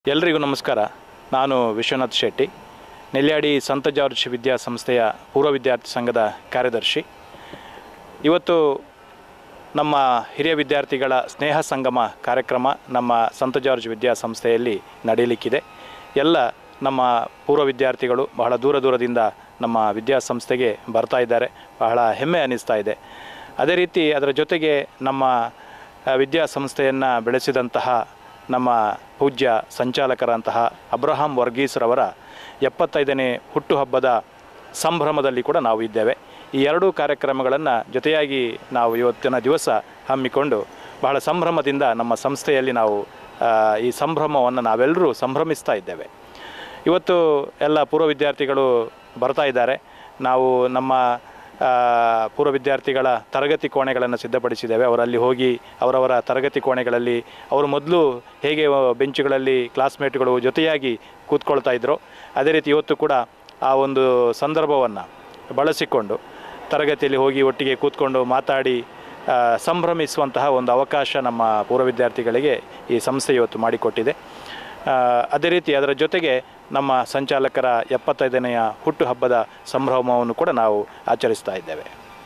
ಎಲ್ರಿಗೂ ನಮಸ್ಕಾರ ನಾನು ವಿಶ್ವನಾಥ್ ಶೆಟ್ಟಿ ನೆಲ್ಯಾಡಿ ಸಂತ ಜಾರ್ಜ್ ವಿದ್ಯಾಸಂಸ್ಥೆಯ ಪೂರ್ವ ವಿದ್ಯಾರ್ಥಿ ಸಂಘದ ಕಾರ್ಯದರ್ಶಿ ಇವತ್ತು ನಮ್ಮ ಹಿರಿಯ ವಿದ್ಯಾರ್ಥಿಗಳ ಸ್ನೇಹ ಸಂಗಮ ಕಾರ್ಯಕ್ರಮ ನಮ್ಮ ಸಂತ ಜಾರ್ಜ್ ವಿದ್ಯಾಸಂಸ್ಥೆಯಲ್ಲಿ ನಡೆಯಲಿಕ್ಕಿದೆ ಎಲ್ಲ ನಮ್ಮ ಪೂರ್ವ ವಿದ್ಯಾರ್ಥಿಗಳು ಬಹಳ ದೂರ ದೂರದಿಂದ ನಮ್ಮ ವಿದ್ಯಾಸಂಸ್ಥೆಗೆ ಬರ್ತಾ ಇದ್ದಾರೆ ಬಹಳ ಹೆಮ್ಮೆ ಅನ್ನಿಸ್ತಾ ಇದೆ ಅದೇ ರೀತಿ ಅದರ ಜೊತೆಗೆ ನಮ್ಮ ಆ, ವಿದ್ಯಾಸಂಸ್ಥೆಯನ್ನು ಬೆಳೆಸಿದಂತಹ ನಮ್ಮ ಪೂಜ್ಯ ಸಂಚಾಲಕರಂತಹ ಅಬ್ರಹಾಂ ವರ್ಗೀಸ್ರವರ ಎಪ್ಪತ್ತೈದನೇ ಹುಟ್ಟುಹಬ್ಬದ ಸಂಭ್ರಮದಲ್ಲಿ ಕೂಡ ನಾವು ಇದ್ದೇವೆ ಈ ಎರಡೂ ಕಾರ್ಯಕ್ರಮಗಳನ್ನು ಜೊತೆಯಾಗಿ ನಾವು ಇವತ್ತಿನ ದಿವಸ ಹಮ್ಮಿಕೊಂಡು ಬಹಳ ಸಂಭ್ರಮದಿಂದ ನಮ್ಮ ಸಂಸ್ಥೆಯಲ್ಲಿ ನಾವು ಆ, ಈ ಸಂಭ್ರಮವನ್ನು ನಾವೆಲ್ಲರೂ ಸಂಭ್ರಮಿಸ್ತಾ ಇದ್ದೇವೆ ಇವತ್ತು ಎಲ್ಲ ಪೂರ್ವ ವಿದ್ಯಾರ್ಥಿಗಳು ಬರ್ತಾ ಇದ್ದಾರೆ ನಾವು ನಮ್ಮ ಆ, ಪೂರ್ವ ವಿದ್ಯಾರ್ಥಿಗಳ ತರಗತಿ ಕೋಣೆಗಳನ್ನು ಸಿದ್ಧಪಡಿಸಿದ್ದೇವೆ ಅವರಲ್ಲಿ ಹೋಗಿ ಅವರವರ ತರಗತಿ ಕೋಣೆಗಳಲ್ಲಿ ಅವರು ಮೊದಲು ಹೇಗೆ ಬೆಂಚುಗಳಲ್ಲಿ ಕ್ಲಾಸ್ಮೇಟ್ಗಳು ಜೊತೆಯಾಗಿ ಕೂತ್ಕೊಳ್ತಾ ಇದ್ದರು ಅದೇ ರೀತಿ ಇವತ್ತು ಕೂಡ ಆ ಒಂದು ಸಂದರ್ಭವನ್ನು ಬಳಸಿಕೊಂಡು ತರಗತಿಯಲ್ಲಿ ಹೋಗಿ ಒಟ್ಟಿಗೆ ಕೂತ್ಕೊಂಡು ಮಾತಾಡಿ ಆ, ಸಂಭ್ರಮಿಸುವಂತಹ ಒಂದು ಅವಕಾಶ ನಮ್ಮ ಪೂರ್ವ ವಿದ್ಯಾರ್ಥಿಗಳಿಗೆ ಈ ಸಂಸ್ಥೆ ಇವತ್ತು ಮಾಡಿಕೊಟ್ಟಿದೆ ಆ, ಅದೇ ರೀತಿ ಅದರ ಜೊತೆಗೆ ನಮ್ಮ ಸಂಚಾಲಕರ ಎಪ್ಪತ್ತೈದನೆಯ ಹುಟ್ಟುಹಬ್ಬದ ಸಂಭ್ರಮವನ್ನು ಕೂಡ ನಾವು ಆಚರಿಸ್ತಾ ಇದ್ದೇವೆ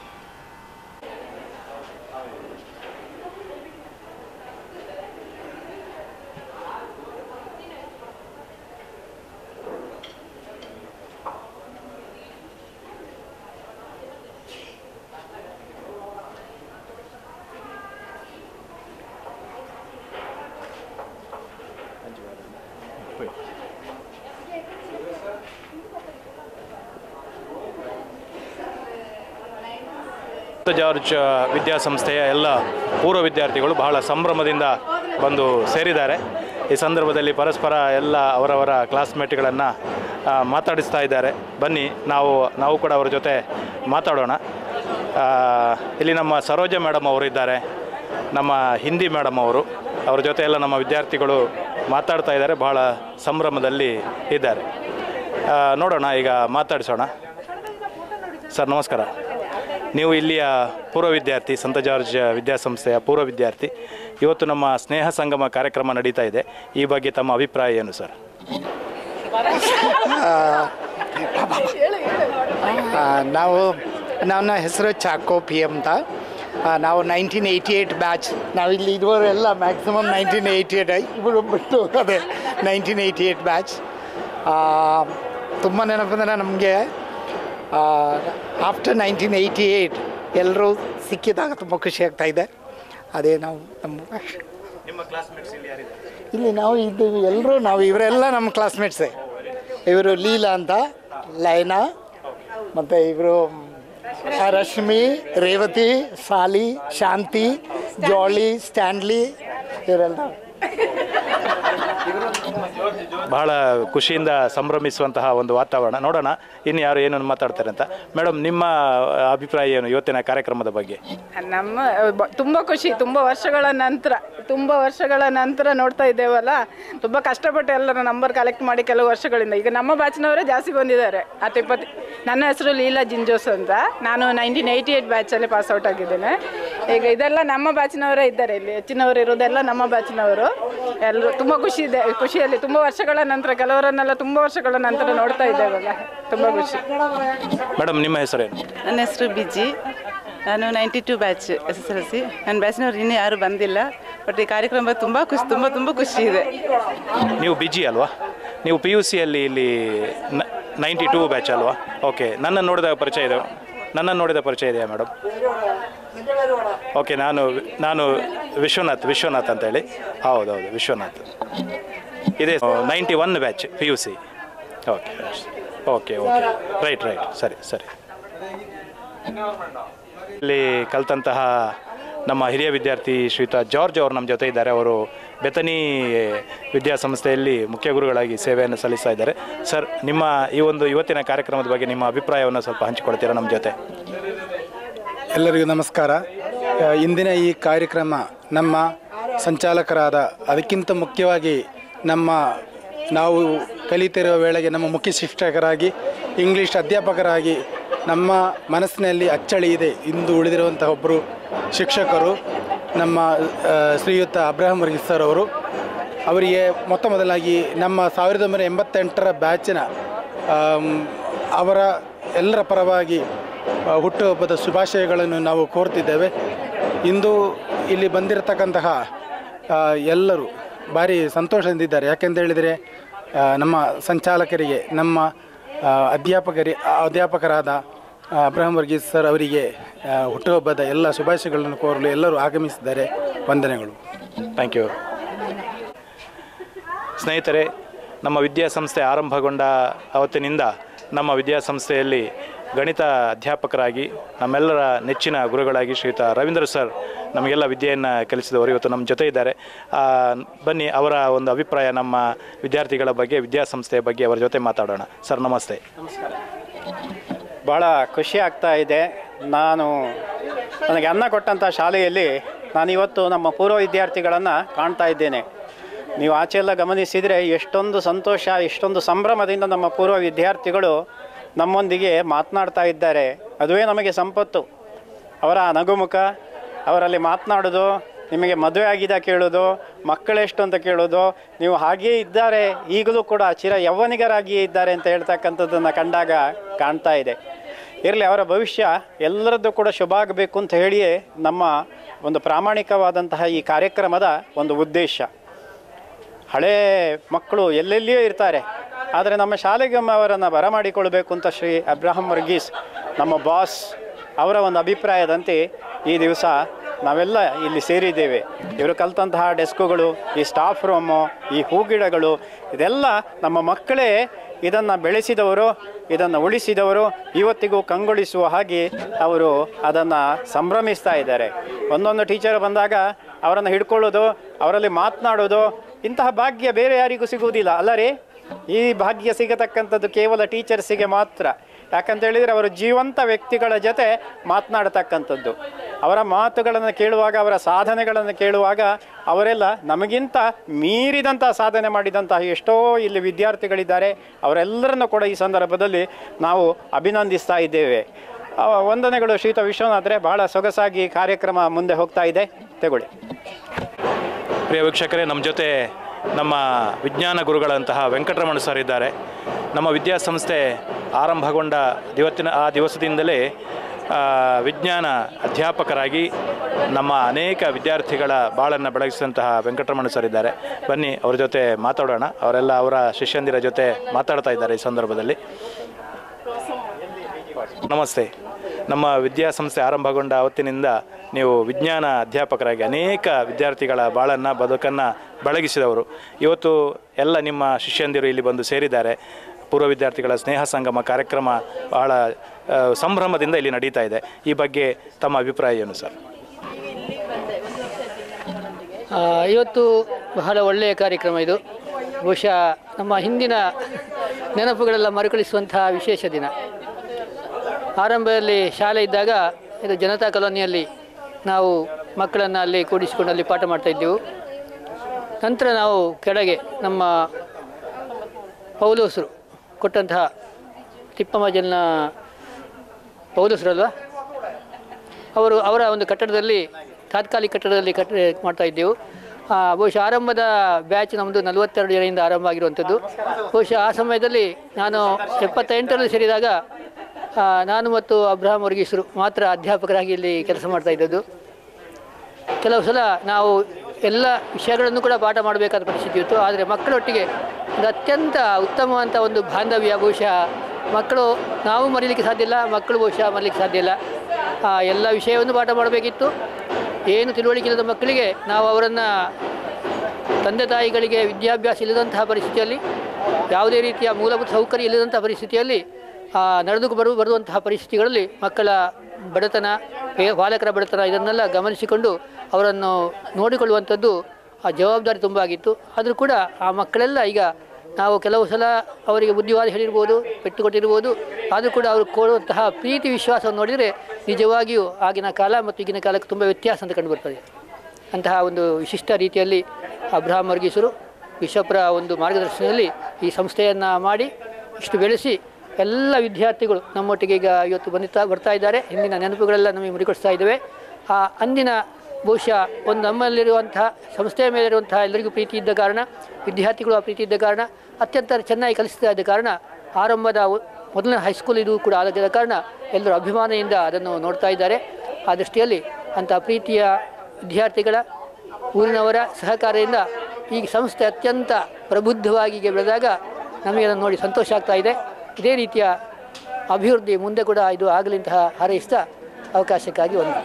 ಸಂತ ಜಾರ್ಜ್ ವಿದ್ಯಾಸಂಸ್ಥೆಯ ಎಲ್ಲ ಪೂರ್ವ ವಿದ್ಯಾರ್ಥಿಗಳು ಬಹಳ ಸಂಭ್ರಮದಿಂದ ಬಂದು ಸೇರಿದ್ದಾರೆ ಈ ಸಂದರ್ಭದಲ್ಲಿ ಪರಸ್ಪರ ಎಲ್ಲ ಅವರವರ ಕ್ಲಾಸ್ಮೇಟ್ಗಳನ್ನು ಮಾತಾಡಿಸ್ತಾ ಇದ್ದಾರೆ ಬನ್ನಿ ನಾವು ನಾವು ಕೂಡ ಅವರ ಜೊತೆ ಮಾತಾಡೋಣ ಆ, ಇಲ್ಲಿ ನಮ್ಮ ಸರೋಜ ಮೇಡಮ್ ಅವರು ಇದ್ದಾರೆ ನಮ್ಮ ಹಿಂದಿ ಮೇಡಮ್ ಅವರು ಅವರ ಜೊತೆ ಎಲ್ಲ ನಮ್ಮ ವಿದ್ಯಾರ್ಥಿಗಳು ಮಾತಾಡ್ತಾ ಇದ್ದಾರೆ ಬಹಳ ಸಂಭ್ರಮದಲ್ಲಿ ಇದ್ದಾರೆ ಆ, ನೋಡೋಣ ಈಗ ಮಾತಾಡಿಸೋಣ ಸರ್ ನಮಸ್ಕಾರ ನೀವು ಇಲ್ಲಿಯ ಪೂರ್ವ ವಿದ್ಯಾರ್ಥಿ ಸಂತ ಜಾರ್ಜ್ ವಿದ್ಯಾಸಂಸ್ಥೆಯ ಪೂರ್ವ ವಿದ್ಯಾರ್ಥಿ ಇವತ್ತು ನಮ್ಮ ಸ್ನೇಹ ಸಂಗಮ ಕಾರ್ಯಕ್ರಮ ನಡೀತಾ ಇದೆ ಈ ಬಗ್ಗೆ ತಮ್ಮ ಅಭಿಪ್ರಾಯ ಏನು ಸರ್ ಆ, ನಾವು ನನ್ನ ಹೆಸರು ಚಾಕೋ ಪಿ ಅಂತ ಆ, ನಾವು ನೈನ್ಟೀನ್ ಏಯ್ಟಿ ಏಯ್ಟ್ ಬ್ಯಾಚ್ ನಾವು ಇಲ್ಲಿ ಇದುವರೆಲ್ಲ ಮ್ಯಾಕ್ಸಿಮಮ್ ನೈನ್ಟೀನ್ ಏಯ್ಟಿ ಏಯ್ಟ್ ಇವರು ಬಿಟ್ಟು ಅದೇ ನೈನ್ಟೀನ್ ಏಯ್ಟಿ ಏಯ್ಟ್ ಬ್ಯಾಚ್ ತುಂಬ ನೆನಪಂದರೆ ನಮಗೆ ಆಫ್ಟರ್ ನೈನ್ಟೀನ್ ಏಯ್ಟಿ ಏಯ್ಟ್ ಎಲ್ಲರೂ ಸಿಕ್ಕಿದಾಗ ತುಂಬ ಖುಷಿ ಆಗ್ತಾ ಇದೆ ಅದೇ ನಾವು ನಮ್ಮ ನಿಮ್ಮ ಕ್ಲಾಸ್ಮೇಟ್ಸ್ ಇಲ್ಲಿ ಯಾರಿದ್ದಾರೆ ಇಲ್ಲಿ ನಾವು ಇದು ಎಲ್ಲರೂ ನಾವು ಇವರೆಲ್ಲ ನಮ್ಮ ಕ್ಲಾಸ್ಮೇಟ್ಸೇ ಇವರು ಲೀಲಾ ಅಂತ ಲೈನಾ ಮತ್ತು ಇವರು ರಶ್ಮಿ ರೇವತಿ ಸಾಲಿ ಶಾಂತಿ ಜಾಲಿ ಸ್ಟ್ಯಾನ್ಲಿ ಇವರೆಲ್ಲ ಬಹಳ ಖುಷಿಯಿಂದ ಸಂಭ್ರಮಿಸುವಂತಹ ಒಂದು ವಾತಾವರಣ ನೋಡೋಣ ಇನ್ನು ಯಾರು ಏನನ್ನು ಮಾತಾಡ್ತಾರೆ ಅಂತ ಮೇಡಮ್ ನಿಮ್ಮ ಅಭಿಪ್ರಾಯ ಏನು ಇವತ್ತಿನ ಕಾರ್ಯಕ್ರಮದ ಬಗ್ಗೆ ನಮ್ಮ ಬ- ತುಂಬ ಖುಷಿ ತುಂಬ ವರ್ಷಗಳ ನಂತರ ತುಂಬ ವರ್ಷಗಳ ನಂತರ ನೋಡ್ತಾ ಇದ್ದೇವಲ್ಲ ತುಂಬ ಕಷ್ಟಪಟ್ಟು ಎಲ್ಲರ ನಂಬರ್ ಕಲೆಕ್ಟ್ ಮಾಡಿ ಕೆಲವು ವರ್ಷಗಳಿಂದ ಈಗ ನಮ್ಮ ಬ್ಯಾಚ್ನವರೇ ಜಾಸ್ತಿ ಬಂದಿದ್ದಾರೆ ಹತ್ತು ಇಪ್ಪತ್ತು ನನ್ನ ಹೆಸರು ಲೀಲಾ ಜಿಂಜೋಸ್ ಅಂತ ನಾನು ನೈನ್ಟೀನ್ ಏಯ್ಟಿ ಏಯ್ಟ್ ಬ್ಯಾಚಲ್ಲಿ ಪಾಸ್ ಔಟ್ ಆಗಿದ್ದೇನೆ ಈಗ ಇದೆಲ್ಲ ನಮ್ಮ ಬ್ಯಾಚ್ನವರೇ ಇದ್ದಾರೆ ಇಲ್ಲಿ ಹೆಚ್ಚಿನವರು ಇರೋದೆಲ್ಲ ನಮ್ಮ ಬ್ಯಾಚ್ನವರು ಎಲ್ಲರೂ ತುಂಬ ಖುಷಿ ಇದೆ ಖುಷಿಯಲ್ಲಿ ತುಂಬ ವರ್ಷಗಳ ನಂತರ ಕೆಲವರನ್ನೆಲ್ಲ ತುಂಬ ವರ್ಷಗಳ ನಂತರ ನೋಡ್ತಾ ಇದ್ದೇವಲ್ಲ ತುಂಬ ಖುಷಿ ಮೇಡಮ್ ನಿಮ್ಮ ಹೆಸರೇನು ನನ್ನ ಹೆಸರು B G ninety two batch S S L C ನನ್ನ ಬ್ಯಾಚ್ನವ್ರು ಇನ್ನೂ ಯಾರೂ ಬಂದಿಲ್ಲ ಬಟ್ ಈ ಕಾರ್ಯಕ್ರಮ ತುಂಬ ಖುಷಿ ತುಂಬ ತುಂಬ ಖುಷಿ ಇದೆ ನೀವು ಬಿಜಿ ಅಲ್ವಾ ನೀವು ಪಿ ಯು ಸಿಯಲ್ಲಿ ಇಲ್ಲಿ ನೈಂಟಿ ಟೂ ಬ್ಯಾಚ್ ಅಲ್ವಾ ಓಕೆ ನನ್ನನ್ನು ನೋಡಿದ ಪರಿಚಯ ಇದೆ ನನ್ನನ್ನು ನೋಡಿದ ಪರಿಚಯ ಇದೆಯಾ ಮೇಡಮ್ ಓಕೆ ನಾನು ನಾನು ವಿಶ್ವನಾಥ್ ವಿಶ್ವನಾಥ್ ಅಂತೇಳಿ ಹೌದೌದು ವಿಶ್ವನಾಥ್ ಇದೆ ninety one batch P U C okay okay okay right right ಸರಿ ಸರಿ ಇಲ್ಲಿ ಕಲ್ತಂತಹ ನಮ್ಮ ಹಿರಿಯ ವಿದ್ಯಾರ್ಥಿ ಶ್ರೀಯುತ ಜಾರ್ಜ್ ಅವರು ನಮ್ಮ ಜೊತೆ ಇದ್ದಾರೆ ಅವರು ಬೆತನಿ ವಿದ್ಯಾಸಂಸ್ಥೆಯಲ್ಲಿ ಮುಖ್ಯ ಗುರುಗಳಾಗಿ ಸೇವೆಯನ್ನು ಸಲ್ಲಿಸ್ತಾ ಇದ್ದಾರೆ ಸರ್ ನಿಮ್ಮ ಈ ಒಂದು ಇವತ್ತಿನ ಕಾರ್ಯಕ್ರಮದ ಬಗ್ಗೆ ನಿಮ್ಮ ಅಭಿಪ್ರಾಯವನ್ನು ಸ್ವಲ್ಪ ಹಂಚಿಕೊಳ್ತೀರಾ ನಮ್ಮ ಜೊತೆ ಎಲ್ಲರಿಗೂ ನಮಸ್ಕಾರ ಆ, ಇಂದಿನ ಈ ಕಾರ್ಯಕ್ರಮ ನಮ್ಮ ಸಂಚಾಲಕರಾದ ಅದಕ್ಕಿಂತ ಮುಖ್ಯವಾಗಿ ನಮ್ಮ ನಾವು ಕಲಿತಿರುವ ವೇಳೆಗೆ ನಮ್ಮ ಮುಖ್ಯ ಶಿಕ್ಷಕರಾಗಿ ಇಂಗ್ಲೀಷ್ ಅಧ್ಯಾಪಕರಾಗಿ ನಮ್ಮ ಮನಸ್ಸಿನಲ್ಲಿ ಅಚ್ಚಳಿ ಇದೆ ಇಂದು ಉಳಿದಿರುವಂತಹ ಒಬ್ಬರು ಶಿಕ್ಷಕರು ನಮ್ಮ ಆ, ಶ್ರೀಯುತ ಅಬ್ರಹಂ ವರ್ಗೀಸ್ ಸರ್ ಅವರು ಅವರಿಗೆ ಮೊತ್ತ ಮೊದಲಾಗಿ ನಮ್ಮ ಸಾವಿರದ ಒಂಬೈನೂರ ಎಂಬತ್ತೆಂಟರ ಬ್ಯಾಚಿನ ಆಮ್, ಅವರ ಎಲ್ಲರ ಪರವಾಗಿ ಆ, ಹುಟ್ಟುಹಬ್ಬದ ಶುಭಾಶಯಗಳನ್ನು ನಾವು ಕೋರ್ತಿದ್ದೇವೆ ಇಂದು ಇಲ್ಲಿ ಬಂದಿರತಕ್ಕಂತಹ ಆ, ಎಲ್ಲರೂ ಭಾರಿ ಸಂತೋಷದಿಂದಿದ್ದಾರೆ ಯಾಕೆಂತ ಹೇಳಿದರೆ ಆ, ನಮ್ಮ ಸಂಚಾಲಕರಿಗೆ ನಮ್ಮ ಆ, ಅಧ್ಯಾಪಕರಿ ಅಧ್ಯಾಪಕರಾದ ಆ, ಅಬ್ರಹಂ ವರ್ಗೀಸ್ ಸರ್ ಅವರಿಗೆ ಆ, ಹುಟ್ಟುಹಬ್ಬದ ಎಲ್ಲ ಶುಭಾಶಯಗಳನ್ನು ಕೋರಲು ಎಲ್ಲರೂ ಆಗಮಿಸಿದ್ದಾರೆ ವಂದನೆಗಳು ಥ್ಯಾಂಕ್ ಯು ಸ್ನೇಹಿತರೆ ನಮ್ಮ ವಿದ್ಯಾಸಂಸ್ಥೆ ಆರಂಭಗೊಂಡ ಅವತ್ತಿನಿಂದ ನಮ್ಮ ವಿದ್ಯಾಸಂಸ್ಥೆಯಲ್ಲಿ ಗಣಿತ ಅಧ್ಯಾಪಕರಾಗಿ ನಮ್ಮೆಲ್ಲರ ನೆಚ್ಚಿನ ಗುರುಗಳಾಗಿ ಶ್ರೀಯುತ ರವೀಂದ್ರ ಸರ್ ನಮಗೆಲ್ಲ ವಿದ್ಯೆಯನ್ನು ಕಲಿಸಿದವರು ಇವತ್ತು ನಮ್ಮ ಜೊತೆ ಇದ್ದಾರೆ ಆ, ಬನ್ನಿ ಅವರ ಒಂದು ಅಭಿಪ್ರಾಯ ನಮ್ಮ ವಿದ್ಯಾರ್ಥಿಗಳ ಬಗ್ಗೆ ವಿದ್ಯಾಸಂಸ್ಥೆಯ ಬಗ್ಗೆ ಅವರ ಜೊತೆ ಮಾತಾಡೋಣ ಸರ್ ನಮಸ್ತೆ ಭಾಳ ಖುಷಿ ಆಗ್ತಾ ಇದೆ ನಾನು ನನಗೆ ಅನ್ನ ಕೊಟ್ಟಂಥ ಶಾಲೆಯಲ್ಲಿ ನಾನಿವತ್ತು ನಮ್ಮ ಪೂರ್ವ ವಿದ್ಯಾರ್ಥಿಗಳನ್ನು ಕಾಣ್ತಾ ಇದ್ದೇನೆ ನೀವು ಆಚೆ ಎಲ್ಲ ಗಮನಿಸಿದರೆ ಎಷ್ಟೊಂದು ಸಂತೋಷ ಎಷ್ಟೊಂದು ಸಂಭ್ರಮದಿಂದ ನಮ್ಮ ಪೂರ್ವ ವಿದ್ಯಾರ್ಥಿಗಳು ನಮ್ಮೊಂದಿಗೆ ಮಾತನಾಡ್ತಾ ಇದ್ದಾರೆ ಅದುವೇ ನಮಗೆ ಸಂಪತ್ತು ಅವರ ನಗುಮುಖ ಅವರಲ್ಲಿ ಮಾತನಾಡೋದು ನಿಮಗೆ ಮದುವೆ ಆಗಿದೆ ಕೇಳೋದು ಮಕ್ಕಳೆಷ್ಟು ಅಂತ ಕೇಳೋದು ನೀವು ಹಾಗೆಯೇ ಇದ್ದಾರೆ ಈಗಲೂ ಕೂಡ ಚಿರ ಯೌವನಿಗರಾಗಿಯೇ ಇದ್ದಾರೆ ಅಂತ ಹೇಳ್ತಕ್ಕಂಥದ್ದನ್ನು ಕಂಡಾಗ ಕಾಣ್ತಾ ಇದೆ ಇರಲಿ ಅವರ ಭವಿಷ್ಯ ಎಲ್ಲರದ್ದು ಕೂಡ ಶುಭ ಆಗಬೇಕು ಅಂತ ಹೇಳಿಯೇ ನಮ್ಮ ಒಂದು ಪ್ರಾಮಾಣಿಕವಾದಂತಹ ಈ ಕಾರ್ಯಕ್ರಮದ ಒಂದು ಉದ್ದೇಶ ಹಳೇ ಮಕ್ಕಳು ಎಲ್ಲೆಲ್ಲಿಯೂ ಇರ್ತಾರೆ ಆದರೆ ನಮ್ಮ ಶಾಲೆಗೆ ಒಮ್ಮೆ ಅವರನ್ನು ಬರಮಾಡಿಕೊಳ್ಬೇಕು ಅಂತ ಶ್ರೀ ಅಬ್ರಾಹಂ ವರ್ಗೀಸ್ ನಮ್ಮ ಬಾಸ್ ಅವರ ಒಂದು ಅಭಿಪ್ರಾಯದಂತೆ ಈ ದಿವಸ ನಾವೆಲ್ಲ ಇಲ್ಲಿ ಸೇರಿದ್ದೇವೆ ಇವರು ಕಲಿತಂತಹ ಡೆಸ್ಕುಗಳು ಈ ಸ್ಟಾಫ್ ರೂಮು ಈ ಹೂಗಿಡಗಳು ಇದೆಲ್ಲ ನಮ್ಮ ಮಕ್ಕಳೇ ಇದನ್ನು ಬೆಳೆಸಿದವರು ಇದನ್ನು ಉಳಿಸಿದವರು ಇವತ್ತಿಗೂ ಕಂಗೊಳಿಸುವ ಹಾಗೆ ಅವರು ಅದನ್ನು ಸಂಭ್ರಮಿಸ್ತಾ ಇದ್ದಾರೆ ಒಂದೊಂದು ಟೀಚರ್ ಬಂದಾಗ ಅವರನ್ನು ಹಿಡ್ಕೊಳ್ಳೋದು ಅವರಲ್ಲಿ ಮಾತನಾಡೋದು ಇಂತಹ ಭಾಗ್ಯ ಬೇರೆ ಯಾರಿಗೂ ಸಿಗುವುದಿಲ್ಲ ಅಲ್ಲ ರೀ ಈ ಭಾಗ್ಯ ಸಿಗತಕ್ಕಂಥದ್ದು ಕೇವಲ ಟೀಚರ್ಸಿಗೆ ಮಾತ್ರ ಯಾಕಂತ ಹೇಳಿದರೆ ಅವರು ಜೀವಂತ ವ್ಯಕ್ತಿಗಳ ಜೊತೆ ಮಾತನಾಡತಕ್ಕಂಥದ್ದು ಅವರ ಮಾತುಗಳನ್ನು ಕೇಳುವಾಗ ಅವರ ಸಾಧನೆಗಳನ್ನು ಕೇಳುವಾಗ ಅವರೆಲ್ಲ ನಮಗಿಂತ ಮೀರಿದಂಥ ಸಾಧನೆ ಮಾಡಿದಂತಹ ಎಷ್ಟೋ ಇಲ್ಲಿ ವಿದ್ಯಾರ್ಥಿಗಳಿದ್ದಾರೆ ಅವರೆಲ್ಲರನ್ನು ಕೂಡ ಈ ಸಂದರ್ಭದಲ್ಲಿ ನಾವು ಅಭಿನಂದಿಸ್ತಾ ಇದ್ದೇವೆ ಆ, ವಂದನೆಗಳು ಶ್ರೀತ ವಿಶ್ವನಾಥ್ರೆ ಬಹಳ ಸೊಗಸಾಗಿ ಕಾರ್ಯಕ್ರಮ ಮುಂದೆ ಹೋಗ್ತಾ ಇದೆ ತಗೊಳ್ಳಿ ಪ್ರಿಯ ವೀಕ್ಷಕರೇ ನಮ್ಮ ಜೊತೆ ನಮ್ಮ ವಿಜ್ಞಾನ ಗುರುಗಳಂತಹ ವೆಂಕಟರಮಣ ಸರ್ ಇದ್ದಾರೆ ನಮ್ಮ ವಿದ್ಯಾಸಂಸ್ಥೆ ಆರಂಭಗೊಂಡ ದಿವತ್ತಿನ ಆ ದಿವಸದಿಂದಲೇ ಆ, ವಿಜ್ಞಾನ ಅಧ್ಯಾಪಕರಾಗಿ ನಮ್ಮ ಅನೇಕ ವಿದ್ಯಾರ್ಥಿಗಳ ಬಾಳನ್ನು ಬೆಳಗಿಸಿದಂತಹ ವೆಂಕಟರಮಣ ಸರ್ ಇದ್ದಾರೆ ಬನ್ನಿ ಅವ್ರ ಜೊತೆ ಮಾತಾಡೋಣ ಅವರೆಲ್ಲ ಅವರ ಶಿಷ್ಯಂದಿರ ಜೊತೆ ಮಾತಾಡ್ತಾ ಇದ್ದಾರೆ ಈ ಸಂದರ್ಭದಲ್ಲಿ ನಮಸ್ತೆ ನಮ್ಮ ವಿದ್ಯಾಸಂಸ್ಥೆ ಆರಂಭಗೊಂಡ ಅವತ್ತಿನಿಂದ ನೀವು ವಿಜ್ಞಾನ ಅಧ್ಯಾಪಕರಾಗಿ ಅನೇಕ ವಿದ್ಯಾರ್ಥಿಗಳ ಬಾಳನ್ನು ಬದುಕನ್ನು ಬೆಳಗಿಸಿದವರು ಇವತ್ತು ಎಲ್ಲ ನಿಮ್ಮ ಶಿಷ್ಯಂದಿರು ಇಲ್ಲಿ ಬಂದು ಸೇರಿದ್ದಾರೆ ಪೂರ್ವ ವಿದ್ಯಾರ್ಥಿಗಳ ಸ್ನೇಹ ಸಂಗಮ ಕಾರ್ಯಕ್ರಮ ಬಹಳ ಆ, ಸಂಭ್ರಮದಿಂದ ಇಲ್ಲಿ ನಡೀತಾ ಇದೆ ಈ ಬಗ್ಗೆ ತಮ್ಮ ಅಭಿಪ್ರಾಯ ಏನು ಸರ್ ಆ, ಇವತ್ತು ಬಹಳ ಒಳ್ಳೆಯ ಕಾರ್ಯಕ್ರಮ ಇದು ಬಹುಶಃ ನಮ್ಮ ಹಿಂದಿನ ನೆನಪುಗಳೆಲ್ಲ ಮರುಕಳಿಸುವಂತಹ ವಿಶೇಷ ದಿನ ಆರಂಭದಲ್ಲಿ ಶಾಲೆ ಇದ್ದಾಗ ಇದು ಜನತಾ ಕಾಲೋನಿಯಲ್ಲಿ ನಾವು ಮಕ್ಕಳನ್ನು ಅಲ್ಲಿ ಕೂಡಿಸಿಕೊಂಡು ಅಲ್ಲಿ ಪಾಠ ಮಾಡ್ತಾ ಇದ್ದೆವು ನಂತರ ನಾವು ಕೆಳಗೆ ನಮ್ಮ ಪೌಲೋಸರು ಕೊಟ್ಟಂತಹ ತಿಪ್ಪಮ್ಮಜಲ್ನ ಪೌಲೋಸರಲ್ವಾ ಅವರು ಅವರ ಒಂದು ಕಟ್ಟಡದಲ್ಲಿ ತಾತ್ಕಾಲಿಕ ಕಟ್ಟಡದಲ್ಲಿ ಕಟ್ಟ ಮಾಡ್ತಾ ಇದ್ದೆವು ಆ, ಬಹುಶಃ ಆರಂಭದ ಬ್ಯಾಚ್ ನಮ್ಮದು ನಲವತ್ತೆರಡು ಜನರಿಂದ ಆರಂಭ ಆಗಿರುವಂಥದ್ದು ಬಹುಶಃ ಆ ಸಮಯದಲ್ಲಿ ನಾನು ಎಪ್ಪತ್ತೆಂಟರಲ್ಲಿ ಸೇರಿದಾಗ ಆ, ನಾನು ಮತ್ತು ಅಬ್ರಹಾಂ ವರ್ಗೀಸರು ಮಾತ್ರ ಅಧ್ಯಾಪಕರಾಗಿ ಇಲ್ಲಿ ಕೆಲಸ ಮಾಡ್ತಾ ಇದ್ದದ್ದು ಕೆಲವು ಸಲ ನಾವು ಎಲ್ಲ ವಿಷಯಗಳನ್ನು ಕೂಡ ಪಾಠ ಮಾಡಬೇಕಾದ ಪರಿಸ್ಥಿತಿ ಇತ್ತು ಆದರೆ ಮಕ್ಕಳೊಟ್ಟಿಗೆ ಒಂದು ಅತ್ಯಂತ ಉತ್ತಮವಂತ ಒಂದು ಬಾಂಧವ್ಯ ಬಹುಶಃ ಮಕ್ಕಳು ನಾವು ಮರೀಲಿಕ್ಕೆ ಸಾಧ್ಯ ಇಲ್ಲ ಮಕ್ಕಳು ಬಹುಶಃ ಮರೀಲಿಕ್ಕೆ ಸಾಧ್ಯ ಇಲ್ಲ ಆ ಎಲ್ಲ ವಿಷಯವನ್ನು ಪಾಠ ಮಾಡಬೇಕಿತ್ತು ಏನು ತಿಳುವಳಿಕೆ ಇಲ್ಲದ ಮಕ್ಕಳಿಗೆ ನಾವು ಅವರನ್ನು ತಂದೆ ತಾಯಿಗಳಿಗೆ ವಿದ್ಯಾಭ್ಯಾಸ ಇಲ್ಲದಂತಹ ಪರಿಸ್ಥಿತಿಯಲ್ಲಿ ಯಾವುದೇ ರೀತಿಯ ಮೂಲಭೂತ ಸೌಕರ್ಯ ಇಲ್ಲದಂತಹ ಪರಿಸ್ಥಿತಿಯಲ್ಲಿ ಆ, ನಡೆದು ಬರು ಬರುವಂತಹ ಪರಿಸ್ಥಿತಿಗಳಲ್ಲಿ ಮಕ್ಕಳ ಬಡತನ ಪೇ- ಪಾಲಕರ ಬಡತನ ಇದನ್ನೆಲ್ಲ ಗಮನಿಸಿಕೊಂಡು ಅವರನ್ನು ನೋಡಿಕೊಳ್ಳುವಂಥದ್ದು ಆ ಜವಾಬ್ದಾರಿ ತುಂಬ ಆಗಿತ್ತು ಆದರೂ ಕೂಡ ಆ ಮಕ್ಕಳೆಲ್ಲ ಈಗ ನಾವು ಕೆಲವು ಸಲ ಅವರಿಗೆ ಬುದ್ಧಿವಾದ ಹೇಳಿರ್ಬೋದು ಪೆಟ್ಟು ಕೊಟ್ಟಿರ್ಬೋದು ಆದರೂ ಕೂಡ ಅವರು ಕೊಡುವಂತಹ ಪ್ರೀತಿ ವಿಶ್ವಾಸವನ್ನು ನೋಡಿದರೆ ನಿಜವಾಗಿಯೂ ಆಗಿನ ಕಾಲ ಮತ್ತು ಈಗಿನ ಕಾಲಕ್ಕೆ ತುಂಬ ವ್ಯತ್ಯಾಸ ಅಂತ ಕಂಡುಬರ್ತದೆ ಅಂತಹ ಒಂದು ವಿಶಿಷ್ಟ ರೀತಿಯಲ್ಲಿ ಅಬ್ರಹಾಂ ವರ್ಗೀಸರು ಬಿಷಪ್ರ ಒಂದು ಮಾರ್ಗದರ್ಶನದಲ್ಲಿ ಈ ಸಂಸ್ಥೆಯನ್ನು ಮಾಡಿ ಇಷ್ಟು ಬೆಳೆಸಿ ಎಲ್ಲ ವಿದ್ಯಾರ್ಥಿಗಳು ನಮ್ಮೊಟ್ಟಿಗೆ ಈಗ ಇವತ್ತು ಬಂದಿತಾ ಬರ್ತಾ ಇದ್ದಾರೆ ಹಿಂದಿನ ನೆನಪುಗಳೆಲ್ಲ ನಮಗೆ ಮುರಿಕೊಡಿಸ್ತಾ ಇದ್ದೇವೆ ಆ ಅಂದಿನ ಬಹುಶಃ ಒಂದು ನಮ್ಮಲ್ಲಿರುವಂತಹ ಸಂಸ್ಥೆಯ ಮೇಲಿರುವಂತಹ ಎಲ್ಲರಿಗೂ ಪ್ರೀತಿ ಇದ್ದ ಕಾರಣ ವಿದ್ಯಾರ್ಥಿಗಳು ಆ ಪ್ರೀತಿ ಇದ್ದ ಕಾರಣ ಅತ್ಯಂತ ಚೆನ್ನಾಗಿ ಕಲಿಸ್ತಾ ಇದ್ದ ಕಾರಣ ಆರಂಭದ ಒ- ಮೊದಲನೇ ಹೈಸ್ಕೂಲ್ ಇದು ಕೂಡ ಆಗಿದ್ದ ಕಾರಣ ಎಲ್ಲರೂ ಅಭಿಮಾನದಿಂದ ಅದನ್ನು ನೋಡ್ತಾ ಇದ್ದಾರೆ ಆ ದೃಷ್ಟಿಯಲ್ಲಿ ಅಂಥ ಪ್ರೀತಿಯ ವಿದ್ಯಾರ್ಥಿಗಳ ಊರಿನವರ ಸಹಕಾರದಿಂದ ಈ ಸಂಸ್ಥೆ ಅತ್ಯಂತ ಪ್ರಬುದ್ಧವಾಗಿ ಹೀಗೆ ಬೆಳೆದಾಗ ನಮಗೆ ಅದನ್ನು ನೋಡಿ ಸಂತೋಷ ಆಗ್ತಾ ಇದೆ ಇದೇ ರೀತಿಯ ಅಭಿವೃದ್ಧಿ ಮುಂದೆ ಕೂಡ ಇದು ಆಗಲಿಂತಹ ಹಾರೈಸ್ತಾ ಅವಕಾಶಕ್ಕಾಗಿ ಒಂದು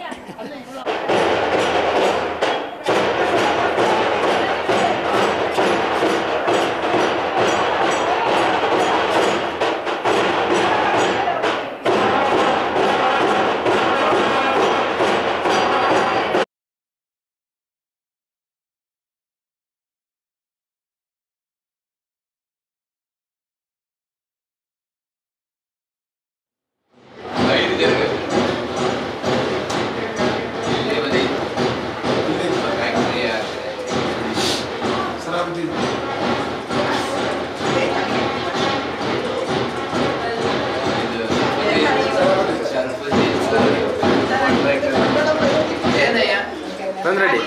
ready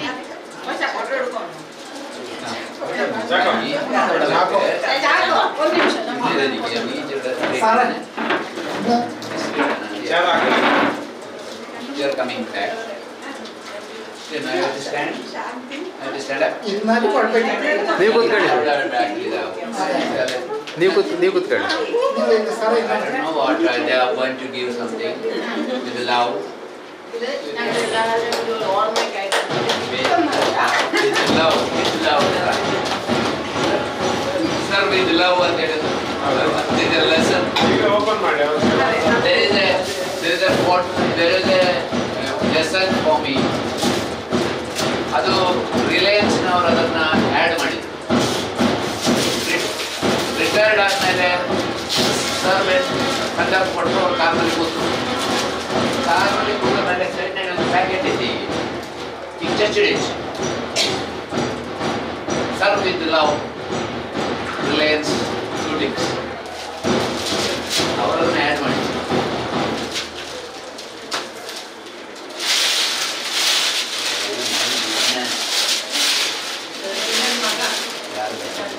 You are coming back. Then I have to stand. I have to stand up. ಇನ್ನಾದ್ರೂ ಕೊಡ್ಬೇಕು ನೀವು ಕೂತ್ಕೊಳ್ಳಿ Hold our back without. ನೀವು ಕೂತ್ ನೀವು ಕೂತ್ಕೊಳ್ಳಿ sir I don't know what uh, they are going to give something with the love. With, with love, with love. Sir, with love and that is, this is a lesson. There is a, there is a, what, there is a uh, lesson for me. ಅದು ರಿಲಯನ್ಸ್ನವರು ಅದನ್ನ add ಮಾಡಿದ್ರು retired ಆದಮೇಲೆ servant ಸಂದರ್ಭ ಕೊಟ್ಟು ಅವ್ರು ಕಾರ್ನಲ್ಲಿ ಕೂತು ಕಾರ್ನಲ್ಲಿ ಕೂತ ಮೇಲೆ ಸೈಡ್ನಲ್ಲಿ ಒಂದು ಪ್ಯಾಕೆಟ್ ಇದೆ ಈಗ touched it serve with love Reliance shootings ಅವರನ್ನು ಆ್ಯಡ್ ಮಾಡಿದ್ರು ಯಾರು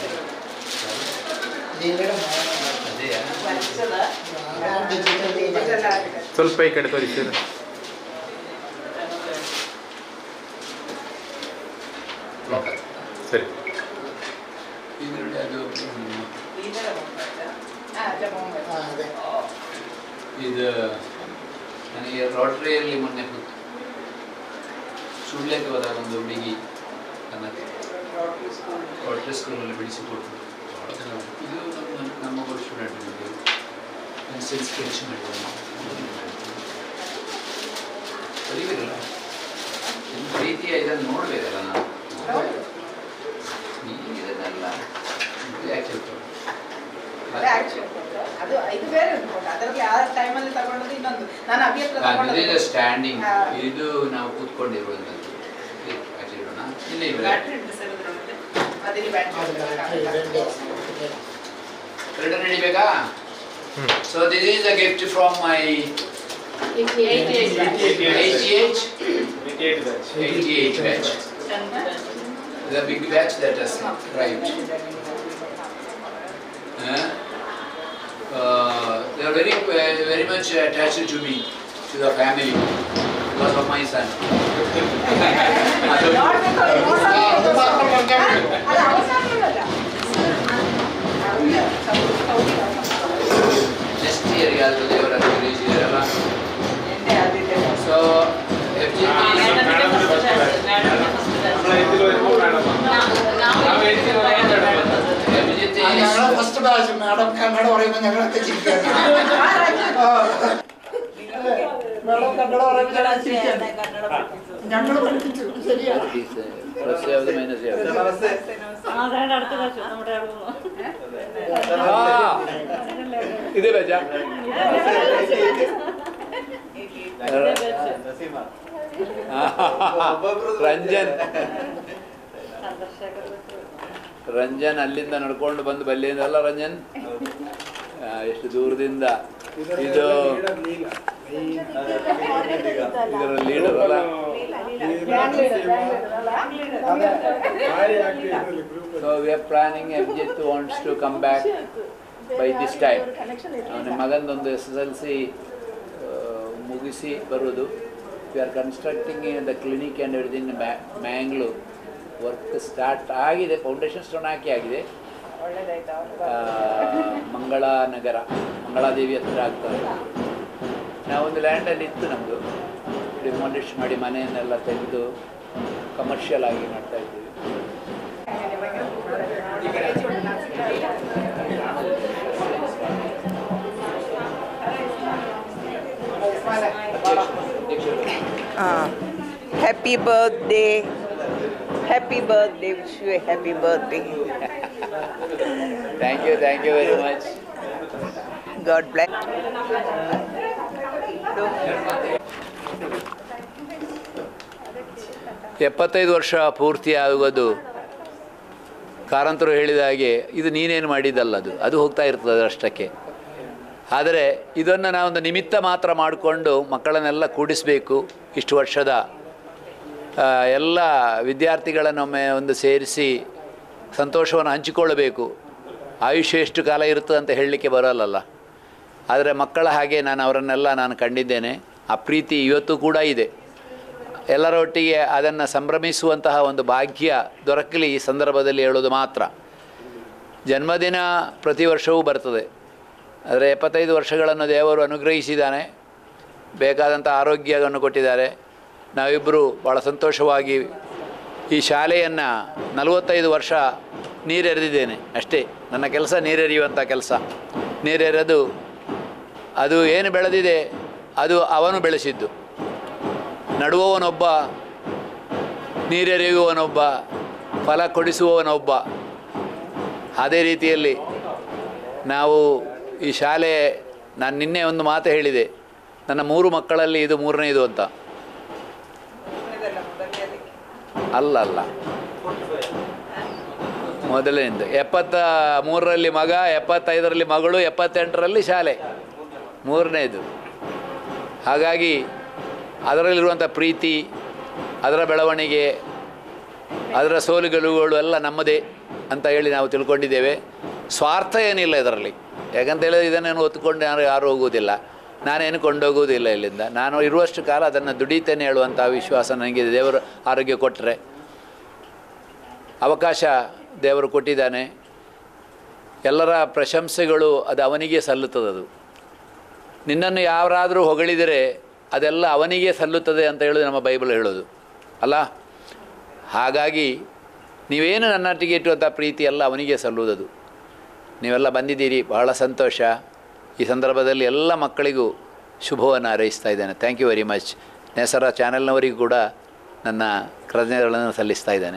ಅದೇ ಸ್ವಲ್ಪ ಈ ಕಡೆ ತೋರಿಸಿ ಸರ್ ಸರಿ ಇದರಲ್ಲಿ ಅದು ಇದು ನನಗೆ ರೋಟ್ರಿಯಲ್ಲಿ ಮೊನ್ನೆ ಕೂತು ಸುಳ್ಳೆಗೆ ಹೋದಾಗ ಒಂದು ಹುಡುಗಿ ನನ್ನ ರೋಟ್ರಿ ಸ್ಕೂಲಲ್ಲಿ ಬಿಡಿಸಿಕೊಟ್ರು ಭಾಳ ಜನ ಇದು ನಮ್ಮ ನಮ್ಮೊಬ್ಬರು ಸ್ಟೂಡೆಂಟ್ ಇದು ಪೆನ್ಸಿಲ್ ಸ್ಕೆಚ್ ಮಾಡಿದ್ರು ಬರೀಬೇಕಲ್ಲ ನಿಮ್ಮ ಪ್ರೀತಿಯ ಇದನ್ನು ನೋಡಬೇಕಲ್ಲ ನಾವು ನೀವು ಇದನ್ನೆಲ್ಲ ಯಾಕೆ ಹೇಳ್ತಾರೆ ಅದು ಇದು ಬೇರೆ ಅನ್ಕೊಂಡು ಅದರಲ್ಲಿ ಆ ಟೈಮಲ್ಲಿ ತಗೊಂಡದ್ದು ಇನ್ನೊಂದು ನಾನು ಅಭಿಯತ್ರ ಇದು ಸ್ಟ್ಯಾಂಡಿಂಗ್ ಇದು ನಾವು ಕೂತ್ಕೊಂಡಿರುವಂಥದ್ದು ಆಚೆ ಇಡೋಣ ಇಲ್ಲಿ ಇವೆ. ಎರಡು ನಡಿಬೇಕಾ so this is a gift from my eighty eight eighty eight batch the big batch that has arrived. Uh, uh, they are very, uh, very much attached to me, to the family, because of my son. Next year, ಯಾರು ದೇವರ ಇರಲ್ಲ so F G first batch madam Kannada പറയുമ്പോൾ ഞങ്ങളൊക്കെ ചിരിക്കുകയാണ് madam Kannada പറയുമ്പോൾ ഞങ്ങൾ ചിരിക്കുകയാണ് ഞങ്ങൾ പഠിപ്പിച്ചു ശരിയാണ് പ്ലസ് ಯಾವ್ದು ಮೈನಸ್ ಯಾವ್ದು ಇದೇ ಬೇಜ ರಂಜನ್ ರಂಜನ್ ಅಲ್ಲಿಂದ ನಡ್ಕೊಂಡು ಬಂದು ಬಲ್ಲಿಂದ ಅಲ್ಲ ರಂಜನ್ ಆ, ಎಷ್ಟು ದೂರದಿಂದ ಇದು ಲೀಡರ್ ಅಲ್ಲ so we are planning Abhijit wants to come back by this time ಅವನ ಮಗಂದೊಂದು ಎಸ್ ಎಸ್ ಎಲ್ ಸಿ ಮುಗಿಸಿ ಬರೋದು we are constructing the clinic and everything Mangalore work start ಆಗಿದೆ ಫೌಂಡೇಶನ್ ಸ್ಟೋನ್ ಹಾಕಿ ಆಗಿದೆ ಆ, ಮಂಗಳಾನಗರ ಮಂಗಳಾದೇವಿ ಹತ್ರ ಆಗ್ತದೆ ನಾವೊಂದು ಲ್ಯಾಂಡಲ್ಲಿ ಇತ್ತು ನಮ್ಮದು ಡಿಮಾಲಿಷ್ ಮಾಡಿ ಮನೆಯನ್ನೆಲ್ಲ ತೆಗೆದು ಕಮರ್ಷಿಯಲ್ ಆಗಿ ಮಾಡ್ತಾ ಇದ್ದೀವಿ Uh, happy birthday. Happy birthday. Wish you a happy birthday. Thank you thank you very much God bless. ಎಪ್ಪತ್ತೈದು ವರ್ಷ ಪೂರ್ತಿ ಆಗೋದು ಕಾರಂತರು ಹೇಳಿದ ಹಾಗೆ ಇದು ನೀನೇನು ಮಾಡಿದ್ದಲ್ಲ ಅದು ಅದು ಹೋಗ್ತಾ ಇರ್ತದೆ ಅಷ್ಟಕ್ಕೆ ಆದರೆ ಇದನ್ನು ನಾವೊಂದು ನಿಮಿತ್ತ ಮಾತ್ರ ಮಾಡಿಕೊಂಡು ಮಕ್ಕಳನ್ನೆಲ್ಲ ಕೂಡಿಸಬೇಕು ಇಷ್ಟು ವರ್ಷದ ಆ, ಎಲ್ಲ ವಿದ್ಯಾರ್ಥಿಗಳನ್ನೊಮ್ಮೆ ಒಂದು ಸೇರಿಸಿ ಸಂತೋಷವನ್ನು ಹಂಚಿಕೊಳ್ಳಬೇಕು ಆಯುಷ್ಯ ಎಷ್ಟು ಕಾಲ ಇರ್ತದೆ ಅಂತ ಹೇಳಲಿಕ್ಕೆ ಬರೋಲ್ಲಲ್ಲ ಆದರೆ ಮಕ್ಕಳ ಹಾಗೆ ನಾನು ಅವರನ್ನೆಲ್ಲ ನಾನು ಕಂಡಿದ್ದೇನೆ ಆ ಪ್ರೀತಿ ಇವತ್ತು ಕೂಡ ಇದೆ ಎಲ್ಲರೊಟ್ಟಿಗೆ ಅದನ್ನು ಸಂಭ್ರಮಿಸುವಂತಹ ಒಂದು ಭಾಗ್ಯ ದೊರಕಲಿ ಈ ಸಂದರ್ಭದಲ್ಲಿ ಹೇಳೋದು ಮಾತ್ರ ಜನ್ಮದಿನ ಪ್ರತಿ ವರ್ಷವೂ ಬರ್ತದೆ ಆದರೆ ಎಪ್ಪತ್ತೈದು ವರ್ಷಗಳನ್ನು ದೇವರು ಅನುಗ್ರಹಿಸಿದ್ದಾನೆ ಬೇಕಾದಂಥ ಆರೋಗ್ಯವನ್ನು ಕೊಟ್ಟಿದ್ದಾರೆ ನಾವಿಬ್ಬರು ಭಾಳ ಸಂತೋಷವಾಗಿ ಈ ಶಾಲೆಯನ್ನು ನಲವತ್ತೈದು ವರ್ಷ ನೀರೆರೆದಿದ್ದೇನೆ ಅಷ್ಟೇ ನನ್ನ ಕೆಲಸ ನೀರೆರೆಯುವಂಥ ಕೆಲಸ ನೀರೆರೆದು ಅದು ಏನು ಬೆಳೆದಿದೆ ಅದು ಅವನು ಬೆಳೆಸಿದ್ದು ನಡುವವನೊಬ್ಬ ನೀರೆರೆಯುವವನೊಬ್ಬ ಫಲ ಕೊಡಿಸುವವನೊಬ್ಬ ಅದೇ ರೀತಿಯಲ್ಲಿ ನಾವು ಈ ಶಾಲೆ ನಾನು ನಿನ್ನೆ ಒಂದು ಮಾತು ಹೇಳಿದೆ ನನ್ನ ಮೂರು ಮಕ್ಕಳಲ್ಲಿ ಇದು ಮೂರನೇದು ಅಂತ ಅಲ್ಲ ಅಲ್ಲ ಮೊದಲನೇದು ಎಪ್ಪತ್ತ ಮೂರರಲ್ಲಿ ಮಗ ಎಪ್ಪತ್ತೈದರಲ್ಲಿ ಮಗಳು ಎಪ್ಪತ್ತೆಂಟರಲ್ಲಿ ಶಾಲೆ ಮೂರನೇದು ಹಾಗಾಗಿ ಅದರಲ್ಲಿರುವಂಥ ಪ್ರೀತಿ ಅದರ ಬೆಳವಣಿಗೆ ಅದರ ಸೋಲುಗೆಲುವುಗಳು ಎಲ್ಲ ನಮ್ಮದೇ ಅಂತ ಹೇಳಿ ನಾವು ತಿಳ್ಕೊಂಡಿದ್ದೇವೆ ಸ್ವಾರ್ಥ ಏನಿಲ್ಲ ಇದರಲ್ಲಿ ಯಾಕಂತ ಹೇಳಿದ್ರೆ ಇದನ್ನೇನು ಹೊತ್ಕೊಂಡು ಯಾರು ಯಾರು ಹೋಗುವುದಿಲ್ಲ ನಾನೇನು ಕೊಂಡೋಗುವುದಿಲ್ಲ ಇಲ್ಲಿಂದ ನಾನು ಇರುವಷ್ಟು ಕಾಲ ಅದನ್ನು ದುಡಿತೇನೆ ಹೇಳುವಂಥ ವಿಶ್ವಾಸ ನನಗೆ ದೇವರು ಆರೋಗ್ಯ ಕೊಟ್ಟರೆ ಅವಕಾಶ ದೇವರು ಕೊಟ್ಟಿದ್ದಾನೆ ಎಲ್ಲರ ಪ್ರಶಂಸೆಗಳು ಅದು ಅವನಿಗೆ ಸಲ್ಲುತ್ತದದು ನಿನ್ನನ್ನು ಯಾರಾದರೂ ಹೊಗಳಿದರೆ ಅದೆಲ್ಲ ಅವನಿಗೆ ಸಲ್ಲುತ್ತದೆ ಅಂತ ಹೇಳೋದು ನಮ್ಮ ಬೈಬಲ್ ಹೇಳೋದು ಅಲ್ಲ ಹಾಗಾಗಿ ನೀವೇನು ನನ್ನೊಟ್ಟಿಗೆ ಇಟ್ಟುವಂಥ ಪ್ರೀತಿ ಎಲ್ಲ ಅವನಿಗೆ ಸಲ್ಲುವುದದು ನೀವೆಲ್ಲ ಬಂದಿದ್ದೀರಿ ಬಹಳ ಸಂತೋಷ ಈ ಸಂದರ್ಭದಲ್ಲಿ ಎಲ್ಲ ಮಕ್ಕಳಿಗೂ ಶುಭವನ್ನು ಹಾರೈಸ್ತಾ ಇದ್ದೇನೆ thank you very much Nesara ಚಾನೆಲ್ನವರಿಗೂ ಕೂಡ ನನ್ನ ಕೃತಜ್ಞತೆಗಳನ್ನು ಸಲ್ಲಿಸ್ತಾ ಇದ್ದೇನೆ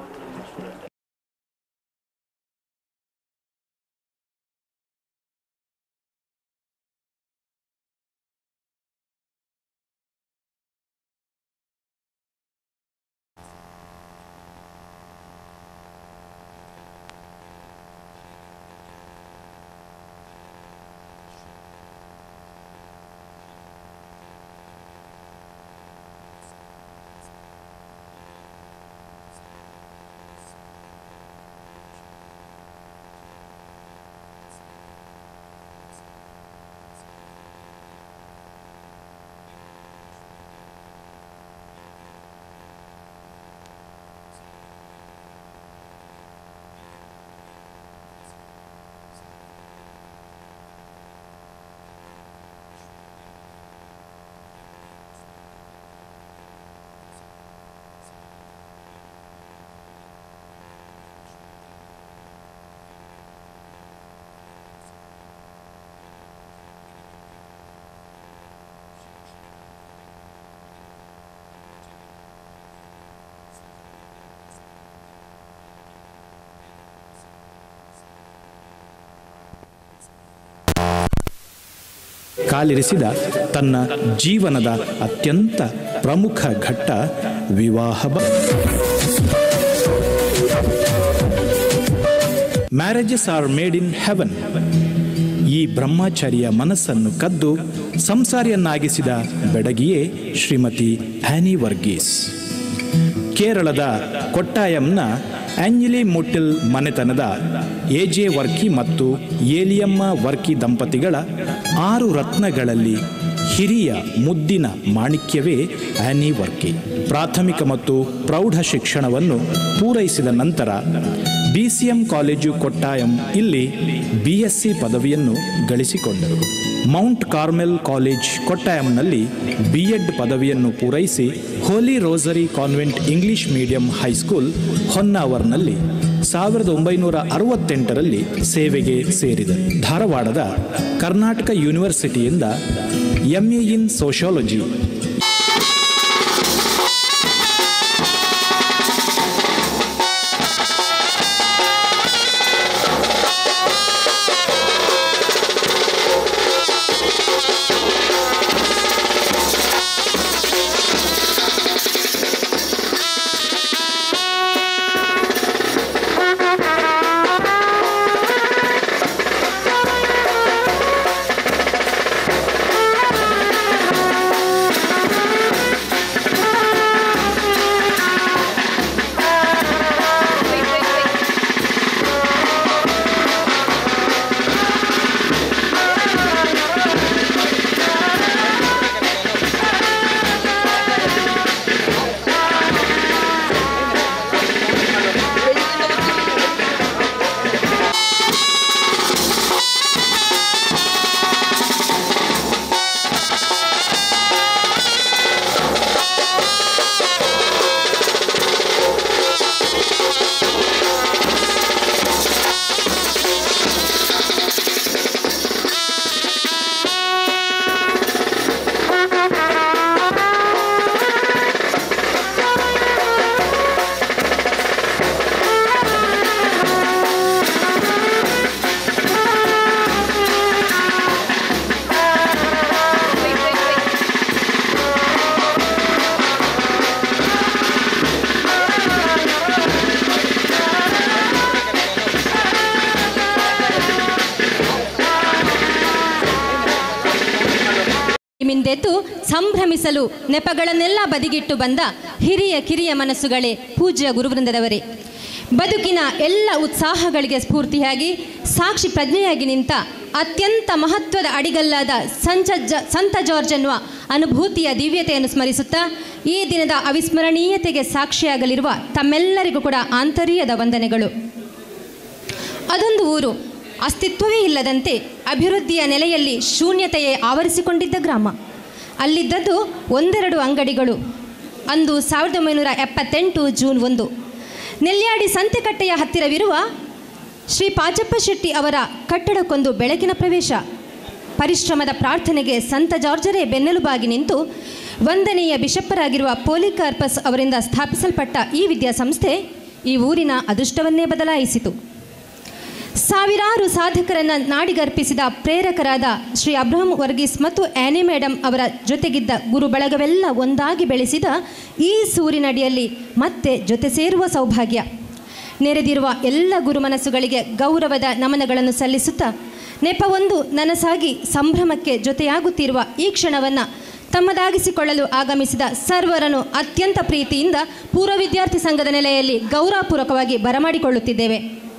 ಕಾಲಿರಿಸಿದ ತನ್ನ ಜೀವನದ ಅತ್ಯಂತ ಪ್ರಮುಖ ಘಟ್ಟ ವಿವಾಹ marriages are made in heaven ಈ ಬ್ರಹ್ಮಚಾರಿಯ ಮನಸ್ಸನ್ನು ಕದ್ದು ಸಂಸಾರಿಯನ್ನಾಗಿಸಿದ ಬೆಡಗಿಯೇ ಶ್ರೀಮತಿ ಆ್ಯನಿ ವರ್ಗೀಸ್ ಕೇರಳದ ಕೊಟ್ಟಾಯಂನ ಆಂಜಲಿ ಮುಟ್ಟಿಲ್ ಮನೆತನದ ಎಜೆ ವರ್ಕಿ ಮತ್ತು ಏಲಿಯಮ್ಮ ವರ್ಕಿ ದಂಪತಿಗಳ ಆರು ರತ್ನಗಳಲ್ಲಿ ಹಿರಿಯ ಮುದ್ದಿನ ಮಾಣಿಕ್ಯವೇ ಆ್ಯನಿ ವರ್ಕಿ ಪ್ರಾಥಮಿಕ ಮತ್ತು ಪ್ರೌಢ ಶಿಕ್ಷಣವನ್ನು ಪೂರೈಸಿದ ನಂತರ B C M college Kottayam ಇಲ್ಲಿ ಬಿ ಎಸ್ ಸಿ ಪದವಿಯನ್ನು ಗಳಿಸಿಕೊಂಡರು ಮೌಂಟ್ ಕಾರ್ಮೆಲ್ ಕಾಲೇಜ್ ಕೊಟ್ಟಾಯಂನಲ್ಲಿ ಬಿ ಎಡ್ ಪದವಿಯನ್ನು ಪೂರೈಸಿ Holy Rosary convent English medium high school ಹೊನ್ನಾವರ್ನಲ್ಲಿ ಸಾವಿರದ ಒಂಬೈನೂರ ಅರವತ್ತೆಂಟರಲ್ಲಿ ಸೇವೆಗೆ ಸೇರಿದರು ಧಾರವಾಡದ ಕರ್ನಾಟಕ ಯೂನಿವರ್ಸಿಟಿಯಿಂದ ಎಂ ಎ ಇನ್ ಸೋಷಾಲಜಿ ಮಿಂದೆದ್ದು ಸಂಭ್ರಮಿಸಲು ನೆಪಗಳನ್ನೆಲ್ಲ ಬದಿಗಿಟ್ಟು ಬಂದ ಹಿರಿಯ ಕಿರಿಯ ಮನಸ್ಸುಗಳೇ ಪೂಜ್ಯ ಗುರುವೃಂದದವರೇ ಬದುಕಿನ ಎಲ್ಲ ಉತ್ಸಾಹಗಳಿಗೆ ಸ್ಫೂರ್ತಿಯಾಗಿ ಸಾಕ್ಷಿ ಪ್ರಜ್ಞೆಯಾಗಿ ನಿಂತ ಅತ್ಯಂತ ಮಹತ್ವದ ಅಡಿಗಲ್ಲಾದ ಸಂಚ ಜ ಸಂತ ಜಾರ್ಜ್ ಎನ್ನುವ ಅನುಭೂತಿಯ ದಿವ್ಯತೆಯನ್ನು ಸ್ಮರಿಸುತ್ತಾ ಈ ದಿನದ ಅವಿಸ್ಮರಣೀಯತೆಗೆ ಸಾಕ್ಷಿಯಾಗಲಿರುವ ತಮ್ಮೆಲ್ಲರಿಗೂ ಕೂಡ ಆಂತರ್ಯದ ವಂದನೆಗಳು ಅದೊಂದು ಊರು ಅಸ್ತಿತ್ವವೇ ಇಲ್ಲದಂತೆ ಅಭಿವೃದ್ಧಿಯ ನೆಲೆಯಲ್ಲಿ ಶೂನ್ಯತೆಯೇ ಆವರಿಸಿಕೊಂಡಿದ್ದ ಗ್ರಾಮ ಅಲ್ಲಿದ್ದದ್ದು ಒಂದೆರಡು ಅಂಗಡಿಗಳು ಅಂದು ಸಾವಿರದ ಒಂಬೈನೂರ ಎಪ್ಪತ್ತೆಂಟು ಜೂನ್ ಒಂದು ನೆಲ್ಯಾಡಿ ಸಂತೆಕಟ್ಟೆಯ ಹತ್ತಿರವಿರುವ ಶ್ರೀ ಪಾಚಪ್ಪ ಶೆಟ್ಟಿ ಅವರ ಕಟ್ಟಡಕ್ಕೊಂದು ಬೆಳಕಿನ ಪ್ರವೇಶ ಪರಿಶ್ರಮದ ಪ್ರಾರ್ಥನೆಗೆ ಸಂತ ಜಾರ್ಜರೇ ಬೆನ್ನೆಲುಬಾಗಿ ನಿಂತು ವಂದನೀಯ ಬಿಷಪ್ಪರಾಗಿರುವ ಪೋಲಿಕಾರ್ಪಸ್ ಅವರಿಂದ ಸ್ಥಾಪಿಸಲ್ಪಟ್ಟ ಈ ವಿದ್ಯಾಸಂಸ್ಥೆ ಈ ಊರಿನ ಅದೃಷ್ಟವನ್ನೇ ಬದಲಾಯಿಸಿತು ಸಾವಿರಾರು ಸಾಧಕರನ್ನ ನಾಡಿಗರ್ಪಿಸಿದ ಪ್ರೇರಕರಾದ ಶ್ರೀ ಅಬ್ರಹಂ ವರ್ಗೀಸ್ ಮತ್ತು ಆ್ಯನಿ ಮೇಡಮ್ ಅವರ ಜೊತೆಗಿದ್ದ ಗುರು ಬಳಗವೆಲ್ಲ ಒಂದಾಗಿ ಬೆಳೆಸಿದ ಈ ಸೂರಿನಡಿಯಲ್ಲಿ ಮತ್ತೆ ಜೊತೆ ಸೇರುವ ಸೌಭಾಗ್ಯ ನೆರೆದಿರುವ ಎಲ್ಲ ಗುರುಮನಸ್ಸುಗಳಿಗೆ ಗೌರವದ ನಮನಗಳನ್ನು ಸಲ್ಲಿಸುತ್ತಾ ನೆಪವೊಂದು ನನಸಾಗಿ ಸಂಭ್ರಮಕ್ಕೆ ಜೊತೆಯಾಗುತ್ತಿರುವ ಈ ಕ್ಷಣವನ್ನು ತಮ್ಮದಾಗಿಸಿಕೊಳ್ಳಲು ಆಗಮಿಸಿದ ಸರ್ವರನ್ನು ಅತ್ಯಂತ ಪ್ರೀತಿಯಿಂದ ಪೂರ್ವ ವಿದ್ಯಾರ್ಥಿ ಸಂಘದ ನೆಲೆಯಲ್ಲಿ ಗೌರವಪೂರ್ವಕವಾಗಿ ಬರಮಾಡಿಕೊಳ್ಳುತ್ತಿದ್ದೇವೆ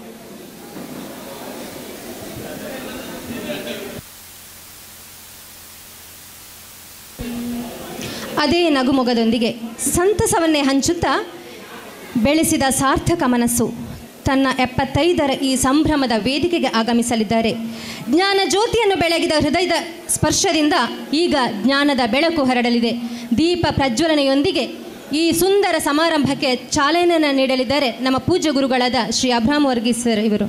ಅದೇ ನಗುಮೊಗದೊಂದಿಗೆ ಸಂತಸವನ್ನೇ ಹಂಚುತ್ತಾ ಬೆಳೆಸಿದ ಸಾರ್ಥಕ ಮನಸ್ಸು ತನ್ನ ಎಪ್ಪತ್ತೈದರ ಈ ಸಂಭ್ರಮದ ವೇದಿಕೆಗೆ ಆಗಮಿಸಲಿದ್ದಾರೆ ಜ್ಞಾನ ಜ್ಯೋತಿಯನ್ನು ಬೆಳಗಿದ ಹೃದಯದ ಸ್ಪರ್ಶದಿಂದ ಈಗ ಜ್ಞಾನದ ಬೆಳಕು ಹರಡಲಿದೆ ದೀಪ ಪ್ರಜ್ವಲನೆಯೊಂದಿಗೆ ಈ ಸುಂದರ ಸಮಾರಂಭಕ್ಕೆ ಚಾಲನೆಯನ್ನು ನೀಡಲಿದ್ದಾರೆ ನಮ್ಮ ಪೂಜ್ಯ ಗುರುಗಳಾದ ಶ್ರೀ ಅಬ್ರಾಮ್ ವರ್ಗೀಸ್ ಸರ್ ಇವರು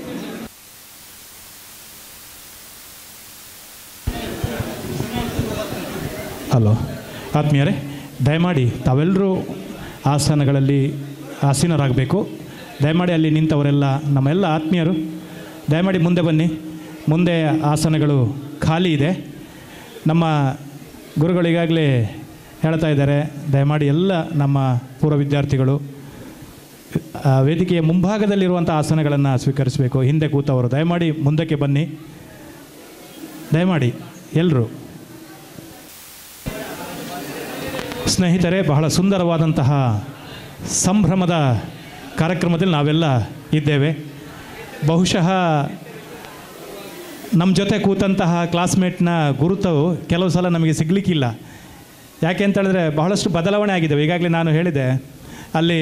ಹಲೋ ಆತ್ಮೀಯರೇ ದಯಮಾಡಿ ತಾವೆಲ್ಲರೂ ಆಸನಗಳಲ್ಲಿ ಆಸೀನರಾಗಬೇಕು ದಯಮಾಡಿ ಅಲ್ಲಿ ನಿಂತವರೆಲ್ಲ ನಮ್ಮೆಲ್ಲ ಆತ್ಮೀಯರು ದಯಮಾಡಿ ಮುಂದೆ ಬನ್ನಿ ಮುಂದೆ ಆಸನಗಳು ಖಾಲಿ ಇದೆ ನಮ್ಮ ಗುರುಗಳು ಈಗಾಗಲೇ ಹೇಳ್ತಾ ಇದ್ದಾರೆ ದಯಮಾಡಿ ಎಲ್ಲ ನಮ್ಮ ಪೂರ್ವ ವಿದ್ಯಾರ್ಥಿಗಳು ಆ, ವೇದಿಕೆಯ ಮುಂಭಾಗದಲ್ಲಿರುವಂಥ ಆಸನಗಳನ್ನು ಸ್ವೀಕರಿಸಬೇಕು ಹಿಂದೆ ಕೂತವರು ದಯಮಾಡಿ ಮುಂದಕ್ಕೆ ಬನ್ನಿ ದಯಮಾಡಿ ಎಲ್ಲರೂ ಸ್ನೇಹಿತರೆ ಬಹಳ ಸುಂದರವಾದಂತಹ ಸಂಭ್ರಮದ ಕಾರ್ಯಕ್ರಮದಲ್ಲಿ ನಾವೆಲ್ಲ ಇದ್ದೇವೆ ಬಹುಶಃ ನಮ್ಮ ಜೊತೆ ಕೂತಂತಹ ಕ್ಲಾಸ್ಮೇಟ್ನ ಗುರುತವು ಕೆಲವು ಸಲ ನಮಗೆ ಸಿಗಲಿಕ್ಕಿಲ್ಲ ಯಾಕೆ ಅಂತ ಹೇಳಿದ್ರೆ ಬಹಳಷ್ಟು ಬದಲಾವಣೆ ಆಗಿದ್ದಾವೆ ಈಗಾಗಲೇ ನಾನು ಹೇಳಿದೆ ಅಲ್ಲಿ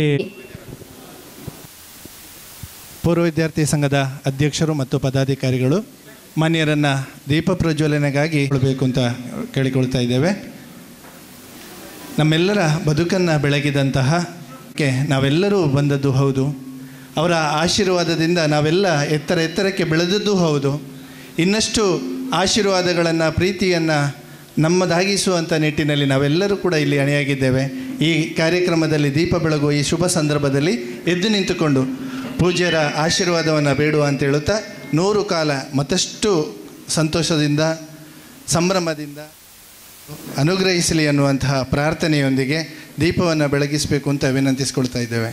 ಪೂರ್ವ ವಿದ್ಯಾರ್ಥಿ ಸಂಘದ ಅಧ್ಯಕ್ಷರು ಮತ್ತು ಪದಾಧಿಕಾರಿಗಳು ಮಾನ್ಯರನ್ನು ದೀಪ ಪ್ರಜ್ವಲನೆಗಾಗಿ ಕೊಡಬೇಕು ಅಂತ ಕೇಳಿಕೊಳ್ತಾ ಇದ್ದೇವೆ ನಮ್ಮೆಲ್ಲರ ಬದುಕನ್ನು ಬೆಳಗಿದಂತಹ ಕ್ಕೆ ನಾವೆಲ್ಲರೂ ಬಂದದ್ದು ಹೌದು ಅವರ ಆಶೀರ್ವಾದದಿಂದ ನಾವೆಲ್ಲ ಎತ್ತರ ಎತ್ತರಕ್ಕೆ ಬೆಳೆದದ್ದು ಹೌದು ಇನ್ನಷ್ಟು ಆಶೀರ್ವಾದಗಳನ್ನು ಪ್ರೀತಿಯನ್ನು ನಮ್ಮದಾಗಿಸುವಂಥ ನಿಟ್ಟಿನಲ್ಲಿ ನಾವೆಲ್ಲರೂ ಕೂಡ ಇಲ್ಲಿ ಅಣಿಯಾಗಿದ್ದೇವೆ ಈ ಕಾರ್ಯಕ್ರಮದಲ್ಲಿ ದೀಪ ಬೆಳಗುವ ಈ ಶುಭ ಸಂದರ್ಭದಲ್ಲಿ ಎದ್ದು ನಿಂತುಕೊಂಡು ಪೂಜ್ಯರ ಆಶೀರ್ವಾದವನ್ನು ಬೇಡುವ ಅಂತ ಹೇಳುತ್ತಾ ನೂರು ಕಾಲ ಮತ್ತಷ್ಟು ಸಂತೋಷದಿಂದ ಸಂಭ್ರಮದಿಂದ ಅನುಗ್ರಹಿಸಲಿ ಅನ್ನುವಂತಹ ಪ್ರಾರ್ಥನೆಯೊಂದಿಗೆ ದೀಪವನ್ನು ಬೆಳಗಿಸಬೇಕು ಅಂತ ವಿನಂತಿಸ್ಕೊಳ್ತಾ ಇದ್ದೇವೆ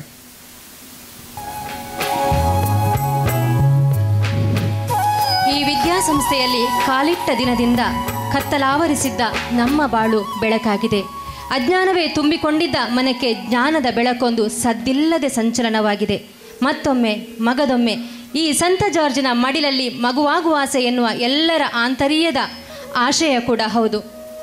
ಈ ವಿದ್ಯಾಸಂಸ್ಥೆಯಲ್ಲಿ ಕಾಲಿಟ್ಟ ದಿನದಿಂದ ಕತ್ತಲಾವರಿಸಿದ್ದ ನಮ್ಮ ಬಾಳು ಬೆಳಕಾಗಿದೆ ಅಜ್ಞಾನವೇ ತುಂಬಿಕೊಂಡಿದ್ದ ಮನಕ್ಕೆ ಜ್ಞಾನದ ಬೆಳಕೊಂದು ಸದ್ದಿಲ್ಲದೆ ಸಂಚಲನವಾಗಿದೆ ಮತ್ತೊಮ್ಮೆ ಮಗದೊಮ್ಮೆ ಈ ಸಂತ ಜಾರ್ಜಿನ ಮಡಿಲಲ್ಲಿ ಮಗುವಾಗುವ ಆಸೆ ಎನ್ನುವ ಎಲ್ಲರ ಆಂತರ್ಯದ ಆಶಯ ಕೂಡ ಹೌದು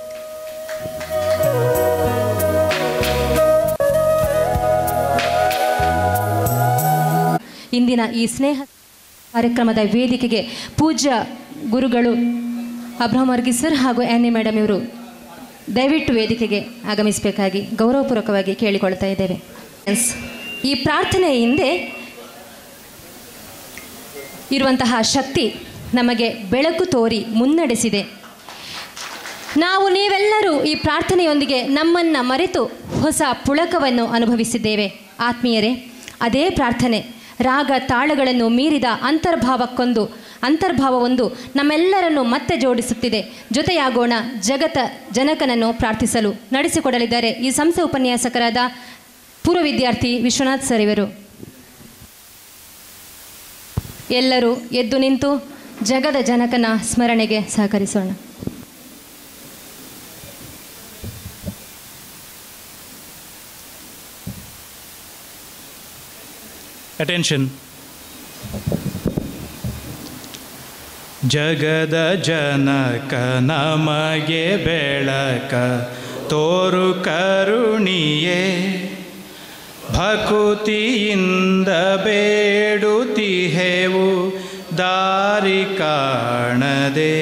ಇಂದಿನ ಈ ಸ್ನೇಹ ಕಾರ್ಯಕ್ರಮದ ವೇದಿಕೆಗೆ ಪೂಜ್ಯ ಗುರುಗಳು ಅಬ್ರಹಂ ವರ್ಗೀಸ್ ಸರ್ ಹಾಗೂ ಆ್ಯನಿ ಮೇಡಮ್ ಇವರು ದಯವಿಟ್ಟು ವೇದಿಕೆಗೆ ಆಗಮಿಸಬೇಕಾಗಿ ಗೌರವಪೂರ್ವಕವಾಗಿ ಕೇಳಿಕೊಳ್ತಾ ಇದ್ದೇವೆ ಎಸ್. ಈ ಪ್ರಾರ್ಥನೆಯ ಹಿಂದೆ ಇರುವಂತಹ ಶಕ್ತಿ ನಮಗೆ ಬೆಳಕು ತೋರಿ ಮುನ್ನಡೆಸಿದೆ ನಾವು ನೀವೆಲ್ಲರೂ ಈ ಪ್ರಾರ್ಥನೆಯೊಂದಿಗೆ ನಮ್ಮನ್ನು ಮರೆತು ಹೊಸ ಪುಳಕವನ್ನು ಅನುಭವಿಸಿದ್ದೇವೆ ಆತ್ಮೀಯರೇ ಅದೇ ಪ್ರಾರ್ಥನೆ ರಾಗ ತಾಳಗಳನ್ನು ಮೀರಿದ ಅಂತರ್ಭಾವಕ್ಕೊಂದು ಅಂತರ್ಭಾವವೊಂದು ನಮ್ಮೆಲ್ಲರನ್ನು ಮತ್ತೆ ಜೋಡಿಸುತ್ತಿದೆ ಜೊತೆಯಾಗೋಣ ಜಗತ ಜನಕನನ್ನು ಪ್ರಾರ್ಥಿಸಲು ನಡೆಸಿಕೊಡಲಿದ್ದಾರೆ ಈ ಸಂಸ್ಥೆ ಉಪನ್ಯಾಸಕರಾದ ಪೂರ್ವ ವಿದ್ಯಾರ್ಥಿ ವಿಶ್ವನಾಥ್ ಸರ್ ಇವರು ಎಲ್ಲರೂ ಎದ್ದು ನಿಂತು ಜಗದ ಜನಕನ ಸ್ಮರಣೆಗೆ ಸಹಕರಿಸೋಣ ಅಟೆನ್ಷನ್ ಜಗದ ಜನಕ ನಮಗೆ ಬೆಳಕ ತೋರು ಕರುಣಿಯೇ ಭಕುತಿಯಿಂದ ಬೇಡುತ್ತಿಹೆವು ದಾರಿ ಕಾಣದೆ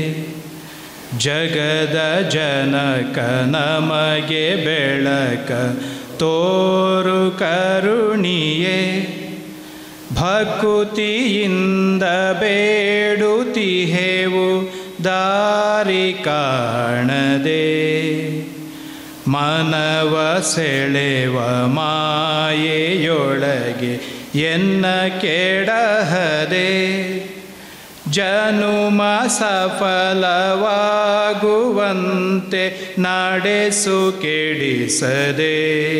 ಜಗದ ಜನಕ ನಮಗೆ ಬೆಳಕ ತೋರು ಕರುಣಿಯೇ ಭಕುತಿಯಿಂದ ಬೇಡುತ್ತಿಹೆವು ದಾರಿ ಕಾಣದೆ ಮನವ ಸೆಳೆವ ಮಾಯೆಯೊಳಗೆ ಎನ್ನ ಕೆಡಹದೆ ಜನುಮ ಸಫಲವಾಗುವಂತೆ ನಡೆಸು ಕೆಡಿಸದೆ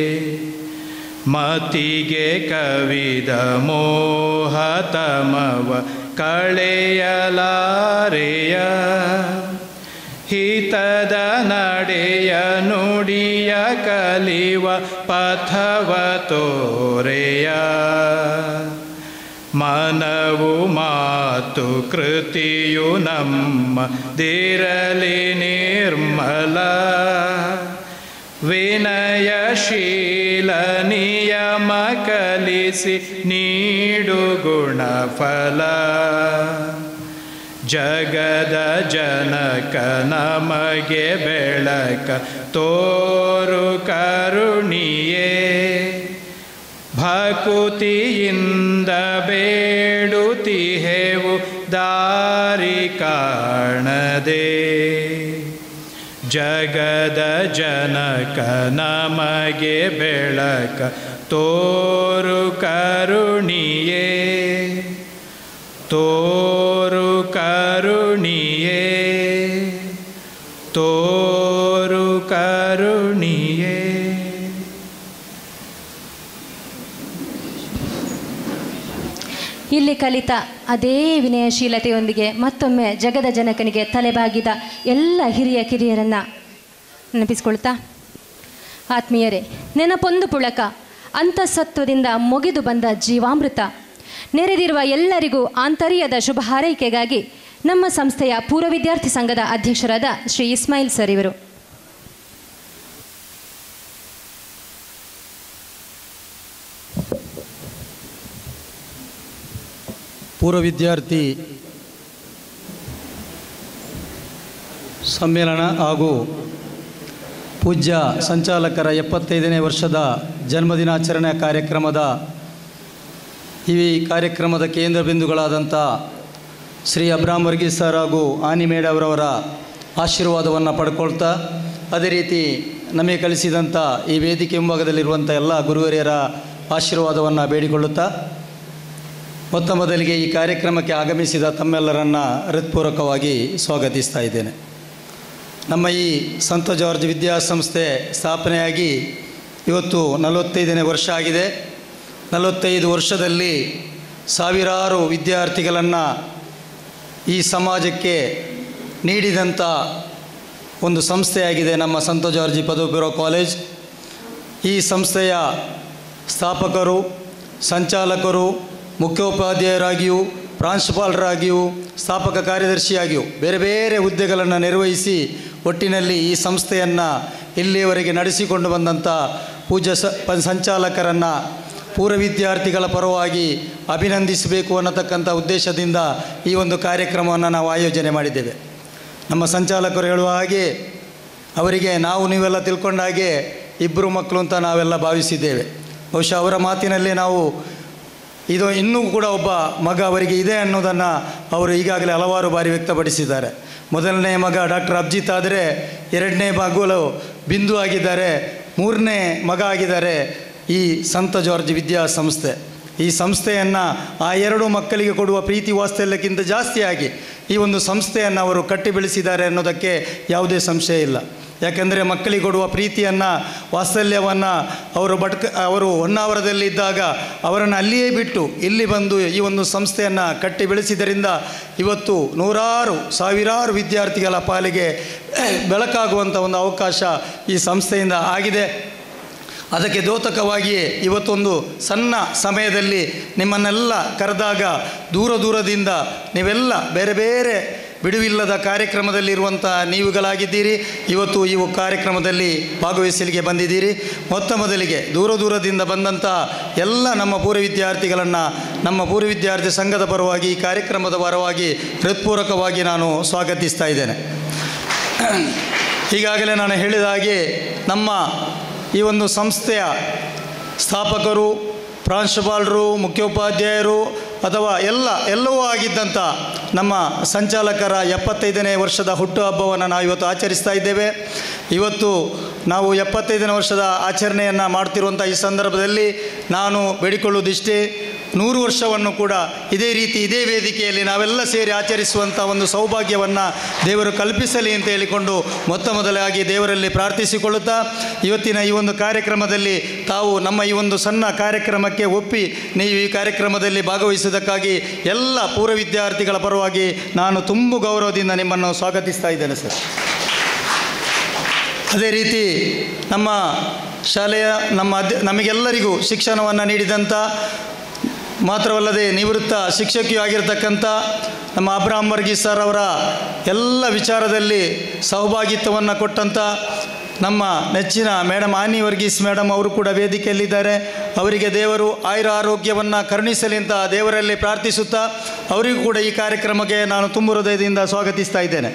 ಮತಿಗೆ ಕವಿದ ಮೋಹತಮವ ಕಳೆಯಲಾರೆಯ ಹಿತದ ನಡೆಯ ನುಡಿಯ ಕಲಿವ ಪಥವ ತೋರೆಯ ಮನವು ಮಾತು ಕೃತಿಯು ನಮ್ಮ ದಿರಲಿ ನಿರ್ಮಲ ವಿನಯಶೀಲ ನಿಯಮ ಕಲಿಸಿ ನೀಡು ಗುಣಫಲ ಜಗದ ಜನಕ ನಮಗೆ ಬೆಳಕ ತೋರು ಕರುಣಿಯೇ ಭಕುತಿಯಿಂದ ಬೇಡುತ್ತಿಹೆವು ದಾರಿ ಕಾಣದೆ ಜಗದ ಜನಕ ನಮಗೆ ಬೆಳಕ ತೋರು ಕರುಣಿಯೇ ತೋರು ಕರುಣಿಯೇ ತೋರು ಕರುಣಿಯೇ ಇಲ್ಲಿ ಕಲಿತ ಅದೇ ವಿನಯಶೀಲತೆಯೊಂದಿಗೆ ಮತ್ತೊಮ್ಮೆ ಜಗದ ಜನಕನಿಗೆ ತಲೆಬಾಗಿದ ಎಲ್ಲ ಹಿರಿಯ ಕಿರಿಯರನ್ನು ನೆನಪಿಸ್ಕೊಳ್ತಾ ಆತ್ಮೀಯರೇ ನೆನಪೊಂದು ಪುಳಕ ಅಂತಸತ್ವದಿಂದ ಮೊಗೆದು ಬಂದ ಜೀವಾಮೃತ ನೆರೆದಿರುವ ಎಲ್ಲರಿಗೂ ಆಂತರ್ಯದ ಶುಭ ಹಾರೈಕೆಗಾಗಿ ನಮ್ಮ ಸಂಸ್ಥೆಯ ಪೂರ್ವ ವಿದ್ಯಾರ್ಥಿ ಸಂಘದ ಅಧ್ಯಕ್ಷರಾದ ಶ್ರೀ ಇಸ್ಮಾಯಿಲ್ ಸರ್ ಇವರು ಪೂರ್ವ ವಿದ್ಯಾರ್ಥಿ ಸಮ್ಮೇಳನ ಹಾಗೂ ಪೂಜ್ಯ ಸಂಚಾಲಕರ ಎಪ್ಪತ್ತೈದನೇ ವರ್ಷದ ಜನ್ಮದಿನಾಚರಣೆ ಕಾರ್ಯಕ್ರಮದ ಈ ಕಾರ್ಯಕ್ರಮದ ಕೇಂದ್ರ ಬಿಂದುಗಳಾದಂಥ ಶ್ರೀ ಅಬ್ರಾಮ್ ವರ್ಗೀಸ್ ಸರ್ ಹಾಗೂ ಆನಿ ಮೇಡ್ ಅವರವರ ಆಶೀರ್ವಾದವನ್ನು ಪಡ್ಕೊಳ್ತಾ ಅದೇ ರೀತಿ ನಮಗೆ ಕಲಿಸಿದಂಥ ಈ ವೇದಿಕೆ ಮುಂಭಾಗದಲ್ಲಿರುವಂಥ ಎಲ್ಲ ಗುರುವರಿಯರ ಆಶೀರ್ವಾದವನ್ನು ಬೇಡಿಕೊಳ್ಳುತ್ತಾ ಮೊತ್ತ ಮೊದಲಿಗೆ ಈ ಕಾರ್ಯಕ್ರಮಕ್ಕೆ ಆಗಮಿಸಿದ ತಮ್ಮೆಲ್ಲರನ್ನು ಹೃತ್ಪೂರ್ವಕವಾಗಿ ಸ್ವಾಗತಿಸ್ತಾ ಇದ್ದೇನೆ ನಮ್ಮ ಈ ಸಂತ ಜಾರ್ಜ್ ವಿದ್ಯಾಸಂಸ್ಥೆ ಸ್ಥಾಪನೆಯಾಗಿ ಇವತ್ತು ನಲವತ್ತೈದನೇ ವರ್ಷ ಆಗಿದೆ ನಲವತ್ತೈದು ವರ್ಷದಲ್ಲಿ ಸಾವಿರಾರು ವಿದ್ಯಾರ್ಥಿಗಳನ್ನು ಈ ಸಮಾಜಕ್ಕೆ ನೀಡಿದಂಥ ಒಂದು ಸಂಸ್ಥೆಯಾಗಿದೆ ನಮ್ಮ ಸಂತ ಜಾರ್ಜಿ ಪದವಿ ಪೂರ್ವ ಕಾಲೇಜ್ ಈ ಸಂಸ್ಥೆಯ ಸ್ಥಾಪಕರು ಸಂಚಾಲಕರು ಮುಖ್ಯೋಪಾಧ್ಯಾಯರಾಗಿಯೂ ಪ್ರಾಂಶುಪಾಲರಾಗಿಯೂ ಸ್ಥಾಪಕ ಕಾರ್ಯದರ್ಶಿಯಾಗಿಯೂ ಬೇರೆ ಬೇರೆ ಹುದ್ದೆಗಳನ್ನು ನಿರ್ವಹಿಸಿ ಒಟ್ಟಿನಲ್ಲಿ ಈ ಸಂಸ್ಥೆಯನ್ನು ಇಲ್ಲಿಯವರೆಗೆ ನಡೆಸಿಕೊಂಡು ಬಂದಂಥ ಪೂಜ್ಯ ಸ ಪ ಸಂಚಾಲಕರನ್ನು ಪೂರ್ವ ವಿದ್ಯಾರ್ಥಿಗಳ ಪರವಾಗಿ ಅಭಿನಂದಿಸಬೇಕು ಅನ್ನತಕ್ಕಂಥ ಉದ್ದೇಶದಿಂದ ಈ ಒಂದು ಕಾರ್ಯಕ್ರಮವನ್ನು ನಾವು ಆಯೋಜನೆ ಮಾಡಿದ್ದೇವೆ ನಮ್ಮ ಸಂಚಾಲಕರು ಹೇಳುವ ಹಾಗೆ ಅವರಿಗೆ ನಾವು ನೀವೆಲ್ಲ ತಿಳ್ಕೊಂಡ ಹಾಗೆ ಇಬ್ಬರು ಮಕ್ಕಳು ಅಂತ ನಾವೆಲ್ಲ ಭಾವಿಸಿದ್ದೇವೆ ಬಹುಶಃ ಅವರ ಮಾತಿನಲ್ಲಿ ನಾವು ಇದು ಇನ್ನೂ ಕೂಡ ಒಬ್ಬ ಮಗ ಅವರಿಗೆ ಇದೆ ಅನ್ನೋದನ್ನು ಅವರು ಈಗಾಗಲೇ ಹಲವಾರು ಬಾರಿ ವ್ಯಕ್ತಪಡಿಸಿದ್ದಾರೆ ಮೊದಲನೇ ಮಗ ಡಾಕ್ಟರ್ ಅಬ್ಜಿತ್ ಆದರೆ ಎರಡನೇ ಮಗಳು ಬಿಂದು ಆಗಿದ್ದಾರೆ ಮೂರನೇ ಮಗ ಆಗಿದ್ದಾರೆ ಈ ಸಂತ ಜಾರ್ಜ್ ವಿದ್ಯಾಸಂಸ್ಥೆ ಈ ಸಂಸ್ಥೆಯನ್ನು ಆ ಎರಡು ಮಕ್ಕಳಿಗೆ ಕೊಡುವ ಪ್ರೀತಿ ವಾತ್ಸಲ್ಯಕ್ಕಿಂತ ಜಾಸ್ತಿಯಾಗಿ ಈ ಒಂದು ಸಂಸ್ಥೆಯನ್ನು ಅವರು ಕಟ್ಟಿ ಬೆಳೆಸಿದ್ದಾರೆ ಅನ್ನೋದಕ್ಕೆ ಯಾವುದೇ ಸಂಶಯ ಇಲ್ಲ ಯಾಕೆಂದರೆ ಮಕ್ಕಳಿಗೆ ಕೊಡುವ ಪ್ರೀತಿಯನ್ನು ವಾತ್ಸಲ್ಯವನ್ನು ಅವರು ಬಟ್ಕ ಅವರು ಹೊನ್ನಾವರದಲ್ಲಿದ್ದಾಗ ಅವರನ್ನು ಅಲ್ಲಿಯೇ ಬಿಟ್ಟು ಇಲ್ಲಿ ಬಂದು ಈ ಒಂದು ಸಂಸ್ಥೆಯನ್ನು ಕಟ್ಟಿ ಬೆಳೆಸಿದ್ದರಿಂದ ಇವತ್ತು ನೂರಾರು ಸಾವಿರಾರು ವಿದ್ಯಾರ್ಥಿಗಳ ಪಾಲಿಗೆ ಬೆಳಕಾಗುವಂಥ ಒಂದು ಅವಕಾಶ ಈ ಸಂಸ್ಥೆಯಿಂದ ಆಗಿದೆ ಅದಕ್ಕೆ ದ್ಯೋತಕವಾಗಿಯೇ ಇವತ್ತೊಂದು ಸಣ್ಣ ಸಮಯದಲ್ಲಿ ನಿಮ್ಮನ್ನೆಲ್ಲ ಕರೆದಾಗ ದೂರ ದೂರದಿಂದ ನೀವೆಲ್ಲ ಬೇರೆ ಬೇರೆ ಬಿಡುವಿಲ್ಲದ ಕಾರ್ಯಕ್ರಮದಲ್ಲಿರುವಂಥ ನೀವುಗಳಾಗಿದ್ದೀರಿ ಇವತ್ತು ಈ ಕಾರ್ಯಕ್ರಮದಲ್ಲಿ ಭಾಗವಹಿಸಲಿಕ್ಕೆ ಬಂದಿದ್ದೀರಿ ಮೊತ್ತ ಮೊದಲಿಗೆ ದೂರ ದೂರದಿಂದ ಬಂದಂಥ ಎಲ್ಲ ನಮ್ಮ ಪೂರ್ವ ವಿದ್ಯಾರ್ಥಿಗಳನ್ನು ನಮ್ಮ ಪೂರ್ವ ವಿದ್ಯಾರ್ಥಿ ಸಂಘದ ಪರವಾಗಿ ಈ ಕಾರ್ಯಕ್ರಮದ ಪರವಾಗಿ ಹೃತ್ಪೂರ್ವಕವಾಗಿ ನಾನು ಸ್ವಾಗತಿಸ್ತಾ ಇದ್ದೇನೆ ಈಗಾಗಲೇ ನಾನು ಹೇಳಿದ ಹಾಗೆ ನಮ್ಮ ಈ ಒಂದು ಸಂಸ್ಥೆಯ ಸ್ಥಾಪಕರು ಪ್ರಾಂಶುಪಾಲರು ಮುಖ್ಯೋಪಾಧ್ಯಾಯರು ಅಥವಾ ಎಲ್ಲ ಎಲ್ಲವೂ ಆಗಿದ್ದಂಥ ನಮ್ಮ ಸಂಚಾಲಕರ ಎಪ್ಪತ್ತೈದನೇ ವರ್ಷದ ಹುಟ್ಟುಹಬ್ಬವನ್ನು ನಾವು ಇವತ್ತು ಆಚರಿಸ್ತಾ ಇದ್ದೇವೆ ಇವತ್ತು ನಾವು ಎಪ್ಪತ್ತೈದನೇ ವರ್ಷದ ಆಚರಣೆಯನ್ನು ಮಾಡ್ತಿರುವಂಥ ಈ ಸಂದರ್ಭದಲ್ಲಿ ನಾನು ಬೇಡಿಕೊಳ್ಳುವುದಿಷ್ಟೇ ನೂರು ವರ್ಷವನ್ನು ಕೂಡ ಇದೇ ರೀತಿ ಇದೇ ವೇದಿಕೆಯಲ್ಲಿ ನಾವೆಲ್ಲ ಸೇರಿ ಆಚರಿಸುವಂಥ ಒಂದು ಸೌಭಾಗ್ಯವನ್ನು ದೇವರು ಕಲ್ಪಿಸಲಿ ಅಂತ ಹೇಳಿಕೊಂಡು ಮೊತ್ತ ಮೊದಲಾಗಿ ದೇವರಲ್ಲಿ ಪ್ರಾರ್ಥಿಸಿಕೊಳ್ಳುತ್ತಾ ಇವತ್ತಿನ ಈ ಒಂದು ಕಾರ್ಯಕ್ರಮದಲ್ಲಿ ತಾವು ನಮ್ಮ ಈ ಒಂದು ಸಣ್ಣ ಕಾರ್ಯಕ್ರಮಕ್ಕೆ ಒಪ್ಪಿ ನೀವು ಈ ಕಾರ್ಯಕ್ರಮದಲ್ಲಿ ಭಾಗವಹಿಸುವುದಕ್ಕಾಗಿ ಎಲ್ಲ ಪೂರ್ವ ವಿದ್ಯಾರ್ಥಿಗಳ ಪರವಾಗಿ ನಾನು ತುಂಬ ಗೌರವದಿಂದ ನಿಮ್ಮನ್ನು ಸ್ವಾಗತಿಸ್ತಾ ಇದ್ದೇನೆ ಸರ್ ಅದೇ ರೀತಿ ನಮ್ಮ ಶಾಲೆಯ ನಮ್ಮ ಅಧ್ಯ ನಮಗೆಲ್ಲರಿಗೂ ಶಿಕ್ಷಣವನ್ನು ನೀಡಿದಂಥ ಮಾತ್ರವಲ್ಲದೆ ನಿವೃತ್ತ ಶಿಕ್ಷಕಿಯೂ ಆಗಿರ್ತಕ್ಕಂಥ ನಮ್ಮ ಅಬ್ರಾಹಂ ವರ್ಗೀಸ್ ಸರ್ ಅವರ ಎಲ್ಲ ವಿಚಾರದಲ್ಲಿ ಸಹಭಾಗಿತ್ವವನ್ನು ಕೊಟ್ಟಂಥ ನಮ್ಮ ನೆಚ್ಚಿನ ಮೇಡಮ್ ಆನಿ ವರ್ಗೀಸ್ ಮೇಡಮ್ ಅವರು ಕೂಡ ವೇದಿಕೆಯಲ್ಲಿದ್ದಾರೆ ಅವರಿಗೆ ದೇವರು ಆಯುರ ಆರೋಗ್ಯವನ್ನು ಕರುಣಿಸಲಿ ಅಂತ ದೇವರಲ್ಲಿ ಪ್ರಾರ್ಥಿಸುತ್ತಾ ಅವರಿಗೂ ಕೂಡ ಈ ಕಾರ್ಯಕ್ರಮಕ್ಕೆ ನಾನು ತುಂಬ ಹೃದಯದಿಂದ ಸ್ವಾಗತಿಸ್ತಾ ಇದ್ದೇನೆ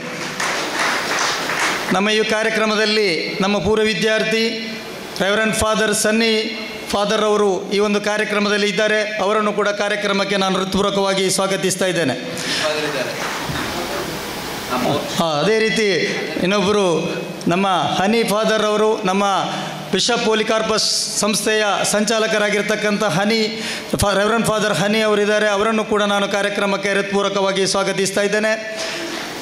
ನಮ್ಮ ಈ ಕಾರ್ಯಕ್ರಮದಲ್ಲಿ ನಮ್ಮ ಪೂರ್ವ ವಿದ್ಯಾರ್ಥಿ ರೆವರೆಂಟ್ ಫಾದರ್ ಸನ್ನಿ ಫಾದರ್ ಅವರು ಈ ಒಂದು ಕಾರ್ಯಕ್ರಮದಲ್ಲಿ ಇದ್ದಾರೆ ಅವರನ್ನು ಕೂಡ ಕಾರ್ಯಕ್ರಮಕ್ಕೆ ನಾನು ಹೃತ್ಪೂರ್ವಕವಾಗಿ ಸ್ವಾಗತಿಸ್ತಾ ಇದ್ದೇನೆ ಹಾಂ ಅದೇ ರೀತಿ ಇನ್ನೊಬ್ಬರು ನಮ್ಮ ಹನಿ ಫಾದರ್ ಅವರು ನಮ್ಮ ಬಿಷಪ್ ಪೋಲಿಕಾರ್ಪಸ್ ಸಂಸ್ಥೆಯ ಸಂಚಾಲಕರಾಗಿರ್ತಕ್ಕಂಥ ಹನಿ ಫಾ ರೆವರೆಂಟ್ ಫಾದರ್ ಹನಿ ಅವರಿದ್ದಾರೆ ಅವರನ್ನು ಕೂಡ ನಾನು ಕಾರ್ಯಕ್ರಮಕ್ಕೆ ಹೃತ್ಪೂರ್ವಕವಾಗಿ ಸ್ವಾಗತಿಸ್ತಾ ಇದ್ದೇನೆ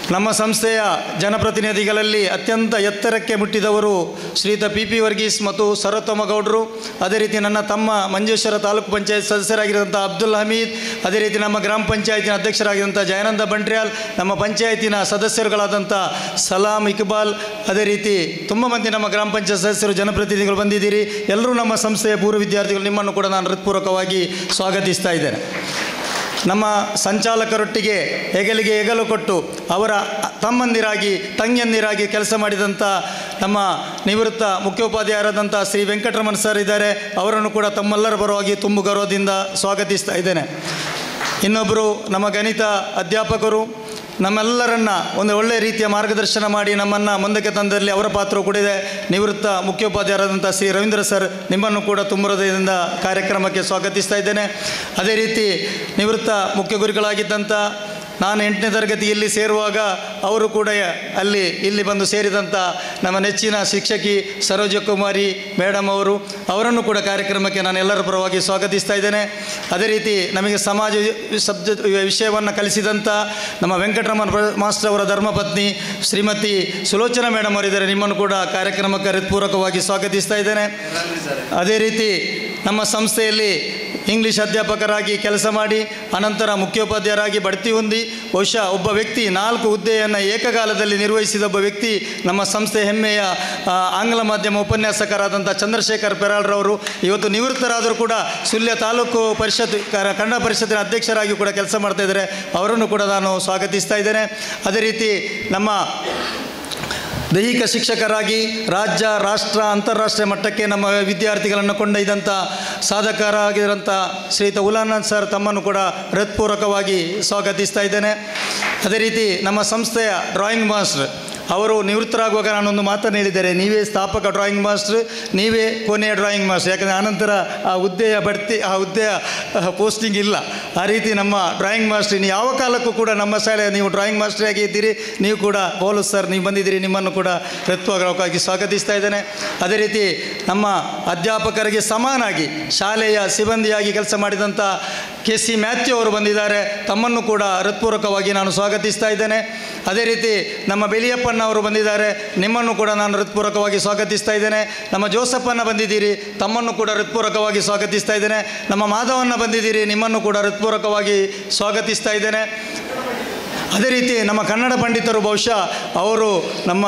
ನಮ್ಮ ಸಂಸ್ಥೆಯ ಜನಪ್ರತಿನಿಧಿಗಳಲ್ಲಿ ಅತ್ಯಂತ ಎತ್ತರಕ್ಕೆ ಮುಟ್ಟಿದವರು ಶ್ರೀಯುತ ಪಿ ಪಿ ವರ್ಗೀಸ್ ಮತ್ತು ಸರ್ವೋತ್ತಮ ಗೌಡರು ಅದೇ ರೀತಿ ನನ್ನ ತಮ್ಮ ಮಂಜೇಶ್ವರ ತಾಲೂಕು ಪಂಚಾಯತ್ ಸದಸ್ಯರಾಗಿರುವಂಥ ಅಬ್ದುಲ್ ಹಮೀದ್ ಅದೇ ರೀತಿ ನಮ್ಮ ಗ್ರಾಮ ಪಂಚಾಯತಿನ ಅಧ್ಯಕ್ಷರಾಗಿರುವಂಥ ಜಯಾನಂದ ಬಂಟ್ರ್ಯಾಲ್ ನಮ್ಮ ಪಂಚಾಯತಿನ ಸದಸ್ಯರುಗಳಾದಂಥ ಸಲಾಂ ಇಕ್ಬಾಲ್ ಅದೇ ರೀತಿ ತುಂಬ ಮಂದಿ ನಮ್ಮ ಗ್ರಾಮ ಪಂಚಾಯತ್ ಸದಸ್ಯರು ಜನಪ್ರತಿನಿಧಿಗಳು ಬಂದಿದ್ದೀರಿ ಎಲ್ಲರೂ ನಮ್ಮ ಸಂಸ್ಥೆಯ ಪೂರ್ವ ವಿದ್ಯಾರ್ಥಿಗಳು ನಿಮ್ಮನ್ನು ಕೂಡ ನಾನು ಹೃತ್ಪೂರ್ವಕವಾಗಿ ಸ್ವಾಗತಿಸ್ತಾ ಇದ್ದೇನೆ ನಮ್ಮ ಸಂಚಾಲಕರೊಟ್ಟಿಗೆ ಹೆಗಲಿಗೆ ಹೆಗಲು ಕೊಟ್ಟು ಅವರ ತಮ್ಮಂದಿರಾಗಿ ತಂಗಿಯಂದಿರಾಗಿ ಕೆಲಸ ಮಾಡಿದಂಥ ನಮ್ಮ ನಿವೃತ್ತ ಮುಖ್ಯೋಪಾಧ್ಯಾಯರಾದಂಥ ಶ್ರೀ ವೆಂಕಟರಮಣ ಸರ್ ಇದ್ದಾರೆ ಅವರನ್ನು ಕೂಡ ತಮ್ಮೆಲ್ಲರ ಪರವಾಗಿ ತುಂಬು ಗೌರವದಿಂದ ಸ್ವಾಗತಿಸ್ತಾ ಇದ್ದೇನೆ ಇನ್ನೊಬ್ಬರು ನಮ್ಮ ಗಣಿತ ಅಧ್ಯಾಪಕರು ನಮ್ಮೆಲ್ಲರನ್ನ ಒಂದು ಒಳ್ಳೆಯ ರೀತಿಯ ಮಾರ್ಗದರ್ಶನ ಮಾಡಿ ನಮ್ಮನ್ನು ಮುಂದಕ್ಕೆ ತಂದಲ್ಲಿ ಅವರ ಪಾತ್ರವು ಕೂಡ ಇದೆ ನಿವೃತ್ತ ಮುಖ್ಯೋಪಾಧ್ಯಾಯರಾದಂಥ ಶ್ರೀ ರವೀಂದ್ರ ಸರ್ ನಿಮ್ಮನ್ನು ಕೂಡ ತುಂಬ ಹೃದಯದಿಂದ ಕಾರ್ಯಕ್ರಮಕ್ಕೆ ಸ್ವಾಗತಿಸ್ತಾ ಇದ್ದೇನೆ ಅದೇ ರೀತಿ ನಿವೃತ್ತ ಮುಖ್ಯ ಗುರುಗಳಾಗಿದ್ದಂಥ ನಾನು ಎಂಟನೇ ತರಗತಿಯಲ್ಲಿ ಸೇರುವಾಗ ಅವರು ಕೂಡ ಅಲ್ಲಿ ಇಲ್ಲಿ ಬಂದು ಸೇರಿದಂಥ ನಮ್ಮ ನೆಚ್ಚಿನ ಶಿಕ್ಷಕಿ ಸರೋಜ ಕುಮಾರಿ ಮೇಡಮ್ ಅವರು ಅವರನ್ನು ಕೂಡ ಕಾರ್ಯಕ್ರಮಕ್ಕೆ ನಾನು ಎಲ್ಲರ ಪರವಾಗಿ ಸ್ವಾಗತಿಸ್ತಾ ಇದ್ದೇನೆ ಅದೇ ರೀತಿ ನಮಗೆ ಸಮಾಜ ಸಬ್ಜೆಕ್ಟ್ ವಿಷಯವನ್ನು ಕಲಿಸಿದಂಥ ನಮ್ಮ ವೆಂಕಟರಮಣ ಪ್ರ- ಮಾಸ್ಟರ್ ಅವರ ಧರ್ಮಪತ್ನಿ ಶ್ರೀಮತಿ ಸುಲೋಚನಾ ಮೇಡಮ್ ಅವರಿದ್ದಾರೆ ನಿಮ್ಮನ್ನು ಕೂಡ ಕಾರ್ಯಕ್ರಮಕ್ಕೆ ಹೃತ್ಪೂರ್ವಕವಾಗಿ ಸ್ವಾಗತಿಸ್ತಾ ಇದ್ದೇನೆ ಅದೇ ರೀತಿ ನಮ್ಮ ಸಂಸ್ಥೆಯಲ್ಲಿ ಇಂಗ್ಲೀಷ್ ಅಧ್ಯಾಪಕರಾಗಿ ಕೆಲಸ ಮಾಡಿ ಅನಂತರ ಮುಖ್ಯೋಪಾಧ್ಯಾಯರಾಗಿ ಬಡ್ತಿ ಹೊಂದಿ ಬಹುಶಃ ಒಬ್ಬ ವ್ಯಕ್ತಿ ನಾಲ್ಕು ಹುದ್ದೆಯನ್ನು ಏಕಕಾಲದಲ್ಲಿ ನಿರ್ವಹಿಸಿದ ಒಬ್ಬ ವ್ಯಕ್ತಿ ನಮ್ಮ ಸಂಸ್ಥೆ ಹೆಮ್ಮೆಯ ಆ, ಆಂಗ್ಲ ಮಾಧ್ಯಮ ಉಪನ್ಯಾಸಕರಾದಂಥ ಚಂದ್ರಶೇಖರ್ ಪೆರಾಳ್ರವರು ಇವತ್ತು ನಿವೃತ್ತರಾದರೂ ಕೂಡ ಸುಳ್ಯ ತಾಲೂಕು ಪರಿಷತ್ ಕ- ಕನ್ನಡ ಪರಿಷತ್ತಿನ ಅಧ್ಯಕ್ಷರಾಗಿ ಕೂಡ ಕೆಲಸ ಮಾಡ್ತಾ ಇದ್ದಾರೆ ಅವರನ್ನು ಕೂಡ ನಾನು ಸ್ವಾಗತಿಸ್ತಾ ಇದ್ದೇನೆ ಅದೇ ರೀತಿ ನಮ್ಮ ದೈಹಿಕ ಶಿಕ್ಷಕರಾಗಿ ರಾಜ್ಯ ರಾಷ್ಟ್ರ ಅಂತಾರಾಷ್ಟ್ರೀಯ ಮಟ್ಟಕ್ಕೆ ನಮ್ಮ ವಿದ್ಯಾರ್ಥಿಗಳನ್ನು ಕೊಂಡೊಯ್ದಂಥ ಸಾಧಕರಾಗಿರೋಂಥ ಶ್ರೀಯುತ ಉಲಾನಂದ್ ಸರ್ ತಮ್ಮನ್ನು ಕೂಡ ಹೃತ್ಪೂರ್ವಕವಾಗಿ ಸ್ವಾಗತಿಸ್ತಾ ಇದ್ದೇನೆ ಅದೇ ರೀತಿ ನಮ್ಮ ಸಂಸ್ಥೆಯ ಡ್ರಾಯಿಂಗ್ ಮಾಸ್ಟರ್ ಅವರು ನಿವೃತ್ತರಾಗುವಾಗ ನಾನೊಂದು ಮಾತನ್ನು ಹೇಳಿದ್ದಾರೆ ನೀವೇ ಸ್ಥಾಪಕ ಡ್ರಾಯಿಂಗ್ ಮಾಸ್ಟರ್ ನೀವೇ ಕೊನೆಯ ಡ್ರಾಯಿಂಗ್ ಮಾಸ್ಟರ್ ಯಾಕಂದರೆ ಆನಂತರ ಆ ಹುದ್ದೆಯ ಬಡ್ತಿ ಆ ಹುದ್ದೆಯ ಪೋಸ್ಟಿಂಗ್ ಇಲ್ಲ ಆ ರೀತಿ ನಮ್ಮ ಡ್ರಾಯಿಂಗ್ ಮಾಸ್ಟರ್ ಇನ್ನು ಯಾವ ಕಾಲಕ್ಕೂ ಕೂಡ ನಮ್ಮ ಶಾಲೆಯ ನೀವು ಡ್ರಾಯಿಂಗ್ ಮಾಸ್ಟರ್ ಆಗಿ ಇದ್ದೀರಿ ನೀವು ಕೂಡ ಪೋಲು ಸರ್ ನೀವು ಬಂದಿದ್ದೀರಿ ನಿಮ್ಮನ್ನು ಕೂಡ ಹೃತ್ಪೂರ್ವಕವಾಗಿ ಸ್ವಾಗತಿಸ್ತಾ ಇದ್ದೇನೆ ಅದೇ ರೀತಿ ನಮ್ಮ ಅಧ್ಯಾಪಕರಿಗೆ ಸಮಾನಾಗಿ ಶಾಲೆಯ ಸಿಬ್ಬಂದಿಯಾಗಿ ಕೆಲಸ ಮಾಡಿದಂಥ ಕೆ ಸಿ ಮ್ಯಾಥ್ಯೂ ಅವರು ಬಂದಿದ್ದಾರೆ ತಮ್ಮನ್ನು ಕೂಡ ಹೃತ್ಪೂರ್ವಕವಾಗಿ ನಾನು ಸ್ವಾಗತಿಸ್ತಾ ಇದ್ದೇನೆ ಅದೇ ರೀತಿ ನಮ್ಮ ಬೆಲಿಯಪ್ಪಣ್ಣ ಅವರು ಬಂದಿದ್ದಾರೆ ನಿಮ್ಮನ್ನು ಕೂಡ ನಾನು ಹೃತ್ಪೂರ್ವಕವಾಗಿ ಸ್ವಾಗತಿಸ್ತಾ ಇದ್ದೇನೆ ನಮ್ಮ ಜೋಸಪ್ಪಣ್ಣ ಬಂದಿದ್ದೀರಿ ತಮ್ಮನ್ನು ಕೂಡ ಹೃತ್ಪೂರ್ವಕವಾಗಿ ಸ್ವಾಗತಿಸ್ತಾ ಇದ್ದೇನೆ ನಮ್ಮ ಮಾಧವನ್ನ ಬಂದಿದ್ದೀರಿ ನಿಮ್ಮನ್ನು ಕೂಡ ಹೃತ್ಪೂರ್ವಕವಾಗಿ ಸ್ವಾಗತಿಸ್ತಾ ಇದ್ದೇನೆ ಅದೇ ರೀತಿ ನಮ್ಮ ಕನ್ನಡ ಪಂಡಿತರು ಬಹುಶಃ ಅವರು ನಮ್ಮ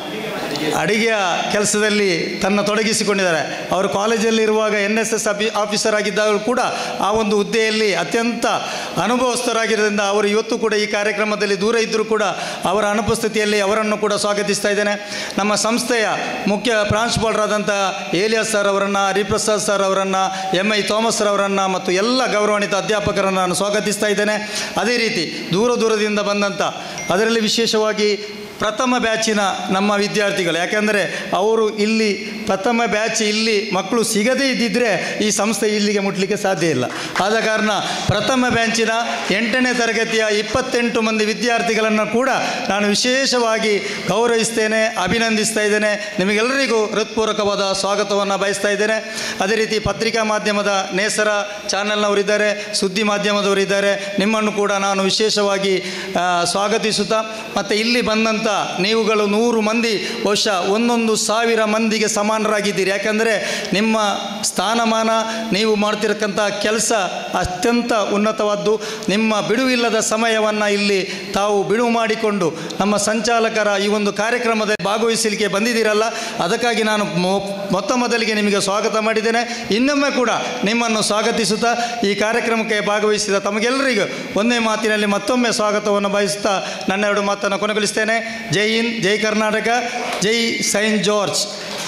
ಅಡಿಗೆಯ ಕೆಲಸದಲ್ಲಿ ತನ್ನ ತೊಡಗಿಸಿಕೊಂಡಿದ್ದಾರೆ ಅವರು ಕಾಲೇಜಲ್ಲಿ ಇರುವಾಗ ಎನ್ ಎಸ್ ಎಸ್ ಅಫಿ ಆಫೀಸರ್ ಆಗಿದ್ದಾಗಲೂ ಕೂಡ ಆ ಒಂದು ಹುದ್ದೆಯಲ್ಲಿ ಅತ್ಯಂತ ಅನುಭವಸ್ಥರಾಗಿರೋದ್ರಿಂದ ಅವರು ಇವತ್ತು ಕೂಡ ಈ ಕಾರ್ಯಕ್ರಮದಲ್ಲಿ ದೂರ ಇದ್ದರೂ ಕೂಡ ಅವರ ಅನುಪಸ್ಥಿತಿಯಲ್ಲಿ ಅವರನ್ನು ಕೂಡ ಸ್ವಾಗತಿಸ್ತಾ ಇದ್ದೇನೆ ನಮ್ಮ ಸಂಸ್ಥೆಯ ಮುಖ್ಯ ಪ್ರಾಂಶುಪಾಲರಾದಂಥ ಏಲಿಯಾಸ್ ಸರ್ ಅವರನ್ನು ಹರಿಪ್ರಸಾದ್ ಸರ್ ಅವರನ್ನು ಎಮ್ ಐ ಥಾಮಸ್ ಅವರನ್ನು ಮತ್ತು ಎಲ್ಲ ಗೌರವಾನ್ವಿತ ಅಧ್ಯಾಪಕರನ್ನು ನಾನು ಸ್ವಾಗತಿಸ್ತಾ ಇದ್ದೇನೆ ಅದೇ ರೀತಿ ದೂರ ದೂರದಿಂದ ಬಂದಂಥ ಅದರಲ್ಲಿ ವಿಶೇಷವಾಗಿ ಪ್ರಥಮ ಬ್ಯಾಚಿನ ನಮ್ಮ ವಿದ್ಯಾರ್ಥಿಗಳು ಯಾಕೆಂದರೆ ಅವರು ಇಲ್ಲಿ ಪ್ರಥಮ ಬ್ಯಾಚ್ ಇಲ್ಲಿ ಮಕ್ಕಳು ಸಿಗದೇ ಇದ್ದಿದ್ದರೆ ಈ ಸಂಸ್ಥೆ ಇಲ್ಲಿಗೆ ಮುಟ್ಲಿಕ್ಕೆ ಸಾಧ್ಯ ಇಲ್ಲ ಆದ ಕಾರಣ ಪ್ರಥಮ ಬ್ಯಾಂಚಿನ ಎಂಟನೇ ತರಗತಿಯ ಇಪ್ಪತ್ತೆಂಟು ಮಂದಿ ವಿದ್ಯಾರ್ಥಿಗಳನ್ನು ಕೂಡ ನಾನು ವಿಶೇಷವಾಗಿ ಗೌರವಿಸ್ತೇನೆ ಅಭಿನಂದಿಸ್ತಾ ಇದ್ದೇನೆ ನಿಮಗೆಲ್ಲರಿಗೂ ಹೃತ್ಪೂರ್ವಕವಾದ ಸ್ವಾಗತವನ್ನು ಬಯಸ್ತಾ ಇದ್ದೇನೆ ಅದೇ ರೀತಿ ಪತ್ರಿಕಾ ಮಾಧ್ಯಮದ ನೇಸರ ಚಾನೆಲ್ನವರಿದ್ದಾರೆ ಸುದ್ದಿ ಮಾಧ್ಯಮದವರಿದ್ದಾರೆ ನಿಮ್ಮನ್ನು ಕೂಡ ನಾನು ವಿಶೇಷವಾಗಿ ಆ, ಸ್ವಾಗತಿಸುತ್ತಾ ಮತ್ತು ಇಲ್ಲಿ ಬಂದಂಥ ನೀವುಗಳು ನೂರು ಮಂದಿ ಬಹುಶಃ ಒಂದೊಂದು ಸಾವಿರ ಮಂದಿಗೆ ಸಮಾನರಾಗಿದ್ದೀರಿ ಯಾಕಂದರೆ ನಿಮ್ಮ ಸ್ಥಾನಮಾನ ನೀವು ಮಾಡ್ತಿರಕ್ಕಂಥ ಕೆಲಸ ಅತ್ಯಂತ ಉನ್ನತವಾದ್ದು ನಿಮ್ಮ ಬಿಡುವಿಲ್ಲದ ಸಮಯವನ್ನು ಇಲ್ಲಿ ತಾವು ಬಿಡುವು ಮಾಡಿಕೊಂಡು ನಮ್ಮ ಸಂಚಾಲಕರ ಈ ಒಂದು ಕಾರ್ಯಕ್ರಮದಲ್ಲಿ ಭಾಗವಹಿಸಲಿಕ್ಕೆ ಬಂದಿದ್ದೀರಲ್ಲ ಅದಕ್ಕಾಗಿ ನಾನು ಮೊ- ಮೊತ್ತ ಮೊದಲಿಗೆ ನಿಮಗೆ ಸ್ವಾಗತ ಮಾಡಿದ್ದೇನೆ ಇನ್ನೊಮ್ಮೆ ಕೂಡ ನಿಮ್ಮನ್ನು ಸ್ವಾಗತಿಸುತ್ತಾ ಈ ಕಾರ್ಯಕ್ರಮಕ್ಕೆ ಭಾಗವಹಿಸಿದ ತಮಗೆಲ್ಲರಿಗೂ ಒಂದೇ ಮಾತಿನಲ್ಲಿ ಮತ್ತೊಮ್ಮೆ ಸ್ವಾಗತವನ್ನು ಬಯಸುತ್ತಾ ನನ್ನ ಎರಡು ಮಾತನ್ನು ಕೊನೆಗೊಳಿಸ್ತೇನೆ ಜೈ ಹಿಂದ್ ಜೈ ಕರ್ನಾಟಕ ಜೈ ಸೈಂಟ್ ಜಾರ್ಜ್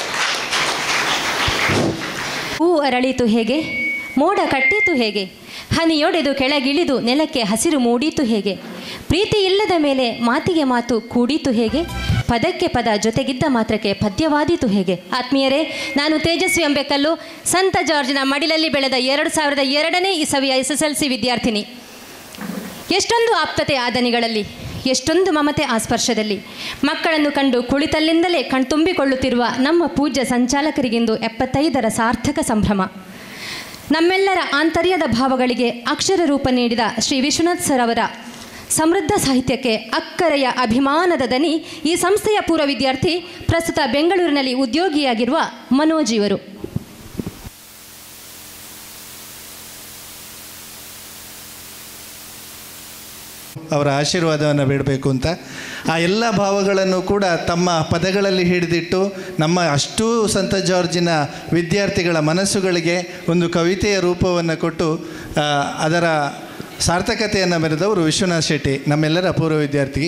ಹೂ ಅರಳಿತು ಹೇಗೆ ಮೋಡ ಕಟ್ಟಿತು ಹೇಗೆ ಹನಿಯೊಡೆದು ಕೆಳಗಿಳಿದು ನೆಲಕ್ಕೆ ಹಸಿರು ಮೂಡಿತು ಹೇಗೆ ಪ್ರೀತಿ ಇಲ್ಲದ ಮೇಲೆ ಮಾತಿಗೆ ಮಾತು ಕೂಡಿತು ಹೇಗೆ ಪದಕ್ಕೆ ಪದ ಜೊತೆಗಿದ್ದ ಮಾತ್ರಕ್ಕೆ ಪದ್ಯವಾದೀತು ಹೇಗೆ ಆತ್ಮೀಯರೇ ನಾನು ತೇಜಸ್ವಿ ಅಂಬೇಕಲ್ಲು ಸಂತ ಜಾರ್ಜ್ನ ಮಡಿಲಲ್ಲಿ ಬೆಳೆದ ಎರಡು ಸಾವಿರದ ಎರಡನೇ ಇಸವಿಯ ಎಸ್ ಎಸ್ ಎಲ್ ಸಿ ವಿದ್ಯಾರ್ಥಿನಿ ಎಷ್ಟೊಂದು ಆಪ್ತತೆ ಆದನಿಗಳಲ್ಲಿ ಎಷ್ಟೊಂದು ಮಮತೆ ಆ ಸ್ಪರ್ಶದಲ್ಲಿ ಮಕ್ಕಳನ್ನು ಕಂಡು ಕುಳಿತಲ್ಲಿಂದಲೇ ಕಣ್ತುಂಬಿಕೊಳ್ಳುತ್ತಿರುವ ನಮ್ಮ ಪೂಜ್ಯ ಸಂಚಾಲಕರಿಗಿಂದು ಎಪ್ಪತ್ತೈದರ ಸಾರ್ಥಕ ಸಂಭ್ರಮ ನಮ್ಮೆಲ್ಲರ ಆಂತರ್ಯದ ಭಾವಗಳಿಗೆ ಅಕ್ಷರ ರೂಪ ನೀಡಿದ ಶ್ರೀ ವಿಶ್ವನಾಥ್ ಸರ್ ಅವರ ಸಮೃದ್ಧ ಸಾಹಿತ್ಯಕ್ಕೆ ಅಕ್ಕರೆಯ ಅಭಿಮಾನದ ದನಿ ಈ ಸಂಸ್ಥೆಯ ಪೂರ್ವ ವಿದ್ಯಾರ್ಥಿ ಪ್ರಸ್ತುತ ಬೆಂಗಳೂರಿನಲ್ಲಿ ಉದ್ಯೋಗಿಯಾಗಿರುವ ಮನೋಜ್ ಇವರು ಅವರ ಆಶೀರ್ವಾದವನ್ನು ಬೇಡಬೇಕು ಅಂತ ಆ ಎಲ್ಲ ಭಾವಗಳನ್ನು ಕೂಡ ತಮ್ಮ ಪದಗಳಲ್ಲಿ ಹಿಡಿದಿಟ್ಟು ನಮ್ಮ ಅಷ್ಟೂ ಸಂತ ಜಾರ್ಜಿನ ವಿದ್ಯಾರ್ಥಿಗಳ ಮನಸ್ಸುಗಳಿಗೆ ಒಂದು ಕವಿತೆಯ ರೂಪವನ್ನು ಕೊಟ್ಟು ಆ, ಅದರ ಸಾರ್ಥಕತೆಯನ್ನು ಮೆರೆದವರು ವಿಶ್ವನಾಥ್ ಶೆಟ್ಟಿ ನಮ್ಮೆಲ್ಲರ ಪೂರ್ವ ವಿದ್ಯಾರ್ಥಿ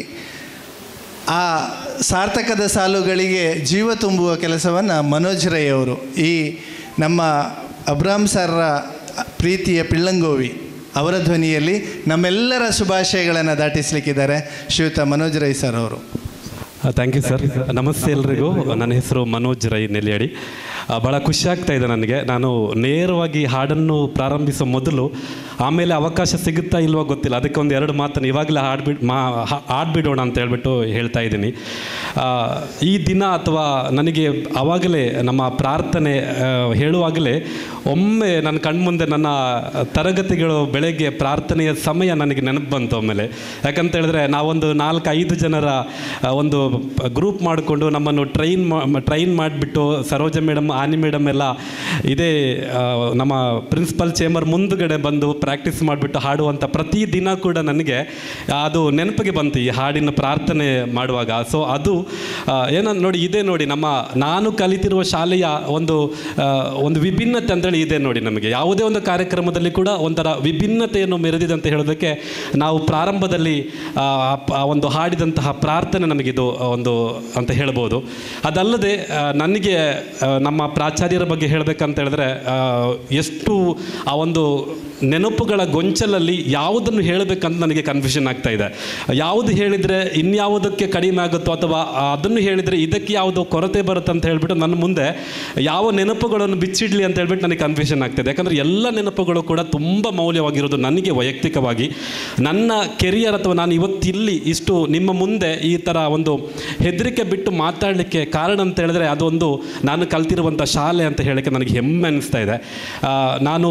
ಆ ಸಾರ್ಥಕದ ಸಾಲುಗಳಿಗೆ ಜೀವ ತುಂಬುವ ಕೆಲಸವನ್ನು ಮನೋಜ್ ರೈ ಅವರು ಈ ನಮ್ಮ ಅಬ್ರಾಮ್ ಸರ್ರ ಪ್ರೀತಿಯ ಪಿಳ್ಳಂಗೋವಿ ಅವರ ಧ್ವನಿಯಲ್ಲಿ ನಮ್ಮೆಲ್ಲರ ಶುಭಾಶಯಗಳನ್ನು ದಾಟಿಸ್ಲಿಕ್ಕಿದ್ದಾರೆ ಶ್ರೀಯುತ ಮನೋಜ್ ರೈ ಸರ್ ಅವರು ಥ್ಯಾಂಕ್ ಯು ಸರ್ ನಮಸ್ತೆ ಎಲ್ರಿಗೂ ನನ್ನ ಹೆಸರು ಮನೋಜ್ ರೈ ನೆಲ್ಲಿಯಡಿ ಆ, ಭಾಳ ಖುಷಿ ಆಗ್ತಾ ಇದೆ ನನಗೆ ನಾನು ನೇರವಾಗಿ ಹಾಡನ್ನು ಪ್ರಾರಂಭಿಸೋ ಮೊದಲು ಆಮೇಲೆ ಅವಕಾಶ ಸಿಗುತ್ತಾ ಇಲ್ವೋ ಗೊತ್ತಿಲ್ಲ ಅದಕ್ಕೆ ಒಂದು ಎರಡು ಮಾತನ್ನು ಇವಾಗಲೇ ಹಾಡ್ಬಿಡ್ ಮಾ ಹಾ- ಹಾಡ್ಬಿಡೋಣ ಅಂತ ಹೇಳ್ಬಿಟ್ಟು ಹೇಳ್ತಾ ಇದ್ದೀನಿ ಆ, ಈ ದಿನ ಅಥವಾ ನನಗೆ ಆವಾಗಲೇ ನಮ್ಮ ಪ್ರಾರ್ಥನೆ ಆ, ಹೇಳುವಾಗಲೇ ಒಮ್ಮೆ ನನ್ನ ಕಣ್ಮುಂದೆ ನನ್ನ ತರಗತಿಗಳು ಬೆಳಗ್ಗೆ ಪ್ರಾರ್ಥನೆಯ ಸಮಯ ನನಗೆ ನೆನಪು ಬಂತು ಆಮೇಲೆ ಯಾಕಂತ ಹೇಳಿದ್ರೆ ನಾವೊಂದು ನಾಲ್ಕು ಐದು ಜನರ ಆ, ಒಂದು ಗ್ರೂಪ್ ಮಾಡಿಕೊಂಡು ನಮ್ಮನ್ನು ಟ್ರೈನ್ ಟ್ರೈನ್ ಮಾಡಿಬಿಟ್ಟು ಸರೋಜ ಮೇಡಮ್ ಆನಿ ಮೇಡಮ್ ಎಲ್ಲ ಇದೇ ಆ, ನಮ್ಮ ಪ್ರಿನ್ಸಿಪಲ್ ಚೇಂಬರ್ ಮುಂದುಗಡೆ ಬಂದು ಪ್ರಾಕ್ಟೀಸ್ ಮಾಡಿಬಿಟ್ಟು ಹಾಡುವಂಥ ಪ್ರತಿ ದಿನ ಕೂಡ ನನಗೆ ಅದು ನೆನಪಿಗೆ ಬಂತು ಈ ಹಾಡಿನ ಪ್ರಾರ್ಥನೆ ಮಾಡುವಾಗ ಸೊ ಅದು ಆ, ಏನಂತ ನೋಡಿ ಇದೇ ನೋಡಿ ನಮ್ಮ ನಾನು ಕಲಿತಿರುವ ಶಾಲೆಯ ಒಂದು ಆ, ಒಂದು ವಿಭಿನ್ನತೆ ಅಂತೇಳಿ ಇದೆ ನೋಡಿ ನಮಗೆ ಯಾವುದೇ ಒಂದು ಕಾರ್ಯಕ್ರಮದಲ್ಲಿ ಕೂಡ ಒಂಥರ ವಿಭಿನ್ನತೆಯನ್ನು ಮೆರೆದಿದೆ ಅಂತ ಹೇಳೋದಕ್ಕೆ ನಾವು ಪ್ರಾರಂಭದಲ್ಲಿ ಆ, ಪ- ಆ ಒಂದು ಹಾಡಿದಂತಹ ಪ್ರಾರ್ಥನೆ ನಮಗಿದು ಒಂದು ಅಂತ ಹೇಳ್ಬೋದು ಅದಲ್ಲದೆ ಆ, ನನಗೆ ಆ, ನಮ್ಮ ಪ್ರಾಚಾರ್ಯರ ಬಗ್ಗೆ ಹೇಳಬೇಕಂತ ಹೇಳಿದ್ರೆ ಆ, ಎಷ್ಟು ಆ ಒಂದು ನೆನಪುಗಳ ಗೊಂಚಲಲ್ಲಿ ಯಾವುದನ್ನು ಹೇಳಬೇಕಂತ ನನಗೆ ಕನ್ಫ್ಯೂಷನ್ ಆಗ್ತಾ ಇದೆ ಯಾವುದು ಹೇಳಿದರೆ ಇನ್ಯಾವುದಕ್ಕೆ ಕಡಿಮೆ ಆಗುತ್ತೋ ಅಥವಾ ಅದನ್ನು ಹೇಳಿದರೆ ಇದಕ್ಕೆ ಯಾವುದೋ ಕೊರತೆ ಬರುತ್ತೆ ಅಂತ ಹೇಳ್ಬಿಟ್ಟು ನನ್ನ ಮುಂದೆ ಯಾವ ನೆನಪುಗಳನ್ನು ಬಿಚ್ಚಿಡ್ಲಿ ಅಂತ ಹೇಳ್ಬಿಟ್ಟು ನನಗೆ ಕನ್ಫ್ಯೂಷನ್ ಆಗ್ತಿದೆ ಯಾಕಂದರೆ ಎಲ್ಲ ನೆನಪುಗಳು ಕೂಡ ತುಂಬ ಮೌಲ್ಯವಾಗಿರೋದು ನನಗೆ ವೈಯಕ್ತಿಕವಾಗಿ ನನ್ನ ಕೆರಿಯರ್ ಅಥವಾ ನಾನು ಇವತ್ತಿಲ್ಲಿ ಇಷ್ಟು ನಿಮ್ಮ ಮುಂದೆ ಈ ಥರ ಒಂದು ಹೆದರಿಕೆ ಬಿಟ್ಟು ಮಾತಾಡಲಿಕ್ಕೆ ಕಾರಣ ಅಂತ ಹೇಳಿದ್ರೆ ಅದೊಂದು ನಾನು ಕಲ್ತಿರುವಂಥ ಶಾಲೆ ಅಂತ ಹೇಳಕ್ಕೆ ನನಗೆ ಹೆಮ್ಮೆ ಅನಿಸ್ತಾ ಇದೆ ಆ, ನಾನು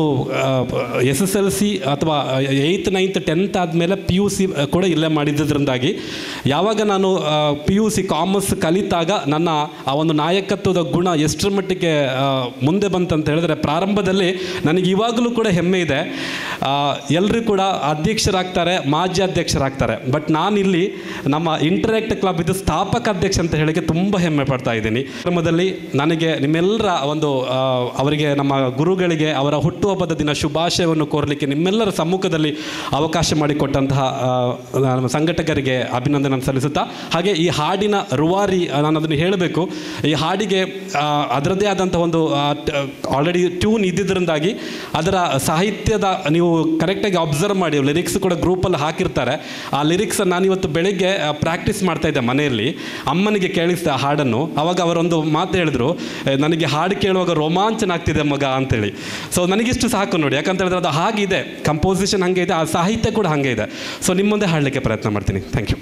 ಎಸ್ ಎಸ್ ಎಲ್ ಸಿ ಅಥವಾ ಏಯ್ತ್ ನೈನ್ತ್ ಟೆಂತ್ ಆದಮೇಲೆ ಪಿ ಯು ಸಿ ಕೂಡ ಇಲ್ಲೇ ಮಾಡಿದ್ದರಿಂದಾಗಿ ಯಾವಾಗ ನಾನು ಪಿ ಯು ಸಿ ಕಾಮರ್ಸ್ ಕಲಿತಾಗ ನನ್ನ ಆ ಒಂದು ನಾಯಕತ್ವದ ಗುಣ ಎಷ್ಟರ ಮಟ್ಟಿಗೆ ಆ, ಮುಂದೆ ಬಂತಂತ ಹೇಳಿದ್ರೆ ಪ್ರಾರಂಭದಲ್ಲಿ ನನಗೆ ಇವಾಗಲೂ ಕೂಡ ಹೆಮ್ಮೆ ಇದೆ ಎಲ್ಲರೂ ಕೂಡ ಅಧ್ಯಕ್ಷರಾಗ್ತಾರೆ ಮಾಜಿ ಅಧ್ಯಕ್ಷರಾಗ್ತಾರೆ ಬಟ್ ನಾನಿಲ್ಲಿ ನಮ್ಮ ಇಂಟರಾಕ್ಟ್ ಕ್ಲಬ್ ಇದು ಸ್ಥಾಪಕ ಅಧ್ಯಕ್ಷ ಅಂತ ಹೇಳಿಕ್ಕೆ ತುಂಬ ಹೆಮ್ಮೆ ಪಡ್ತಾ ಇದ್ದೀನಿ ಕ್ರಮದಲ್ಲಿ ನನಗೆ ನಿಮ್ಮೆಲ್ಲರ ಒಂದು ಆ, ಅವರಿಗೆ ನಮ್ಮ ಗುರುಗಳಿಗೆ ಅವರ ಹುಟ್ಟುಹಬ್ಬದ ದಿನ ಶುಭಾಶಯವನ್ನು ಕೋರಲಿಕ್ಕೆ ನಿಮ್ಮೆಲ್ಲರ ಸಮ್ಮುಖದಲ್ಲಿ ಅವಕಾಶ ಮಾಡಿಕೊಟ್ಟಂತಹ ಆ, ನಮ್ಮ ಸಂಘಟಕರಿಗೆ ಅಭಿನಂದನೆ ಸಲ್ಲಿಸುತ್ತಾ ಹಾಗೆ ಈ ಹಾಡಿನ ರುವಾರಿ ಆ, ನಾನು ಅದನ್ನು ಹೇಳಬೇಕು ಈ ಹಾಡಿಗೆ ಆ, ಅದರದ್ದೇ ಆದಂಥ ಒಂದು ಆಲ್ರೆಡಿ ಟ್ಯೂನ್ ಇದ್ದಿದ್ದರಿಂದಾಗಿ ಅದರ ಸಾಹಿತ್ಯದ ನೀವು ಕರೆಕ್ಟಾಗಿ ಅಬ್ಸರ್ವ್ ಮಾಡಿ ಲಿರಿಕ್ಸ್ ಕೂಡ ಗ್ರೂಪಲ್ಲಿ ಹಾಕಿರ್ತಾರೆ ಆ ಲಿರಿಕ್ಸ್ ನಾನಿವತ್ತು ಬೆಳಿಗ್ಗೆ ಪ್ರಾಕ್ಟೀಸ್ ಮಾಡ್ತಾ ಇದ್ದೆ ಮನೆಯಲ್ಲಿ ಅಮ್ಮನಿಗೆ ಕೇಳಿಸಿದೆ ಆ ಹಾಡನ್ನು ಅವಾಗ ಅವರೊಂದು ಮಾತು ಹೇಳಿದ್ರು "ಏ, ನನಗೆ ಹಾಡು ಕೇಳುವಾಗ ರೋಮಾಂಚನ ಆಗ್ತಿದೆ ಮಗ ಅಂತೇಳಿ ಸೊ ನನಗಿಷ್ಟು ಸಾಕು ನೋಡಿ ಯಾಕಂತ ಹೇಳಿದ್ರೆ ಅದು ಹಾಗಿದೆ ಕಂಪೋಸಿಷನ್ ಹಾಗೆ ಇದೆ ಆ ಸಾಹಿತ್ಯ ಕೂಡ ಹಾಗೆ ಇದೆ ಸೊ ನಿಮ್ಮ ಮುಂದೆ ಹಾಡಲಿಕ್ಕೆ ಪ್ರಯತ್ನ ಮಾಡ್ತೀನಿ thank you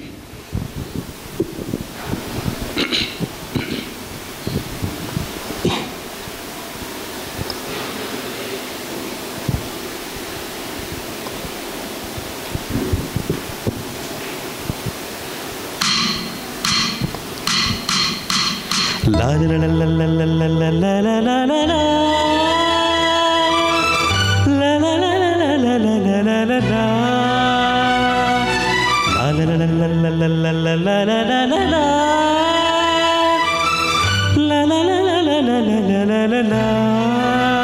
La la la la la la la la la la la la la La la la la la la la la la la la La la la la la la la la la la la la la la La la la la la la la la la la la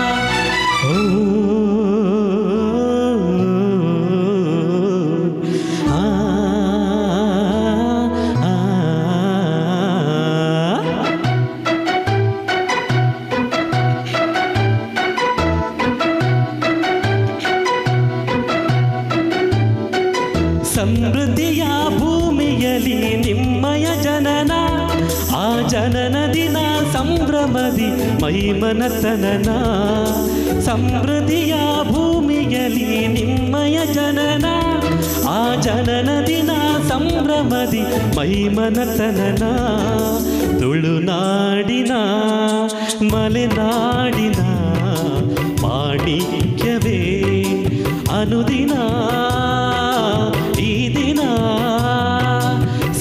ಸಮೃದ್ಧಿಯ ಭೂಮಿಯಲಿ ನಿಮ್ಮಯ ಜನನ ಆ ಜನನ ದಿನ ಸಂಭ್ರಮದಿ ಮೈಮನತನನ ಸಮೃದ್ಧಿಯ ಭೂಮಿಯಲಿ ನಿಮ್ಮಯ ಜನನ ಆ ಜನನ ದಿನ ಸಂಭ್ರಮದಿ ಮೈಮನತನನ ತುಳುನಾಡಿನ ಮಲೆನಾಡಿನ ಮಾಣಿಕ್ಯವೇ ಅನುದಿನ ಈ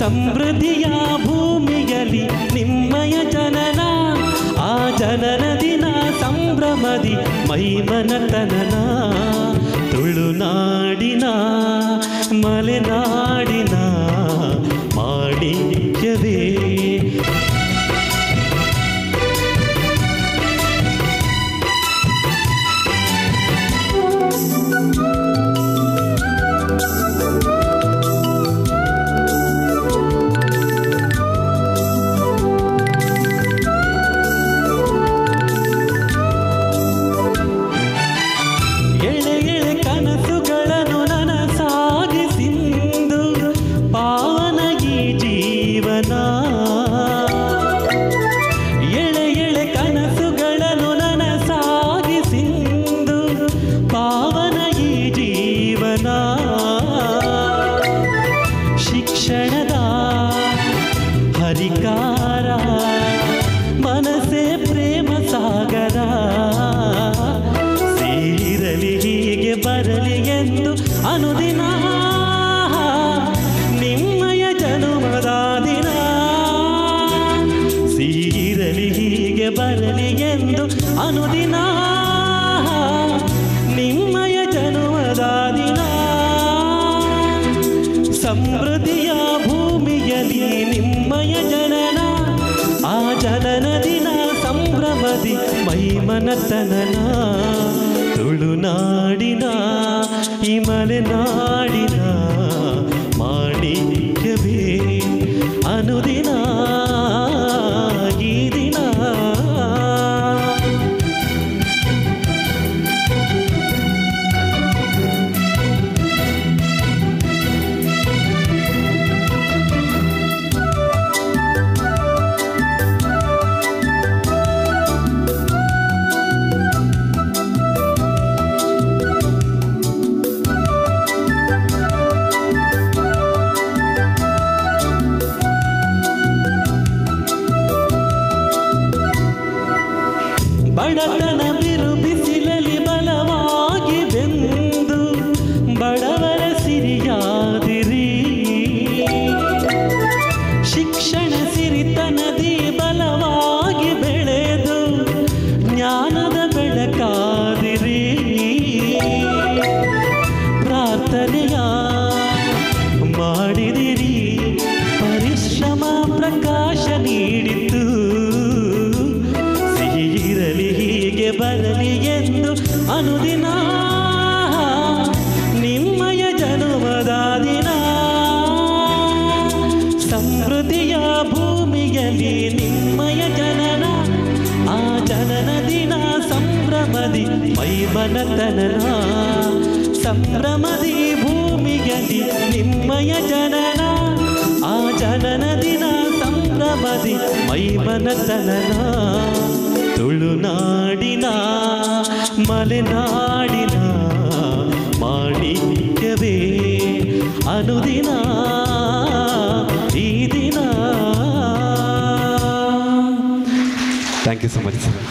ಸಮೃದ್ಧಿಯ ಭೂಮಿಯಲ್ಲಿ ನಿಮ್ಮಯ ಜನನ ಆ ಜನನ ದಿನ ಸಂಭ್ರಮದಿ ಮೈಮನತನನ ತುಳುನಾಡಿನ ಮಲೆನಾಡಿನ ಮಾಣಿಕ್ಯವೇ ಎಳೆ ಎಳೆ ಕನಸುಗಳನ್ನು ನನಸಾಗಿಸಿಂದು ಪಾವನ ಈ ಜೀವನ ಎಳೆ ಎಳೆ ಕನಸುಗಳನ್ನು ನನಸಾಗಿಸಿಂದು ಪಾವನ ಈ ಜೀವನ ಶಿಕ್ಷಣದ ಹರಿಕಾರ ಮನಸ್ಸೇ ಪ್ರೇಮ ಸಾಗರ ಸೇರಲಿ ಹೀಗೆ ಬರಲಿ ಎಂದು ಅನುದಿನ ನಿಮ್ಮಯ ಜನುಮದ ದಿನ ಸೀರಲಿ ಹೀಗೆ ಬರಲಿ ಎಂದು ಅನುದಿನ ನಿಮ್ಮಯ ಜನುಮದ ದಿನ ಸಮೃದ್ಧಿಯ ಭೂಮಿಯಲ್ಲಿ ನಿಮ್ಮಯ ಜನನ ಆ ಜನನ ದಿನ ಸಂಭ್ರಮದಿ ಮೈಮನತನನ ತುಳುನಾಡಿನ ಈ ಮಲೆನಾಡಿನ ಮಾಣಿಕ್ಯವೇ ಅನುದಿನ ಈ ದಿನ ಬಡತನ ಬಿರು ಬಿಸಿಲಲ್ಲಿ ಬಲವಾಗಿ ಬೆಂದು ಬಡವರ ಸಿರಿಯಾದಿರಿ ಶಿಕ್ಷಣ ಸಿರಿತನದಿ ಬಲವಾಗಿ ಬೆಳೆದು ಜ್ಞಾನದ ಬೆಳಕಾದಿರಿ ಪ್ರಾರ್ಥನೆಯ ಮಾಡಿದಿರಿ ಪರಿಶ್ರಮ ಪ್ರಕಾಶ ನೀಡಿತು ಸಿಹಿರಲಿ ಹೀಗೆ ಬರಲಿ ಎಂದು ಅನುದಿನ ನಿಮ್ಮಯ ಜನುಮದ ದಿನ ಸಮೃದ್ಧಿಯ ಭೂಮಿಯಲ್ಲಿ ನಿಮ್ಮಯ ಜನನ ಆ ಜನನ ದಿನ ಸಂಭ್ರಮದಿ ಮೈಮನತನನ ಸಂಭ್ರಮದಿ ಭೂಮಿಯಲ್ಲಿ ನಿಮ್ಮಯ ಜನನ ಆ ಜನನ ದಿನ ಸಂಭ್ರಮದಿ ಮೈಮನತನನ ತುಳುನಾಡಿನ ಮಲೆನಾಡಿನ ಮಾಣಿಕ್ಯವೇ ಅನುದಿನ ಈ ದಿನ thank you so much sir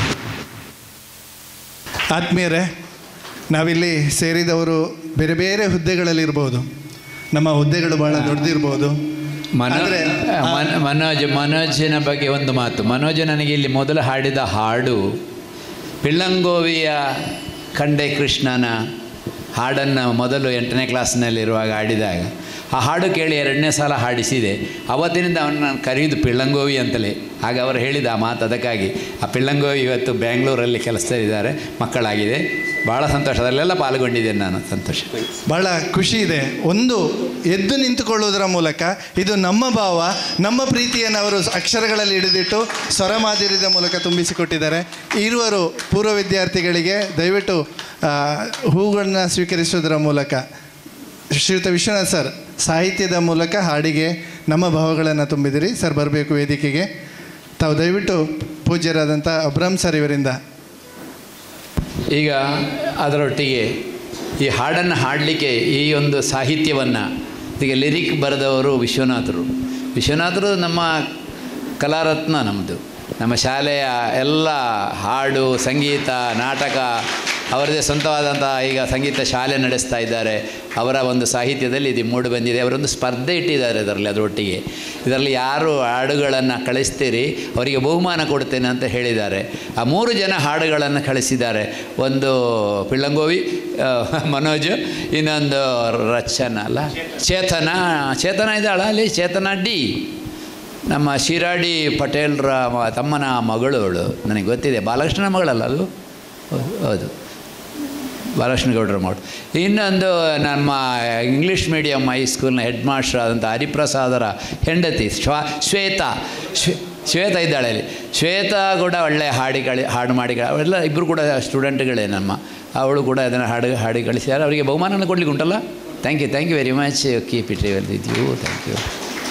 ಆತ್ಮೀಯರೇ ನಾವಿಲ್ಲಿ ಸೇರಿದವರು ಬೇರೆ ಬೇರೆ ಹುದ್ದೆಗಳಲ್ಲಿರ್ಬೋದು ನಮ್ಮ ಹುದ್ದೆಗಳು ಬಹಳ ದೊಡ್ಡದಿರ್ಬೋದು ಮನೋ ಆದ್ರೆ ಮನ- ಮನೋಜ್ ಮನೋಜನ ಬಗ್ಗೆ ಒಂದು ಮಾತು ಮನೋಜ್ ನನಗೆ ಇಲ್ಲಿ ಮೊದಲು ಹಾಡಿದ ಹಾಡು ಪಿಳ್ಳಂಗೋವಿಯ ಕಂಡೆ ಕೃಷ್ಣನ ಹಾಡನ್ನು ಮೊದಲು ಎಂಟನೇ ಕ್ಲಾಸ್ನಲ್ಲಿರುವಾಗ ಹಾಡಿದಾಗ ಆ ಹಾಡು ಕೇಳಿ ಎರಡನೇ ಸಲ ಹಾಡಿಸಿದೆ ಅವತ್ತಿನಿಂದ ಅವನು ನಾನು ಕರೆಯುವುದು ಪಿಳ್ಳಂಗೋವಿ ಅಂತಲೇ ಆಗ ಅವರು ಹೇಳಿದ ಆ ಮಾತು ಅದಕ್ಕಾಗಿ ಆ ಪಿಳ್ಳಂಗೋವಿ ಇವತ್ತು ಬ್ಯಾಂಗ್ಳೂರಲ್ಲಿ ಕೆಲಸದಲ್ಲಿದ್ದಾರೆ ಮಕ್ಕಳಾಗಿದೆ ಭಾಳ ಸಂತೋಷ ಅದರಲ್ಲೆಲ್ಲ ಪಾಲ್ಗೊಂಡಿದ್ದೇನೆ ನಾನು ಸಂತೋಷ ಬಹಳ ಖುಷಿ ಇದೆ ಒಂದು ಎದ್ದು ನಿಂತುಕೊಳ್ಳುವುದರ ಮೂಲಕ ಇದು ನಮ್ಮ ಭಾವ ನಮ್ಮ ಪ್ರೀತಿಯನ್ನು ಅವರು ಅಕ್ಷರಗಳಲ್ಲಿ ಹಿಡಿದಿಟ್ಟು ಸ್ವರಮಾಧುರ್ಯದ ಮೂಲಕ ತುಂಬಿಸಿಕೊಟ್ಟಿದ್ದಾರೆ ಇರುವರು ಪೂರ್ವ ವಿದ್ಯಾರ್ಥಿಗಳಿಗೆ ದಯವಿಟ್ಟು ಆ, ಹೂಗಳನ್ನ ಸ್ವೀಕರಿಸುವುದರ ಮೂಲಕ ಶ್ರೀಯುತ ವಿಶ್ವನಾಥ್ ಸರ್ ಸಾಹಿತ್ಯದ ಮೂಲಕ ಹಾಡಿಗೆ ನಮ್ಮ ಭಾವಗಳನ್ನು ತುಂಬಿದಿರಿ ಸರ್ ಬರಬೇಕು ವೇದಿಕೆಗೆ ತಾವು ದಯವಿಟ್ಟು ಪೂಜ್ಯರಾದಂಥ ಅಬ್ರಾಮ್ ಸರ್ ಇವರಿಂದ ಈಗ ಅದರೊಟ್ಟಿಗೆ ಈ ಹಾಡನ್ನು ಹಾಡಲಿಕ್ಕೆ ಈ ಒಂದು ಸಾಹಿತ್ಯವನ್ನು ಈಗ ಲಿರಿಕ್ ಬರೆದವರು ವಿಶ್ವನಾಥರು ವಿಶ್ವನಾಥರು ನಮ್ಮ ಕಲಾರತ್ನ ನಮ್ಮದು ನಮ್ಮ ಶಾಲೆಯ ಎಲ್ಲ ಹಾಡು ಸಂಗೀತ ನಾಟಕ ಅವರದೇ ಸ್ವಂತವಾದಂಥ ಈಗ ಸಂಗೀತ ಶಾಲೆ ನಡೆಸ್ತಾ ಇದ್ದಾರೆ ಅವರ ಒಂದು ಸಾಹಿತ್ಯದಲ್ಲಿ ಇದು ಮೂಡಿ ಬಂದಿದೆ ಅವರೊಂದು ಸ್ಪರ್ಧೆ ಇಟ್ಟಿದ್ದಾರೆ ಇದರಲ್ಲಿ ಅದರೊಟ್ಟಿಗೆ ಇದರಲ್ಲಿ ಯಾರು ಹಾಡುಗಳನ್ನು ಕಳಿಸ್ತೀರಿ ಅವರಿಗೆ ಬಹುಮಾನ ಕೊಡ್ತೇನೆ ಅಂತ ಹೇಳಿದ್ದಾರೆ ಆ ಮೂರು ಜನ ಹಾಡುಗಳನ್ನು ಕಳಿಸಿದ್ದಾರೆ ಒಂದು ಪಿಳ್ಳಂಗೋವಿ ಆ, ಮನೋಜ್ ಇನ್ನೊಂದು ರಚನ ಅಲ್ಲ ಚೇತನ ಚೇತನ ಇದ್ದಾಳ ಅಲ್ಲಿ ಚೇತನ ಡಿ ನಮ್ಮ ಶಿರಾಡಿ ಪಟೇಲ್ರ ಮ- ತಮ್ಮನ ಮಗಳು ಅವಳು ನನಗೆ ಗೊತ್ತಿದೆ ಬಾಲಕೃಷ್ಣನ ಮಗಳಲ್ಲ ಅದು ಹೌದು ಹೌದು ಬಾಲಕೃಷ್ಣ ಗೌಡ್ರ ಮಗಳು ಇನ್ನೊಂದು ನಮ್ಮ ಇಂಗ್ಲೀಷ್ ಮೀಡಿಯಮ್ ಹೈಸ್ಕೂಲ್ನ ಹೆಡ್ ಮಾಸ್ಟರ್ ಆದಂಥ ಹರಿಪ್ರಸಾದರ ಹೆಂಡತಿ ಶ್ವಾ ಶ್ವೇತಾ ಶ್ವೇ ಶ್ವೇತಾ ಇದ್ದಾಳೆ ಅಲ್ಲಿ ಶ್ವೇತಾ ಕೂಡ ಒಳ್ಳೆಯ ಹಾಡಿಗಳು ಹಾಡು ಮಾಡಿ ಅವೆಲ್ಲ ಇಬ್ಬರು ಕೂಡ ಸ್ಟೂಡೆಂಟ್ಗಳೇ ನಮ್ಮ ಅವಳು ಕೂಡ ಅದನ್ನು ಹಾಡು ಹಾಡಿ ಕಳಿಸಿದ್ದಾರೆ ಅವರಿಗೆ ಬಹುಮಾನನ ಕೊಡ್ಲಿಕ್ಕೆ ಉಂಟಲ್ಲ thank you thank you very much keep it with you thank you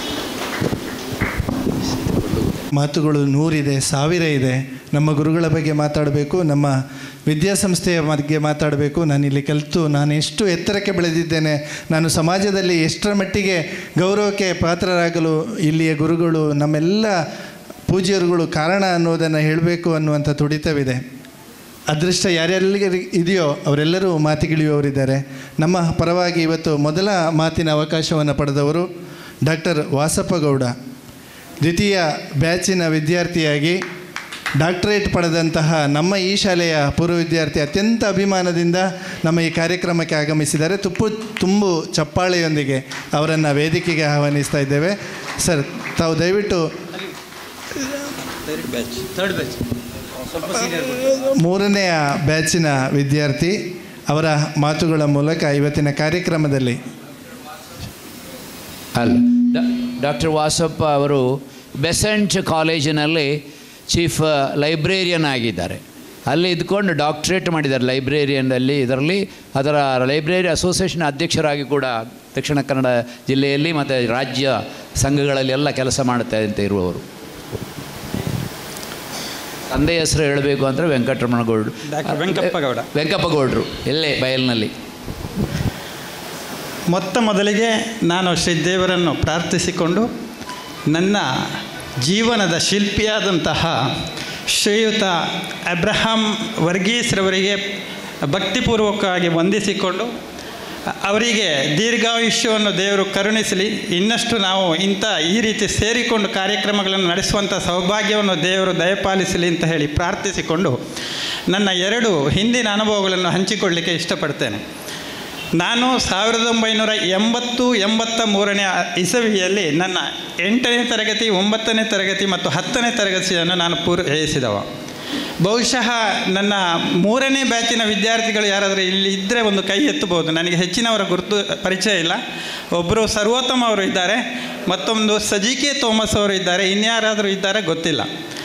ಮಾತುಗಳು ನೂರಿದೆ ಸಾವಿರ ಇದೆ ನಮ್ಮ ಗುರುಗಳ ಬಗ್ಗೆ ಮಾತಾಡಬೇಕು ನಮ್ಮ ವಿದ್ಯಾಸಂಸ್ಥೆಯ ಬಗ್ಗೆ ಮಾತಾಡಬೇಕು ನಾನು ಇಲ್ಲಿ ಕಲಿತು ನಾನು ಎಷ್ಟು ಎತ್ತರಕ್ಕೆ ಬೆಳೆದಿದ್ದೇನೆ ನಾನು ಸಮಾಜದಲ್ಲಿ ಎಷ್ಟರ ಮಟ್ಟಿಗೆ ಗೌರವಕ್ಕೆ ಪಾತ್ರರಾಗಲು ಇಲ್ಲಿಯ ಗುರುಗಳು ನಮ್ಮೆಲ್ಲ ಪೂಜ್ಯರುಗಳು ಕಾರಣ ಅನ್ನೋದನ್ನು ಹೇಳಬೇಕು ಅನ್ನುವಂಥ ತುಡಿತವಿದೆ ಅದೃಷ್ಟ ಯಾರ್ಯಾರಿಗೆ ಇದೆಯೋ ಅವರೆಲ್ಲರೂ ಮಾತಿಗಿಳಿಯುವವರಿದ್ದಾರೆ ನಮ್ಮ ಪರವಾಗಿ ಇವತ್ತು ಮೊದಲ ಮಾತಿನ ಅವಕಾಶವನ್ನು ಪಡೆದವರು ಡಾಕ್ಟರ್ ವಾಸಪ್ಪ ಗೌಡ ದ್ವಿತೀಯ ಬ್ಯಾಚಿನ ವಿದ್ಯಾರ್ಥಿಯಾಗಿ ಡಾಕ್ಟರೇಟ್ ಪಡೆದಂತಹ ನಮ್ಮ ಈ ಶಾಲೆಯ ಪೂರ್ವ ವಿದ್ಯಾರ್ಥಿ ಅತ್ಯಂತ ಅಭಿಮಾನದಿಂದ ನಮ್ಮ ಈ ಕಾರ್ಯಕ್ರಮಕ್ಕೆ ಆಗಮಿಸಿದ್ದಾರೆ ತುಪ್ಪು ತುಂಬು ಚಪ್ಪಾಳೆಯೊಂದಿಗೆ ಅವರನ್ನು ವೇದಿಕೆಗೆ ಆಹ್ವಾನಿಸ್ತಾ ಇದ್ದೇವೆ ಸರ್ ತಾವು ದಯವಿಟ್ಟು ಥರ್ಡ್ ಬ್ಯಾಚ್ ಸ್ವಲ್ಪ ಸೀನಿಯರ್ ಮೂರನೆಯ ಬ್ಯಾಚಿನ ವಿದ್ಯಾರ್ಥಿ ಅವರ ಮಾತುಗಳ ಮೂಲಕ ಇವತ್ತಿನ ಕಾರ್ಯಕ್ರಮದಲ್ಲಿ ಅಲ್ಲ ಡಾಕ್ಟರ್ ವಾಸಪ್ಪ ಅವರು ಬೆಸೆಂಟ್ ಕಾಲೇಜಿನಲ್ಲಿ ಚೀಫ್ ಲೈಬ್ರೇರಿಯನ್ ಆಗಿದ್ದಾರೆ ಅಲ್ಲಿ ಇದ್ಕೊಂಡು ಡಾಕ್ಟ್ರೇಟ್ ಮಾಡಿದ್ದಾರೆ ಲೈಬ್ರೇರಿಯನ್ನಲ್ಲಿ ಇದರಲ್ಲಿ ಅದರ ಲೈಬ್ರರಿ ಅಸೋಸಿಯೇಷನ್ ಅಧ್ಯಕ್ಷರಾಗಿ ಕೂಡ ದಕ್ಷಿಣ ಕನ್ನಡ ಜಿಲ್ಲೆಯಲ್ಲಿ ಮತ್ತು ರಾಜ್ಯ ಸಂಘಗಳಲ್ಲಿ ಎಲ್ಲ ಕೆಲಸ ಮಾಡ್ತಾ ಅಂತ ಇರುವವರು ತಂದೆ ಹೆಸರು ಹೇಳಬೇಕು ಅಂದರೆ ವೆಂಕಟರಮಣ ಗೌಡ್ರು ಡಾಕ್ಟರ್ ವೆಂಕಪ್ಪಗೌಡ ವೆಂಕಪ್ಪಗೌಡರು ಎಲ್ಲೇ ಬಯಲಿನಲ್ಲಿ ಮೊತ್ತ ಮೊದಲಿಗೆ ನಾನು ಶ್ರೀದೇವರನ್ನು ಪ್ರಾರ್ಥಿಸಿಕೊಂಡು ನನ್ನ ಜೀವನದ ಶಿಲ್ಪಿಯಾದಂತಹ ಶ್ರೀಯುತ ಅಬ್ರಹಾಂ ವರ್ಗೀಸ್ರವರಿಗೆ ಭಕ್ತಿಪೂರ್ವಕವಾಗಿ ವಂದಿಸಿಕೊಂಡು ಅವರಿಗೆ ದೀರ್ಘಾಯುಷ್ಯವನ್ನು ದೇವರು ಕರುಣಿಸಲಿ ಇನ್ನಷ್ಟು ನಾವು ಇಂಥ ಈ ರೀತಿ ಸೇರಿಕೊಂಡು ಕಾರ್ಯಕ್ರಮಗಳನ್ನು ನಡೆಸುವಂಥ ಸೌಭಾಗ್ಯವನ್ನು ದೇವರು ದಯಪಾಲಿಸಲಿ ಅಂತ ಹೇಳಿ ಪ್ರಾರ್ಥಿಸಿಕೊಂಡು ನನ್ನ ಎರಡು ಹಿಂದಿನ ಅನುಭವಗಳನ್ನು ಹಂಚಿಕೊಳ್ಳಲಿಕ್ಕೆ ಇಷ್ಟಪಡ್ತೇನೆ ನಾನು ಸಾವಿರದ ಒಂಬೈನೂರ ಎಂಬತ್ತು ಎಂಬತ್ತ ಮೂರನೇ ಇಸವಿಯಲ್ಲಿ ನನ್ನ ಎಂಟನೇ ತರಗತಿ ಒಂಬತ್ತನೇ ತರಗತಿ ಮತ್ತು ಹತ್ತನೇ ತರಗತಿಯನ್ನು ನಾನು ಪೂರೈಸಿದವ ಬಹುಶಃ ನನ್ನ ಮೂರನೇ ಬ್ಯಾಚಿನ ವಿದ್ಯಾರ್ಥಿಗಳು ಯಾರಾದರೂ ಇಲ್ಲಿ ಇದ್ದರೆ ಒಂದು ಕೈ ಎತ್ತಬಹುದು ನನಗೆ ಹೆಚ್ಚಿನವರ ಗುರುತು ಪರಿಚಯ ಇಲ್ಲ ಒಬ್ಬರು ಸರ್ವೋತ್ತಮ ಅವರು ಇದ್ದಾರೆ ಮತ್ತೊಂದು ಸಜಿಕೆ ಥೋಮಸ್ ಅವರು ಇದ್ದಾರೆ ಇನ್ಯಾರಾದರೂ ಇದ್ದಾರೆ ಗೊತ್ತಿಲ್ಲ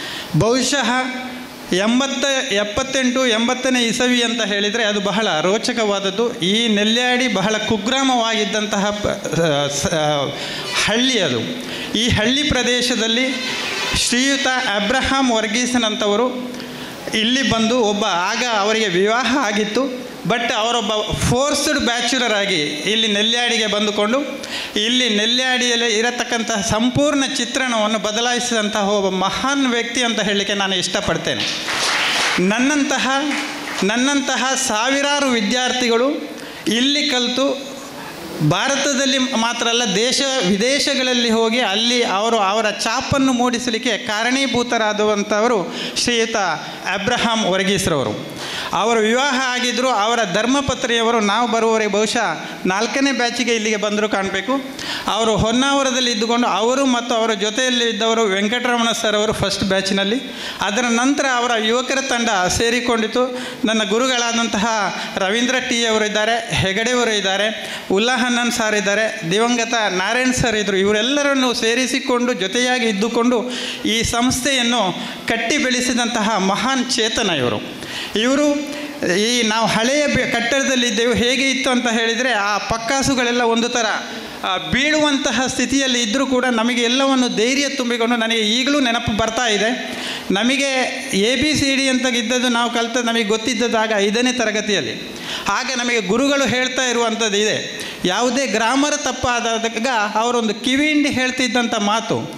ಬಹುಶಃ ಎಂಬತ್ತ ಎಪ್ಪತ್ತೆಂಟು ಎಂಬತ್ತನೇ ಇಸವಿ ಅಂತ ಹೇಳಿದರೆ ಅದು ಬಹಳ ರೋಚಕವಾದದ್ದು ಈ ನೆಲ್ಯಾಡಿ ಬಹಳ ಕುಗ್ರಾಮವಾಗಿದ್ದಂತಹ ಪ- ಸ- ಹಳ್ಳಿ ಅದು ಈ ಹಳ್ಳಿ ಪ್ರದೇಶದಲ್ಲಿ ಶ್ರೀಯುತ ಅಬ್ರಹಾಂ ವರ್ಗೀಸನಂತವರು ಇಲ್ಲಿ ಬಂದು ಒಬ್ಬ ಆಗ ಅವರಿಗೆ ವಿವಾಹ ಆಗಿತ್ತು ಬಟ್ ಅವರೊಬ್ಬ ಫೋರ್ಸ್ಡ್ ಬ್ಯಾಚುಲರ್ ಆಗಿ ಇಲ್ಲಿ ನೆಲ್ಯಾಡಿಗೆ ಬಂದುಕೊಂಡು ಇಲ್ಲಿ ನೆಲ್ಯಾಡಿಯಲ್ಲಿ ಇರತಕ್ಕಂತಹ ಸಂಪೂರ್ಣ ಚಿತ್ರಣವನ್ನು ಬದಲಾಯಿಸಿದಂತಹ ಒಬ್ಬ ಮಹಾನ್ ವ್ಯಕ್ತಿ ಅಂತ ಹೇಳಲಿಕ್ಕೆ ನಾನು ಇಷ್ಟಪಡ್ತೇನೆ ನನ್ನಂತಹ ನನ್ನಂತಹ ಸಾವಿರಾರು ವಿದ್ಯಾರ್ಥಿಗಳು ಇಲ್ಲಿ ಕಲಿತು ಭಾರತದಲ್ಲಿ ಮಾತ್ರ ಅಲ್ಲ ದೇಶ ವಿದೇಶಗಳಲ್ಲಿ ಹೋಗಿ ಅಲ್ಲಿ ಅವರು ಅವರ ಛಾಪನ್ನು ಮೂಡಿಸಲಿಕ್ಕೆ ಕಾರಣೀಭೂತರಾದಂಥವರು ಶ್ರೀಯುತ ಅಬ್ರಹಾಂ ವರ್ಗೀಸ್ರವರು ಅವರು ವಿವಾಹ ಆಗಿದ್ದರು ಅವರ ಧರ್ಮಪತ್ರಿಯವರು ನಾವು ಬರುವವರೆಗೆ ಬಹುಶಃ ನಾಲ್ಕನೇ ಬ್ಯಾಚಿಗೆ ಇಲ್ಲಿಗೆ ಬಂದರೂ ಕಾಣಬೇಕು ಅವರು ಹೊನ್ನಾವರದಲ್ಲಿ ಇದ್ದುಕೊಂಡು ಅವರು ಮತ್ತು ಅವರ ಜೊತೆಯಲ್ಲಿ ಇದ್ದವರು ವೆಂಕಟರಮಣ ಸರ್ ಅವರು ಫಸ್ಟ್ ಬ್ಯಾಚಿನಲ್ಲಿ ಅದರ ನಂತರ ಅವರ ಯುವಕರ ತಂಡ ಸೇರಿಕೊಂಡಿತು ನನ್ನ ಗುರುಗಳಾದಂತಹ ರವೀಂದ್ರ ಟಿ ಅವರು ಇದ್ದಾರೆ ಹೆಗಡೆಯವರು ಇದ್ದಾರೆ ಉಲ್ಲಾಹನ್ನನ್ ಸರ್ ಇದ್ದಾರೆ ದಿವಂಗತ ನಾರಾಯಣ್ ಸರ್ ಇದ್ದರು ಇವರೆಲ್ಲರನ್ನು ಸೇರಿಸಿಕೊಂಡು ಜೊತೆಯಾಗಿ ಇದ್ದುಕೊಂಡು ಈ ಸಂಸ್ಥೆಯನ್ನು ಕಟ್ಟಿ ಬೆಳೆಸಿದಂತಹ ಮಹಾನ್ ಚೇತನ ಇವರು ಇವರು ಈ ನಾವು ಹಳೆಯ ಬೆ- ಕಟ್ಟಡದಲ್ಲಿದ್ದೆವು ಹೇಗೆ ಇತ್ತು ಅಂತ ಹೇಳಿದರೆ ಆ ಪಕ್ಕಾಸುಗಳೆಲ್ಲ ಒಂದು ಥರ ಆ, ಬೀಳುವಂತಹ ಸ್ಥಿತಿಯಲ್ಲಿ ಇದ್ದರೂ ಕೂಡ ನಮಗೆ ಎಲ್ಲವನ್ನು ಧೈರ್ಯ ತುಂಬಿಕೊಂಡು ನನಗೆ ಈಗಲೂ ನೆನಪು ಬರ್ತಾ ಇದೆ ನಮಗೆ ಎ ಬಿ ಸಿ ಡಿ ಅಂತ ಇದ್ದದ್ದು ನಾವು ಕಲಿತ ನಮಗೆ ಗೊತ್ತಿದ್ದದಾಗ ಐದನೇ ತರಗತಿಯಲ್ಲಿ ಆಗ ನಮಗೆ ಗುರುಗಳು ಹೇಳ್ತಾ ಇರುವಂಥದ್ದು ಇದೆ ಯಾವುದೇ ಗ್ರಾಮರ್ ತಪ್ಪಾದಾಗ ಅವರೊಂದು ಕಿವಿಂಡಿ ಹೇಳ್ತಿದ್ದಂಥ ಮಾತು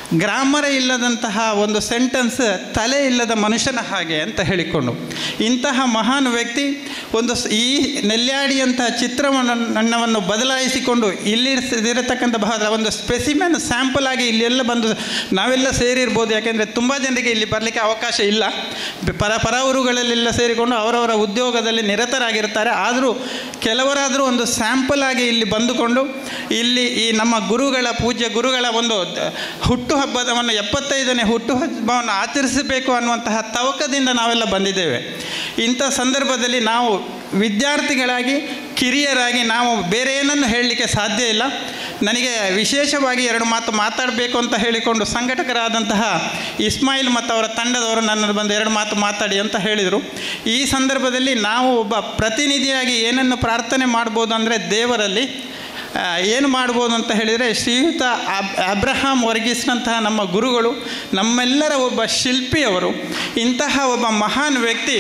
ಗ್ರಾಮರೇ ಇಲ್ಲದಂತಹ ಒಂದು ಸೆಂಟೆನ್ಸ್ ತಲೆ ಇಲ್ಲದ ಮನುಷ್ಯನ ಹಾಗೆ ಅಂತ ಹೇಳಿಕೊಂಡು ಇಂತಹ ಮಹಾನ್ ವ್ಯಕ್ತಿ ಒಂದು ಸ್- ಈ ನೆಲ್ಯಾಡಿಯಂತಹ ಚಿತ್ರವನ್ನು ಬದಲಾಯಿಸಿಕೊಂಡು ಇಲ್ಲಿರತಕ್ಕಂಥ ಭಾಗದ ಒಂದು ಸ್ಪೆಸಿಮೆನ್ ಸ್ಯಾಂಪಲ್ ಆಗಿ ಇಲ್ಲೆಲ್ಲ ಬಂದು ನಾವೆಲ್ಲ ಸೇರಿರ್ಬೋದು ಯಾಕೆಂದರೆ ತುಂಬ ಜನರಿಗೆ ಇಲ್ಲಿ ಬರಲಿಕ್ಕೆ ಅವಕಾಶ ಇಲ್ಲ ಪರ ಪರ ಊರುಗಳಲ್ಲೆಲ್ಲ ಸೇರಿಕೊಂಡು ಅವರವರ ಉದ್ಯೋಗದಲ್ಲಿ ನಿರತರಾಗಿರ್ತಾರೆ ಆದರೂ ಕೆಲವರಾದರೂ ಒಂದು ಸ್ಯಾಂಪಲ್ ಆಗಿ ಇಲ್ಲಿ ಬಂದುಕೊಂಡು ಇಲ್ಲಿ ಈ ನಮ್ಮ ಗುರುಗಳ ಪೂಜ್ಯ ಗುರುಗಳ ಒಂದು ದ- ಹುಟ್ಟುಹಬ್ಬದವನ್ನು ಎಪ್ಪತ್ತೈದನೇ ಹುಟ್ಟುಹಬ್ಬವನ್ನು ಆಚರಿಸಬೇಕು ಅನ್ನುವಂತಹ ತವಕದಿಂದ ನಾವೆಲ್ಲ ಬಂದಿದ್ದೇವೆ ಇಂಥ ಸಂದರ್ಭದಲ್ಲಿ ನಾವು ವಿದ್ಯಾರ್ಥಿಗಳಾಗಿ ಕಿರಿಯರಾಗಿ ನಾವು ಬೇರೆ ಏನನ್ನು ಹೇಳಲಿಕ್ಕೆ ಸಾಧ್ಯ ಇಲ್ಲ ನನಗೆ ವಿಶೇಷವಾಗಿ ಎರಡು ಮಾತು ಮಾತಾಡಬೇಕು ಅಂತ ಹೇಳಿಕೊಂಡು ಸಂಘಟಕರಾದಂತಹ ಇಸ್ಮಾಯಿಲ್ ಮತ್ತು ಅವರ ತಂಡದವರು ನನ್ನನ್ನು ಬಂದು ಎರಡು ಮಾತು ಮಾತಾಡಿ ಅಂತ ಹೇಳಿದರು ಈ ಸಂದರ್ಭದಲ್ಲಿ ನಾವು ಒಬ್ಬ ಪ್ರತಿನಿಧಿಯಾಗಿ ಏನನ್ನು ಪ್ರಾರ್ಥನೆ ಮಾಡ್ಬೋದು ಅಂದರೆ ದೇವರಲ್ಲಿ ಆ, ಏನು ಮಾಡ್ಬೋದು ಅಂತ ಹೇಳಿದರೆ ಶ್ರೀಯುತ ಅಬ್ ಅಬ್ರಹಾಂ ವರ್ಗೀಸ್ನಂತಹ ನಮ್ಮ ಗುರುಗಳು ನಮ್ಮೆಲ್ಲರ ಒಬ್ಬ ಶಿಲ್ಪಿಯವರು ಇಂತಹ ಒಬ್ಬ ಮಹಾನ್ ವ್ಯಕ್ತಿ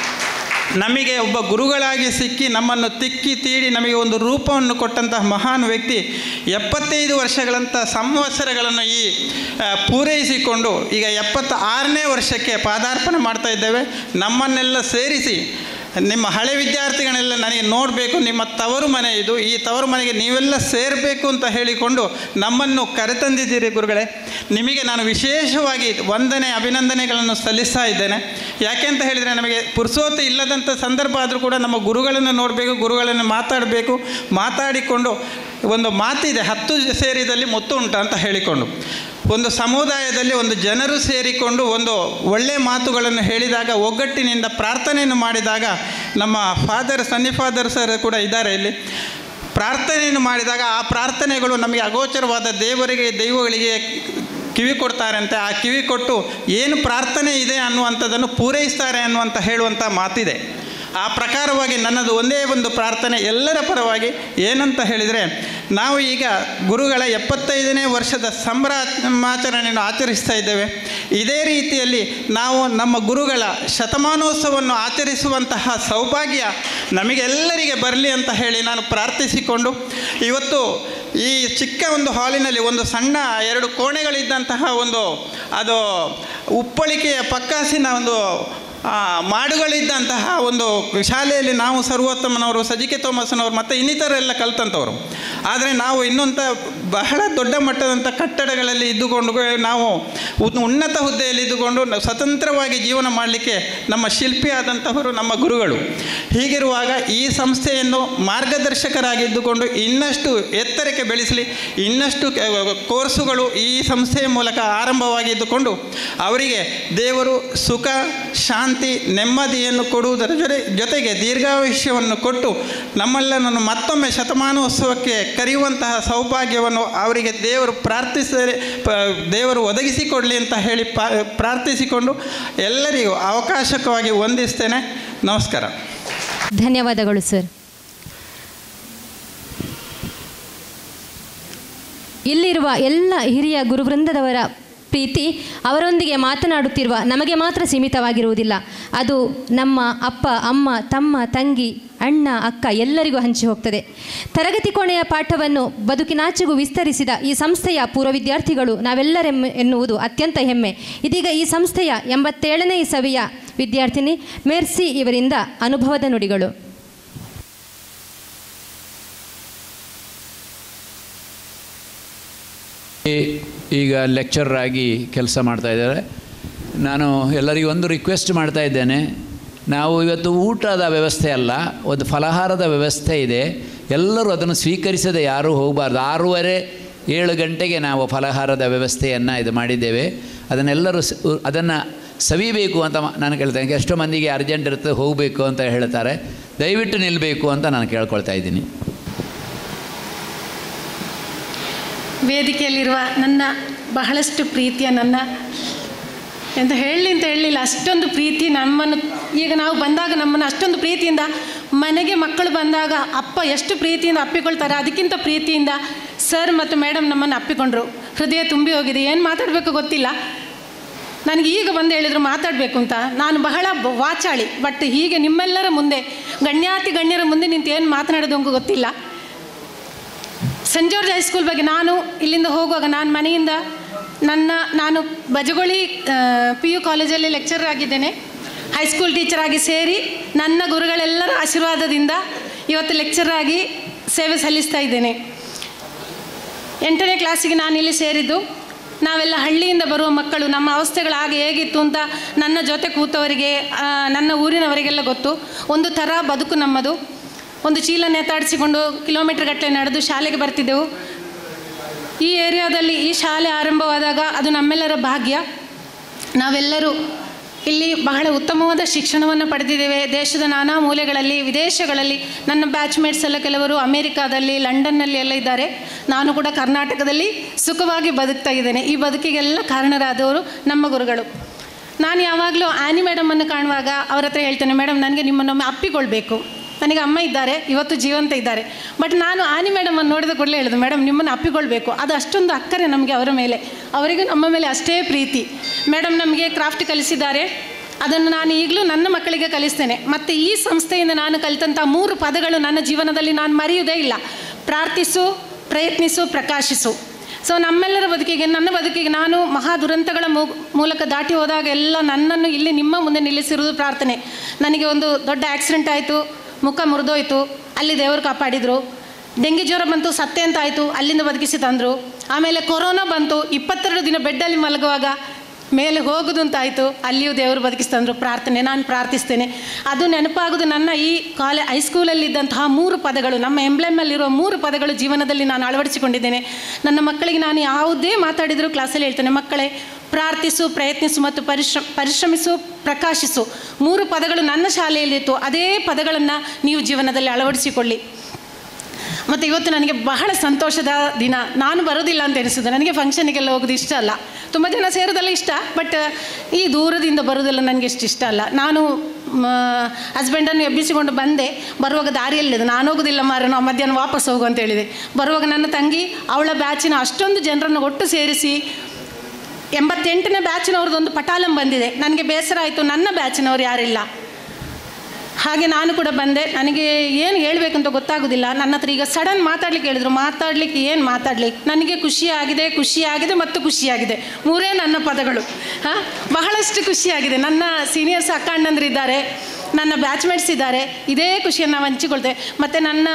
ನಮಗೆ ಒಬ್ಬ ಗುರುಗಳಾಗಿ ಸಿಕ್ಕಿ ನಮ್ಮನ್ನು ತಿಕ್ಕಿ ತೀಡಿ ನಮಗೆ ಒಂದು ರೂಪವನ್ನು ಕೊಟ್ಟಂತಹ ಮಹಾನ್ ವ್ಯಕ್ತಿ ಎಪ್ಪತ್ತೈದು ವರ್ಷಗಳಂಥ ಸಂವತ್ಸರಗಳನ್ನು ಈ ಆ, ಪೂರೈಸಿಕೊಂಡು ಈಗ ಎಪ್ಪತ್ತ ಆರನೇ ವರ್ಷಕ್ಕೆ ಪಾದಾರ್ಪಣೆ ಮಾಡ್ತಾ ಇದ್ದೇವೆ ನಮ್ಮನ್ನೆಲ್ಲ ಸೇರಿಸಿ ನಿಮ್ಮ ಹಳೆ ವಿದ್ಯಾರ್ಥಿಗಳನ್ನೆಲ್ಲ ನನಗೆ ನೋಡಬೇಕು ನಿಮ್ಮ ತವರು ಮನೆ ಇದು ಈ ತವರು ಮನೆಗೆ ನೀವೆಲ್ಲ ಸೇರಬೇಕು ಅಂತ ಹೇಳಿಕೊಂಡು ನಮ್ಮನ್ನು ಕರೆತಂದಿದ್ದೀರಿ ಗುರುಗಳೇ ನಿಮಗೆ ನಾನು ವಿಶೇಷವಾಗಿ ವಂದನೆ ಅಭಿನಂದನೆಗಳನ್ನು ಸಲ್ಲಿಸ್ತಾ ಇದ್ದೇನೆ ಯಾಕೆ ಅಂತ ಹೇಳಿದರೆ ನಮಗೆ ಪುರುಸೋತು ಇಲ್ಲದಂಥ ಸಂದರ್ಭ ಆದರೂ ಕೂಡ ನಮ್ಮ ಗುರುಗಳನ್ನು ನೋಡಬೇಕು ಗುರುಗಳನ್ನು ಮಾತಾಡಬೇಕು ಮಾತಾಡಿಕೊಂಡು ಒಂದು ಮಾತಿದೆ ಹತ್ತು ಸೇರಿದಲ್ಲಿ ಮುತ್ತು ಉಂಟ ಅಂತ ಹೇಳಿಕೊಂಡು ಒಂದು ಸಮುದಾಯದಲ್ಲಿ ಒಂದು ಜನರು ಸೇರಿಕೊಂಡು ಒಂದು ಒಳ್ಳೆಯ ಮಾತುಗಳನ್ನು ಹೇಳಿದಾಗ ಒಗ್ಗಟ್ಟಿನಿಂದ ಪ್ರಾರ್ಥನೆಯನ್ನು ಮಾಡಿದಾಗ ನಮ್ಮ ಫಾದರ್ ಸನ್ನಿ ಫಾದರ್ ಸರ್ ಕೂಡ ಇದ್ದಾರೆ ಇಲ್ಲಿ ಪ್ರಾರ್ಥನೆಯನ್ನು ಮಾಡಿದಾಗ ಆ ಪ್ರಾರ್ಥನೆಗಳು ನಮಗೆ ಅಗೋಚರವಾದ ದೇವರಿಗೆ ದೈವಗಳಿಗೆ ಕಿವಿ ಕೊಡ್ತಾರಂತೆ ಆ ಕಿವಿ ಕೊಟ್ಟು ಏನು ಪ್ರಾರ್ಥನೆ ಇದೆ ಅನ್ನುವಂಥದ್ದನ್ನು ಪೂರೈಸ್ತಾರೆ ಅನ್ನುವಂಥ ಹೇಳುವಂಥ ಮಾತಿದೆ ಆ ಪ್ರಕಾರವಾಗಿ ನನ್ನದು ಒಂದೇ ಒಂದು ಪ್ರಾರ್ಥನೆ ಎಲ್ಲರ ಪರವಾಗಿ ಏನಂತ ಹೇಳಿದರೆ ನಾವು ಈಗ ಗುರುಗಳ ಎಪ್ಪತ್ತೈದನೇ ವರ್ಷದ ಸಂಭ್ರಮಾಚರಣೆಯನ್ನು ಆಚರಿಸ್ತಾ ಇದ್ದೇವೆ ಇದೇ ರೀತಿಯಲ್ಲಿ ನಾವು ನಮ್ಮ ಗುರುಗಳ ಶತಮಾನೋತ್ಸವವನ್ನು ಆಚರಿಸುವಂತಹ ಸೌಭಾಗ್ಯ ನಮಗೆಲ್ಲರಿಗೆ ಬರಲಿ ಅಂತ ಹೇಳಿ ನಾನು ಪ್ರಾರ್ಥಿಸಿಕೊಂಡು ಇವತ್ತು ಈ ಚಿಕ್ಕ ಒಂದು ಹಾಲಿನಲ್ಲಿ ಒಂದು ಸಣ್ಣ ಎರಡು ಕೋಣೆಗಳಿದ್ದಂತಹ ಒಂದು ಅದು ಉಪ್ಪಳಿಕೆಯ ಪಕ್ಕಾಸಿನ ಒಂದು ಆ, ಮಾಡುಗಳಿದ್ದಂತಹ ಒಂದು ಶಾಲೆಯಲ್ಲಿ ನಾವು ಸರ್ವೋತ್ತಮನವರು ಸಜಿಕೆ ಥೋಮಸ್ನವರು ಮತ್ತು ಇನ್ನಿತರೆಲ್ಲ ಕಲ್ತಂಥವ್ರು ಆದರೆ ನಾವು ಇನ್ನೊಂಥ ಬಹಳ ದೊಡ್ಡ ಮಟ್ಟದಂಥ ಕಟ್ಟಡಗಳಲ್ಲಿ ಇದ್ದುಕೊಂಡು ನಾವು ಉನ್- ಉನ್ನತ ಹುದ್ದೆಯಲ್ಲಿ ಇದ್ದುಕೊಂಡು ನಾವು ಸ್ವತಂತ್ರವಾಗಿ ಜೀವನ ಮಾಡಲಿಕ್ಕೆ ನಮ್ಮ ಶಿಲ್ಪಿ ಆದಂಥವರು ನಮ್ಮ ಗುರುಗಳು ಹೀಗಿರುವಾಗ ಈ ಸಂಸ್ಥೆಯನ್ನು ಮಾರ್ಗದರ್ಶಕರಾಗಿದ್ದುಕೊಂಡು ಇನ್ನಷ್ಟು ಎತ್ತರಕ್ಕೆ ಬೆಳೆಸಲಿ ಇನ್ನಷ್ಟು ಕೆ- ಕೋರ್ಸುಗಳು ಈ ಸಂಸ್ಥೆಯ ಮೂಲಕ ಆರಂಭವಾಗಿದ್ದುಕೊಂಡು ಅವರಿಗೆ ದೇವರು ಸುಖ ಶಾಂತಿ ನೆಮ್ಮದಿಯನ್ನು ಕೊಡುವುದರ ಜೊತೆ ಜೊತೆಗೆ ದೀರ್ಘಾಯುಷ್ಯವನ್ನು ಕೊಟ್ಟು ನಮ್ಮೆಲ್ಲರನ್ನು ಮತ್ತೊಮ್ಮೆ ಶತಮಾನೋತ್ಸವಕ್ಕೆ ಕರೆಯುವಂತಹ ಸೌಭಾಗ್ಯವನ್ನು ಅವರಿಗೆ ದೇವರು ಪ್ರಾರ್ಥಿಸ ಪ- ದೇವರು ಒದಗಿಸಿಕೊಡಲಿ ಅಂತ ಹೇಳಿ ಪಾ ಪ್ರಾರ್ಥಿಸಿಕೊಂಡು ಎಲ್ಲರಿಗೂ ಅವಕಾಶಕವಾಗಿ ವಂದಿಸ್ತೇನೆ ನಮಸ್ಕಾರ ಧನ್ಯವಾದಗಳು ಸರ್ ಇಲ್ಲಿರುವ ಎಲ್ಲ ಹಿರಿಯ ಗುರುವೃಂದದವರ ಪ್ರೀತಿ ಅವರೊಂದಿಗೆ ಮಾತನಾಡುತ್ತಿರುವ ನಮಗೆ ಮಾತ್ರ ಸೀಮಿತವಾಗಿರುವುದಿಲ್ಲ ಅದು ನಮ್ಮ ಅಪ್ಪ ಅಮ್ಮ ತಮ್ಮ ತಂಗಿ ಅಣ್ಣ ಅಕ್ಕ ಎಲ್ಲರಿಗೂ ಹಂಚಿ ಹೋಗ್ತದೆ ತರಗತಿ ಕೋಣೆಯ ಪಾಠವನ್ನು ಬದುಕಿನಾಚೆಗೂ ವಿಸ್ತರಿಸಿದ ಈ ಸಂಸ್ಥೆಯ ಪೂರ್ವ ವಿದ್ಯಾರ್ಥಿಗಳು ನಾವೆಲ್ಲರೆಮ್ಮ ಎನ್ನುವುದು ಅತ್ಯಂತ ಹೆಮ್ಮೆ ಇದೀಗ ಈ ಸಂಸ್ಥೆಯ ಎಂಬತ್ತೇಳನೇ ಸವಿಯ ವಿದ್ಯಾರ್ಥಿನಿ ಮೆರ್ಸಿ ಇವರಿಂದ ಅನುಭವದ ನುಡಿಗಳು ಈಗ ಲೆಕ್ಚರರ್ ಆಗಿ ಕೆಲಸ ಮಾಡ್ತಾ ಇದ್ದಾರೆ ನಾನು ಎಲ್ಲರಿಗೂ ಒಂದು ರಿಕ್ವೆಸ್ಟ್ ಮಾಡ್ತಾ ಇದ್ದೇನೆ ನಾವು ಇವತ್ತು ಊಟದ ವ್ಯವಸ್ಥೆ ಅಲ್ಲ ಒಂದು ಫಲಹಾರದ ವ್ಯವಸ್ಥೆ ಇದೆ ಎಲ್ಲರೂ ಅದನ್ನು ಸ್ವೀಕರಿಸದೆ ಯಾರೂ ಹೋಗಬಾರ್ದು ಆರೂವರೆ ಏಳು ಗಂಟೆಗೆ ನಾವು ಫಲಹಾರದ ವ್ಯವಸ್ಥೆಯನ್ನು ಇದು ಮಾಡಿದ್ದೇವೆ ಅದನ್ನೆಲ್ಲರೂ ಸ ಅದನ್ನು ಸವಿಬೇಕು ಅಂತ ಮ- ನಾನು ಕೇಳ್ತೇನೆ ಎಷ್ಟೋ ಮಂದಿಗೆ ಅರ್ಜೆಂಟ್ ಇರುತ್ತೆ ಹೋಗಬೇಕು ಅಂತ ಹೇಳ್ತಾರೆ ದಯವಿಟ್ಟು ನಿಲ್ಲಬೇಕು ಅಂತ ನಾನು ಕೇಳ್ಕೊಳ್ತಾ ಇದ್ದೀನಿ ವೇದಿಕೆಯಲ್ಲಿರುವ ನನ್ನ ಬಹಳಷ್ಟು ಪ್ರೀತಿಯ ನನ್ನ ಎಂತ ಹೇಳಲಿ ಅಂತ ಹೇಳಲಿಲ್ಲ ಅಷ್ಟೊಂದು ಪ್ರೀತಿ ನಮ್ಮನ್ನು ಈಗ ನಾವು ಬಂದಾಗ ನಮ್ಮನ್ನು ಅಷ್ಟೊಂದು ಪ್ರೀತಿಯಿಂದ ಮನೆಗೆ ಮಕ್ಕಳು ಬಂದಾಗ ಅಪ್ಪ ಎಷ್ಟು ಪ್ರೀತಿಯಿಂದ ಅಪ್ಪಿಕೊಳ್ತಾರೆ ಅದಕ್ಕಿಂತ ಪ್ರೀತಿಯಿಂದ ಸರ್ ಮತ್ತು ಮೇಡಮ್ ನಮ್ಮನ್ನು ಅಪ್ಪಿಕೊಂಡ್ರು ಹೃದಯ ತುಂಬಿ ಹೋಗಿದೆ ಏನು ಮಾತಾಡಬೇಕು ಗೊತ್ತಿಲ್ಲ ನನಗೆ ಈಗ ಬಂದು ಹೇಳಿದರು ಮಾತಾಡಬೇಕು ಅಂತ ನಾನು ಬಹಳ ಬ- ವಾಚಾಳಿ ಬಟ್ ಹೀಗೆ ನಿಮ್ಮೆಲ್ಲರ ಮುಂದೆ ಗಣ್ಯಾತಿ ಗಣ್ಯರ ಮುಂದೆ ನಿಂತು ಏನು ಮಾತನಾಡೋದು ನನಗೂ ಗೊತ್ತಿಲ್ಲ ಸೆಂಟ್ ಜಾರ್ಜ್ ಹೈಸ್ಕೂಲ್ ಬಗ್ಗೆ ನಾನು ಇಲ್ಲಿಂದ ಹೋಗುವಾಗ ನಾನು ಮನೆಯಿಂದ ನನ್ನ ನಾನು ಬಜಗೊಳಿ ಪಿ ಯು ಕಾಲೇಜಲ್ಲಿ ಲೆಕ್ಚರರ್ ಆಗಿದ್ದೇನೆ ಹೈಸ್ಕೂಲ್ ಟೀಚರ್ ಆಗಿ ಸೇರಿ ನನ್ನ ಗುರುಗಳೆಲ್ಲರ ಆಶೀರ್ವಾದದಿಂದ ಇವತ್ತು ಲೆಕ್ಚರರ್ ಆಗಿ ಸೇವೆ ಸಲ್ಲಿಸ್ತಾ ಇದ್ದೇನೆ ಎಂಟನೇ ಕ್ಲಾಸಿಗೆ ನಾನಿಲ್ಲಿ ಸೇರಿದ್ದು ನಾವೆಲ್ಲ ಹಳ್ಳಿಯಿಂದ ಬರುವ ಮಕ್ಕಳು ನಮ್ಮ ಅವಸ್ಥೆಗಳು ಹಾಗೆ ಹೇಗಿತ್ತು ಅಂತ ನನ್ನ ಜೊತೆ ಕೂತವರಿಗೆ ಆ, ನನ್ನ ಊರಿನವರಿಗೆಲ್ಲ ಗೊತ್ತು ಒಂದು ಥರ ಬದುಕು ನಮ್ಮದು ಒಂದು ಚೀಲ ನೇತಾಡಿಸಿಕೊಂಡು ಕಿಲೋಮೀಟರ್ ಗಟ್ಟಲೆ ನಡೆದು ಶಾಲೆಗೆ ಬರ್ತಿದ್ದೆವು ಈ ಏರಿಯಾದಲ್ಲಿ ಈ ಶಾಲೆ ಆರಂಭವಾದಾಗ ಅದು ನಮ್ಮೆಲ್ಲರ ಭಾಗ್ಯ ನಾವೆಲ್ಲರೂ ಇಲ್ಲಿ ಬಹಳ ಉತ್ತಮವಾದ ಶಿಕ್ಷಣವನ್ನು ಪಡೆದಿದ್ದೇವೆ ದೇಶದ ನಾನಾ ಮೂಲೆಗಳಲ್ಲಿ ವಿದೇಶಗಳಲ್ಲಿ ನನ್ನ ಬ್ಯಾಚ್ಮೇಟ್ಸ್ ಎಲ್ಲ ಕೆಲವರು ಅಮೇರಿಕಾದಲ್ಲಿ ಲಂಡನ್ನಲ್ಲಿ ಎಲ್ಲ ಇದ್ದಾರೆ ನಾನು ಕೂಡ ಕರ್ನಾಟಕದಲ್ಲಿ ಸುಖವಾಗಿ ಬದುಕ್ತಾ ಇದ್ದೇನೆ ಈ ಬದುಕಿಗೆಲ್ಲ ಕಾರಣರಾದವರು ನಮ್ಮ ಗುರುಗಳು ನಾನು ಯಾವಾಗಲೂ ಆ್ಯನಿ ಮೇಡಮನ್ನು ಕಾಣುವಾಗ ಅವ್ರ ಹತ್ರ ಹೇಳ್ತೇನೆ ಮೇಡಮ್ ನನಗೆ ನಿಮ್ಮನ್ನೊಮ್ಮೆ ಅಪ್ಪಿಕೊಳ್ಬೇಕು ನನಗೆ ಅಮ್ಮ ಇದ್ದಾರೆ ಇವತ್ತು ಜೀವಂತ ಇದ್ದಾರೆ ಬಟ್ ನಾನು ಆನಿ ಮೇಡಮನ್ನು ನೋಡಿದ ಕೂಡಲೇ ಹೇಳಿದೆ ಮೇಡಮ್ ನಿಮ್ಮನ್ನು ಅಪ್ಪಿಕೊಳ್ಬೇಕು ಅದು ಅಷ್ಟೊಂದು ಅಕ್ಕರೆ ನಮಗೆ ಅವರ ಮೇಲೆ ಅವರಿಗೂ ನಮ್ಮ ಮೇಲೆ ಅಷ್ಟೇ ಪ್ರೀತಿ ಮೇಡಮ್ ನಮಗೆ ಕ್ರಾಫ್ಟ್ ಕಲಿಸಿದ್ದಾರೆ ಅದನ್ನು ನಾನು ಈಗಲೂ ನನ್ನ ಮಕ್ಕಳಿಗೆ ಕಲಿಸ್ತೇನೆ ಮತ್ತು ಈ ಸಂಸ್ಥೆಯಿಂದ ನಾನು ಕಲಿತಂಥ ಮೂರು ಪದಗಳು ನನ್ನ ಜೀವನದಲ್ಲಿ ನಾನು ಮರೆಯುವುದೇ ಇಲ್ಲ ಪ್ರಾರ್ಥಿಸು ಪ್ರಯತ್ನಿಸು ಪ್ರಕಾಶಿಸು ಸೊ ನಮ್ಮೆಲ್ಲರ ಬದುಕಿಗೆ ನನ್ನ ಬದುಕಿಗೆ ನಾನು ಮಹಾ ದುರಂತಗಳ ಮೂ- ಮೂಲಕ ದಾಟಿ ಹೋದಾಗ ಎಲ್ಲ ನನ್ನನ್ನು ಇಲ್ಲಿ ನಿಮ್ಮ ಮುಂದೆ ನಿಲ್ಲಿಸಿರುವುದು ಪ್ರಾರ್ಥನೆ ನನಗೆ ಒಂದು ದೊಡ್ಡ ಆಕ್ಸಿಡೆಂಟ್ ಆಯಿತು ಮುಖ ಮುರಿದೋಯ್ತು ಅಲ್ಲಿ ದೇವರು ಕಾಪಾಡಿದರು ಡೆಂಗಿ ಜ್ವರ ಬಂತು ಸತ್ತೆ ಅಂತ ಆಯಿತು ಅಲ್ಲಿಂದ ಬದುಕಿಸಿ ತಂದರು ಆಮೇಲೆ ಕೊರೋನಾ ಬಂತು ಇಪ್ಪತ್ತೆರಡು ದಿನ ಬೆಡ್ಡಲ್ಲಿ ಮಲಗುವಾಗ ಮೇಲೆ ಹೋಗುದು ಅಂತ ಆಯಿತು ಅಲ್ಲಿಯೂ ದೇವರು ಬದುಕಿಸಿ ತಂದರು ಪ್ರಾರ್ಥನೆ ನಾನು ಪ್ರಾರ್ಥಿಸ್ತೇನೆ ಅದು ನೆನಪಾಗೋದು ನನ್ನ ಈ ಕಾಲೇ ಹೈಸ್ಕೂಲಲ್ಲಿದ್ದಂತಹ ಮೂರು ಪದಗಳು ನಮ್ಮ ಎಂಬ್ಲೆಮ್ಮಲ್ಲಿರುವ ಮೂರು ಪದಗಳು ಜೀವನದಲ್ಲಿ ನಾನು ಅಳವಡಿಸಿಕೊಂಡಿದ್ದೇನೆ ನನ್ನ ಮಕ್ಕಳಿಗೆ ನಾನು ಯಾವುದೇ ಮಾತಾಡಿದರೂ ಕ್ಲಾಸಲ್ಲಿ ಹೇಳ್ತೇನೆ ಮಕ್ಕಳೇ ಪ್ರಾರ್ಥಿಸು ಪ್ರಯತ್ನಿಸು ಮತ್ತು ಪರಿಶ್ರಮ ಪರಿಶ್ರಮಿಸು ಪ್ರಕಾಶಿಸು ಮೂರು ಪದಗಳು ನನ್ನ ಶಾಲೆಯಲ್ಲಿತ್ತು ಅದೇ ಪದಗಳನ್ನು ನೀವು ಜೀವನದಲ್ಲಿ ಅಳವಡಿಸಿಕೊಳ್ಳಿ ಮತ್ತು ಇವತ್ತು ನನಗೆ ಬಹಳ ಸಂತೋಷದ ದಿನ ನಾನು ಬರೋದಿಲ್ಲ ಅಂತ ಎನಿಸಿದ್ದು ನನಗೆ ಫಂಕ್ಷನಿಗೆಲ್ಲ ಹೋಗೋದು ಇಷ್ಟ ಅಲ್ಲ ತುಂಬ ಜನ ಸೇರೋದೆಲ್ಲ ಇಷ್ಟ ಬಟ್ ಈ ದೂರದಿಂದ ಬರೋದೆಲ್ಲ ನನಗೆ ಇಷ್ಟು ಇಷ್ಟ ಅಲ್ಲ ನಾನು ಹಸ್ಬೆಂಡನ್ನು ಎಬ್ಬಿಸಿಕೊಂಡು ಬಂದೆ ಬರುವಾಗ ದಾರಿಯಲ್ಲಿದೆ ನಾನು ಹೋಗೋದಿಲ್ಲ ಮಾರ ನಾವು ಮಧ್ಯಾಹ್ನ ವಾಪಸ್ ಹೋಗು ಅಂತ ಹೇಳಿದೆ ಬರುವಾಗ ನನ್ನ ತಂಗಿ ಅವಳ ಬ್ಯಾಚಿನ ಅಷ್ಟೊಂದು ಜನರನ್ನು ಒಟ್ಟು ಸೇರಿಸಿ ಎಂಬತ್ತೆಂಟನೇ ಬ್ಯಾಚಿನವ್ರದ್ದೊಂದು ಪಟಾಲಂ ಬಂದಿದೆ ನನಗೆ ಬೇಸರ ಆಯಿತು ನನ್ನ ಬ್ಯಾಚಿನವ್ರು ಯಾರಿಲ್ಲ ಹಾಗೆ ನಾನು ಕೂಡ ಬಂದೆ ನನಗೆ ಏನು ಹೇಳಬೇಕಂತ ಗೊತ್ತಾಗೋದಿಲ್ಲ ನನ್ನ ಹತ್ರ ಈಗ ಸಡನ್ ಮಾತಾಡ್ಲಿಕ್ಕೆ ಹೇಳಿದ್ರು ಮಾತಾಡ್ಲಿಕ್ಕೆ ಏನು ಮಾತಾಡ್ಲಿಕ್ಕೆ ನನಗೆ ಖುಷಿಯಾಗಿದೆ ಖುಷಿಯಾಗಿದೆ ಮತ್ತು ಖುಷಿಯಾಗಿದೆ ಮೂರೇ ನನ್ನ ಪದಗಳು ಹಾಂ ಬಹಳಷ್ಟು ಖುಷಿಯಾಗಿದೆ ನನ್ನ ಸೀನಿಯರ್ಸ್ ಅಕ್ಕ ಅಣ್ಣಂದಿರಿದ್ದಾರೆ ನನ್ನ ಬ್ಯಾಚ್ಮೇಟ್ಸ್ ಇದ್ದಾರೆ ಇದೇ ಖುಷಿಯನ್ನು ನಾವು ಹಂಚಿಕೊಳ್ತೇವೆ ಮತ್ತು ನನ್ನ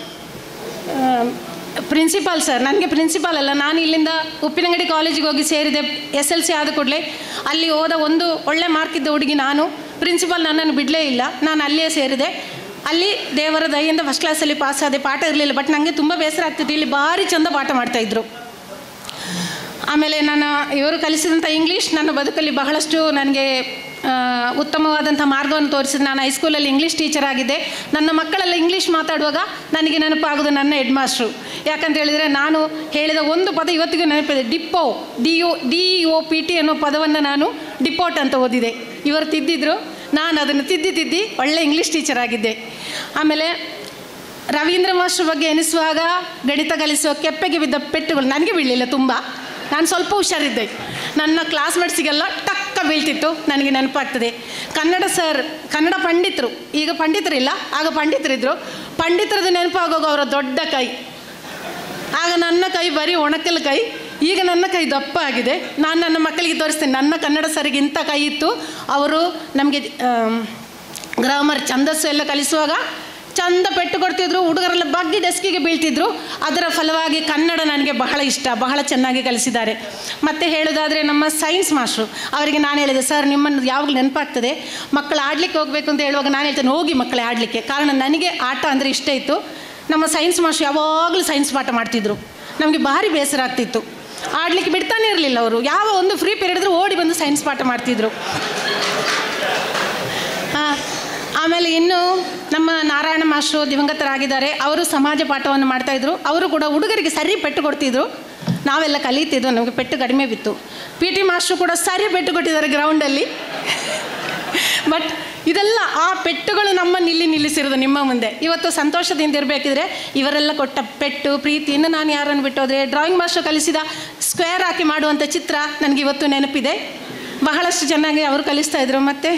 ಪ್ರಿನ್ಸಿಪಾಲ್ ಸರ್ ನನಗೆ ಪ್ರಿನ್ಸಿಪಾಲ್ ಅಲ್ಲ ನಾನು ಇಲ್ಲಿಂದ ಉಪ್ಪಿನಂಗಡಿ ಕಾಲೇಜಿಗೆ ಹೋಗಿ ಸೇರಿದೆ ಎಸ್ ಎಲ್ ಸಿ ಆದ ಕೂಡಲೇ ಅಲ್ಲಿ ಹೋದ ಒಂದು ಒಳ್ಳೆ ಮಾರ್ಕ್ ಇದ್ದ ಹುಡುಗಿ ನಾನು ಪ್ರಿನ್ಸಿಪಾಲ್ ನನ್ನನ್ನು ಬಿಡಲೇ ಇಲ್ಲ ನಾನು ಅಲ್ಲಿಯೇ ಸೇರಿದೆ ಅಲ್ಲಿ ದೇವರ ದಯೆಯಿಂದ ಫಸ್ಟ್ ಕ್ಲಾಸಲ್ಲಿ ಪಾಸ್ ಆದೆ ಪಾಠ ಇರಲಿಲ್ಲ ಬಟ್ ನನಗೆ ತುಂಬ ಬೇಸರ ಆಗ್ತಿತ್ತು ಇಲ್ಲಿ ಭಾರಿ ಚಂದ ಪಾಠ ಮಾಡ್ತಾಯಿದ್ರು ಆಮೇಲೆ ನಾನು ಇವರು ಕಲಿಸಿದಂಥ ಇಂಗ್ಲೀಷ್ ನನ್ನ ಬದುಕಲ್ಲಿ ಬಹಳಷ್ಟು ನನಗೆ ಆ, ಉತ್ತಮವಾದಂಥ ಮಾರ್ಗವನ್ನು ತೋರಿಸಿದ ನಾನು ಹೈಸ್ಕೂಲಲ್ಲಿ ಇಂಗ್ಲೀಷ್ ಟೀಚರ್ ಆಗಿದ್ದೆ ನನ್ನ ಮಕ್ಕಳೆಲ್ಲ ಇಂಗ್ಲೀಷ್ ಮಾತಾಡುವಾಗ ನನಗೆ ನೆನಪಾಗೋದು ನನ್ನ ಹೆಡ್ ಮಾಸ್ಟ್ರು ಯಾಕಂತ ಹೇಳಿದರೆ ನಾನು ಹೇಳಿದ ಒಂದು ಪದ ಇವತ್ತಿಗೂ ನೆನಪಿದೆ ಡಿಪ್ಪೋ D O D O P T ಅನ್ನೋ ಪದವನ್ನು ನಾನು ಡಿಪೋಟ್ ಅಂತ ಓದಿದೆ ಇವರು ತಿದ್ದಿದ್ರು ನಾನು ಅದನ್ನು ತಿದ್ದಿ ತಿದ್ದಿ ಒಳ್ಳೆ ಇಂಗ್ಲೀಷ್ ಟೀಚರ್ ಆಗಿದ್ದೆ ಆಮೇಲೆ ರವೀಂದ್ರ ಮಾಸ್ಟರ್ ಬಗ್ಗೆ ಎನಿಸುವಾಗ ಗಣಿತ ಕಲಿಸುವ ಕೆಪ್ಪೆಗೆ ಬಿದ್ದ ಪೆಟ್ಟುಗಳು ನನಗೆ ಬೀಳಲಿಲ್ಲ ತುಂಬ ನಾನು ಸ್ವಲ್ಪ ಹುಷಾರಿದ್ದೆ ನನ್ನ ಕ್ಲಾಸ್ಮೇಟ್ಸಿಗೆಲ್ಲ ಟಕ್ಕ ಬೀಳ್ತಿತ್ತು ನನಗೆ ನೆನಪಾಗ್ತದೆ ಕನ್ನಡ ಸರ್ ಕನ್ನಡ ಪಂಡಿತರು ಈಗ ಪಂಡಿತರಿಲ್ಲ ಆಗ ಪಂಡಿತರಿದ್ದರು ಪಂಡಿತರದ್ದು ನೆನಪಾಗೋಗ ಅವರ ದೊಡ್ಡ ಕೈ ಆಗ ನನ್ನ ಕೈ ಬರೀ ಒಣಕಲ್ ಕೈ ಈಗ ನನ್ನ ಕೈ ದಪ್ಪ ಆಗಿದೆ ನಾನು ನನ್ನ ಮಕ್ಕಳಿಗೆ ತೋರಿಸ್ತೇನೆ ನನ್ನ ಕನ್ನಡ ಸರಿಗೆ ಇಂಥ ಕೈ ಇತ್ತು ಅವರು ನಮಗೆ ಗ್ರಾಮರ್ ಛಂದಸ್ಸು ಎಲ್ಲ ಕಲಿಸುವಾಗ ಚಂದ ಪೆಟ್ಟು ಕೊಡ್ತಿದ್ರು ಹುಡುಗರೆಲ್ಲ ಬಗ್ಗಿ ಡೆಸ್ಕಿಗೆ ಬೀಳ್ತಿದ್ರು ಅದರ ಫಲವಾಗಿ ಕನ್ನಡ ನನಗೆ ಬಹಳ ಇಷ್ಟ ಬಹಳ ಚೆನ್ನಾಗಿ ಕಲಿಸಿದ್ದಾರೆ ಮತ್ತು ಹೇಳೋದಾದರೆ ನಮ್ಮ ಸೈನ್ಸ್ ಮಾಸ್ಟ್ರು ಅವರಿಗೆ ನಾನು ಹೇಳಿದೆ ಸರ್ ನಿಮ್ಮನ್ನು ಯಾವಾಗಲೂ ನೆನಪಾಗ್ತದೆ ಮಕ್ಕಳು ಆಡಲಿಕ್ಕೆ ಹೋಗಬೇಕು ಅಂತ ಹೇಳುವಾಗ ನಾನು ಹೇಳ್ತೇನೆ ಹೋಗಿ ಮಕ್ಕಳೇ ಆಡಲಿಕ್ಕೆ ಕಾರಣ ನನಗೆ ಆಟ ಅಂದರೆ ಇಷ್ಟ ಇತ್ತು ನಮ್ಮ ಸೈನ್ಸ್ ಮಾಸ್ಟ್ರು ಯಾವಾಗಲೂ ಸೈನ್ಸ್ ಪಾಠ ಮಾಡ್ತಿದ್ರು ನಮಗೆ ಭಾರಿ ಬೇಸರ ಆಗ್ತಿತ್ತು ಆಡಲಿಕ್ಕೆ ಬಿಡ್ತಾನೆ ಇರಲಿಲ್ಲ ಅವರು ಯಾವ ಒಂದು ಫ್ರೀ ಪೀರಿಯಡ್ ಇದ್ರೂ ಓಡಿ ಬಂದು ಸೈನ್ಸ್ ಪಾಠ ಮಾಡ್ತಿದ್ರು ಹಾಂ ಆಮೇಲೆ ಇನ್ನು ನಮ್ಮ ನಾರಾಯಣ ಮಾಸ್ಟ್ರು ದಿವಂಗತರಾಗಿದ್ದಾರೆ ಅವರು ಸಮಾಜ ಪಾಠವನ್ನು ಮಾಡ್ತಾಯಿದ್ರು ಅವರು ಕೂಡ ಹುಡುಗರಿಗೆ ಸರಿ ಪೆಟ್ಟು ಕೊಡ್ತಿದ್ರು ನಾವೆಲ್ಲ ಕಲಿತಿದ್ವು ನಮಗೆ ಪೆಟ್ಟು ಕಡಿಮೆ ಬಿತ್ತು ಪಿ ಟಿ ಮಾಸ್ಟ್ರು ಕೂಡ ಸರಿ ಪೆಟ್ಟು ಕೊಟ್ಟಿದ್ದಾರೆ ಗ್ರೌಂಡಲ್ಲಿ ಬಟ್ ಇದೆಲ್ಲ ಆ ಪೆಟ್ಟುಗಳು ನಮ್ಮನ್ನು ಇಲ್ಲಿ ನಿಲ್ಲಿಸಿರೋದು ನಿಮ್ಮ ಮುಂದೆ ಇವತ್ತು ಸಂತೋಷದಿಂದ ಇರಬೇಕಿದ್ರೆ ಇವರೆಲ್ಲ ಕೊಟ್ಟ ಪೆಟ್ಟು ಪ್ರೀತಿ ಇನ್ನು ನಾನು ಯಾರನ್ನು ಬಿಟ್ಟೋದ್ರೆ ಡ್ರಾಯಿಂಗ್ ಮಾಸ್ಟರ್ ಕಲಿಸಿದ ಸ್ಕ್ವೇರ್ ಹಾಕಿ ಮಾಡುವಂಥ ಚಿತ್ರ ನನಗೆ ಇವತ್ತು ನೆನಪಿದೆ ಬಹಳಷ್ಟು ಚೆನ್ನಾಗಿ ಅವರು ಕಲಿಸ್ತಾ ಇದ್ರು ಮತ್ತು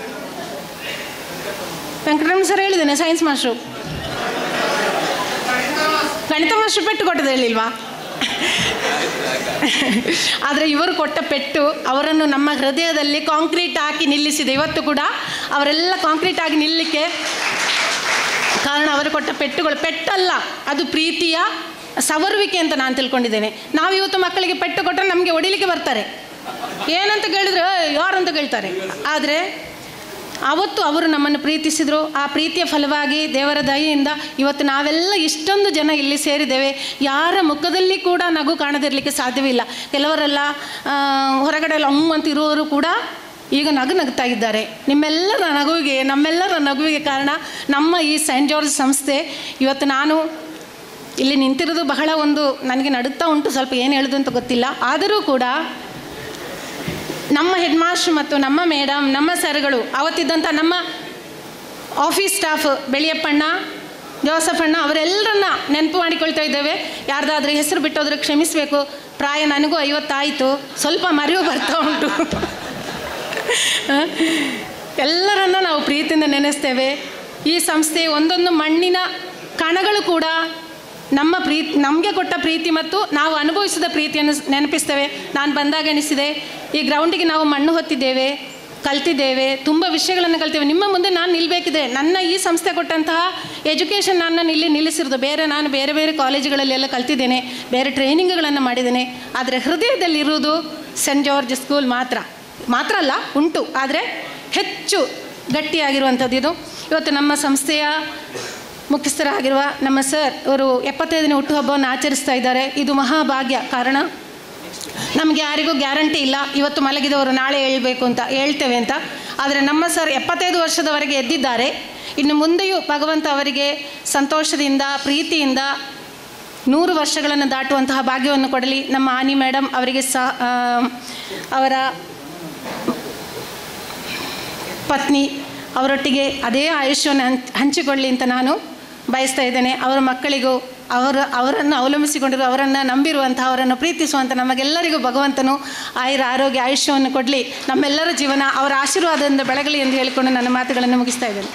ವೆಂಕಟರಮಣ ಸರ್ ಹೇಳಿದ್ದೇನೆ ಸೈನ್ಸ್ ಮಾಸ್ಟ್ರು ಗಣಿತ ಮಾಸ್ಟ್ರು ಪೆಟ್ಟು ಕೊಟ್ಟದ್ದು ಹೇಳಿಲ್ವಾ ಆದರೆ ಇವರು ಕೊಟ್ಟ ಪೆಟ್ಟು ಅವರನ್ನು ನಮ್ಮ ಹೃದಯದಲ್ಲಿ ಕಾಂಕ್ರೀಟ್ ಹಾಕಿ ನಿಲ್ಲಿಸಿದೆ ಇವತ್ತು ಕೂಡ ಅವರೆಲ್ಲ ಕಾಂಕ್ರೀಟ್ ಆಗಿ ನಿಲ್ಲಲಿಕ್ಕೆ ಕಾರಣ ಅವರು ಕೊಟ್ಟ ಪೆಟ್ಟುಗಳು ಪೆಟ್ಟಲ್ಲ ಅದು ಪ್ರೀತಿಯ ಸವರುವಿಕೆ ಅಂತ ನಾನು ತಿಳ್ಕೊಂಡಿದ್ದೇನೆ ನಾವು ಇವತ್ತು ಮಕ್ಕಳಿಗೆ ಪೆಟ್ಟು ಕೊಟ್ಟರೆ ನಮಗೆ ಹೊಡಿಲಿಕ್ಕೆ ಬರ್ತಾರೆ ಏನಂತ ಕೇಳಿದ್ರೆ "ಏಯ್, ಯಾರು ಅಂತ ಕೇಳ್ತಾರೆ ಆದರೆ ಅವತ್ತು ಅವರು ನಮ್ಮನ್ನು ಪ್ರೀತಿಸಿದರು ಆ ಪ್ರೀತಿಯ ಫಲವಾಗಿ ದೇವರ ದಯೆಯಿಂದ ಇವತ್ತು ನಾವೆಲ್ಲ ಇಷ್ಟೊಂದು ಜನ ಇಲ್ಲಿ ಸೇರಿದ್ದೇವೆ ಯಾರ ಮುಖದಲ್ಲಿ ಕೂಡ ನಗು ಕಾಣದಿರಲಿಕ್ಕೆ ಸಾಧ್ಯವಿಲ್ಲ ಕೆಲವರೆಲ್ಲ ಆ, ಹೊರಗಡೆ ಎಲ್ಲ ಹ್ಞೂ ಅಂತ ಇರುವವರು ಕೂಡ ಈಗ ನಗು ನಗ್ತಾ ಇದ್ದಾರೆ ನಿಮ್ಮೆಲ್ಲರ ನಗುವಿಗೆ ನಮ್ಮೆಲ್ಲರ ನಗುವಿಗೆ ಕಾರಣ ನಮ್ಮ ಈ ಸೈಂಟ್ ಜಾರ್ಜ್ ಸಂಸ್ಥೆ ಇವತ್ತು ನಾನು ಇಲ್ಲಿ ನಿಂತಿರೋದು ಬಹಳ ಒಂದು ನನಗೆ ನಡುತ್ತಾ ಉಂಟು ಸ್ವಲ್ಪ ಏನು ಹೇಳೋದು ಅಂತ ಗೊತ್ತಿಲ್ಲ ಆದರೂ ಕೂಡ ನಮ್ಮ ಹೆಡ್ ಮಾಸ್ಟರ್ ಮತ್ತು ನಮ್ಮ ಮೇಡಮ್ ನಮ್ಮ ಸರ್ಗಳು ಅವತ್ತಿದ್ದಂಥ ನಮ್ಮ ಆಫೀಸ್ ಸ್ಟಾಫ್ ಬೆಳಿಯಪ್ಪಣ್ಣ ಜೋಸಫಣ್ಣ ಅವರೆಲ್ಲರನ್ನ ನೆನಪು ಮಾಡಿಕೊಳ್ತಾ ಇದ್ದೇವೆ ಯಾರ್ದಾದ್ರೂ ಹೆಸರು ಬಿಟ್ಟೋದ್ರೆ ಕ್ಷಮಿಸಬೇಕು ಪ್ರಾಯ ನನಗೂ ಐವತ್ತಾಯಿತು ಸ್ವಲ್ಪ ಮರೆಯು ಬರ್ತಾ ಉಂಟು ಎಲ್ಲರನ್ನ ನಾವು ಪ್ರೀತಿಯಿಂದ ನೆನೆಸ್ತೇವೆ ಈ ಸಂಸ್ಥೆ ಒಂದೊಂದು ಮಣ್ಣಿನ ಕಣಗಳು ಕೂಡ ನಮ್ಮ ಪ್ರೀತಿ ನಮಗೆ ಕೊಟ್ಟ ಪ್ರೀತಿ ಮತ್ತು ನಾವು ಅನುಭವಿಸಿದ ಪ್ರೀತಿಯನ್ನು ಸ್- ನೆನಪಿಸ್ತೇವೆ ನಾನು ಬಂದಾಗ ಎನಿಸಿದೆ ಈ ಗ್ರೌಂಡಿಗೆ ನಾವು ಮಣ್ಣು ಹೊತ್ತಿದ್ದೇವೆ ಕಲ್ತಿದ್ದೇವೆ ತುಂಬ ವಿಷಯಗಳನ್ನು ಕಲ್ತೇವೆ ನಿಮ್ಮ ಮುಂದೆ ನಾನು ನಿಲ್ಲಬೇಕಿದೆ ನನ್ನ ಈ ಸಂಸ್ಥೆ ಕೊಟ್ಟಂತಹ ಎಜುಕೇಷನ್ ನನ್ನನ್ನು ಇಲ್ಲಿ ನಿಲ್ಲಿಸಿರೋದು ಬೇರೆ ನಾನು ಬೇರೆ ಬೇರೆ ಕಾಲೇಜುಗಳಲ್ಲಿ ಎಲ್ಲ ಕಲ್ತಿದ್ದೇನೆ ಬೇರೆ ಟ್ರೈನಿಂಗ್ಗಳನ್ನು ಮಾಡಿದ್ದೇನೆ ಆದರೆ ಹೃದಯದಲ್ಲಿರುವುದು ಸೆಂಟ್ ಜಾರ್ಜ್ ಸ್ಕೂಲ್ ಮಾತ್ರ ಮಾತ್ರ ಅಲ್ಲ ಉಂಟು ಆದರೆ ಹೆಚ್ಚು ಗಟ್ಟಿಯಾಗಿರುವಂಥದ್ದು ಇದು ಇವತ್ತು ನಮ್ಮ ಸಂಸ್ಥೆಯ ಮುಖ್ಯಸ್ಥರಾಗಿರುವ ನಮ್ಮ ಸರ್ ಅವರು ಎಪ್ಪತ್ತೈದನೇ ಹುಟ್ಟುಹಬ್ಬವನ್ನು ಆಚರಿಸ್ತಾ ಇದ್ದಾರೆ ಇದು ಮಹಾಭಾಗ್ಯ ಕಾರಣ ನಮಗೆ ಯಾರಿಗೂ ಗ್ಯಾರಂಟಿ ಇಲ್ಲ ಇವತ್ತು ಮಲಗಿದವರು ನಾಳೆ ಹೇಳ್ಬೇಕು ಅಂತ ಹೇಳ್ತೇವೆ ಅಂತ ಆದರೆ ನಮ್ಮ ಸರ್ ಎಪ್ಪತ್ತೈದು ವರ್ಷದವರೆಗೆ ಎದ್ದಿದ್ದಾರೆ ಇನ್ನು ಮುಂದೆಯೂ ಭಗವಂತ ಅವರಿಗೆ ಸಂತೋಷದಿಂದ ಪ್ರೀತಿಯಿಂದ ನೂರು ವರ್ಷಗಳನ್ನು ದಾಟುವಂತಹ ಭಾಗ್ಯವನ್ನು ಕೊಡಲಿ ನಮ್ಮ ಆನಿ ಮೇಡಮ್ ಅವರಿಗೆ ಸಹ ಆ, ಅವರ ಪತ್ನಿ ಅವರೊಟ್ಟಿಗೆ ಅದೇ ಆಯುಷ್ಯವನ್ನು ಹಂಚ್ ಹಂಚಿಕೊಳ್ಳಿ ಅಂತ ನಾನು ಬಯಸ್ತಾ ಇದ್ದೇನೆ ಅವರ ಮಕ್ಕಳಿಗೂ ಅವರ ಅವರನ್ನು ಅವಲಂಬಿಸಿಕೊಂಡಿರುವ ಅವರನ್ನು ನಂಬಿರುವಂತಹ ಅವರನ್ನು ಪ್ರೀತಿಸುವಂಥ ನಮಗೆಲ್ಲರಿಗೂ ಭಗವಂತನು ಆಯುರ ಆರೋಗ್ಯ ಆಯುಷ್ಯವನ್ನು ಕೊಡಲಿ ನಮ್ಮೆಲ್ಲರ ಜೀವನ ಅವರ ಆಶೀರ್ವಾದದಿಂದ ಬೆಳಗಲಿ ಎಂದು ಹೇಳಿಕೊಂಡು ನನ್ನ ಮಾತುಗಳನ್ನು ಮುಗಿಸ್ತಾ ಇದ್ದೇನೆ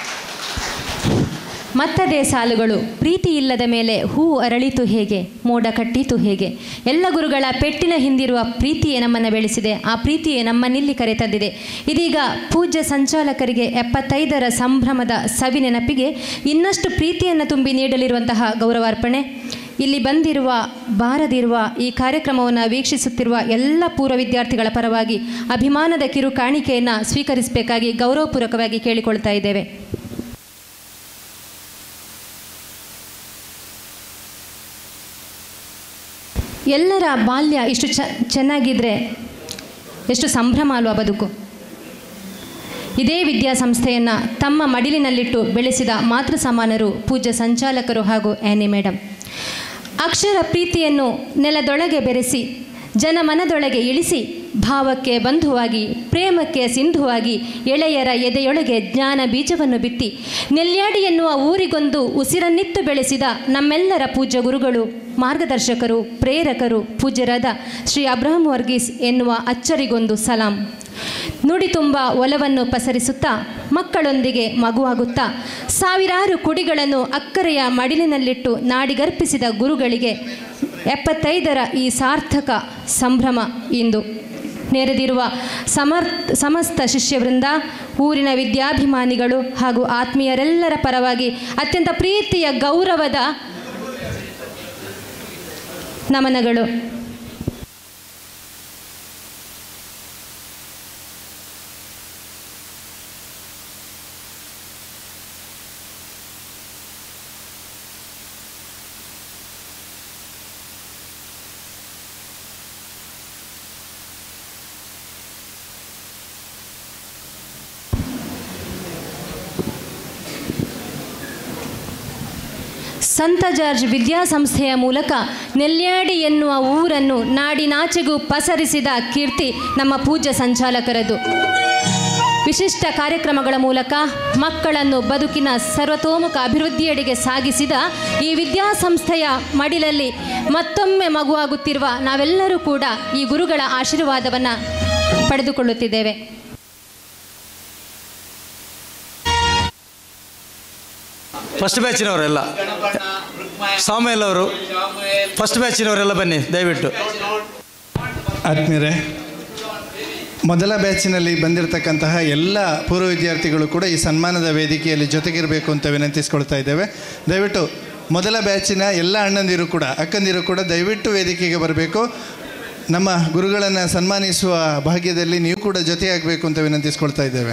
ಮತ್ತದೇ ಸಾಲುಗಳು ಪ್ರೀತಿ ಇಲ್ಲದ ಮೇಲೆ ಹೂ ಅರಳಿತು ಹೇಗೆ ಮೋಡ ಕಟ್ಟಿತು ಹೇಗೆ ಎಲ್ಲ ಗುರುಗಳ ಪೆಟ್ಟಿನ ಹಿಂದಿರುವ ಪ್ರೀತಿಯೇ ನಮ್ಮನ್ನು ಬೆಳೆಸಿದೆ ಆ ಪ್ರೀತಿಯೇ ನಮ್ಮನ್ನಿಲ್ಲಿ ಕರೆತಂದಿದೆ ಇದೀಗ ಪೂಜ್ಯ ಸಂಚಾಲಕರಿಗೆ ಎಪ್ಪತ್ತೈದರ ಸಂಭ್ರಮದ ಸವಿ ನೆನಪಿಗೆ ಇನ್ನಷ್ಟು ಪ್ರೀತಿಯನ್ನು ತುಂಬಿ ನೀಡಲಿರುವಂತಹ ಗೌರವಾರ್ಪಣೆ ಇಲ್ಲಿ ಬಂದಿರುವ ಬಾರದಿರುವ ಈ ಕಾರ್ಯಕ್ರಮವನ್ನು ವೀಕ್ಷಿಸುತ್ತಿರುವ ಎಲ್ಲ ಪೂರ್ವ ವಿದ್ಯಾರ್ಥಿಗಳ ಪರವಾಗಿ ಅಭಿಮಾನದ ಕಿರು ಕಾಣಿಕೆಯನ್ನು ಸ್ವೀಕರಿಸಬೇಕಾಗಿ ಗೌರವಪೂರ್ವಕವಾಗಿ ಕೇಳಿಕೊಳ್ತಾ ಇದ್ದೇವೆ ಎಲ್ಲರ ಬಾಲ್ಯ ಇಷ್ಟು ಚ ಚೆನ್ನಾಗಿದ್ದರೆ ಎಷ್ಟು ಸಂಭ್ರಮ ಅಲ್ವಾ ಬದುಕು ಇದೇ ವಿದ್ಯಾಸಂಸ್ಥೆಯನ್ನು ತಮ್ಮ ಮಡಿಲಿನಲ್ಲಿಟ್ಟು ಬೆಳೆಸಿದ ಮಾತೃ ಸಮಾನರು ಪೂಜ್ಯ ಸಂಚಾಲಕರು ಹಾಗೂ ಆ್ಯನಿ ಮೇಡಮ್ ಅಕ್ಷರ ಪ್ರೀತಿಯನ್ನು ನೆಲದೊಳಗೆ ಬೆರೆಸಿ ಜನಮನದೊಳಗೆ ಇಳಿಸಿ ಭಾವಕ್ಕೆ ಬಂಧುವಾಗಿ ಪ್ರೇಮಕ್ಕೆ ಸಿಂಧುವಾಗಿ ಎಳೆಯರ ಎದೆಯೊಳಗೆ ಜ್ಞಾನ ಬೀಜವನ್ನು ಬಿತ್ತಿ ನೆಲ್ಯಾಡಿ ಎನ್ನುವ ಊರಿಗೊಂದು ಉಸಿರನ್ನಿತ್ತು ಬೆಳೆಸಿದ ನಮ್ಮೆಲ್ಲರ ಪೂಜ್ಯ ಗುರುಗಳು ಮಾರ್ಗದರ್ಶಕರು ಪ್ರೇರಕರು ಪೂಜ್ಯರಾದ ಶ್ರೀ ಅಬ್ರಹಂ ವರ್ಗೀಸ್ ಎನ್ನುವ ಅಚ್ಚರಿಗೊಂದು ಸಲಾಂ ನುಡಿ ತುಂಬ ಒಲವನ್ನು ಪಸರಿಸುತ್ತಾ ಮಕ್ಕಳೊಂದಿಗೆ ಮಗುವಾಗುತ್ತಾ ಸಾವಿರಾರು ಕುಡಿಗಳನ್ನು ಅಕ್ಕರೆಯ ಮಡಿಲಿನಲ್ಲಿಟ್ಟು ನಾಡಿಗರ್ಪಿಸಿದ ಗುರುಗಳಿಗೆ ಎಪ್ಪತ್ತೈದರ ಈ ಸಾರ್ಥಕ ಸಂಭ್ರಮ ಇಂದು ನೆರೆದಿರುವ ಸಮರ್ ಸಮಸ್ತ ಶಿಷ್ಯವೃಂದ ಊರಿನ ವಿದ್ಯಾಭಿಮಾನಿಗಳು ಹಾಗೂ ಆತ್ಮೀಯರೆಲ್ಲರ ಪರವಾಗಿ ಅತ್ಯಂತ ಪ್ರೀತಿಯ ಗೌರವದ ನಮನಗಳು ಸಂತ ಜಾರ್ಜ್ ವಿದ್ಯಾಸಂಸ್ಥೆಯ ಮೂಲಕ ನೆಲ್ಯಾಡಿ ಎನ್ನುವ ಊರನ್ನು ನಾಡಿನಾಚೆಗೂ ಪಸರಿಸಿದ ಕೀರ್ತಿ ನಮ್ಮ ಪೂಜ್ಯ ಸಂಚಾಲಕರದು ವಿಶಿಷ್ಟ ಕಾರ್ಯಕ್ರಮಗಳ ಮೂಲಕ ಮಕ್ಕಳನ್ನು ಬದುಕಿನ ಸರ್ವತೋಮುಖ ಅಭಿವೃದ್ಧಿಯೆಡೆಗೆ ಸಾಗಿಸಿದ ಈ ವಿದ್ಯಾಸಂಸ್ಥೆಯ ಮಡಿಲಲ್ಲಿ ಮತ್ತೊಮ್ಮೆ ಮಗುವಾಗುತ್ತಿರುವ ನಾವೆಲ್ಲರೂ ಕೂಡ ಈ ಗುರುಗಳ ಆಶೀರ್ವಾದವನ್ನು ಪಡೆದುಕೊಳ್ಳುತ್ತಿದ್ದೇವೆ ಫಸ್ಟ್ ಬ್ಯಾಚಿನವರೆಲ್ಲ ಸಾಮೇಲ್ ಅವರು ಫಸ್ಟ್ ಬ್ಯಾಚಿನವರೆಲ್ಲ ಬನ್ನಿ ದಯವಿಟ್ಟು ಆತ್ಮೀಯರೇ ಮೊದಲ ಬ್ಯಾಚಿನಲ್ಲಿ ಬಂದಿರತಕ್ಕಂತಹ ಎಲ್ಲ ಪೂರ್ವ ವಿದ್ಯಾರ್ಥಿಗಳು ಕೂಡ ಈ ಸನ್ಮಾನದ ವೇದಿಕೆಯಲ್ಲಿ ಜೊತೆಗಿರಬೇಕು ಅಂತ ವಿನಂತಿಸ್ಕೊಳ್ತಾ ಇದ್ದೇವೆ ದಯವಿಟ್ಟು ಮೊದಲ ಬ್ಯಾಚಿನ ಎಲ್ಲ ಅಣ್ಣಂದಿರು ಕೂಡ ಅಕ್ಕಂದಿರು ಕೂಡ ದಯವಿಟ್ಟು ವೇದಿಕೆಗೆ ಬರಬೇಕು ನಮ್ಮ ಗುರುಗಳನ್ನು ಸನ್ಮಾನಿಸುವ ಭಾಗ್ಯದಲ್ಲಿ ನೀವು ಕೂಡ ಜೊತೆಯಾಗಬೇಕು ಅಂತ ವಿನಂತಿಸ್ಕೊಳ್ತಾ ಇದ್ದೇವೆ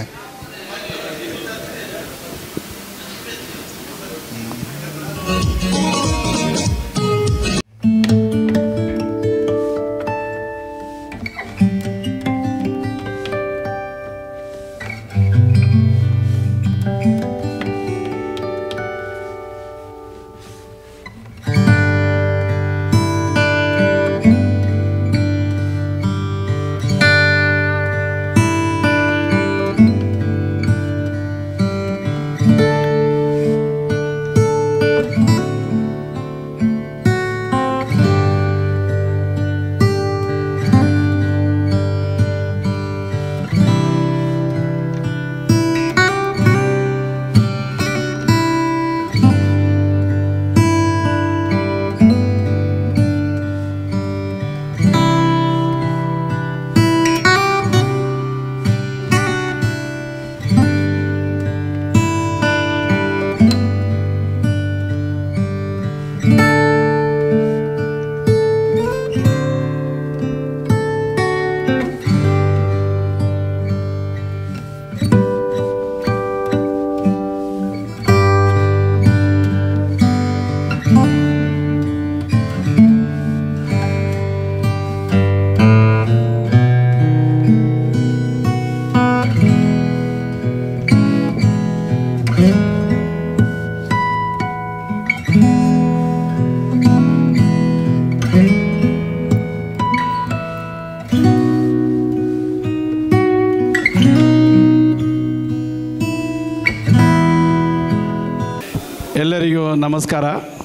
ಎಲ್ಲರಿಗೂ ನಮಸ್ಕಾರ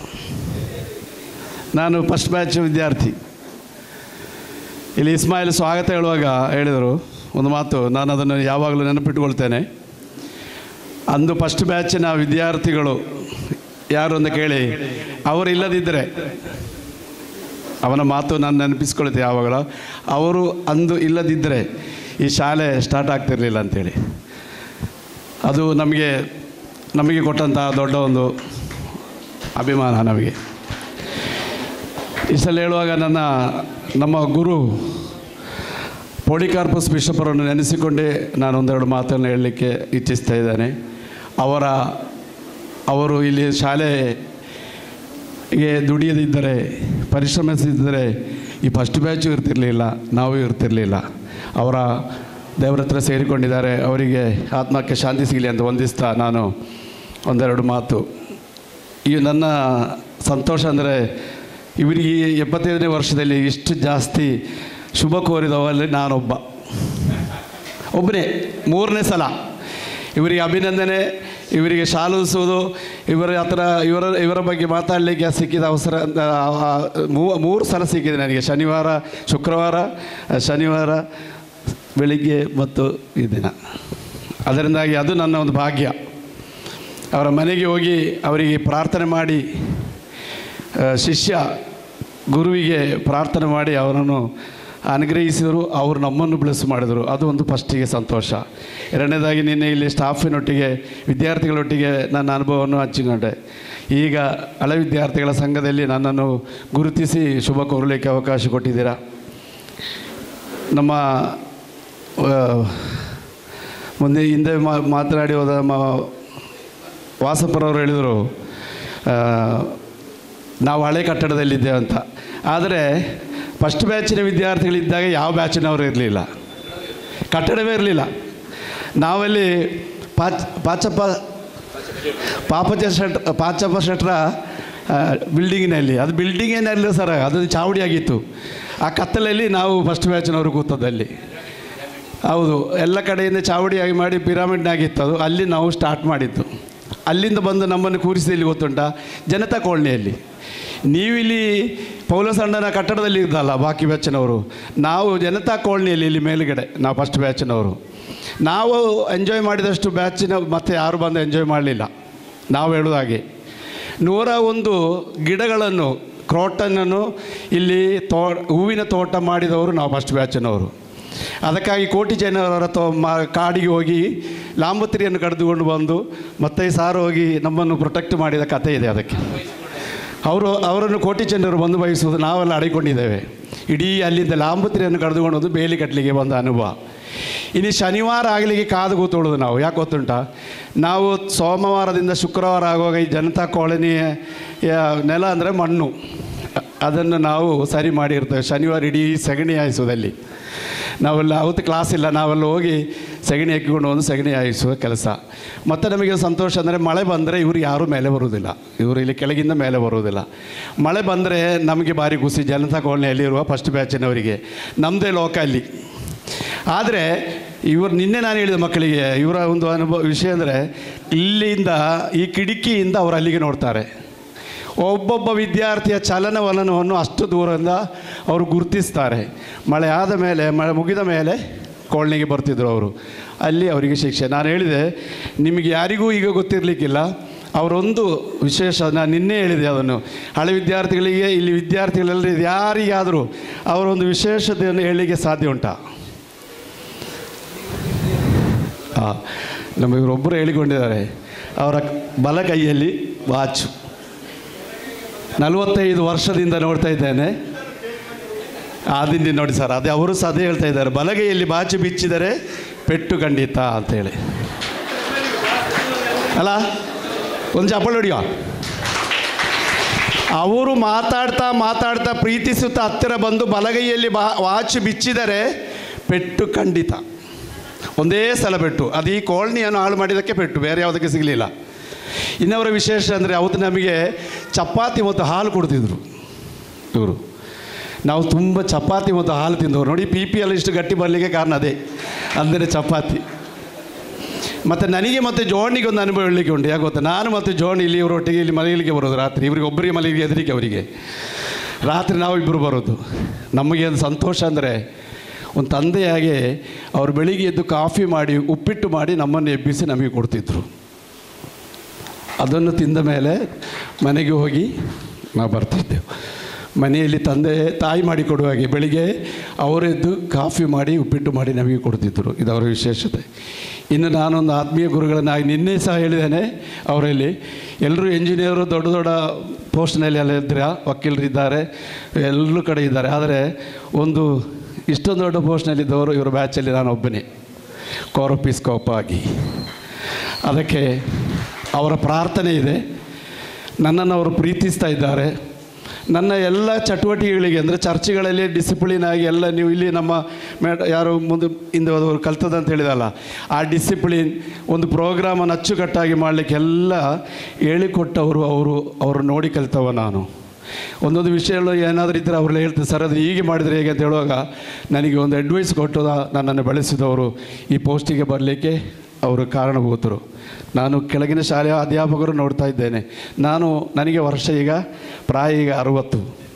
ನಾನು ಫಸ್ಟ್ ಬ್ಯಾಚ್ ವಿದ್ಯಾರ್ಥಿ ಇಲ್ಲಿ ಇಸ್ಮಾಯಿಲ್ ಸ್ವಾಗತ ಹೇಳುವಾಗ ಹೇಳಿದರು ಒಂದು ಮಾತು ನಾನು ಅದನ್ನು ಯಾವಾಗಲೂ ನೆನಪಿಟ್ಟುಕೊಳ್ತೇನೆ ಅಂದು ಫಸ್ಟ್ ಬ್ಯಾಚಿನ ವಿದ್ಯಾರ್ಥಿಗಳು ಯಾರು ಅಂತ ಕೇಳಿ ಅವರು ಇಲ್ಲದಿದ್ದರೆ ಅವನ ಮಾತು ನಾನು ನೆನಪಿಸ್ಕೊಳ್ತೆ ಯಾವಾಗಲೂ ಅವರು ಅಂದು ಇಲ್ಲದಿದ್ದರೆ ಈ ಶಾಲೆ ಸ್ಟಾರ್ಟ್ ಆಗ್ತಿರಲಿಲ್ಲ ಅಂಥೇಳಿ ಅದು ನಮಗೆ ನಮಗೆ ಕೊಟ್ಟಂತಹ ದೊಡ್ಡ ಒಂದು ಅಭಿಮಾನ ನಮಗೆ ಇಷ್ಟೆಲ್ಲ ಹೇಳುವಾಗ ನನ್ನ ನಮ್ಮ ಗುರು ಪೋಡಿಕಾರ್ಪಸ್ ಬಿಷಪರನ್ನು ನೆನೆಸಿಕೊಂಡೇ ನಾನು ಒಂದೆರಡು ಮಾತನ್ನು ಹೇಳಲಿಕ್ಕೆ ಇಚ್ಛಿಸ್ತಾ ಇದ್ದೇನೆ ಅವರ ಅವರು ಇಲ್ಲಿ ಶಾಲೆಗೆ ದುಡಿಯದಿದ್ದರೆ ಪರಿಶ್ರಮಿಸದಿದ್ದರೆ ಈ ಫಸ್ಟ್ ಬ್ಯಾಚು ಇರ್ತಿರಲಿಲ್ಲ ನಾವು ಇರ್ತಿರಲಿಲ್ಲ ಅವರ ದೇವರ ಹತ್ರ ಸೇರಿಕೊಂಡಿದ್ದಾರೆ ಅವರಿಗೆ ಆತ್ಮಕ್ಕೆ ಶಾಂತಿ ಸಿಗಲಿ ಅಂತ ವಂದಿಸ್ತಾ ನಾನು ಒಂದೆರಡು ಮಾತು ಈ ನನ್ನ ಸಂತೋಷ ಅಂದರೆ ಇವರಿಗೆ ಈ ಎಪ್ಪತ್ತೈದನೇ ವರ್ಷದಲ್ಲಿ ಇಷ್ಟು ಜಾಸ್ತಿ ಶುಭ ಕೋರಿದವಲ್ಲಿ ನಾನೊಬ್ಬ ಒಬ್ಬನೇ ಮೂರನೇ ಸಲ ಇವರಿಗೆ ಅಭಿನಂದನೆ ಇವರಿಗೆ ಶಾಲಿಸುವುದು ಇವರ ಹತ್ರ ಇವರ ಇವರ ಬಗ್ಗೆ ಮಾತಾಡಲಿಕ್ಕೆ ಸಿಕ್ಕಿದ ಅವಸರ ಆ, ಆ, ಮೂ- ಮೂರು ಸಲ ಸಿಕ್ಕಿದೆ ನನಗೆ ಶನಿವಾರ ಶುಕ್ರವಾರ ಶನಿವಾರ ಬೆಳಿಗ್ಗೆ ಮತ್ತು ಈ ದಿನ ಅದರಿಂದಾಗಿ ಅದು ನನ್ನ ಒಂದು ಭಾಗ್ಯ ಅವರ ಮನೆಗೆ ಹೋಗಿ ಅವರಿಗೆ ಪ್ರಾರ್ಥನೆ ಮಾಡಿ ಆ, ಶಿಷ್ಯ ಗುರುವಿಗೆ ಪ್ರಾರ್ಥನೆ ಮಾಡಿ ಅವರನ್ನು ಅನುಗ್ರಹಿಸಿದರು ಅವರು ನಮ್ಮನ್ನು ಬ್ಲೆಸ್ ಮಾಡಿದರು ಅದು ಒಂದು ಫಸ್ಟಿಗೆ ಸಂತೋಷ ಎರಡನೇದಾಗಿ ನಿನ್ನೆ ಇಲ್ಲಿ ಸ್ಟಾಫಿನೊಟ್ಟಿಗೆ ವಿದ್ಯಾರ್ಥಿಗಳೊಟ್ಟಿಗೆ ನನ್ನ ಅನುಭವವನ್ನು ಹಂಚಿಕೊಂಡೆ ಈಗ ಹಳೆ ವಿದ್ಯಾರ್ಥಿಗಳ ಸಂಘದಲ್ಲಿ ನನ್ನನ್ನು ಗುರುತಿಸಿ ಶುಭ ಕೋರಲಿಕ್ಕೆ ಅವಕಾಶ ಕೊಟ್ಟಿದ್ದೀರಾ ನಮ್ಮ ಆ, ಮುಂದೆ ಹಿಂದೆ ಮಾ ಮಾತನಾಡಿ ಹೋದ ಮ ವಾಸಪ್ಪರವರು ಹೇಳಿದರು ಆ, ನಾವು ಹಳೆ ಕಟ್ಟಡದಲ್ಲಿದ್ದೇವೆ ಅಂತ ಆದರೆ ಫಸ್ಟ್ ಬ್ಯಾಚಿನ ವಿದ್ಯಾರ್ಥಿಗಳಿದ್ದಾಗ ಯಾವ ಬ್ಯಾಚಿನವರು ಇರಲಿಲ್ಲ ಕಟ್ಟಡವೇ ಇರಲಿಲ್ಲ ನಾವಲ್ಲಿ ಪಾಚ್ ಪಾಚಪ್ಪ ಪಾಪಚ ಶೆಟ್ ಪಾಚಪ್ಪ ಶೆಟ್ರ ಆ, ಬಿಲ್ಡಿಂಗಿನಲ್ಲಿ ಅದು ಬಿಲ್ಡಿಂಗೇನಲ್ಲ ಸರ್ ಅದು ಚಾವಡಿ ಆಗಿತ್ತು ಆ ಕತ್ತಲಲ್ಲಿ ನಾವು ಫಸ್ಟ್ ಬ್ಯಾಚಿನವರು ಕೂತದಲ್ಲಿ ಹೌದು ಎಲ್ಲ ಕಡೆಯಿಂದ ಚಾವಡಿಯಾಗಿ ಮಾಡಿ ಪಿರಾಮಿಡ್ನಾಗಿತ್ತು ಅದು ಅಲ್ಲಿ ನಾವು ಸ್ಟಾರ್ಟ್ ಮಾಡಿದ್ದು ಅಲ್ಲಿಂದ ಬಂದು ನಮ್ಮನ್ನು ಕೂರಿಸಿ ಇಲ್ಲಿ ಗೊತ್ತುಂಟ ಜನತಾ ಕಾಲನಿಯಲ್ಲಿ ನೀವಿಲ್ಲಿ ಪೌಲಸಣ್ಣನ ಕಟ್ಟಡದಲ್ಲಿ ಇದ್ದಲ್ಲ ಬಾಕಿ ಬ್ಯಾಚಿನವರು ನಾವು ಜನತಾ ಕಾಲನಿಯಲ್ಲಿ ಇಲ್ಲಿ ಮೇಲುಗಡೆ ನಾವು ಫಸ್ಟ್ ಬ್ಯಾಚಿನವರು ನಾವು ಎಂಜಾಯ್ ಮಾಡಿದಷ್ಟು ಬ್ಯಾಚಿನ ಮತ್ತೆ ಯಾರು ಬಂದು ಎಂಜಾಯ್ ಮಾಡಲಿಲ್ಲ ನಾವು ಹೇಳೋದು ಹಾಗೆ ನೂರ ಒಂದು ಗಿಡಗಳನ್ನು ಕ್ರೋಟನನ್ನು ಇಲ್ಲಿ ತೋ ಹೂವಿನ ತೋಟ ಮಾಡಿದವರು ನಾವು ಫಸ್ಟ್ ಬ್ಯಾಚಿನವರು ಅದಕ್ಕಾಗಿ ಕೋಟಿ ಜನರ ತೋ ಮಾ ಕಾಡಿಗೆ ಹೋಗಿ ಲಾಂಬತ್ರಿಯನ್ನು ಕಡಿದುಕೊಂಡು ಬಂದು ಮತ್ತೆ ಸಾರು ಹೋಗಿ ನಮ್ಮನ್ನು ಪ್ರೊಟೆಕ್ಟ್ ಮಾಡಿದ ಕಥೆ ಇದೆ ಅದಕ್ಕೆ ಅವರು ಅವರನ್ನು ಕೋಟಿ ಜನರು ಬಂದು ಬಯಸುವುದು ನಾವೆಲ್ಲ ಅಡಿಕೊಂಡಿದ್ದೇವೆ ಇಡೀ ಅಲ್ಲಿಂದ ಲಾಂಬತ್ರಿಯನ್ನು ಕಳೆದುಕೊಂಡು ಬಂದು ಬೇಲಿ ಕಟ್ಟಲಿಕ್ಕೆ ಬಂದ ಅನುಭವ ಇನ್ನು ಶನಿವಾರ ಆಗಲಿಕ್ಕೆ ಕಾದು ಕೂತ್ಕೊಳ್ಳೋದು ನಾವು ಯಾಕೆ ಗೊತ್ತುಂಟ ನಾವು ಸೋಮವಾರದಿಂದ ಶುಕ್ರವಾರ ಆಗುವಾಗ ಈ ಜನತಾ ಕಾಲೋನಿಯ ನೆಲ ಅಂದರೆ ಮಣ್ಣು ಅದನ್ನು ನಾವು ಸರಿ ಮಾಡಿರ್ತೇವೆ ಶನಿವಾರ ಇಡೀ ಸಗಣಿ ಹಾಯಿಸೋದಲ್ಲಿ ನಾವೆಲ್ಲ ಅವತ್ತು ಕ್ಲಾಸ್ ಇಲ್ಲ ನಾವೆಲ್ಲ ಹೋಗಿ ಸಗಣಿ ಹಾಕಿಕೊಂಡು ಒಂದು ಸಗಣಿ ಹಾಯಿಸುವ ಕೆಲಸ ಮತ್ತು ನಮಗೆ ಸಂತೋಷ ಅಂದರೆ ಮಳೆ ಬಂದರೆ ಇವರು ಯಾರೂ ಮೇಲೆ ಬರುವುದಿಲ್ಲ ಇವರು ಇಲ್ಲಿ ಕೆಳಗಿಂದ ಮೇಲೆ ಬರುವುದಿಲ್ಲ ಮಳೆ ಬಂದರೆ ನಮಗೆ ಭಾರಿ ಖುಷಿ ಜನತಾ ಕಾಲೋನಿಯಲ್ಲಿರುವ ಫಸ್ಟ್ ಬ್ಯಾಚಿನವರಿಗೆ ನಮ್ಮದೇ ಲೋಕ ಅಲ್ಲಿ ಆದರೆ ಇವರು ನಿನ್ನೆ ನಾನು ಹೇಳಿದ ಮಕ್ಕಳಿಗೆ ಇವರ ಒಂದು ಅನುಭವ ವಿಷಯ ಅಂದರೆ ಇಲ್ಲಿಂದ ಈ ಕಿಟಕಿಯಿಂದ ಅವರು ಅಲ್ಲಿಗೆ ನೋಡ್ತಾರೆ ಒಬ್ಬೊಬ್ಬ ವಿದ್ಯಾರ್ಥಿಯ ಚಲನವಲನವನ್ನು ಅಷ್ಟು ದೂರದಿಂದ ಅವರು ಗುರುತಿಸ್ತಾರೆ ಮಳೆ ಆದ ಮೇಲೆ ಮಳೆ ಮುಗಿದ ಮೇಲೆ ಕೋಳ್ನಿಗೆ ಬರ್ತಿದ್ರು ಅವರು ಅಲ್ಲಿ ಅವರಿಗೆ ಶಿಕ್ಷೆ ನಾನು ಹೇಳಿದೆ ನಿಮಗೆ ಯಾರಿಗೂ ಈಗ ಗೊತ್ತಿರಲಿಕ್ಕಿಲ್ಲ ಅವರೊಂದು ವಿಶೇಷ ನಾನು ನಿನ್ನೆ ಹೇಳಿದೆ ಅದನ್ನು ಹಳೆ ವಿದ್ಯಾರ್ಥಿಗಳಿಗೆ ಇಲ್ಲಿ ವಿದ್ಯಾರ್ಥಿಗಳೆಲ್ಲ ಯಾರಿಗಾದರೂ ಅವರೊಂದು ವಿಶೇಷತೆಯನ್ನು ಹೇಳಲಿಕ್ಕೆ ಸಾಧ್ಯ ಉಂಟಾ ಹಾಂ ನಮ್ಮ ಇವರೊಬ್ಬರು ಹೇಳಿಕೊಂಡಿದ್ದಾರೆ ಅವರ ಬಲ ಕೈಯಲ್ಲಿ ವಾಚು ನಲವತ್ತೈದು ವರ್ಷದಿಂದ ನೋಡ್ತಾ ಇದ್ದೇನೆ ಆದಿಂದ ನೋಡಿ ಸರ್ ಅದೇ ಅವರು ಸಹ ಅದೇ ಹೇಳ್ತಾ ಇದ್ದಾರೆ ಬಲಗೈಯಲ್ಲಿ ಬಾಚು ಬಿಚ್ಚಿದರೆ ಪೆಟ್ಟು ಖಂಡಿತ ಅಂತೇಳಿ ಅಲ್ಲ ಒಂದು ಚಪ್ಪಲ್ ಹೊಡಿಯೋ ಅವರು ಮಾತಾಡ್ತಾ ಮಾತಾಡ್ತಾ ಪ್ರೀತಿಸುತ್ತಾ ಹತ್ತಿರ ಬಂದು ಬಲಗೈಯಲ್ಲಿ ಬಾ ವಾಚ್ ಬಿಚ್ಚಿದರೆ ಪೆಟ್ಟು ಖಂಡಿತ ಒಂದೇ ಸಲ ಪೆಟ್ಟು ಅದು ಈ ಕೋಳ್ನಿಯನ್ನು ಹಾಳು ಮಾಡಿದ್ದಕ್ಕೆ ಪೆಟ್ಟು ಬೇರೆ ಯಾವುದಕ್ಕೆ ಸಿಗಲಿಲ್ಲ ಇನ್ನವರ ವಿಶೇಷ ಅಂದರೆ ಅವತ್ತು ನಮಗೆ ಚಪಾತಿ ಮತ್ತು ಹಾಲು ಕೊಡ್ತಿದ್ರು ಇವರು ನಾವು ತುಂಬ ಚಪಾತಿ ಮತ್ತು ಹಾಲು ತಿಂದವರು ನೋಡಿ ಪಿ ಪಿ ಎಲ್ ಇಷ್ಟು ಗಟ್ಟಿ ಬರಲಿಕ್ಕೆ ಕಾರಣ ಅದೇ ಅಂದರೆ ಚಪಾತಿ ಮತ್ತು ನನಗೆ ಮತ್ತು ಜೋಣಿಗೆ ಒಂದು ಅನುಭವ ಹೇಳಲಿಕ್ಕೆ ಉಂಟು ಯಾಕೆ ಗೊತ್ತಾ ನಾನು ಮತ್ತು ಜೋಣ್ ಇಲ್ಲಿ ಇವರೊಟ್ಟಿಗೆ ಇಲ್ಲಿ ಮಲಗಲಿಕ್ಕೆ ಬರೋದು ರಾತ್ರಿ ಇವರಿಗೆ ಒಬ್ಬರಿಗೆ ಮಲಗಿಗೆ ಹೆದರಿಕೆ ಅವರಿಗೆ ರಾತ್ರಿ ನಾವು ಇಬ್ಬರು ಬರೋದು ನಮಗೆ ಒಂದು ಸಂತೋಷ ಅಂದರೆ ಒಂದು ತಂದೆಯಾಗೆ ಅವರು ಬೆಳಿಗ್ಗೆ ಎದ್ದು ಕಾಫಿ ಮಾಡಿ ಉಪ್ಪಿಟ್ಟು ಮಾಡಿ ನಮ್ಮನ್ನು ಎಬ್ಬಿಸಿ ನಮಗೆ ಕೊಡ್ತಿದ್ರು ಅದನ್ನು ತಿಂದ ಮೇಲೆ ಮನೆಗೆ ಹೋಗಿ ನಾವು ಬರ್ತಿದ್ದೆವು ಮನೆಯಲ್ಲಿ ತಂದೆ ತಾಯಿ ಮಾಡಿ ಕೊಡುವಾಗೆ ಬೆಳಿಗ್ಗೆ ಅವರೆದ್ದು ಕಾಫಿ ಮಾಡಿ ಉಪ್ಪಿಟ್ಟು ಮಾಡಿ ನಮಗೆ ಕೊಡ್ತಿದ್ದರು ಇದು ಅವರ ವಿಶೇಷತೆ ಇನ್ನು ನಾನೊಂದು ಆತ್ಮೀಯ ಗುರುಗಳನ್ನಾಗಿ ನಿನ್ನೆ ಸಹ ಹೇಳಿದ್ದೇನೆ ಅವರಲ್ಲಿ ಎಲ್ಲರೂ ಎಂಜಿನಿಯರು ದೊಡ್ಡ ದೊಡ್ಡ ಪೋಸ್ಟ್ನಲ್ಲಿ ಎಲ್ಲ ಇದ್ದೀರಾ ವಕೀಲರಿದ್ದಾರೆ ಎಲ್ಲರೂ ಕಡೆ ಇದ್ದಾರೆ ಆದರೆ ಒಂದು ಇಷ್ಟೊಂದು ದೊಡ್ಡ ಪೋಸ್ಟ್ನಲ್ಲಿದ್ದವರು ಇವರ ಬ್ಯಾಚಲ್ಲಿ ನಾನು ಒಬ್ಬನೇ ಕೋರಪಿಸ್ಕೋಪ್ ಆಗಿ ಅದಕ್ಕೆ ಅವರ ಪ್ರಾರ್ಥನೆ ಇದೆ ನನ್ನನ್ನು ಅವರು ಪ್ರೀತಿಸ್ತಾ ಇದ್ದಾರೆ ನನ್ನ ಎಲ್ಲ ಚಟುವಟಿಕೆಗಳಿಗೆ ಅಂದರೆ ಚರ್ಚ್ಗಳಲ್ಲಿ ಡಿಸಿಪ್ಲಿನ್ ಆಗಿ ಎಲ್ಲ ನೀವು ಇಲ್ಲಿ ನಮ್ಮ ಮೇಡ ಯಾರು ಮುಂದೆ ಹಿಂದೆ ಹೋದವರು ಕಲ್ತದಂತ ಹೇಳಿದಲ್ಲ ಆ ಡಿಸಿಪ್ಲಿನ್ ಒಂದು ಪ್ರೋಗ್ರಾಮನ್ನು ಅಚ್ಚುಕಟ್ಟಾಗಿ ಮಾಡಲಿಕ್ಕೆ ಎಲ್ಲ ಹೇಳಿಕೊಟ್ಟವರು ಅವರು ಅವರು ನೋಡಿ ಕಲಿತವ ನಾನು ಒಂದೊಂದು ವಿಷಯಗಳು ಏನಾದರೂ ಇದ್ದರೆ ಅವ್ರೆಲ್ಲ ಹೇಳ್ತಾರೆ ಸರ್ ಅದು ಹೀಗೆ ಮಾಡಿದರೆ ಹೇಗೆ ಅಂತ ಹೇಳುವಾಗ ನನಗೆ ಒಂದು ಅಡ್ವೈಸ್ ಕೊಟ್ಟು ನನ್ನನ್ನು ಬೆಳೆಸಿದವರು ಈ ಪೋಸ್ಟಿಗೆ ಬರಲಿಕ್ಕೆ ಅವರು ಕಾರಣಭೂತರು ನಾನು ಕೆಳಗಿನ ಶಾಲೆಯ ಅಧ್ಯಾಪಕರು ನೋಡ್ತಾ ಇದ್ದೇನೆ ನಾನು ನನಗೆ ವರ್ಷ ಈಗ ಪ್ರಾಯ ಈಗ ಅರುವತ್ತು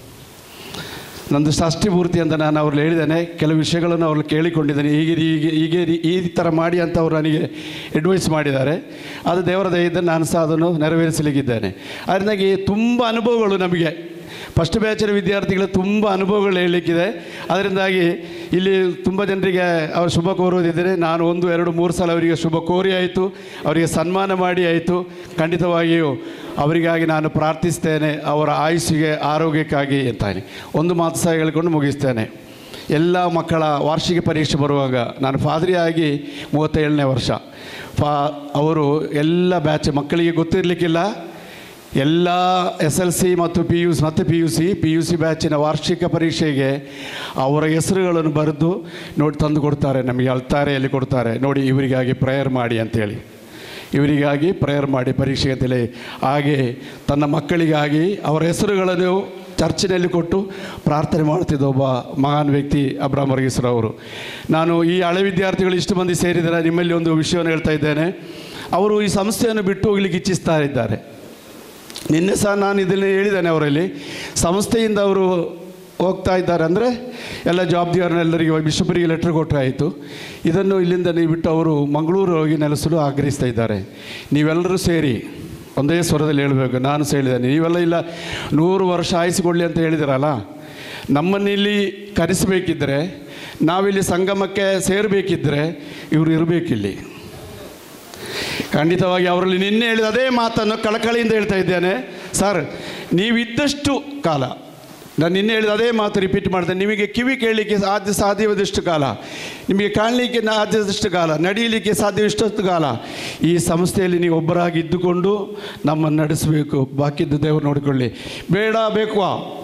ನಂದು ಷಷ್ಠಿ ಪೂರ್ತಿ ಅಂತ ನಾನು ಅವ್ರಲ್ಲಿ ಹೇಳಿದ್ದೇನೆ ಕೆಲವು ವಿಷಯಗಳನ್ನು ಅವ್ರಲ್ಲಿ ಕೇಳಿಕೊಂಡಿದ್ದೇನೆ ಹೀಗೆ ಹೀಗೆ ಹೀಗೆ ರೀ- ಈ ಥರ ಮಾಡಿ ಅಂತ ಅವರು ನನಗೆ ಅಡ್ವೈಸ್ ಮಾಡಿದ್ದಾರೆ ಅದು ದೇವರ ದಯದಿಂದ ನಾನು ಸಹ ಅದನ್ನು ನೆರವೇರಿಸಲಿಕ್ಕಿದ್ದೇನೆ ಅದರಿಂದಾಗಿ ತುಂಬ ಅನುಭವಗಳು ನಮಗೆ ಫಸ್ಟ್ ಬ್ಯಾಚಿನ ವಿದ್ಯಾರ್ಥಿಗಳು ತುಂಬ ಅನುಭವಗಳು ಹೇಳಲಿಕ್ಕಿದೆ ಅದರಿಂದಾಗಿ ಇಲ್ಲಿ ತುಂಬ ಜನರಿಗೆ ಅವರು ಶುಭ ಕೋರುವುದಿದ್ದರೆ ನಾನು ಒಂದು ಎರಡು ಮೂರು ಸಲ ಅವರಿಗೆ ಶುಭ ಕೋರಿ ಆಯಿತು ಅವರಿಗೆ ಸನ್ಮಾನ ಮಾಡಿ ಆಯಿತು ಖಂಡಿತವಾಗಿಯೂ ಅವರಿಗಾಗಿ ನಾನು ಪ್ರಾರ್ಥಿಸ್ತೇನೆ ಅವರ ಆಯುಸ್ಸಿಗೆ ಆರೋಗ್ಯಕ್ಕಾಗಿ ಅಂತಾನೆ ಒಂದು ಮಾತು ಸಹ ಹೇಳಿಕೊಂಡು ಮುಗಿಸ್ತೇನೆ ಎಲ್ಲ ಮಕ್ಕಳ ವಾರ್ಷಿಕ ಪರೀಕ್ಷೆ ಬರುವಾಗ ನಾನು ಫಾದರಿಯಾಗಿ ಮೂವತ್ತೇಳನೇ ವರ್ಷ ಫಾ ಅವರು ಎಲ್ಲ ಬ್ಯಾಚ್ ಮಕ್ಕಳಿಗೆ ಗೊತ್ತಿರಲಿಕ್ಕಿಲ್ಲ ಎಲ್ಲ ಎಸ್ ಎಲ್ ಸಿ ಮತ್ತು ಪಿ ಯು ಸಿ ಮತ್ತು P U C P U C ಬ್ಯಾಚಿನ ವಾರ್ಷಿಕ ಪರೀಕ್ಷೆಗೆ ಅವರ ಹೆಸರುಗಳನ್ನು ಬರೆದು ನೋಡಿ ತಂದು ಕೊಡ್ತಾರೆ ನಮಗೆ ಅಳ್ತಾರೆಯಲ್ಲಿ ಕೊಡ್ತಾರೆ ನೋಡಿ ಇವರಿಗಾಗಿ ಪ್ರೇಯರ್ ಮಾಡಿ ಅಂತೇಳಿ ಇವರಿಗಾಗಿ ಪ್ರೇಯರ್ ಮಾಡಿ ಪರೀಕ್ಷೆ ಅಂತೇಳಿ ಹಾಗೆ ತನ್ನ ಮಕ್ಕಳಿಗಾಗಿ ಅವರ ಹೆಸರುಗಳನ್ನು ಚರ್ಚಿನಲ್ಲಿ ಕೊಟ್ಟು ಪ್ರಾರ್ಥನೆ ಮಾಡ್ತಿದ್ದ ಒಬ್ಬ ಮಹಾನ್ ವ್ಯಕ್ತಿ ಅಬ್ರಾಮ್ ವರ್ಗೀಸ್ರವರು ನಾನು ಈ ಹಳೆ ವಿದ್ಯಾರ್ಥಿಗಳು ಇಷ್ಟು ಮಂದಿ ಸೇರಿದರೆ ನಿಮ್ಮಲ್ಲಿ ಒಂದು ವಿಷಯವನ್ನು ಹೇಳ್ತಾ ಇದ್ದೇನೆ ಅವರು ಈ ಸಂಸ್ಥೆಯನ್ನು ಬಿಟ್ಟು ಹೋಗ್ಲಿಕ್ಕೆ ಇಚ್ಛಿಸ್ತಾ ಇದ್ದಾರೆ ನಿನ್ನೆ ಸಹ ನಾನು ಇದನ್ನು ಹೇಳಿದ್ದೇನೆ ಅವರಲ್ಲಿ ಸಂಸ್ಥೆಯಿಂದ ಅವರು ಹೋಗ್ತಾ ಇದ್ದಾರೆ ಅಂದರೆ ಎಲ್ಲ ಜವಾಬ್ದಾರನೆಲ್ಲರಿಗೆ ಬಿಷಪರಿಗೆ ಲೆಟ್ರ್ ಕೊಟ್ಟರೆ ಆಯಿತು ಇದನ್ನು ಇಲ್ಲಿಂದ ನೀವು ಬಿಟ್ಟು ಅವರು ಮಂಗಳೂರು ಹೋಗಿ ನೆಲೆಸಲು ಆಗ್ರಹಿಸ್ತಾ ಇದ್ದಾರೆ ನೀವೆಲ್ಲರೂ ಸೇರಿ ಒಂದೇ ಸ್ವರದಲ್ಲಿ ಹೇಳಬೇಕು ನಾನು ಸಹ ಹೇಳಿದ್ದೇನೆ ನೀವೆಲ್ಲ ಇಲ್ಲ ನೂರು ವರ್ಷ ಆಯಿಸಿಕೊಳ್ಳಿ ಅಂತ ಹೇಳಿದಿರಲ್ಲ ನಮ್ಮನ್ನಿಲ್ಲಿ ಕರೆಸಬೇಕಿದ್ದರೆ ನಾವಿಲ್ಲಿ ಸಂಗಮಕ್ಕೆ ಸೇರಬೇಕಿದ್ದರೆ ಇವರು ಇರಬೇಕಿಲ್ಲಿ ಖಂಡಿತವಾಗಿ ಅವರಲ್ಲಿ ನಿನ್ನೆ ಹೇಳಿದ ಅದೇ ಮಾತನ್ನು ಕಳಕಳಿಯಿಂದ ಹೇಳ್ತಾ ಇದ್ದೇನೆ ಸರ್ ನೀವಿದ್ದಷ್ಟು ಕಾಲ ನಾನು ನಿನ್ನೆ ಹೇಳಿದ ಅದೇ ಮಾತು ರಿಪೀಟ್ ಮಾಡ್ತೇನೆ ನಿಮಗೆ ಕಿವಿ ಕೇಳಲಿಕ್ಕೆ ಸಾಧ್ಯ ಸಾಧ್ಯವಾದಷ್ಟು ಕಾಲ ನಿಮಗೆ ಕಾಣಲಿಕ್ಕೆ ಸಾಧ್ಯದಷ್ಟು ಕಾಲ ನಡೀಲಿಕ್ಕೆ ಸಾಧ್ಯವಿಷ್ಟಷ್ಟು ಕಾಲ ಈ ಸಂಸ್ಥೆಯಲ್ಲಿ ನೀವು ಒಬ್ಬರಾಗಿ ಇದ್ದುಕೊಂಡು ನಮ್ಮನ್ನು ನಡೆಸಬೇಕು ಬಾಕಿದ್ದು ದೇವರು ನೋಡಿಕೊಳ್ಳಿ ಬೇಡ ಬೇಕು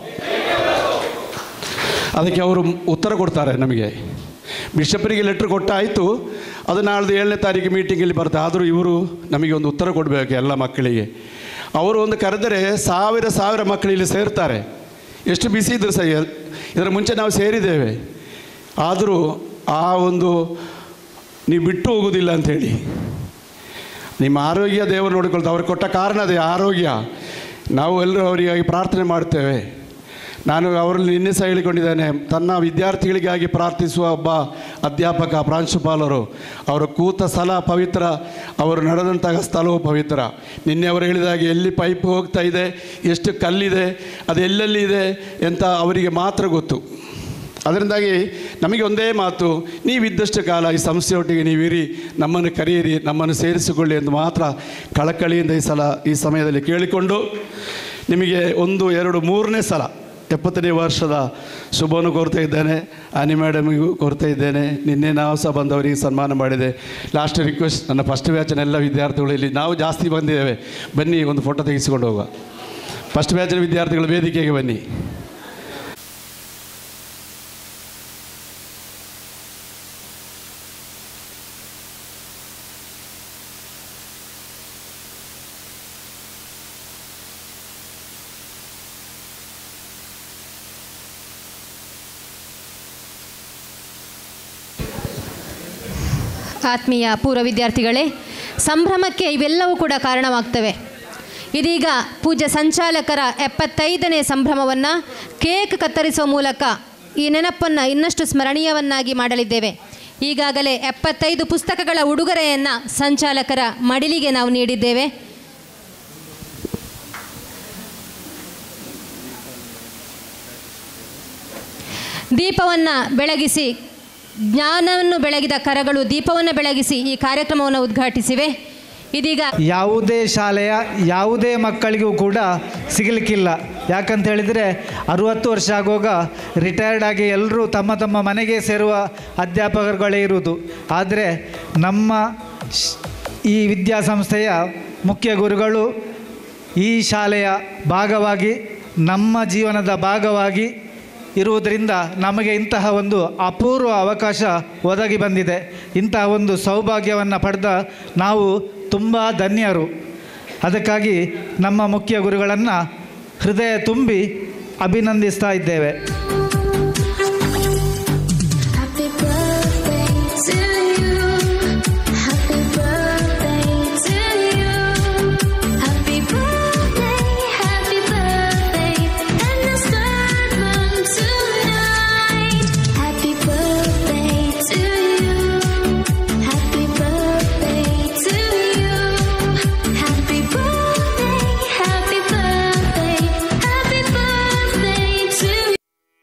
ಅದಕ್ಕೆ ಅವರು ಉತ್ತರ ಕೊಡ್ತಾರೆ ನಮಗೆ ಬಿಷಪರಿಗೆ ಲೆಟ್ರ್ ಕೊಟ್ಟಾಯಿತು ಅದು ನಾಳ್ದು ಏಳನೇ ತಾರೀಕು ಮೀಟಿಂಗಲ್ಲಿ ಬರುತ್ತೆ ಆದರೂ ಇವರು ನಮಗೆ ಒಂದು ಉತ್ತರ ಕೊಡಬೇಕು ಎಲ್ಲ ಮಕ್ಕಳಿಗೆ ಅವರು ಒಂದು ಕರೆದರೆ ಸಾವಿರ ಸಾವಿರ ಮಕ್ಕಳು ಇಲ್ಲಿ ಸೇರ್ತಾರೆ ಎಷ್ಟು ಬಿಸಿ ಇದ್ರು ಸಹ ಇದರ ಮುಂಚೆ ನಾವು ಸೇರಿದ್ದೇವೆ ಆದರೂ ಆ ಒಂದು ನೀವು ಬಿಟ್ಟು ಹೋಗುವುದಿಲ್ಲ ಅಂಥೇಳಿ ನಿಮ್ಮ ಆರೋಗ್ಯ ದೇವರು ನೋಡಿಕೊಳ್ತಾ ಅವ್ರಿಗೆ ಕೊಟ್ಟ ಕಾರಣ ಅದೇ ಆರೋಗ್ಯ ನಾವು ಎಲ್ಲರೂ ಅವರಿಗಾಗಿ ಪ್ರಾರ್ಥನೆ ಮಾಡ್ತೇವೆ ನಾನು ಅವರಲ್ಲಿ ನಿನ್ನೆ ಸಹ ಹೇಳಿಕೊಂಡಿದ್ದೇನೆ ತನ್ನ ವಿದ್ಯಾರ್ಥಿಗಳಿಗಾಗಿ ಪ್ರಾರ್ಥಿಸುವ ಒಬ್ಬ ಅಧ್ಯಾಪಕ ಪ್ರಾಂಶುಪಾಲರು ಅವರ ಕೂತ ಸ್ಥಳ ಪವಿತ್ರ ಅವರು ನಡೆದಂತಹ ಸ್ಥಳವು ಪವಿತ್ರ ನಿನ್ನೆ ಅವರು ಹೇಳಿದಾಗೆ ಎಲ್ಲಿ ಪೈಪ್ ಹೋಗ್ತಾ ಇದೆ ಎಷ್ಟು ಕಲ್ಲಿದೆ ಅದು ಎಲ್ಲೆಲ್ಲಿ ಇದೆ ಅಂತ ಅವರಿಗೆ ಮಾತ್ರ ಗೊತ್ತು ಅದರಿಂದಾಗಿ ನಮಗೆ ಒಂದೇ ಮಾತು ನೀವಿದ್ದಷ್ಟು ಕಾಲ ಈ ಸಂಸ್ಥೆಯೊಟ್ಟಿಗೆ ನೀವಿರಿ ನಮ್ಮನ್ನು ಕರೆಯಿರಿ ನಮ್ಮನ್ನು ಸೇರಿಸಿಕೊಳ್ಳಿ ಎಂದು ಮಾತ್ರ ಕಳಕಳಿಯಿಂದ ಈ ಸಲ ಈ ಸಮಯದಲ್ಲಿ ಕೇಳಿಕೊಂಡು ನಿಮಗೆ ಒಂದು ಎರಡು ಮೂರನೇ ಸಲ ಎಪ್ಪತ್ತನೇ ವರ್ಷದ ಶುಭವನ್ನು ಕೋರ್ತಾ ಇದ್ದೇನೆ ಆನಿ ಮೇಡಮಿಗೂ ಕೋರ್ತಾ ಇದ್ದೇನೆ ನಿನ್ನೆ ನಾವು ಸಹ ಬಂದವರಿಗೆ ಸನ್ಮಾನ ಮಾಡಿದೆ ಲಾಸ್ಟ್ ರಿಕ್ವೆಸ್ಟ್ ನನ್ನ ಫಸ್ಟ್ ಬ್ಯಾಚಿನ ಎಲ್ಲ ವಿದ್ಯಾರ್ಥಿಗಳು ಇಲ್ಲಿ ನಾವು ಜಾಸ್ತಿ ಬಂದಿದ್ದೇವೆ ಬನ್ನಿ ಒಂದು ಫೋಟೋ ತೆಗೆಸಿಕೊಂಡು ಹೋಗುವ ಫಸ್ಟ್ ಬ್ಯಾಚಿನ ವಿದ್ಯಾರ್ಥಿಗಳು ವೇದಿಕೆಗೆ ಬನ್ನಿ ಆತ್ಮೀಯ ಪೂರ್ವ ವಿದ್ಯಾರ್ಥಿಗಳೇ ಸಂಭ್ರಮಕ್ಕೆ ಇವೆಲ್ಲವೂ ಕೂಡ ಕಾರಣವಾಗ್ತವೆ ಇದೀಗ ಪೂಜ್ಯ ಸಂಚಾಲಕರ ಎಪ್ಪತ್ತೈದನೇ ಸಂಭ್ರಮವನ್ನು ಕೇಕ್ ಕತ್ತರಿಸುವ ಮೂಲಕ ಈ ನೆನಪನ್ನು ಇನ್ನಷ್ಟು ಸ್ಮರಣೀಯವನ್ನಾಗಿ ಮಾಡಲಿದ್ದೇವೆ ಈಗಾಗಲೇ ಎಪ್ಪತ್ತೈದು ಪುಸ್ತಕಗಳ ಉಡುಗೊರೆಯನ್ನು ಸಂಚಾಲಕರ ಮಡಿಲಿಗೆ ನಾವು ನೀಡಿದ್ದೇವೆ ದೀಪವನ್ನು ಬೆಳಗಿಸಿ ಜ್ಞಾನವನ್ನು ಬೆಳಗಿದ ಕರಗಳು ದೀಪವನ್ನು ಬೆಳಗಿಸಿ ಈ ಕಾರ್ಯಕ್ರಮವನ್ನು ಉದ್ಘಾಟಿಸಿವೆ ಇದೀಗ ಯಾವುದೇ ಶಾಲೆಯ ಯಾವುದೇ ಮಕ್ಕಳಿಗೂ ಕೂಡ ಸಿಗಲಿಕ್ಕಿಲ್ಲ ಯಾಕಂತ ಹೇಳಿದರೆ ಅರುವತ್ತು ವರ್ಷ ಆಗುವಾಗ ರಿಟೈರ್ಡ್ ಆಗಿ ಎಲ್ಲರೂ ತಮ್ಮ ತಮ್ಮ ಮನೆಗೆ ಸೇರುವ ಅಧ್ಯಾಪಕರುಗಳೇ ಇರುವುದು ಆದರೆ ನಮ್ಮ ಶ್- ಈ ವಿದ್ಯಾಸಂಸ್ಥೆಯ ಮುಖ್ಯ ಗುರುಗಳು ಈ ಶಾಲೆಯ ಭಾಗವಾಗಿ ನಮ್ಮ ಜೀವನದ ಭಾಗವಾಗಿ ಇರುವುದರಿಂದ ನಮಗೆ ಇಂತಹ ಒಂದು ಅಪೂರ್ವ ಅವಕಾಶ ಒದಗಿ ಬಂದಿದೆ ಇಂತಹ ಒಂದು ಸೌಭಾಗ್ಯವನ್ನು ಪಡೆದ ನಾವು ತುಂಬ ಧನ್ಯರು ಅದಕ್ಕಾಗಿ ನಮ್ಮ ಮುಖ್ಯ ಗುರುಗಳನ್ನು ಹೃದಯ ತುಂಬಿ ಅಭಿನಂದಿಸ್ತಾ ಇದ್ದೇವೆ Happy birthday to you. Happy birthday to you. Happy birthday, happy birthday, and the third one tonight. Happy birthday to you. Happy birthday to you. Happy birthday, happy birthday, happy birthday to you.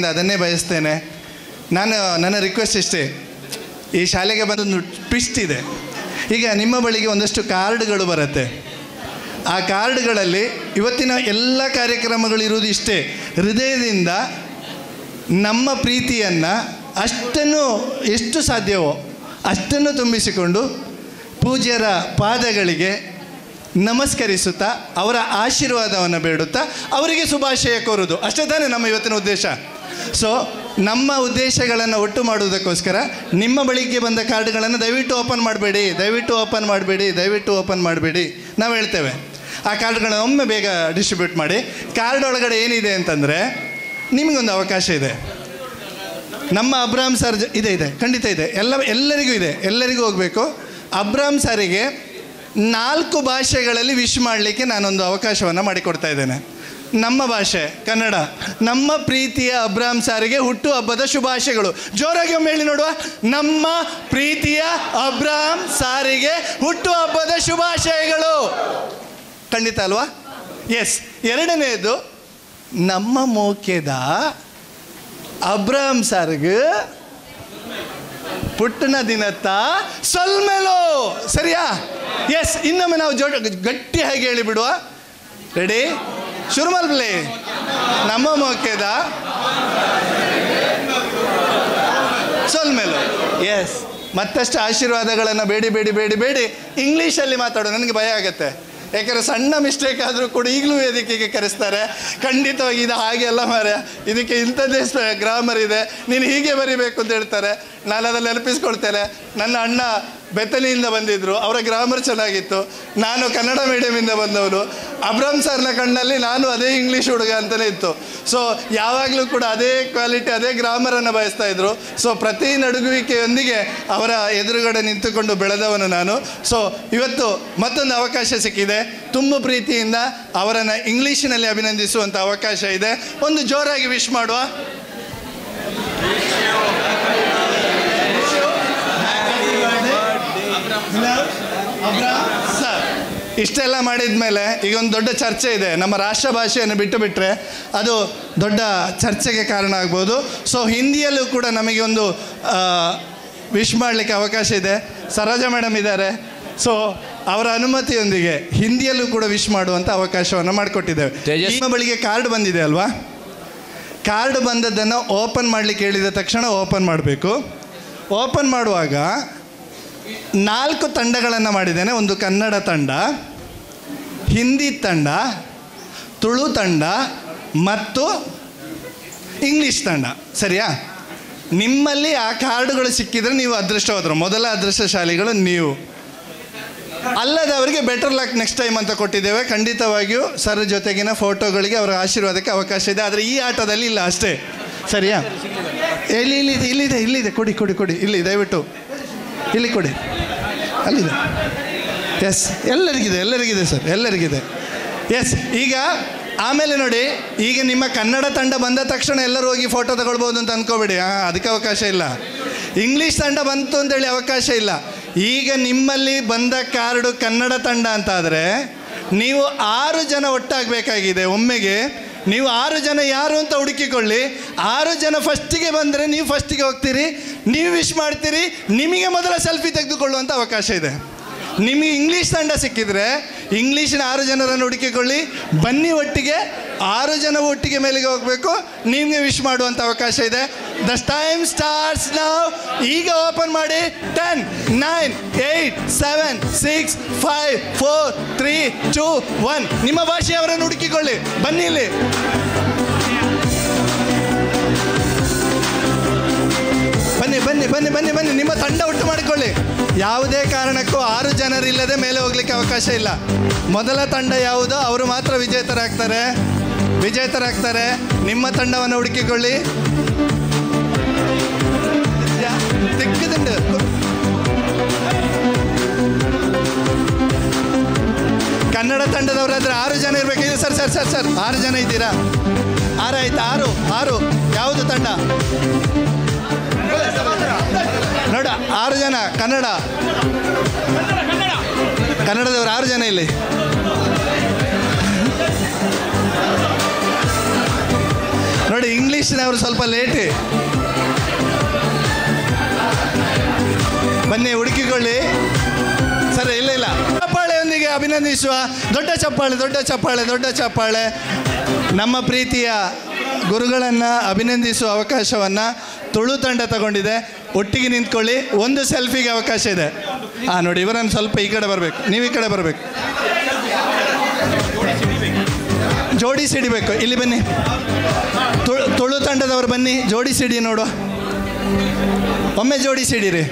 ವತಿಯಿಂದ ಅದನ್ನೇ ಬಯಸ್ತೇನೆ ನಾನು ನನ್ನ request ಇಷ್ಟೇ ಈ ಶಾಲೆಗೆ ಬಂದೊಂದು twist ಇದೆ ಈಗ ನಿಮ್ಮ ಬಳಿಗೆ ಒಂದಷ್ಟು ಕಾರ್ಡ್ಗಳು ಬರುತ್ತೆ ಆ ಕಾರ್ಡ್ಗಳಲ್ಲಿ ಇವತ್ತಿನ ಎಲ್ಲ ಕಾರ್ಯಕ್ರಮಗಳು ಇರುವುದು ಇಷ್ಟೇ ಹೃದಯದಿಂದ ನಮ್ಮ ಪ್ರೀತಿಯನ್ನು ಅಷ್ಟನ್ನು ಎಷ್ಟು ಸಾಧ್ಯವೋ ಅಷ್ಟನ್ನು ತುಂಬಿಸಿಕೊಂಡು ಪೂಜ್ಯರ ಪಾದಗಳಿಗೆ ನಮಸ್ಕರಿಸುತ್ತಾ ಅವರ ಆಶೀರ್ವಾದವನ್ನು ಬೇಡುತ್ತಾ ಅವರಿಗೆ ಶುಭಾಶಯ ಕೋರುವುದು ಅಷ್ಟೇ ತಾನೇ ನಮ್ಮ ಇವತ್ತಿನ ಉದ್ದೇಶ ಸೊ ನಮ್ಮ ಉದ್ದೇಶಗಳನ್ನು ಒಟ್ಟು ಮಾಡುವುದಕ್ಕೋಸ್ಕರ ನಿಮ್ಮ ಬಳಿಗೆ ಬಂದ ಕಾರ್ಡ್ಗಳನ್ನು ದಯವಿಟ್ಟು ಓಪನ್ ಮಾಡಬೇಡಿ ದಯವಿಟ್ಟು ಓಪನ್ ಮಾಡಬೇಡಿ ದಯವಿಟ್ಟು ಓಪನ್ ಮಾಡಬೇಡಿ ನಾವು ಹೇಳ್ತೇವೆ ಆ ಕಾರ್ಡ್ಗಳನ್ನ ಒಮ್ಮೆ ಬೇಗ ಡಿಸ್ಟ್ರಿಬ್ಯೂಟ್ ಮಾಡಿ ಕಾರ್ಡ್ ಒಳಗಡೆ ಏನಿದೆ ಅಂತಂದರೆ ನಿಮಗೊಂದು ಅವಕಾಶ ಇದೆ ನಮ್ಮ ಅಬ್ರಾಮ್ ಸರ್ ಜ- ಇದೆ ಇದೆ ಖಂಡಿತ ಇದೆ ಎಲ್ಲ ಎಲ್ಲರಿಗೂ ಇದೆ ಎಲ್ಲರಿಗೂ ಹೋಗಬೇಕು ಅಬ್ರಾಮ್ ಸರಿಗೆ ನಾಲ್ಕು ಭಾಷೆಗಳಲ್ಲಿ ವಿಶ್ ಮಾಡಲಿಕ್ಕೆ ನಾನೊಂದು ಅವಕಾಶವನ್ನು ಮಾಡಿಕೊಡ್ತಾ ಇದ್ದೇನೆ ನಮ್ಮ ಭಾಷೆ ಕನ್ನಡ ನಮ್ಮ ಪ್ರೀತಿಯ ಅಬ್ರಾಮ್ ಸಾರಿಗೆ ಹುಟ್ಟು ಹಬ್ಬದ ಶುಭಾಶಯಗಳು ಜೋರಾಗಿ ಒಮ್ಮೆ ಹೇಳಿ ನೋಡುವ ನಮ್ಮ ಪ್ರೀತಿಯ ಅಬ್ರಾಮ್ ಸಾರಿಗೆ ಹುಟ್ಟು ಹಬ್ಬದ ಶುಭಾಶಯಗಳು ಖಂಡಿತ ಅಲ್ವಾ ಎಸ್ ಎರಡನೆಯದು ನಮ್ಮ ಮೋಕೆದ ಅಬ್ರಾಮ್ ಸರ್ಗೆ ಪುಟ್ಟನ ದಿನತ್ತ ಸೊಲ್ಮೆಲೋ ಸರಿಯಾ ಎಸ್ ಇನ್ನೊಮ್ಮೆ ನಾವು ಜೋಡ ಗಟ್ಟಿಯಾಗಿ ಹೇಳಿ ಬಿಡುವ ರೆಡಿ ಶುರು ಮಾಡ್ಲಿ ನಮ್ಮ ಮೋಕೆದ ಸೊಲ್ಮೆಲೋ ಎಸ್ ಮತ್ತಷ್ಟು ಆಶೀರ್ವಾದಗಳನ್ನು ಬೇಡಿ ಬೇಡಿ ಬೇಡಿ ಬೇಡಿ ಇಂಗ್ಲೀಷಲ್ಲಿ ಮಾತಾಡೋ ನನಗೆ ಭಯ ಆಗುತ್ತೆ ಯಾಕಂದರೆ ಸಣ್ಣ ಮಿಸ್ಟೇಕ್ ಆದರೂ ಕೂಡ ಈಗಲೂ ವೇದಿಕೆಗೆ ಕರೆಸ್ತಾರೆ ಖಂಡಿತವಾಗಿ ಇದು ಹಾಗೆ ಅಲ್ಲ ಮಾರ್ರೆ ಇದಕ್ಕೆ ಇಂಥದ್ದೇ ಗ್ರಾಮರ್ ಇದೆ ನೀನು ಹೀಗೆ ಬರಿಬೇಕು ಅಂತ ಹೇಳ್ತಾರೆ ನಾನು ಅದನ್ನು ನೆನಪಿಸ್ಕೊಳ್ತೇನೆ ನನ್ನ ಅಣ್ಣ ಬೆತ್ತನಿಯಿಂದ ಬಂದಿದ್ದರು ಅವರ ಗ್ರಾಮರ್ ಚೆನ್ನಾಗಿತ್ತು ನಾನು ಕನ್ನಡ ಮೀಡಿಯಮಿಂದ ಬಂದವನು ಅಬ್ರಾಮ್ ಸರ್ನ ಕಣ್ಣಲ್ಲಿ ನಾನು ಅದೇ ಇಂಗ್ಲೀಷ್ ಹುಡುಗ ಅಂತಲೇ ಇತ್ತು ಸೊ ಯಾವಾಗಲೂ ಕೂಡ ಅದೇ ಕ್ವಾಲಿಟಿ ಅದೇ ಗ್ರಾಮರನ್ನು ಬಯಸ್ತಾ ಇದ್ರು ಸೊ ಪ್ರತಿ ನಡುಗುವಿಕೆಯೊಂದಿಗೆ ಅವರ ಎದುರುಗಡೆ ನಿಂತುಕೊಂಡು ಬೆಳೆದವನು ನಾನು ಸೊ ಇವತ್ತು ಮತ್ತೊಂದು ಅವಕಾಶ ಸಿಕ್ಕಿದೆ ತುಂಬ ಪ್ರೀತಿಯಿಂದ ಅವರನ್ನು ಇಂಗ್ಲೀಷಿನಲ್ಲಿ ಅಭಿನಂದಿಸುವಂಥ ಅವಕಾಶ ಇದೆ ಒಂದು ಜೋರಾಗಿ ವಿಶ್ ಮಾಡುವ ಸರ್ ಇಷ್ಟೆಲ್ಲ ಮಾಡಿದ ಮೇಲೆ ಈಗ ಒಂದು ದೊಡ್ಡ ಚರ್ಚೆ ಇದೆ ನಮ್ಮ ರಾಷ್ಟ್ರ ಭಾಷೆಯನ್ನು ಬಿಟ್ಟು ಬಿಟ್ಟರೆ ಅದು ದೊಡ್ಡ ಚರ್ಚೆಗೆ ಕಾರಣ ಆಗ್ಬೋದು ಸೊ ಹಿಂದಿಯಲ್ಲೂ ಕೂಡ ನಮಗೆ ಒಂದು ವಿಶ್ ಮಾಡಲಿಕ್ಕೆ ಅವಕಾಶ ಇದೆ ಸರೋಜಾ ಮೇಡಮ್ ಇದ್ದಾರೆ ಸೊ ಅವರ ಅನುಮತಿಯೊಂದಿಗೆ ಹಿಂದಿಯಲ್ಲೂ ಕೂಡ ವಿಶ್ ಮಾಡುವಂಥ ಅವಕಾಶವನ್ನು ಮಾಡಿಕೊಟ್ಟಿದ್ದೇವೆ ನಿಮ್ಮ ಬಳಿಗೆ ಕಾರ್ಡ್ ಬಂದಿದೆ ಅಲ್ವಾ ಕಾರ್ಡ್ ಬಂದದ್ದನ್ನು ಓಪನ್ ಮಾಡಲಿಕ್ಕೆ ಹೇಳಿದ ತಕ್ಷಣ ಓಪನ್ ಮಾಡಬೇಕು ಓಪನ್ ಮಾಡುವಾಗ ನಾಲ್ಕು ತಂಡಗಳನ್ನು ಮಾಡಿದ್ದೇನೆ ಒಂದು ಕನ್ನಡ ತಂಡ ಹಿಂದಿ ತಂಡ ತುಳು ತಂಡ ಮತ್ತು ಇಂಗ್ಲೀಷ್ ತಂಡ ಸರಿಯಾ ನಿಮ್ಮಲ್ಲಿ ಆ ಕಾರ್ಡುಗಳು ಸಿಕ್ಕಿದರೆ ನೀವು ಅದೃಷ್ಟವಾದರು ಮೊದಲ ಅದೃಷ್ಟಶಾಲಿಗಳು ನೀವು ಅಲ್ಲದವರಿಗೆ ಬೆಟರ್ ಲಕ್ ನೆಕ್ಸ್ಟ್ ಟೈಮ್ ಅಂತ ಕೊಟ್ಟಿದ್ದೇವೆ ಖಂಡಿತವಾಗಿಯೂ ಸರ್ ಜೊತೆಗಿನ ಫೋಟೋಗಳಿಗೆ ಅವರ ಆಶೀರ್ವಾದಕ್ಕೆ ಅವಕಾಶ ಇದೆ ಆದರೆ ಈ ಆಟದಲ್ಲಿ ಇಲ್ಲ ಅಷ್ಟೇ ಸರಿಯಾ ಇಲ್ಲಿ ಇಲ್ಲಿದೆ ಇಲ್ಲಿದೆ ಇಲ್ಲಿದೆ ಕೊಡಿ ಕೊಡಿ ಕೊಡಿ ಇಲ್ಲಿ ದಯವಿಟ್ಟು ಇಲ್ಲಿ ಕೊಡಿ ಅಲ್ಲಿದೆ ಎಸ್ ಎಲ್ಲರಿಗಿದೆ ಎಲ್ಲರಿಗಿದೆ ಸರ್ ಎಲ್ಲರಿಗಿದೆ ಎಸ್ ಈಗ ಆಮೇಲೆ ನೋಡಿ ಈಗ ನಿಮ್ಮ ಕನ್ನಡ ತಂಡ ಬಂದ ತಕ್ಷಣ ಎಲ್ಲರೂ ಹೋಗಿ ಫೋಟೋ ತಗೊಳ್ಬೋದು ಅಂತ ಅಂದ್ಕೋಬೇಡಿ ಹಾಂ ಅದಕ್ಕೆ ಅವಕಾಶ ಇಲ್ಲ ಇಂಗ್ಲೀಷ್ ತಂಡ ಬಂತು ಅಂತೇಳಿ ಅವಕಾಶ ಇಲ್ಲ ಈಗ ನಿಮ್ಮಲ್ಲಿ ಬಂದ ಕಾರ್ಡು ಕನ್ನಡ ತಂಡ ಅಂತಾದರೆ ನೀವು ಆರು ಜನ ಒಟ್ಟಾಗಬೇಕಾಗಿದೆ ಒಮ್ಮೆಗೆ ನೀವು ಆರು ಜನ ಯಾರು ಅಂತ ಹುಡುಕಿಕೊಳ್ಳಿ ಆರು ಜನ ಫಸ್ಟಿಗೆ ಬಂದರೆ ನೀವು ಫಸ್ಟಿಗೆ ಹೋಗ್ತೀರಿ ನೀವು ವಿಶ್ ಮಾಡ್ತೀರಿ ನಿಮಗೆ ಮೊದಲ ಸೆಲ್ಫಿ ತೆಗೆದುಕೊಳ್ಳುವಂಥ ಅವಕಾಶ ಇದೆ ನಿಮಗೆ ಇಂಗ್ಲೀಷ್ ತಂಡ ಸಿಕ್ಕಿದ್ರೆ ಇಂಗ್ಲೀಷಿನ ಆರು ಜನರನ್ನು ಹುಡುಕಿಕೊಳ್ಳಿ ಬನ್ನಿ ಒಟ್ಟಿಗೆ ಆರು ಜನ ಒಟ್ಟಿಗೆ ಮೇಲೆಗೆ ಹೋಗಬೇಕು ನಿಮಗೆ ವಿಶ್ ಮಾಡುವಂಥ ಅವಕಾಶ ಇದೆ ದ ಟೈಮ್ ಸ್ಟಾರ್ಟ್ಸ್ ನಾವು ಈಗ ಓಪನ್ ಮಾಡಿ ten nine eight seven six five four three two one ನಿಮ್ಮ ಭಾಷೆಯವರನ್ನು ಹುಡುಕಿಕೊಳ್ಳಿ ಬನ್ನಿ ಇಲ್ಲಿ ಬನ್ನಿ ಬನ್ನಿ ಬನ್ನಿ ಬನ್ನಿ ಬನ್ನಿ ನಿಮ್ಮ ತಂಡ ಒಟ್ಟು ಮಾಡಿಕೊಳ್ಳಿ ಯಾವುದೇ ಕಾರಣಕ್ಕೂ ಆರು ಜನರಿಲ್ಲದೆ ಮೇಲೆ ಹೋಗ್ಲಿಕ್ಕೆ ಅವಕಾಶ ಇಲ್ಲ ಮೊದಲ ತಂಡ ಯಾವುದೋ ಅವರು ಮಾತ್ರ ವಿಜೇತರಾಗ್ತಾರೆ ವಿಜೇತರಾಗ್ತಾರೆ ನಿಮ್ಮ ತಂಡವನ್ನು ಹುಡುಕಿಕೊಳ್ಳಿ ತೆಗ್ದುಕೊಂಡು ಕನ್ನಡ ತಂಡದವರಾದ್ರೆ ಆರು ಜನ ಇರಬೇಕಿದೆ ಸರ್ ಸರ್ ಸರ್ ಸರ್ ಆರು ಜನ ಇದ್ದೀರಾ ಆರು ಆಯ್ತು ಆರು ಆರು ಯಾವುದು ತಂಡ ನೋಡ ಆರು ಜನ ಕನ್ನಡ ಕನ್ನಡದವರು ಆರು ಜನ ಇಲ್ಲಿ ನೋಡಿ ಇಂಗ್ಲೀಷ್ನವರು ಸ್ವಲ್ಪ ಲೇಟ್ ಬನ್ನಿ ಹುಡುಕಿಕೊಳ್ಳಿ ಸರ್ ಇಲ್ಲ ಇಲ್ಲ ಚಪ್ಪಾಳೆಯೊಂದಿಗೆ ಅಭಿನಂದಿಸುವ ದೊಡ್ಡ ಚಪ್ಪಾಳೆ ದೊಡ್ಡ ಚಪ್ಪಾಳೆ ದೊಡ್ಡ ಚಪ್ಪಾಳೆ ನಮ್ಮ ಪ್ರೀತಿಯ ಗುರುಗಳನ್ನು ಅಭಿನಂದಿಸುವ ಅವಕಾಶವನ್ನು ತುಳು ತಂಡ ತಗೊಂಡಿದೆ ಒಟ್ಟಿಗೆ ನಿಂತ್ಕೊಳ್ಳಿ ಒಂದು ಸೆಲ್ಫಿಗೆ ಅವಕಾಶ ಇದೆ ಹಾಂ ನೋಡಿ ಇವರನ್ನು ಸ್ವಲ್ಪ ಈ ಕಡೆ ಬರಬೇಕು ನೀವು ಈ ಕಡೆ ಬರಬೇಕು ಜೋಡಿ ಸಿಡಿಬೇಕು ಇಲ್ಲಿ ಬನ್ನಿ ತುಳು ತುಳು ತಂಡದವರು ಬನ್ನಿ ಜೋಡಿ ಸಿಡಿ ನೋಡುವ ಒಮ್ಮೆ ಜೋಡಿ ಸಿಡಿರಿ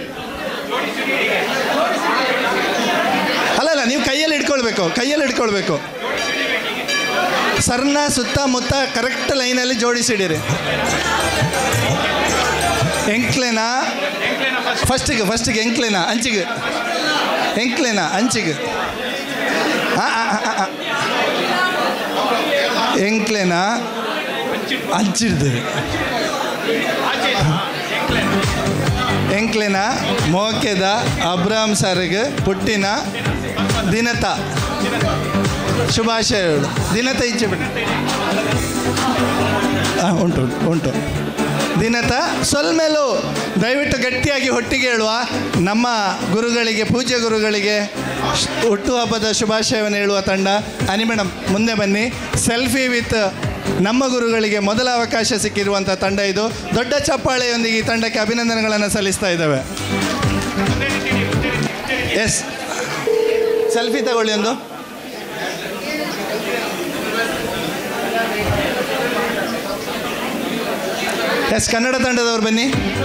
ಅಲ್ಲಲ್ಲ ನೀವು ಕೈಯಲ್ಲಿ ಇಟ್ಕೊಳ್ಬೇಕು ಕೈಯಲ್ಲಿ ಇಟ್ಕೊಳ್ಬೇಕು ಸರ್ನ ಸುತ್ತಮುತ್ತ ಕರೆಕ್ಟ್ ಲೈನಲ್ಲಿ ಜೋಡಿಸಿಡಿರಿ ಎಂಕ್ಲೆನಾ ಫಸ್ಟಿಗೆ ಫಸ್ಟಿಗೆ ಎಂಕ್ಲೆನಾ ಅಂಚಿಗೆ ಎಂಕ್ಲೆನಾ ಅಂಚಿಗೆ ಆ, ಆ, ಆ, ಆ. ಎಂಕ್ಲೆನಾ ಅಂಚಿಡ್ದು ಎಂಕ್ಲೆನ ಮೋಕೆದ ಅಬ್ರಾಮ್ ಸರ್ಗೆ ಪುಟ್ಟಿನ ದಿನತ ಶುಭಾಶಯಗಳು ದಿನತ ಇಚ್ಛೆ ಬಿಡಿ ಹಾಂ ಉಂಟು ಉಂಟು ಉಂಟು ದಿನತ ಸೊಲ್ಮೇಲು ದಯವಿಟ್ಟು ಗಟ್ಟಿಯಾಗಿ ಹೊಟ್ಟಿಗೆ ಹೇಳುವ ನಮ್ಮ ಗುರುಗಳಿಗೆ ಪೂಜ್ಯ ಗುರುಗಳಿಗೆ ಶ್- ಹುಟ್ಟುಹಬ್ಬದ ಶುಭಾಶಯವನ್ನು ಹೇಳುವ ತಂಡ ಅನಿ ಮೇಡಮ್ ಮುಂದೆ ಬನ್ನಿ ಸೆಲ್ಫಿ ವಿತ್ ನಮ್ಮ ಗುರುಗಳಿಗೆ ಮೊದಲ ಅವಕಾಶ ಸಿಕ್ಕಿರುವಂಥ ತಂಡ ಇದು ದೊಡ್ಡ ಚಪ್ಪಾಳೆಯೊಂದಿಗೆ ಈ ತಂಡಕ್ಕೆ ಅಭಿನಂದನೆಗಳನ್ನು ಸಲ್ಲಿಸ್ತಾ ಇದ್ದೇವೆ ಎಸ್ ಸೆಲ್ಫಿ ತಗೊಳ್ಳಿ ಒಂದು ಎಸ್ ಕನ್ನಡ ತಂಡದವರು ಬನ್ನಿ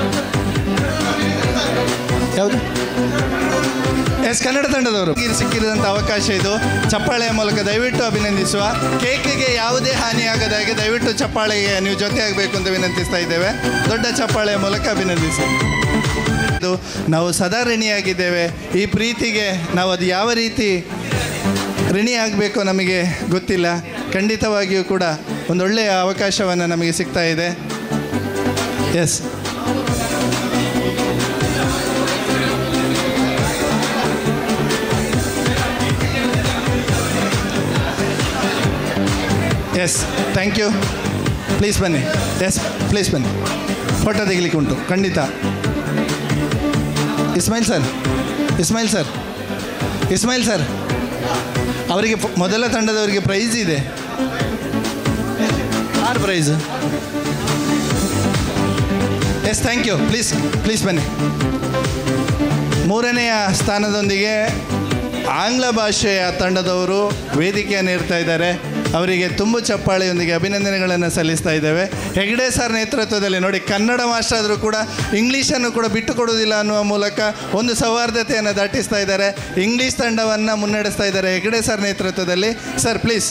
ಯಾವುದು ಎಸ್ ಕನ್ನಡ ತಂಡದವರು ಇಲ್ಲಿ ಸಿಕ್ಕಿರುವಂಥ ಅವಕಾಶ ಇದು ಚಪ್ಪಾಳೆಯ ಮೂಲಕ ದಯವಿಟ್ಟು ಅಭಿನಂದಿಸುವ ಕೇಕಿಗೆ ಯಾವುದೇ ಹಾನಿಯಾಗದ ಹಾಗೆ ದಯವಿಟ್ಟು ಚಪ್ಪಾಳೆಗೆ ನೀವು ಜೊತೆಯಾಗಬೇಕು ಅಂತ ವಿನಂತಿಸ್ತಾ ಇದ್ದೇವೆ ದೊಡ್ಡ ಚಪ್ಪಾಳೆಯ ಮೂಲಕ ಅಭಿನಂದಿಸಿ ಇದು ನಾವು ಸದಾ ಋಣಿಯಾಗಿದ್ದೇವೆ ಈ ಪ್ರೀತಿಗೆ ನಾವು ಅದು ಯಾವ ರೀತಿ ಋಣಿ ಆಗಬೇಕು ನಮಗೆ ಗೊತ್ತಿಲ್ಲ ಖಂಡಿತವಾಗಿಯೂ ಕೂಡ ಒಂದೊಳ್ಳೆಯ ಅವಕಾಶವನ್ನು ನಮಗೆ ಸಿಗ್ತಾ ಇದೆ yes yes thank you please ಬನ್ನಿ ಎಸ್ ಪ್ಲೀಸ್ ಬನ್ನಿ ಫೋಟೋ ತೆಗಿಲಿಕ್ಕೆ ಉಂಟು ಖಂಡಿತ Ismail sir Ismail sir Ismail sir ಅವರಿಗೆ ಫ- ಮೊದಲ ತಂಡದವರಿಗೆ ಪ್ರೈಸ್ ಇದೆ ಆರು prize yes thank you please please ಬನ್ನಿ ಮೂರನೆಯ ಸ್ಥಾನದೊಂದಿಗೆ ಆಂಗ್ಲ ಭಾಷೆಯ ತಂಡದವರು ವೇದಿಕೆಯನ್ನು ಇರ್ತಾ ಇದ್ದಾರೆ ಅವರಿಗೆ ತುಂಬು ಚಪ್ಪಾಳೆಯೊಂದಿಗೆ ಅಭಿನಂದನೆಗಳನ್ನು ಸಲ್ಲಿಸ್ತಾ ಇದ್ದೇವೆ ಹೆಗ್ಡೆ ಸರ್ ನೇತೃತ್ವದಲ್ಲಿ ನೋಡಿ ಕನ್ನಡ ಮಾಸ್ಟರ್ ಆದರೂ ಕೂಡ ಇಂಗ್ಲೀಷನ್ನು ಕೂಡ ಬಿಟ್ಟು ಕೊಡುವುದಿಲ್ಲ ಅನ್ನುವ ಮೂಲಕ ಒಂದು ಸೌಹಾರ್ದತೆಯನ್ನು ದಾಟಿಸ್ತಾ ಇದ್ದಾರೆ ಇಂಗ್ಲೀಷ್ ತಂಡವನ್ನು ಮುನ್ನಡೆಸ್ತಾ ಇದ್ದಾರೆ ಹೆಗ್ಡೆ ಸರ್ ನೇತೃತ್ವದಲ್ಲಿ ಸರ್ ಪ್ಲೀಸ್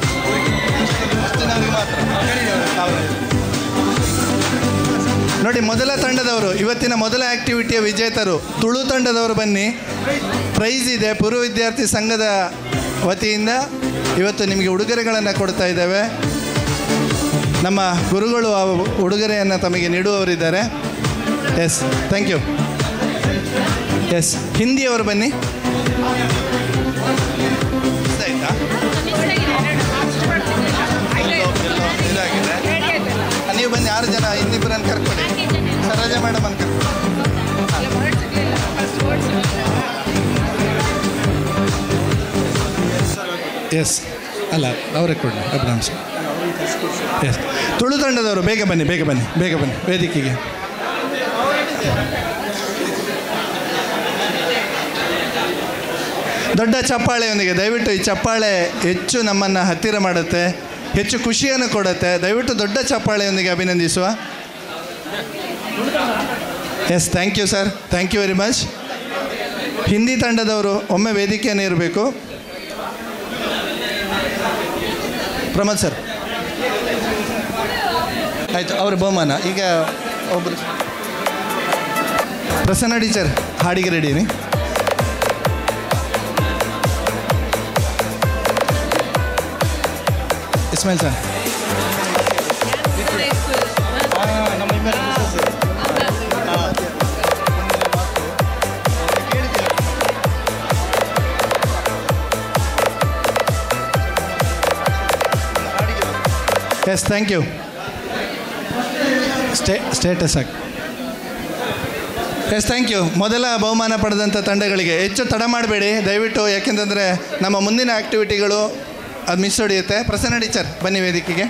ನೋಡಿ ಮೊದಲ ತಂಡದವರು ಇವತ್ತಿನ ಮೊದಲ ಆಕ್ಟಿವಿಟಿಯ ವಿಜೇತರು ತುಳು ತಂಡದವರು ಬನ್ನಿ ಪ್ರೈಸ್ ಇದೆ ಪೂರ್ವ ವಿದ್ಯಾರ್ಥಿ ಸಂಘದ ವತಿಯಿಂದ ಇವತ್ತು ನಿಮಗೆ ಉಡುಗೊರೆಗಳನ್ನು ಕೊಡ್ತಾ ಇದ್ದೇವೆ ನಮ್ಮ ಗುರುಗಳು ಆ ಉಡುಗೊರೆಯನ್ನು ತಮಗೆ ನೀಡುವವರಿದ್ದಾರೆ ಎಸ್ ಥ್ಯಾಂಕ್ ಯು ಎಸ್ ಹಿಂದಿಯವರು ಬನ್ನಿ ಆಯ್ತಾ ಇದಾಗಿದೆ ನೀವು ಬನ್ನಿ ಆರು ಜನ ಇನ್ನಿಬ್ಬರನ್ನು ಕರ್ಕೊಡಿ ಸರೋಜ ಮೇಡಮ್ ಅಂತ ಎಸ್ ಅಲ್ಲ ಅವರೇ ಕೊಡಿ ಅಬ್ರಾಮ್ಸ್ ಎಸ್ ತುಳು ತಂಡದವರು ಬೇಗ ಬನ್ನಿ ಬೇಗ ಬನ್ನಿ ಬೇಗ ಬನ್ನಿ ವೇದಿಕೆಗೆ ದೊಡ್ಡ ಚಪ್ಪಾಳೆಯೊಂದಿಗೆ ದಯವಿಟ್ಟು ಈ ಚಪ್ಪಾಳೆ ಹೆಚ್ಚು ನಮ್ಮನ್ನು ಹತ್ತಿರ ಮಾಡುತ್ತೆ ಹೆಚ್ಚು ಖುಷಿಯನ್ನು ಕೊಡುತ್ತೆ ದಯವಿಟ್ಟು ದೊಡ್ಡ ಚಪ್ಪಾಳೆಯೊಂದಿಗೆ ಅಭಿನಂದಿಸುವ yes thank you sir thank you very much Hindi ತಂಡದವರು ಒಮ್ಮೆ ವೇದಿಕೆಯನ್ನು ಇರಬೇಕು ಪ್ರಮೋದ್ ಸರ್ ಆಯಿತು ಅವ್ರ ಬಹುಮಾನ ಈಗ ಒಬ್ಬರು ಪ್ರಸನ್ನ ಟೀಚರ್ ಹಾಡಿಗೆ ರೆಡಿನಿ Ismail sir yes thank you stay status ಹಾಕಿ ಎಸ್ ಥ್ಯಾಂಕ್ ಯು ಮೊದಲ ಬಹುಮಾನ ಪಡೆದಂಥ ತಂಡಗಳಿಗೆ ಹೆಚ್ಚು ತಡ ಮಾಡಬೇಡಿ ದಯವಿಟ್ಟು ಯಾಕೆಂತಂದರೆ ನಮ್ಮ ಮುಂದಿನ ಆ್ಯಕ್ಟಿವಿಟಿಗಳು ಅದು ಮಿಸ್ ಹೊಡೆಯುತ್ತೆ ಪ್ರಸನ್ನ ಟೀಚರ್ ಬನ್ನಿ ವೇದಿಕೆಗೆ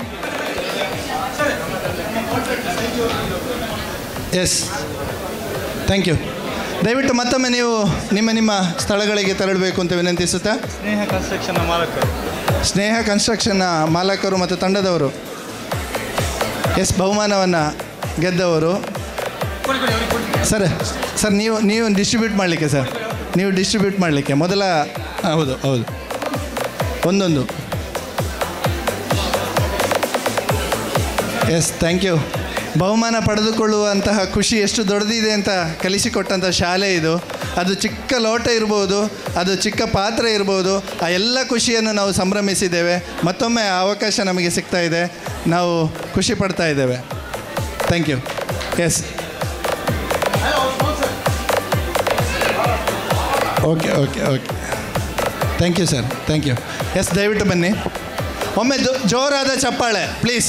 ಎಸ್ ಥ್ಯಾಂಕ್ ಯು ದಯವಿಟ್ಟು ಮತ್ತೊಮ್ಮೆ ನೀವು ನಿಮ್ಮ ನಿಮ್ಮ ಸ್ಥಳಗಳಿಗೆ ತೆರಳಬೇಕು ಅಂತ ವಿನಂತಿಸುತ್ತಾ ಸ್ನೇಹ ಕನ್ಸ್ಟ್ರಕ್ಷನ್ ಮಾಲಕರು ಸ್ನೇಹ ಕನ್ಸ್ಟ್ರಕ್ಷನ್ನ ಮಾಲಕರು ಮತ್ತು ತಂಡದವರು ಎಸ್ ಬಹುಮಾನವನ್ನು ಗೆದ್ದವರು ಸರ್ ಸರ್ ನೀವು ನೀವು ಡಿಸ್ಟ್ರಿಬ್ಯೂಟ್ ಮಾಡಲಿಕ್ಕೆ ಸರ್ ನೀವು ಡಿಸ್ಟ್ರಿಬ್ಯೂಟ್ ಮಾಡಲಿಕ್ಕೆ ಮೊದಲ ಹೌದು ಹೌದು ಒಂದೊಂದು ಎಸ್ ಥ್ಯಾಂಕ್ ಯು ಬಹುಮಾನ ಪಡೆದುಕೊಳ್ಳುವಂತಹ ಖುಷಿ ಎಷ್ಟು ದೊಡ್ಡದಿದೆ ಅಂತ ಕಲಿಸಿಕೊಟ್ಟಂಥ ಶಾಲೆ ಇದು ಅದು ಚಿಕ್ಕ ಲೋಟ ಇರ್ಬೋದು ಅದು ಚಿಕ್ಕ ಪಾತ್ರ ಇರ್ಬೋದು ಆ ಎಲ್ಲ ಖುಷಿಯನ್ನು ನಾವು ಸಂಭ್ರಮಿಸಿದ್ದೇವೆ ಮತ್ತೊಮ್ಮೆ ಆ ಅವಕಾಶ ನಮಗೆ ಸಿಗ್ತಾ ಇದೆ ನಾವು ಖುಷಿ ಪಡ್ತಾ ಇದ್ದೇವೆ thank you yes okay okay okay thank you sir thank you yes ದಯವಿಟ್ಟು ಬನ್ನಿ ಒಮ್ಮೆ ಜೋ- ಜೋರಾದ ಚಪ್ಪಾಳೆ ಪ್ಲೀಸ್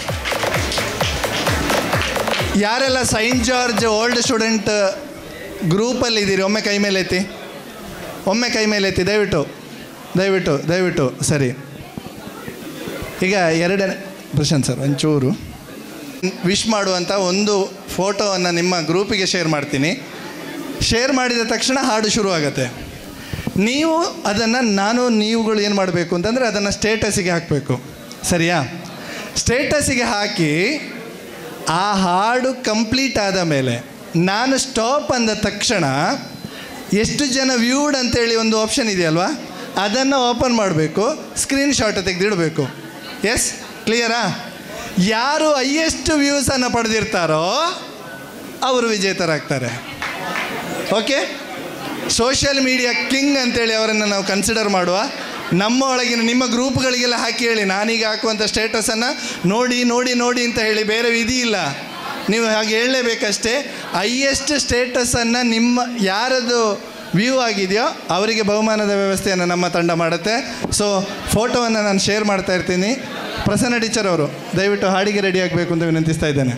ಯಾರೆಲ್ಲ ಸೈಂಟ್ ಜಾರ್ಜ್ ಓಲ್ಡ್ ಸ್ಟೂಡೆಂಟ್ ಗ್ರೂಪಲ್ಲಿ ಇದ್ದೀರಿ ಒಮ್ಮೆ ಕೈ ಮೇಲೆ ಎತ್ತಿ ಒಮ್ಮೆ ಕೈ ಮೇಲೆ ಎತ್ತಿ ದಯವಿಟ್ಟು ದಯವಿಟ್ಟು ದಯವಿಟ್ಟು ಸರಿ ಈಗ ಎರಡನೇ ಪ್ರಶಾಂತ್ ಸರ್ ಒಂಚೂರು ವಿಶ್ ಮಾಡುವಂಥ ಒಂದು ಫೋಟೋವನ್ನು ನಿಮ್ಮ ಗ್ರೂಪಿಗೆ ಶೇರ್ ಮಾಡ್ತೀನಿ ಶೇರ್ ಮಾಡಿದ ತಕ್ಷಣ ಹಾಡು ಶುರುವಾಗತ್ತೆ ನೀವು ಅದನ್ನು ನಾನು ನೀವುಗಳು ಏನು ಮಾಡಬೇಕು ಅಂತಂದರೆ ಅದನ್ನು ಸ್ಟೇಟಸಿಗೆ ಹಾಕಬೇಕು ಸರಿಯಾ ಸ್ಟೇಟಸಿಗೆ ಹಾಕಿ ಆ ಹಾಡು ಕಂಪ್ಲೀಟ್ ಆದ ಮೇಲೆ ನಾನು ಸ್ಟಾಪ್ ಅಂದ ತಕ್ಷಣ ಎಷ್ಟು ಜನ ವ್ಯೂಡ್ ಅಂತೇಳಿ ಒಂದು ಆಪ್ಷನ್ ಇದೆಯಲ್ವಾ ಅದನ್ನು ಓಪನ್ ಮಾಡಬೇಕು ಸ್ಕ್ರೀನ್ ಶಾಟ್ ತೆಗೆದಿಡಬೇಕು ಎಸ್ ಕ್ಲಿಯರಾ ಯಾರು ಹೈಯೆಸ್ಟ್ ವ್ಯೂಸನ್ನು ಪಡೆದಿರ್ತಾರೋ ಅವರು ವಿಜೇತರಾಗ್ತಾರೆ ಓಕೆ ಸೋಷಿಯಲ್ ಮೀಡಿಯಾ ಕಿಂಗ್ ಅಂತೇಳಿ ಅವರನ್ನು ನಾವು ಕನ್ಸಿಡರ್ ಮಾಡುವ ನಮ್ಮ ಒಳಗಿನ ನಿಮ್ಮ ಗ್ರೂಪ್ಗಳಿಗೆಲ್ಲ ಹಾಕಿ ಹೇಳಿ ನಾನೀಗ ಹಾಕುವಂಥ ಸ್ಟೇಟಸನ್ನು ನೋಡಿ ನೋಡಿ ನೋಡಿ ಅಂತ ಹೇಳಿ ಬೇರೆ ವಿಧಿ ಇಲ್ಲ ನೀವು ಹಾಗೆ ಹೇಳಲೇಬೇಕಷ್ಟೇ ಹೈಯೆಸ್ಟ್ ಸ್ಟೇಟಸನ್ನು ನಿಮ್ಮ ಯಾರದು ವ್ಯೂ ಆಗಿದೆಯೋ ಅವರಿಗೆ ಬಹುಮಾನದ ವ್ಯವಸ್ಥೆಯನ್ನು ನಮ್ಮ ತಂಡ ಮಾಡುತ್ತೆ ಸೊ ಫೋಟೋವನ್ನು ನಾನು ಶೇರ್ ಮಾಡ್ತಾ ಇರ್ತೀನಿ ಪ್ರಸನ್ನ ಟೀಚರ್ ಅವರು ದಯವಿಟ್ಟು ಹಾಡಿಗೆ ರೆಡಿ ಆಗಬೇಕು ಅಂತ ವಿನಂತಿಸ್ತಾ ಇದ್ದೇನೆ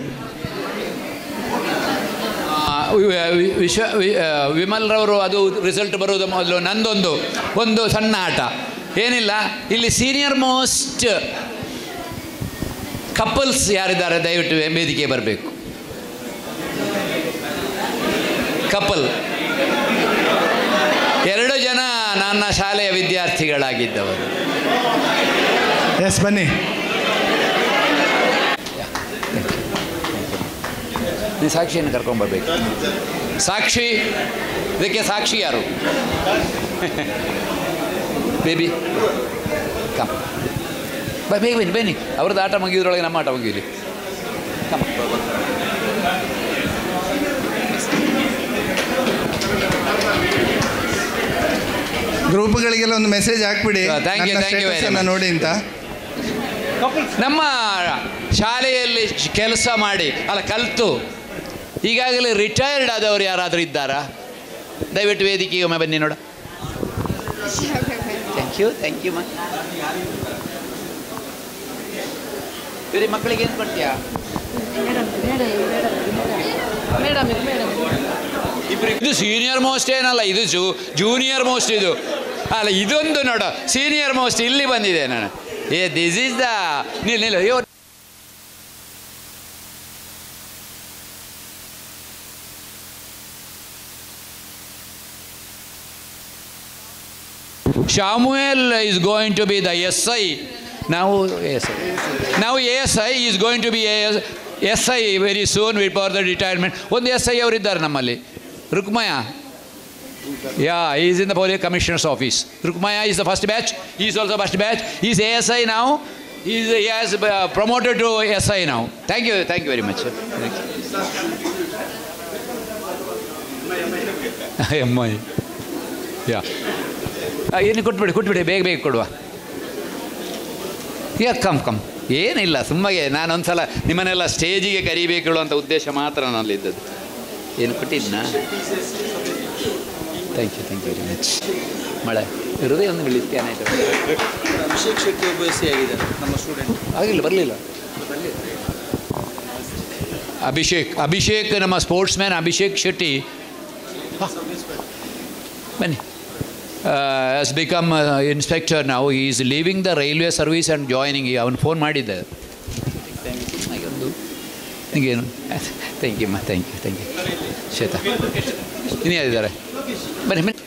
ಆ, ವಿ- ವಿ- ವಿಶ್ವ ವಿ- ಆ, ವಿಮಲ್ರವರು ಅದು ರಿಸಲ್ಟ್ ಬರುವುದು ಮೊದಲು ನಂದೊಂದು ಒಂದು ಸಣ್ಣ ಆಟ ಏನಿಲ್ಲ ಇಲ್ಲಿ ಸೀನಿಯರ್ ಮೋಸ್ಟ್ ಕಪಲ್ಸ್ ಯಾರಿದ್ದಾರೆ ದಯವಿಟ್ಟು ವೇದಿಕೆ ಬರಬೇಕು ಕಪಲ್ ಎರಡು ಜನ ನನ್ನ ಶಾಲೆಯ ವಿದ್ಯಾರ್ಥಿಗಳಾಗಿದ್ದವರು ಎಸ್ ಬನ್ನಿ ನೀವು ಸಾಕ್ಷಿಯನ್ನು ಕರ್ಕೊಂಬರ್ಬೇಕು ಸಾಕ್ಷಿ ಇದಕ್ಕೆ ಸಾಕ್ಷಿ ಯಾರು ಬೇಬಿ ಕಮ್ ಬಾ ಬೇಗ ಬನ್ನಿ ಬನ್ನಿ ಅವ್ರದ್ದು ಆಟ ಮುಗಿಯೋದ್ರೊಳಗೆ ನಮ್ಮ ಆಟ ಮುಗಿಯಲಿ ಕಮ್ ಗ್ರೂಪ್ಗಳಿಗೆಲ್ಲ ಒಂದು ಮೆಸೇಜ್ ಹಾಕ್ಬಿಡಿ thank you, ನನ್ನ thank you very status ಅನ್ನ much. ನೋಡಿ ಅಂತ ನಮ್ಮ ಶಾಲೆಯಲ್ಲಿ ಕೆಲಸ ಮಾಡಿ ಅಲ್ಲ ಕಲಿತು ಈಗಾಗಲೇ ರಿಟೈರ್ಡ್ ಆದವರು ಯಾರಾದರೂ ಇದ್ದಾರಾ ದಯವಿಟ್ಟು ವೇದಿಕೆಗೆ ಒಮ್ಮೆ ಬನ್ನಿ ನೋಡ ಥ್ಯಾಂಕ್ ಯು ಥ್ಯಾಂಕ್ ಯು ಮಾ ಬೇರೆ ಮಕ್ಕಳಿಗೆ ಏನು ಕೊಡ್ತೀಯಾ ಇದು ಸೀನಿಯರ್ ಮೋಸ್ಟ್ ಏನಲ್ಲ ಇದು ಜೂ ಜೂನಿಯರ್ ಮೋಸ್ಟ್ ಇದು ಅಲ್ಲ ಇದೊಂದು ನೋಡ ಸೀನಿಯರ್ ಮೋಸ್ಟ್ ಇಲ್ಲಿ ಬಂದಿದೆ ನಾನು ಏ ದಿಸ್ ಈಸ್ ದ ನಿಲ್ ನಿಲ್ ಅಯ್ಯೋ Shamuel is going to be the SI. Now SI. Now ASI is going to be AS, SI very soon before the retirement. ಒಂದು ಎಸ್ ಐ ಅವರಿದ್ದಾರೆ ನಮ್ಮಲ್ಲಿ Rukmaya yeah is in the police commissioner's office Rukmaya is the first batch is also first batch is a S I ನಾವು is has promoted to S I ನಾವು thank you thank you very much ಅಮ್ಮ yeah ಏನು ಕೊಟ್ಬಿಡಿ ಕೊಟ್ಬಿಡಿ ಬೇಗ ಬೇಗ ಕೊಡುವ ಯಾ come come ಏನಿಲ್ಲ ಸುಮ್ಮಗೆ ನಾನೊಂದು ಸಲ ನಿಮ್ಮನ್ನೆಲ್ಲ ಸ್ಟೇಜಿಗೆ ಕರಿಬೇಕು ಅಂತ ಉದ್ದೇಶ ಮಾತ್ರ ನನ್ನಲ್ಲಿದ್ದದ್ದು ಏನು ಕೊಟ್ಟಿದ್ನಾ thank you thank you very much ಮಳೆ ಹೃದಯ ಒಂದು ಬೀಳಿಸ್ತೇನೆ ಆಯಿತು ಅಭಿಷೇಕ್ ಶೆಟ್ಟಿ ಒಬ್ಬ ಎಸ್ ಆಗಿದ್ದಾರೆ ನಮ್ಮ ಸ್ಟೂಡೆಂಟ್ ಆಗಿಲ್ಲ ಬರಲಿಲ್ಲ ಅಭಿಷೇಕ್ ಅಭಿಷೇಕ್ ನಮ್ಮ ಸ್ಪೋರ್ಟ್ಸ್ ಮ್ಯಾನ್ ಅಭಿಷೇಕ್ ಶೆಟ್ಟಿ ಬನ್ನಿ ಹ್ಯಾಸ್ ಬಿಕಮ್ ಇನ್ಸ್ಪೆಕ್ಟರ್ ನಾವು is leaving the railway service and joining ಅವನು ಫೋನ್ ಮಾಡಿದ್ದೆ ನಿಮಗೇನು ಥ್ಯಾಂಕ್ ಯು ಅಮ್ಮ thank you thank you Shweta ಇನ್ನು ಯಾರಿದ್ದಾರೆ ಬನ್ನಿ ಬನ್ನಿ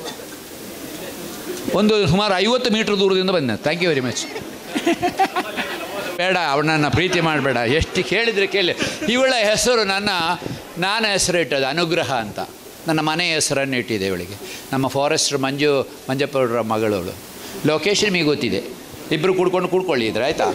ಒಂದು ಸುಮಾರು ಐವತ್ತು ಮೀಟ್ರ್ ದೂರದಿಂದ ಬಂದೆ ಥ್ಯಾಂಕ್ ಯು ವೆರಿ ಮಚ್ ಬೇಡ ಅವಳನ್ನ ಪ್ರೀತಿ ಮಾಡಬೇಡ ಎಷ್ಟು ಕೇಳಿದರೆ ಕೇಳಿ ಇವಳ ಹೆಸರು ನನ್ನ ನಾನು ಹೆಸರು ಇಟ್ಟದ್ದು ಅನುಗ್ರಹ ಅಂತ ನನ್ನ ಮನೆ ಹೆಸರನ್ನು ಇಟ್ಟಿದೆ ಇವಳಿಗೆ ನಮ್ಮ ಫಾರೆಸ್ಟ್ರ್ ಮಂಜು ಮಂಜಪ್ಪವ್ರ ಮಗಳವಳು ಲೊಕೇಶನ್ ನಿಮಗೆ ಗೊತ್ತಿದೆ ಇಬ್ಬರು ಕೂಡ್ಕೊಂಡು ಕೂಡ್ಕೊಳ್ಳಿ ಇದ್ರೆ ಆಯಿತಾ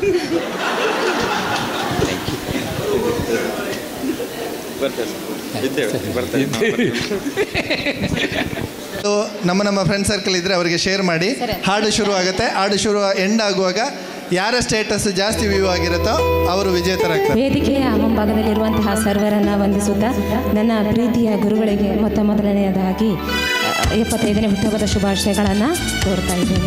ಸೊ ನಮ್ಮ ನಮ್ಮ ಫ್ರೆಂಡ್ ಸರ್ಕಲ್ ಇದ್ದರೆ ಅವರಿಗೆ ಶೇರ್ ಮಾಡಿ ಹಾಡು ಶುರು ಆಗುತ್ತೆ ಹಾಡು ಶುರು ಎಂಡ್ ಆಗುವಾಗ ಯಾರ ಸ್ಟೇಟಸ್ ಜಾಸ್ತಿ ವ್ಯೂ ಆಗಿರುತ್ತೋ ಅವರು ವಿಜೇತರಾಗ್ತಾರೆ ವೇದಿಕೆಯ ಮುಂಭಾಗದಲ್ಲಿರುವಂತಹ ಸರ್ವರನ್ನ ವಂದಿಸುತ್ತಾ ನನ್ನ ಪ್ರೀತಿಯ ಗುರುಗಳಿಗೆ ಮೊತ್ತ ಮೊದಲನೆಯದಾಗಿ ಅಹ್, ಎಪ್ಪತ್ತೈದನೇ ಹುಟ್ಟುಹಬ್ಬದ ಶುಭಾಶಯಗಳನ್ನು ಕೋರ್ತಾ ಇದ್ದೇನೆ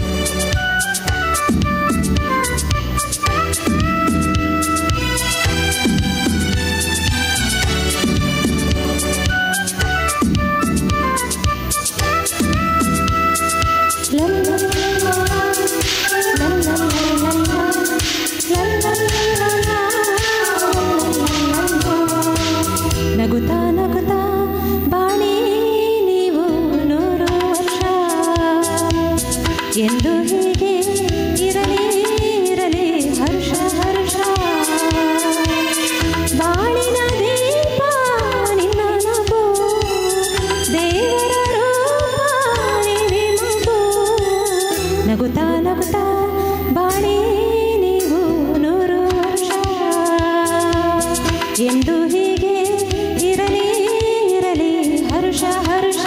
ನಗುತ್ತಾ ನಗುತ್ತಾ ಬಾಳಿ ನೀವು ನೂರು ವರ್ಷ ಎಂದು ಹೀಗೆ ಇರಲಿ ಇರಲಿ ಹರ್ಷ ಹರ್ಷ ಬಾಳಿನ ದೀಪ ನಿನ್ನ ನಗು ದೇವರ ರೂಪ ನಿನ್ನೆ ಮಗು ನಗುತ್ತಾ ನಗುತ್ತಾ ಬಾಳಿ ನೀವು ನೂರು ವರ್ಷ ಎಂದು ಹೀಗೆ ಇರಲಿ ಇರಲಿ ಹರ್ಷ ಹರ್ಷ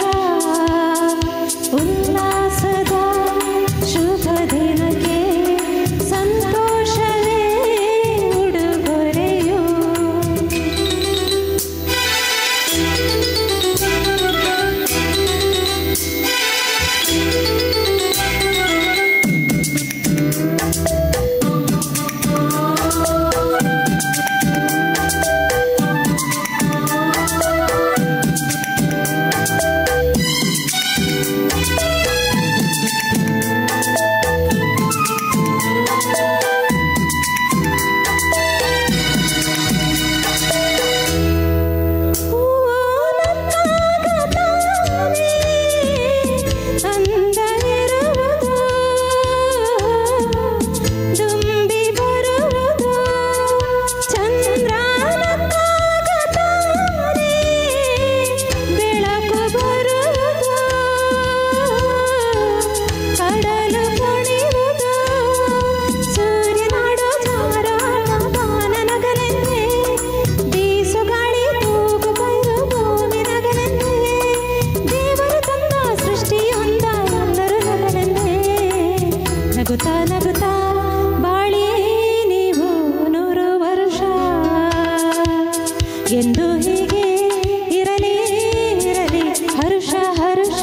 ಉಲ್ಲಾಸದ ಶುಭ ದಿನಕ್ಕೆ ಸಂತೋಷವೇ ಉಡುಗೊರೆಯು ಅಂದವಿರುವುದು ದುಂಬಿ ಬರುವುದು ಚಂದ್ರನಕ್ಕಾಗತಾನೆ ಬೆಳಕು ಬರುವುದು ಕಡಲು ಕುಣಿಯುವುದು ಸೂರ್ಯನಾಡೋ ಜಾರಾಟ ಬಾನನಗಲೆಂದೇ ಬೀಸು ಗಾಳಿ ತೂಗು ಬೈರು ಭೂಮಿ ನಗಲೆಂದೇ ದೇವರು ತಂದ ಸೃಷ್ಟಿಯೊಂದ ಎಲ್ಲರೂ ನಗಲೆಂದೇ ನಗುತ್ತಾ ನಗುತ್ತಾ ಬಾಳಿ ನೀವು ನೂರು ವರ್ಷ ಎಂದು ಹೀಗೆ ಇರಲಿ ಇರಲಿ ಹರ್ಷ ಹರ್ಷ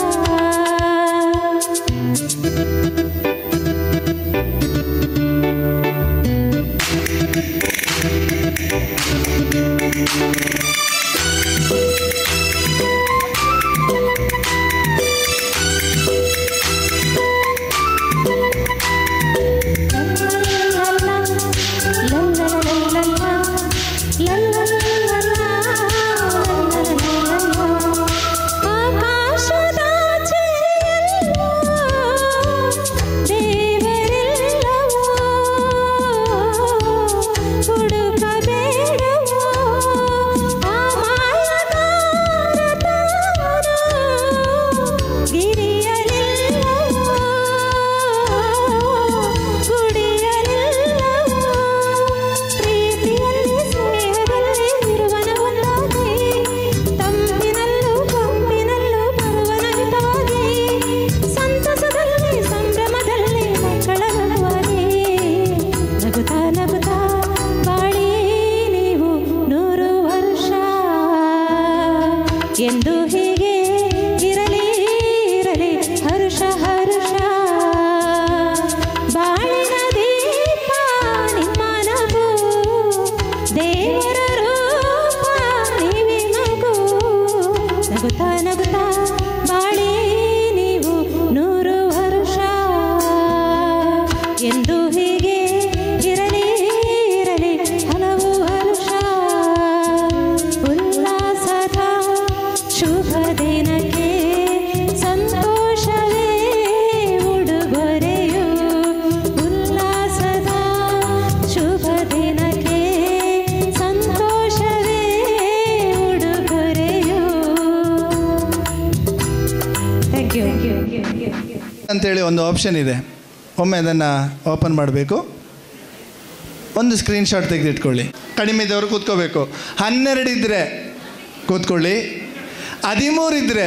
ಪ್ರೀತಿಯಲ್ಲಿ ಸ್ನೇಹದಲ್ಲಿ ಇರುವನ ಒಂದಾಗಿ ತಂಪಿನಲ್ಲೂ ಕಂಪಿನಲ್ಲೂ ಬರುವನ ಹಿತವಾಗಿ ಸಂತಸದಲ್ಲಿ ಸಂಭ್ರಮದಲ್ಲಿ ಮಕ್ಕಳ ನಗುವಾಗಿ ನಗುತ್ತಾ ನಗುತ್ತಾ ಬಾಳಿ ನೀವು ನೂರು ವರ್ಷ ಎಂದು ಹೀಗೆ ಇರಲಿ ಇರಲಿ ಹರ್ಷ ಹರ್ಷ ಬಾಳಿನ ದೀಪ ನಿಮ್ಮ ನಗು ದೇವರ ನಗುತ್ತಾ ನಗುತ್ತಾ ಬಾಳಿ ನೀವು ನೂರು ವರ್ಷ ಎಂದು ಹೀಗೆ ಇರಲಿ ಇರಲಿ ಹಲವು ವರ್ಷ ಉಲ್ಲಾಸದ ಶುಭ ದಿನಕ್ಕೆ ಸಂತೋಷವೇ ಉಡುಗೊರೆಯು ಉಲ್ಲಾಸದ ಶುಭ ದಿನಕ್ಕೆ ಸಂತೋಷವೇ ಉಡುಗೊರೆಯು ಥ್ಯಾಂಕ್ ಯು ಅಂತೇಳಿ ಒಂದು ಆಪ್ಷನ್ ಇದೆ ಒಮ್ಮೆ ಅದನ್ನು ಓಪನ್ ಮಾಡಬೇಕು ಒಂದು ಸ್ಕ್ರೀನ್ಶಾಟ್ ತೆಗೆದಿಟ್ಕೊಳ್ಳಿ ಕಡಿಮೆ ಇದ್ದವರು ಕೂತ್ಕೋಬೇಕು ಹನ್ನೆರಡು ಇದ್ದರೆ ಕೂತ್ಕೊಳ್ಳಿ ಹದಿಮೂರು ಇದ್ದರೆ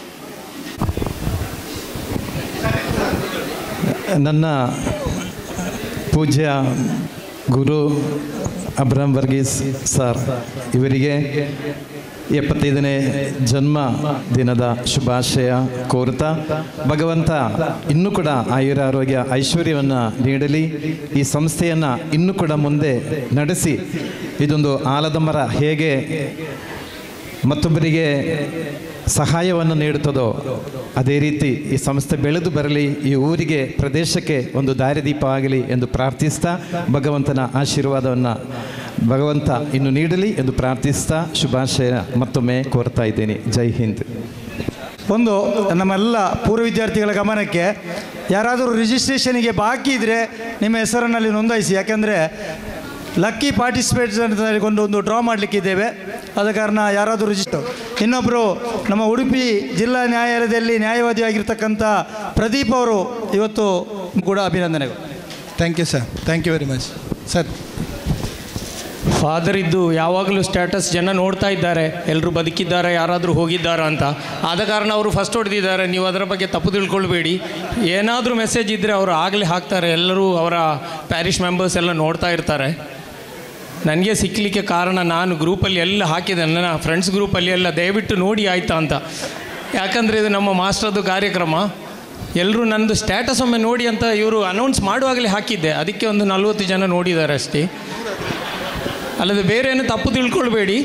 ನನ್ನ ಪೂಜ್ಯ ಗುರು ಅಬ್ರಾಮ್ ವರ್ಗೀಸ್ ಸರ್ ಇವರಿಗೆ ಎಪ್ಪತ್ತೈದನೇ ಜನ್ಮ ದಿನದ ಶುಭಾಶಯ ಕೋರುತ್ತಾ ಭಗವಂತ ಇನ್ನೂ ಕೂಡ ಆಯುರ ಆರೋಗ್ಯ ಐಶ್ವರ್ಯವನ್ನು ನೀಡಲಿ ಈ ಸಂಸ್ಥೆಯನ್ನು ಇನ್ನೂ ಕೂಡ ಮುಂದೆ ನಡೆಸಿ ಇದೊಂದು ಆಲದ ಮರ ಹೇಗೆ ಮತ್ತೊಬ್ಬರಿಗೆ ಸಹಾಯವನ್ನು ನೀಡುತ್ತದೋ ಅದೇ ರೀತಿ ಈ ಸಂಸ್ಥೆ ಬೆಳೆದು ಬರಲಿ ಈ ಊರಿಗೆ ಪ್ರದೇಶಕ್ಕೆ ಒಂದು ದಾರಿದೀಪ ಆಗಲಿ ಎಂದು ಪ್ರಾರ್ಥಿಸ್ತಾ ಭಗವಂತನ ಆಶೀರ್ವಾದವನ್ನು ಭಗವಂತ ಇನ್ನು ನೀಡಲಿ ಎಂದು ಪ್ರಾರ್ಥಿಸ್ತಾ ಶುಭಾಶಯ ಮತ್ತೊಮ್ಮೆ ಕೋರ್ತಾ ಇದ್ದೀನಿ ಜೈ ಹಿಂದ್ ಒಂದು ನಮ್ಮೆಲ್ಲ ಪೂರ್ವ ವಿದ್ಯಾರ್ಥಿಗಳ ಗಮನಕ್ಕೆ ಯಾರಾದರೂ ರಿಜಿಸ್ಟ್ರೇಷನಿಗೆ ಬಾಕಿ ಇದ್ದರೆ ನಿಮ್ಮ ಹೆಸರನ್ನಲ್ಲಿ ನೋಂದಾಯಿಸಿ ಯಾಕೆಂದರೆ ಲಕ್ಕಿ ಪಾರ್ಟಿಸಿಪೇಟ್ಸ್ ಅಂತ ಒಂದು ಒಂದು ಡ್ರಾ ಮಾಡಲಿಕ್ಕಿದ್ದೇವೆ ಆದ ಕಾರಣ ಯಾರಾದರೂ ರಿಜಿಸ್ಟರ್ ಇನ್ನೊಬ್ಬರು ನಮ್ಮ ಉಡುಪಿ ಜಿಲ್ಲಾ ನ್ಯಾಯಾಲಯದಲ್ಲಿ ನ್ಯಾಯವಾದಿಯಾಗಿರ್ತಕ್ಕಂಥ ಪ್ರದೀಪ್ ಅವರು ಇವತ್ತು ಕೂಡ ಅಭಿನಂದನೆಗಳು thank you sir thank you very much sir father ಇದ್ದು ಯಾವಾಗಲೂ ಸ್ಟೇಟಸ್ ಜನ ನೋಡ್ತಾ ಇದ್ದಾರೆ ಎಲ್ಲರೂ ಬದುಕಿದ್ದಾರೆ ಯಾರಾದರೂ ಹೋಗಿದ್ದಾರಾ ಅಂತ ಆದ ಕಾರಣ ಅವರು ಫಸ್ಟ್ ಹೊಡೆದಿದ್ದಾರೆ ನೀವು ಅದರ ಬಗ್ಗೆ ತಪ್ಪು ತಿಳ್ಕೊಳ್ಬೇಡಿ ಏನಾದರೂ ಮೆಸೇಜ್ ಇದ್ದರೆ ಅವರು ಆಗಲೇ ಹಾಕ್ತಾರೆ ಎಲ್ಲರೂ ಅವರ ಪ್ಯಾರಿಷ್ ಮೆಂಬರ್ಸ್ ಎಲ್ಲ ನೋಡ್ತಾ ಇರ್ತಾರೆ ನನಗೆ ಸಿಕ್ಕಲಿಕ್ಕೆ ಕಾರಣ ನಾನು ಗ್ರೂಪಲ್ಲಿ ಎಲ್ಲ ಹಾಕಿದೆ ನನ್ನ ಫ್ರೆಂಡ್ಸ್ ಗ್ರೂಪಲ್ಲಿ ಎಲ್ಲ ದಯವಿಟ್ಟು ನೋಡಿ ಆಯ್ತಾ ಅಂತ ಯಾಕಂದರೆ ಇದು ನಮ್ಮ ಮಾಸ್ಟರ್ದು ಕಾರ್ಯಕ್ರಮ ಎಲ್ಲರೂ ನಂದು ಸ್ಟ್ಯಾಟಸ್ ಒಮ್ಮೆ ನೋಡಿ ಅಂತ ಇವರು ಅನೌನ್ಸ್ ಮಾಡುವಾಗಲೇ ಹಾಕಿದ್ದೆ ಅದಕ್ಕೆ ಒಂದು ನಲ್ವತ್ತು ಜನ ನೋಡಿದ್ದಾರೆ ಅಷ್ಟೇ ಅಲ್ಲದೆ ಬೇರೆ ಏನು ತಪ್ಪು ತಿಳ್ಕೊಳ್ಬೇಡಿ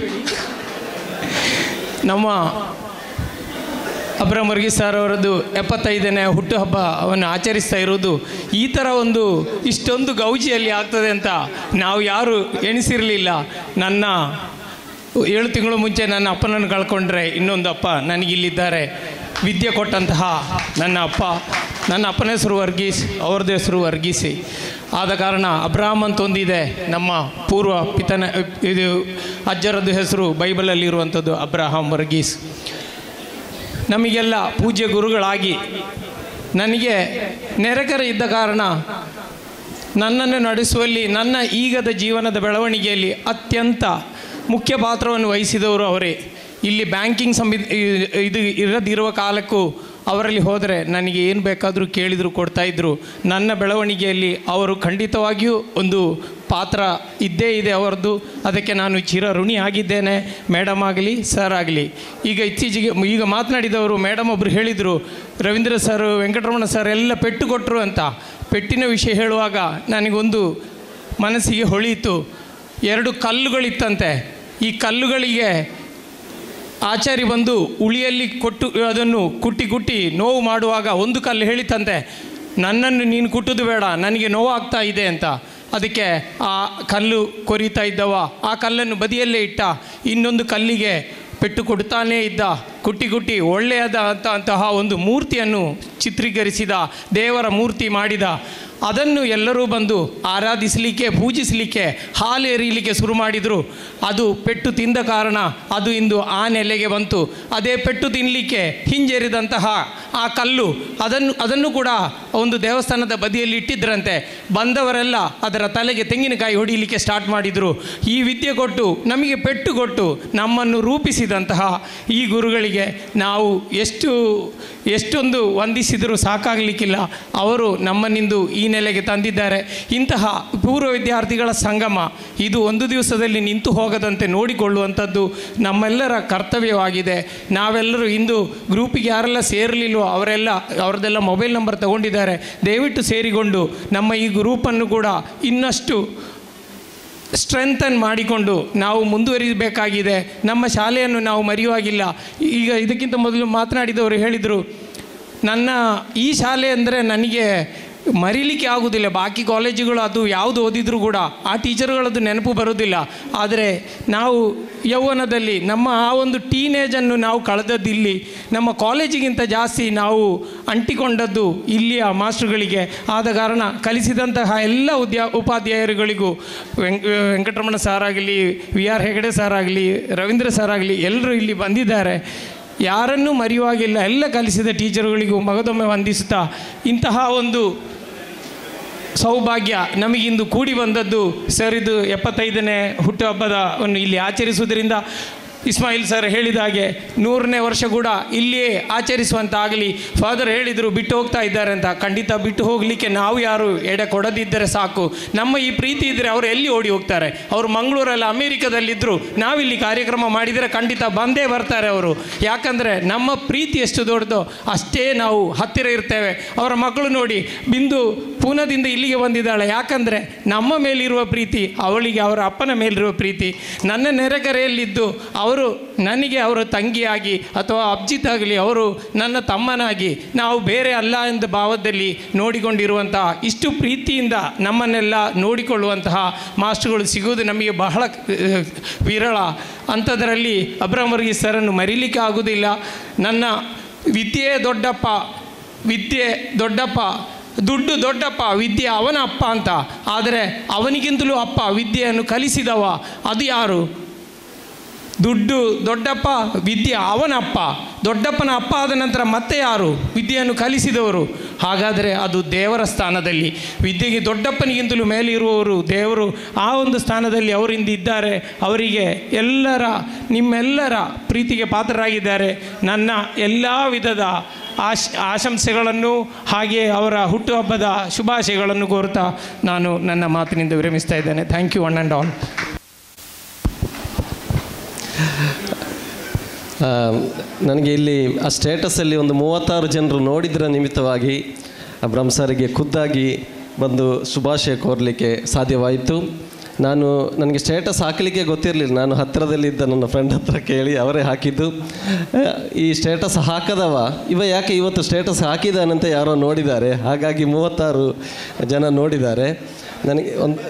ನಮ್ಮ ಅಬ್ರಾಮ್ ವರ್ಗೀಸ್ ಸರ್ ಅವರದ್ದು ಎಪ್ಪತ್ತೈದನೇ ಹುಟ್ಟುಹಬ್ಬ ಅವನ್ನು ಆಚರಿಸ್ತಾ ಇರೋದು ಈ ಥರ ಒಂದು ಇಷ್ಟೊಂದು ಗೌಜಿಯಲ್ಲಿ ಆಗ್ತದೆ ಅಂತ ನಾವು ಯಾರು ಎಣಿಸಿರಲಿಲ್ಲ ನನ್ನ ಏಳು ತಿಂಗಳು ಮುಂಚೆ ನನ್ನ ಅಪ್ಪನನ್ನು ಕಳ್ಕೊಂಡ್ರೆ ಇನ್ನೊಂದು ಅಪ್ಪ ನನಗಿಲ್ಲಿದ್ದಾರೆ ವಿದ್ಯೆ ಕೊಟ್ಟಂತಹ ನನ್ನ ಅಪ್ಪ ನನ್ನ ಅಪ್ಪನ ಹೆಸರು ವರ್ಗೀಸ್ ಅವ್ರದ್ದು ಹೆಸರು ವರ್ಗೀಸಿ ಆದ ಕಾರಣ ಅಬ್ರಾಮ್ ಅಂತ ಒಂದಿದೆ ನಮ್ಮ ಪೂರ್ವ ಪಿತನ ಇದು ಅಜ್ಜರದ್ದು ಹೆಸರು ಬೈಬಲಲ್ಲಿ ಇರುವಂಥದ್ದು ಅಬ್ರಹಾಂ ವರ್ಗೀಸ್ ನಮಗೆಲ್ಲ ಪೂಜ್ಯ ಗುರುಗಳಾಗಿ ನನಗೆ ನೆರೆಕರೆ ಇದ್ದ ಕಾರಣ ನನ್ನನ್ನು ನಡೆಸುವಲ್ಲಿ ನನ್ನ ಈಗದ ಜೀವನದ ಬೆಳವಣಿಗೆಯಲ್ಲಿ ಅತ್ಯಂತ ಮುಖ್ಯ ಪಾತ್ರವನ್ನು ವಹಿಸಿದವರು ಅವರೇ ಇಲ್ಲಿ ಬ್ಯಾಂಕಿಂಗ್ ಸಂಬಿ ಇದು ಇರದಿರುವ ಕಾಲಕ್ಕೂ ಅವರಲ್ಲಿ ಹೋದರೆ ನನಗೆ ಏನು ಬೇಕಾದರೂ ಕೇಳಿದರೂ ಕೊಡ್ತಾಯಿದ್ರು ನನ್ನ ಬೆಳವಣಿಗೆಯಲ್ಲಿ ಅವರು ಖಂಡಿತವಾಗಿಯೂ ಒಂದು ಪಾತ್ರ ಇದ್ದೇ ಇದೆ ಅವರದ್ದು ಅದಕ್ಕೆ ನಾನು ಚಿರ ಋಣಿ ಆಗಿದ್ದೇನೆ ಮೇಡಮ್ ಆಗಲಿ ಸರ್ ಆಗಲಿ ಈಗ ಇತ್ತೀಚೆಗೆ ಈಗ ಮಾತನಾಡಿದವರು ಮೇಡಮ್ ಒಬ್ಬರು ಹೇಳಿದರು ರವೀಂದ್ರ ಸರ್ ವೆಂಕಟರಮಣ ಸರ್ ಎಲ್ಲ ಪೆಟ್ಟು ಕೊಟ್ಟರು ಅಂತ ಪೆಟ್ಟಿನ ವಿಷಯ ಹೇಳುವಾಗ ನನಗೊಂದು ಮನಸ್ಸಿಗೆ ಹೊಳೆಯಿತು ಎರಡು ಕಲ್ಲುಗಳಿತ್ತಂತೆ ಈ ಕಲ್ಲುಗಳಿಗೆ ಆಚಾರಿ ಬಂದು ಉಳಿಯಲ್ಲಿ ಕೊಟ್ಟು ಅದನ್ನು ಕುಟ್ಟಿ ಕುಟ್ಟಿ ನೋವು ಮಾಡುವಾಗ ಒಂದು ಕಲ್ಲು ಹೇಳಿತಂತೆ ನನ್ನನ್ನು ನೀನು ಕುಟ್ಟುದು ಬೇಡ ನನಗೆ ನೋವಾಗ್ತಾ ಇದೆ ಅಂತ ಅದಕ್ಕೆ ಆ ಕಲ್ಲು ಕೊರಿತಾ ಇದ್ದವ ಆ ಕಲ್ಲನ್ನು ಬದಿಯಲ್ಲೇ ಇಟ್ಟ ಇನ್ನೊಂದು ಕಲ್ಲಿಗೆ ಪೆಟ್ಟು ಕೊಡ್ತಾನೇ ಇದ್ದ ಕುಟ್ಟಿ ಕುಟ್ಟಿ ಒಳ್ಳೆಯದ ಅಂತ ಅಂತಹ ಒಂದು ಮೂರ್ತಿಯನ್ನು ಚಿತ್ರೀಕರಿಸಿದ ದೇವರ ಮೂರ್ತಿ ಮಾಡಿದ ಅದನ್ನು ಎಲ್ಲರೂ ಬಂದು ಆರಾಧಿಸಲಿಕ್ಕೆ ಪೂಜಿಸಲಿಕ್ಕೆ ಹಾಲು ಎರೀಲಿಕ್ಕೆ ಶುರು ಮಾಡಿದರು ಅದು ಪೆಟ್ಟು ತಿಂದ ಕಾರಣ ಅದು ಇಂದು ಆ ನೆಲೆಗೆ ಬಂತು ಅದೇ ಪೆಟ್ಟು ತಿನ್ನಲಿಕ್ಕೆ ಹಿಂಜರಿದಂತಹ ಆ ಕಲ್ಲು ಅದನ್ನು ಅದನ್ನು ಕೂಡ ಒಂದು ದೇವಸ್ಥಾನದ ಬದಿಯಲ್ಲಿ ಇಟ್ಟಿದ್ರಂತೆ ಬಂದವರೆಲ್ಲ ಅದರ ತಲೆಗೆ ತೆಂಗಿನಕಾಯಿ ಹೊಡಿಲಿಕ್ಕೆ ಸ್ಟಾರ್ಟ್ ಮಾಡಿದರು ಈ ವಿದ್ಯೆ ಕೊಟ್ಟು ನಮಗೆ ಪೆಟ್ಟು ಕೊಟ್ಟು ನಮ್ಮನ್ನು ರೂಪಿಸಿದಂತಹ ಈ ಗುರುಗಳಿಗೆ ನಾವು ಎಷ್ಟು ಎಷ್ಟೊಂದು ವಂದಿಸಿದರೂ ಸಾಕಾಗಲಿಕ್ಕಿಲ್ಲ ಅವರು ನಮ್ಮನ್ನಿಂದು ಈ ನೆಲೆಗೆ ತಂದಿದ್ದಾರೆ ಇಂತಹ ಪೂರ್ವ ವಿದ್ಯಾರ್ಥಿಗಳ ಸಂಗಮ ಇದು ಒಂದು ದಿವಸದಲ್ಲಿ ನಿಂತು ಹೋಗದಂತೆ ನೋಡಿಕೊಳ್ಳುವಂಥದ್ದು ನಮ್ಮೆಲ್ಲರ ಕರ್ತವ್ಯವಾಗಿದೆ ನಾವೆಲ್ಲರೂ ಇಂದು ಗ್ರೂಪಿಗೆ ಯಾರೆಲ್ಲ ಸೇರಲಿಲ್ವೋ ಅವರೆಲ್ಲ ಅವ್ರದ್ದೆಲ್ಲ ಮೊಬೈಲ್ ನಂಬರ್ ತಗೊಂಡಿದ್ದಾರೆ ದಯವಿಟ್ಟು ಸೇರಿಕೊಂಡು ನಮ್ಮ ಈ ಗ್ರೂಪನ್ನು ಕೂಡ ಇನ್ನಷ್ಟು ಸ್ಟ್ರೆಂಥನ್ ಮಾಡಿಕೊಂಡು ನಾವು ಮುಂದುವರಿಬೇಕಾಗಿದೆ ನಮ್ಮ ಶಾಲೆಯನ್ನು ನಾವು ಮರೆಯುವಾಗಿಲ್ಲ ಈಗ ಇದಕ್ಕಿಂತ ಮೊದಲು ಮಾತನಾಡಿದವರು ಹೇಳಿದರು ನನ್ನ ಈ ಶಾಲೆ ಅಂದರೆ ನನಗೆ ಮರೀಲಿಕ್ಕೆ ಆಗುವುದಿಲ್ಲ ಬಾಕಿ ಕಾಲೇಜುಗಳು ಅದು ಯಾವುದು ಓದಿದರೂ ಕೂಡ ಆ ಟೀಚರ್ಗಳದ್ದು ನೆನಪು ಬರೋದಿಲ್ಲ ಆದರೆ ನಾವು ಯೌವನದಲ್ಲಿ ನಮ್ಮ ಆ ಒಂದು ಟೀನೇಜನ್ನು ನಾವು ಕಳೆದದ್ದು ಇಲ್ಲಿ ನಮ್ಮ ಕಾಲೇಜಿಗಿಂತ ಜಾಸ್ತಿ ನಾವು ಅಂಟಿಕೊಂಡದ್ದು ಇಲ್ಲಿಯ ಮಾಸ್ಟ್ರುಗಳಿಗೆ ಆದ ಕಾರಣ ಕಲಿಸಿದಂತಹ ಎಲ್ಲ ಉದ್ಯಾ ಉಪಾಧ್ಯಾಯರುಗಳಿಗೂ ವೆಂಕ್ ವೆಂಕಟರಮಣ ಸಾರ್ ಆಗಲಿ ವಿ ಆರ್ ಹೆಗಡೆ ಸಾರ್ ಆಗಲಿ ರವೀಂದ್ರ ಸಾರ್ ಆಗಲಿ ಎಲ್ಲರೂ ಇಲ್ಲಿ ಬಂದಿದ್ದಾರೆ ಯಾರನ್ನೂ ಮರೆಯುವಾಗಿಲ್ಲ ಎಲ್ಲ ಕಲಿಸಿದ ಟೀಚರ್ಗಳಿಗೂ ಮಗದೊಮ್ಮೆ ವಂದಿಸುತ್ತಾ ಇಂತಹ ಒಂದು ಸೌಭಾಗ್ಯ ನಮಗಿಂದು ಕೂಡಿ ಬಂದದ್ದು ಸರ್ ಇದು ಎಪ್ಪತ್ತೈದನೇ ಹುಟ್ಟುಹಬ್ಬದವನ್ನು ಇಲ್ಲಿ ಆಚರಿಸುವುದರಿಂದ ಇಸ್ಮಾಯಿಲ್ ಸರ್ ಹೇಳಿದ ಹಾಗೆ ನೂರನೇ ವರ್ಷ ಕೂಡ ಇಲ್ಲಿಯೇ ಆಚರಿಸುವಂತಾಗಲಿ ಫಾದರ್ ಹೇಳಿದರು ಬಿಟ್ಟು ಹೋಗ್ತಾ ಇದ್ದಾರೆ ಅಂತ ಖಂಡಿತ ಬಿಟ್ಟು ಹೋಗಲಿಕ್ಕೆ ನಾವು ಯಾರು ಎಡೆ ಕೊಡದಿದ್ದರೆ ಸಾಕು ನಮ್ಮ ಈ ಪ್ರೀತಿ ಇದ್ದರೆ ಅವರು ಎಲ್ಲಿ ಓಡಿ ಹೋಗ್ತಾರೆ ಅವರು ಮಂಗಳೂರಲ್ಲಿ ಅಮೇರಿಕದಲ್ಲಿದ್ದರು ನಾವಿಲ್ಲಿ ಕಾರ್ಯಕ್ರಮ ಮಾಡಿದರೆ ಖಂಡಿತ ಬಂದೇ ಬರ್ತಾರೆ ಅವರು ಯಾಕಂದರೆ ನಮ್ಮ ಪ್ರೀತಿ ಎಷ್ಟು ದೊಡ್ಡದೋ ಅಷ್ಟೇ ನಾವು ಹತ್ತಿರ ಇರ್ತೇವೆ ಅವರ ಮಕ್ಕಳು ನೋಡಿ ಬಿಂದು ಪೂನದಿಂದ ಇಲ್ಲಿಗೆ ಬಂದಿದ್ದಾಳೆ ಯಾಕಂದರೆ ನಮ್ಮ ಮೇಲಿರುವ ಪ್ರೀತಿ ಅವಳಿಗೆ ಅವರ ಅಪ್ಪನ ಮೇಲಿರುವ ಪ್ರೀತಿ ನನ್ನ ನೆರೆಕರೆಯಲ್ಲಿದ್ದು ಅವರು ನನಗೆ ಅವರ ತಂಗಿಯಾಗಿ ಅಥವಾ ಅಬ್ಜಿತ್ ಆಗಲಿ ಅವರು ನನ್ನ ತಮ್ಮನಾಗಿ ನಾವು ಬೇರೆ ಅಲ್ಲ ಎಂದ ಭಾವದಲ್ಲಿ ನೋಡಿಕೊಂಡಿರುವಂತಹ ಇಷ್ಟು ಪ್ರೀತಿಯಿಂದ ನಮ್ಮನ್ನೆಲ್ಲ ನೋಡಿಕೊಳ್ಳುವಂತಹ ಮಾಸ್ಟರ್ಗಳು ಸಿಗುವುದು ನಮಗೆ ಬಹಳ ಅಹ್, ವಿರಳ ಅಂಥದ್ರಲ್ಲಿ ಅಬ್ರಹಂ ವರ್ಗೀಸ್ ಸರನ್ನು ಮರೀಲಿಕ್ಕೆ ಆಗುವುದಿಲ್ಲ ನನ್ನ ವಿದ್ಯೆ ದೊಡ್ಡಪ್ಪ ವಿದ್ಯೆ ದೊಡ್ಡಪ್ಪ ದುಡ್ಡು ದೊಡ್ಡಪ್ಪ ವಿದ್ಯೆ ಅವನ ಅಪ್ಪ ಅಂತ ಆದರೆ ಅವನಿಗಿಂತಲೂ ಅಪ್ಪ ವಿದ್ಯೆಯನ್ನು ಕಲಿಸಿದವ ಅದು ಯಾರು ದುಡ್ಡು ದೊಡ್ಡಪ್ಪ ವಿದ್ಯೆ ಅವನಪ್ಪ ದೊಡ್ಡಪ್ಪನ ಅಪ್ಪ ಆದ ನಂತರ ಮತ್ತೆ ಯಾರು ವಿದ್ಯೆಯನ್ನು ಕಲಿಸಿದವರು ಹಾಗಾದರೆ ಅದು ದೇವರ ಸ್ಥಾನದಲ್ಲಿ ವಿದ್ಯೆಗೆ ದೊಡ್ಡಪ್ಪನಿಗಿಂತಲೂ ಮೇಲೆ ಇರುವವರು ದೇವರು ಆ ಒಂದು ಸ್ಥಾನದಲ್ಲಿ ಅವರಿಂದ ಇದ್ದಾರೆ ಅವರಿಗೆ ಎಲ್ಲರ ನಿಮ್ಮೆಲ್ಲರ ಪ್ರೀತಿಗೆ ಪಾತ್ರರಾಗಿದ್ದಾರೆ ನನ್ನ ಎಲ್ಲ ವಿಧದ ಆಶ್ ಆಶಂಸೆಗಳನ್ನು ಹಾಗೆ ಅವರ ಹುಟ್ಟುಹಬ್ಬದ ಶುಭಾಶಯಗಳನ್ನು ಕೋರುತ್ತಾ ನಾನು ನನ್ನ ಮಾತಿನಿಂದ ವಿರಮಿಸ್ತಾ ಇದ್ದೇನೆ thank you one and all ಆ, ನನಗೆ ಇಲ್ಲಿ ಆ ಸ್ಟೇಟಸಲ್ಲಿ ಒಂದು ಮೂವತ್ತಾರು ಜನರು ನೋಡಿದ್ರ ನಿಮಿತ್ತವಾಗಿ ಅಬ್ರಹ್ಮ ಸರಿಗೆ ಖುದ್ದಾಗಿ ಬಂದು ಶುಭಾಶಯ ಕೋರಲಿಕ್ಕೆ ಸಾಧ್ಯವಾಯಿತು ನಾನು ನನಗೆ ಸ್ಟೇಟಸ್ ಹಾಕಲಿಕ್ಕೆ ಗೊತ್ತಿರಲಿಲ್ಲ ನಾನು ಹತ್ತಿರದಲ್ಲಿದ್ದ ನನ್ನ ಫ್ರೆಂಡ್ ಹತ್ರ ಕೇಳಿ ಅವರೇ ಹಾಕಿದ್ದು ಆ, ಈ ಸ್ಟೇಟಸ್ ಹಾಕದವ ಇವ ಯಾಕೆ ಇವತ್ತು ಸ್ಟೇಟಸ್ ಹಾಕಿದಾನಂತ ಯಾರೋ ನೋಡಿದ್ದಾರೆ ಹಾಗಾಗಿ ಮೂವತ್ತಾರು ಜನ ನೋಡಿದ್ದಾರೆ ನನಗೆ ಒಂದು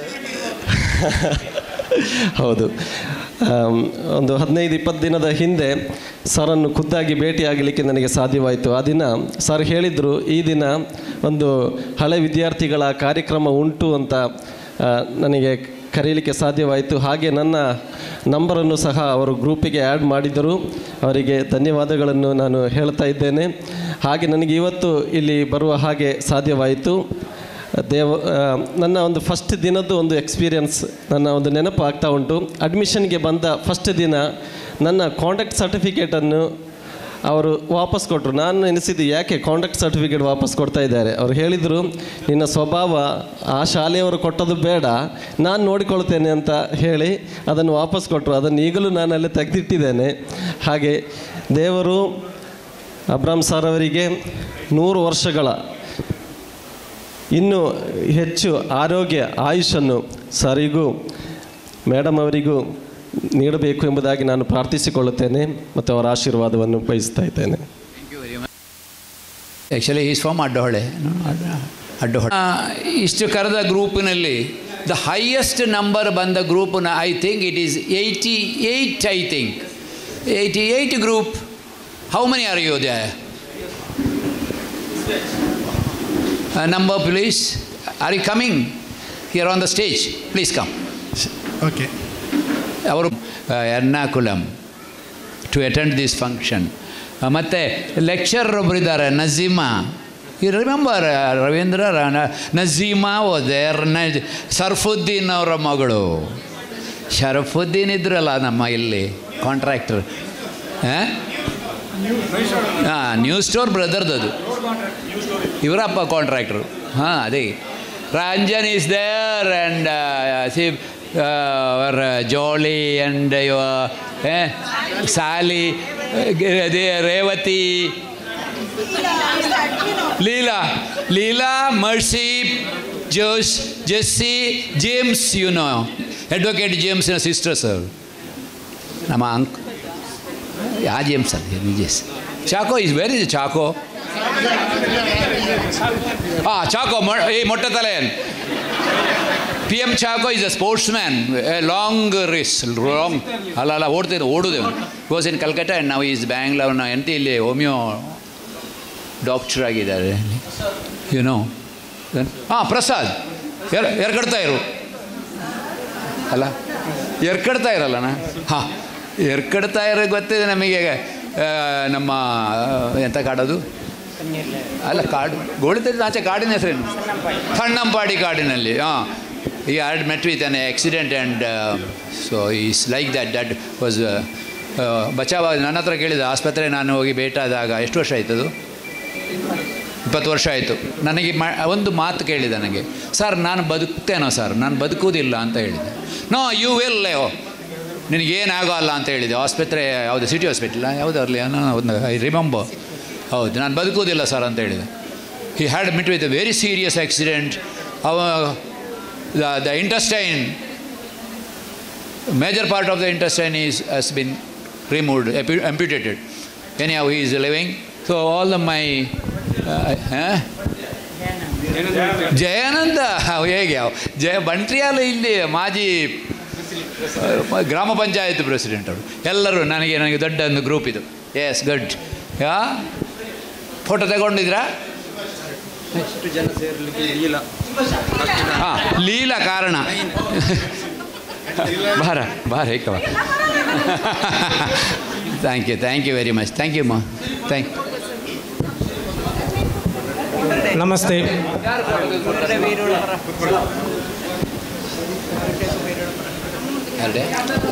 ಹೌದು ಆಮ್, ಒಂದು ಹದಿನೈದು ಇಪ್ಪತ್ತು ದಿನದ ಹಿಂದೆ ಸರನ್ನು ಖುದ್ದಾಗಿ ಭೇಟಿಯಾಗಲಿಕ್ಕೆ ನನಗೆ ಸಾಧ್ಯವಾಯಿತು ಆ ದಿನ ಸರ್ ಹೇಳಿದರು ಈ ದಿನ ಒಂದು ಹಳೆ ವಿದ್ಯಾರ್ಥಿಗಳ ಕಾರ್ಯಕ್ರಮ ಉಂಟು ಅಂತ ಆ, ನನಗೆ ಕರೀಲಿಕ್ಕೆ ಸಾಧ್ಯವಾಯಿತು ಹಾಗೆ ನನ್ನ ನಂಬರನ್ನು ಸಹ ಅವರು ಗ್ರೂಪಿಗೆ ಆ್ಯಡ್ ಮಾಡಿದರು ಅವರಿಗೆ ಧನ್ಯವಾದಗಳನ್ನು ನಾನು ಹೇಳ್ತಾ ಇದ್ದೇನೆ ಹಾಗೆ ನನಗೆ ಇವತ್ತು ಇಲ್ಲಿ ಬರುವ ಹಾಗೆ ಸಾಧ್ಯವಾಯಿತು ದೇವ ಆ, ನನ್ನ ಒಂದು ಫಸ್ಟ್ ದಿನದ್ದು ಒಂದು ಎಕ್ಸ್ಪೀರಿಯನ್ಸ್ ನನ್ನ ಒಂದು ನೆನಪು ಆಗ್ತಾ ಉಂಟು ಅಡ್ಮಿಷನ್ಗೆ ಬಂದ ಫಸ್ಟ್ ದಿನ ನನ್ನ ಕಾಂಟ್ಯಾಕ್ಟ್ ಸರ್ಟಿಫಿಕೇಟನ್ನು ಅವರು ವಾಪಸ್ ಕೊಟ್ಟರು ನಾನು ಎನಿಸಿದ್ದು ಯಾಕೆ ಕಾಂಟ್ಯಾಕ್ಟ್ ಸರ್ಟಿಫಿಕೇಟ್ ವಾಪಸ್ ಕೊಡ್ತಾ ಇದ್ದಾರೆ ಅವರು ಹೇಳಿದರು ನಿನ್ನ ಸ್ವಭಾವ ಆ ಶಾಲೆಯವರು ಕೊಟ್ಟದ್ದು ಬೇಡ ನಾನು ನೋಡಿಕೊಳ್ತೇನೆ ಅಂತ ಹೇಳಿ ಅದನ್ನು ವಾಪಸ್ ಕೊಟ್ಟರು ಅದನ್ನು ಈಗಲೂ ನಾನು ಅಲ್ಲಿ ತೆಗೆದಿಟ್ಟಿದ್ದೇನೆ ಹಾಗೆ ದೇವರು ಅಬ್ರಾಮ್ ಸರ್ ಅವರಿಗೆ ನೂರು ವರ್ಷಗಳ ಇನ್ನೂ ಹೆಚ್ಚು ಆರೋಗ್ಯ ಆಯುಷನ್ನು ಸರಿಗೂ ಮೇಡಮ್ ಅವರಿಗೂ ನೀಡಬೇಕು ಎಂಬುದಾಗಿ ನಾನು ಪ್ರಾರ್ಥಿಸಿಕೊಳ್ಳುತ್ತೇನೆ ಮತ್ತು ಅವರ ಆಶೀರ್ವಾದವನ್ನು ಬಯಸ್ತಾ ಇದ್ದೇನೆ actually is from Addahole Addahole ಆ, ಇಷ್ಟು ಕರೆದ ಗ್ರೂಪಿನಲ್ಲಿ ದ ಹೈಯೆಸ್ಟ್ ನಂಬರ್ ಬಂದ ಗ್ರೂಪ್ನ I think it is eighty eight I think eighty eight group how many are you they number please are you coming here on the stage please come okay ಅವರು Ernakulam to attend this function ಮತ್ತು lecturer ಒಬ್ಬರಿದ್ದಾರೆ Najeema you remember Ravindra ರ- ನಜೀಮಾ ಓದೇರ್ ನ ಸರ್ಫುದ್ದೀನ್ ಅವರ ಮಗಳು ಶರಫುದ್ದೀನ್ ಇದ್ರಲ್ಲ ನಮ್ಮ ಇಲ್ಲಿ ಕಾಂಟ್ರಾಕ್ಟರ್ ಹಾಂ ನ್ಯೂ ಸ್ಟೋರ್ ಬ್ರದರ್ದು ಅದು ಇವರಪ್ಪ ಕಾಂಟ್ರಾಕ್ಟ್ರು ಹಾಂ ಅದೇ ರಂಜನ್ ಈಸ್ ದೇರ್ ಆ್ಯಂಡ್ ಸಿ ಅವರ್ ಜೋಳಿ ಆ್ಯಂಡ್ ಯುವ ಸಾಲಿ ಅದೇ Revathi Leela Leela Mercy Josh Jessy James you know advocate ಜೇಮ್ಸ್ನ ಸಿಸ್ಟರ್ ಸರ್ ನಮ್ಮ ಅಂಕ್ ಯಾವ ಜೇಮ್ಸ್ ಅಲ್ಲಿ ನಿಜೇಸ್ Chacko is very is Chacko ಹಾಂ ಚಾಕೋ ಮೊ ಈ ಮೊಟ್ಟೆ ತಲೆ P M Chacko is a sports man a long race long ಅಲ್ಲ ಅಲ್ಲ ಓಡ್ತಿದ್ದೆ ಓಡುದೆ ಗೋಸ್ ಇನ್ ಕಲ್ಕಟ್ಟ ಆ್ಯಂಡ್ ನಾವು ಈಸ್ ಬ್ಯಾಂಗ್ಳೂರ್ನ ಎಂತ ಇಲ್ಲಿ ಹೋಮಿಯೋ ಡಾಕ್ಟರ್ ಆಗಿದ್ದಾರೆ ಯು ನೋ ಹಾಂ ಪ್ರಸಾದ್ ಎರ್ ಎರ್ಕಡ್ತಾ ಇರು ಅಲ್ಲ ಎರ್ಕಡ್ತಾ ಇರಲ್ಲಣ್ಣ ಹಾಂ ಎರ್ಕಡ್ತಾ ಇರೋ ಗೊತ್ತಿದೆ ನಮಗೆ ಆ, ನಮ್ಮ ಆ, ಎಂಥ ಕಾಡೋದು ಅಲ್ಲ ಕಾಡು ಗೋಳಿತಲ್ಲಿ ಆಚೆ ಕಾಡಿನ ಹೆಸರೇನು ಸಣ್ಣಂಪಾಡಿ ಕಾಡಿನಲ್ಲಿ ಹಾಂ he had met with an accident and so is like that that was ಬಚಾವ ನನ್ನ ಹತ್ರ ಕೇಳಿದ ಆಸ್ಪತ್ರೆ ನಾನು ಹೋಗಿ ಭೇಟಾದಾಗ ಎಷ್ಟು ವರ್ಷ ಆಯ್ತದು ಇಪ್ಪತ್ತು ವರ್ಷ ಆಯಿತು ನನಗೆ ಮ ಒಂದು ಮಾತು ಕೇಳಿದ ನನಗೆ ಸರ್ ನಾನು ಬದುಕ್ತೇನೋ ಸರ್ ನಾನು ಬದುಕುವುದಿಲ್ಲ ಅಂತ ಹೇಳಿದೆ ನೋ ಯು ವಿಲ್ ನಿನಗೇನಾಗೋಲ್ಲ ಅಂತ ಹೇಳಿದೆ ಆಸ್ಪತ್ರೆ ಯಾವುದು ಸಿಟಿ ಹಾಸ್ಪಿಟಲ್ ಯಾವುದು ಅರ್ಲಿ ಒಂದು ಐ ರಿಮೆಂಬರ್ ಹೌದು ನಾನು ಬದುಕುವುದಿಲ್ಲ ಸರ್ ಅಂತ ಹೇಳಿದೆ he had met with a very serious accident ಅವ the intestine major part of the intestine is has been removed amputated anyhow he is living so all the my Jayananda ಹೇಗೆ ಯಾವ ಜಯ ಬಂಟ್ರಿಯಾಲ ಇಲ್ಲಿ ಮಾಜಿ ಆ, ಗ್ರಾಮ ಪಂಚಾಯತ್ ಪ್ರೆಸಿಡೆಂಟ್ ಅವರು ಎಲ್ಲರೂ ನನಗೆ ನನಗೆ ದೊಡ್ಡ ಒಂದು ಗ್ರೂಪ್ ಇದು ಎಸ್ ಗುಡ್ ಯಾ ಫೋಟೋ ತಗೊಂಡಿದ್ರಾ ಎಷ್ಟು ಜನ ಸೇರಲಿಕ್ಕೆ ಇಲ್ಲ ಹಾಂ ಲೀಲಾ ಕಾರಣ ಬಾರ ಬಾರ ಏಕವ thank you thank you very much thank you ಮಾ ಥ್ಯಾಂಕ್ ನಮಸ್ತೆ ಅಲ್ಲೇ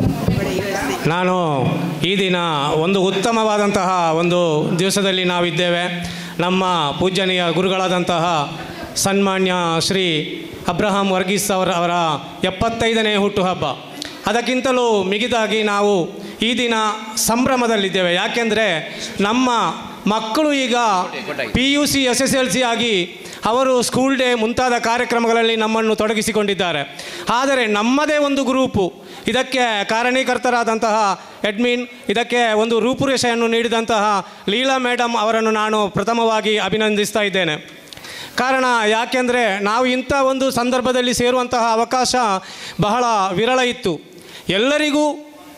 ನಾನು ಈ ದಿನ ಒಂದು ಉತ್ತಮವಾದಂತಹ ಒಂದು ದಿವಸದಲ್ಲಿ ನಾವಿದ್ದೇವೆ ನಮ್ಮ ಪೂಜನೀಯ ಗುರುಗಳಾದಂತಹ ಸನ್ಮಾನ್ಯ ಶ್ರೀ ಅಬ್ರಹಾಂ ವರ್ಗೀಸ್ ಅವರ ಅವರ ಎಪ್ಪತ್ತೈದನೇ ಹುಟ್ಟುಹಬ್ಬ ಅದಕ್ಕಿಂತಲೂ ಮಿಗಿದಾಗಿ ನಾವು ಈ ದಿನ ಸಂಭ್ರಮದಲ್ಲಿದ್ದೇವೆ ಯಾಕೆಂದರೆ ನಮ್ಮ ಮಕ್ಕಳು ಈಗ P U C S S L C ಆಗಿ ಅವರು ಸ್ಕೂಲ್ ಡೇ ಮುಂತಾದ ಕಾರ್ಯಕ್ರಮಗಳಲ್ಲಿ ನಮ್ಮನ್ನು ತೊಡಗಿಸಿಕೊಂಡಿದ್ದಾರೆ ಆದರೆ ನಮ್ಮದೇ ಒಂದು ಗ್ರೂಪು ಇದಕ್ಕೆ ಕಾರಣೀಕರ್ತರಾದಂತಹ ಅಡ್ಮಿನ್ ಇದಕ್ಕೆ ಒಂದು ರೂಪುರೇಷೆಯನ್ನು ನೀಡಿದಂತಹ ಲೀಲಾ ಮೇಡಮ್ ಅವರನ್ನು ನಾನು ಪ್ರಥಮವಾಗಿ ಅಭಿನಂದಿಸ್ತಾ ಇದ್ದೇನೆ ಕಾರಣ ಯಾಕೆಂದರೆ ನಾವು ಇಂಥ ಒಂದು ಸಂದರ್ಭದಲ್ಲಿ ಸೇರುವಂತಹ ಅವಕಾಶ ಬಹಳ ವಿರಳ ಇತ್ತು ಎಲ್ಲರಿಗೂ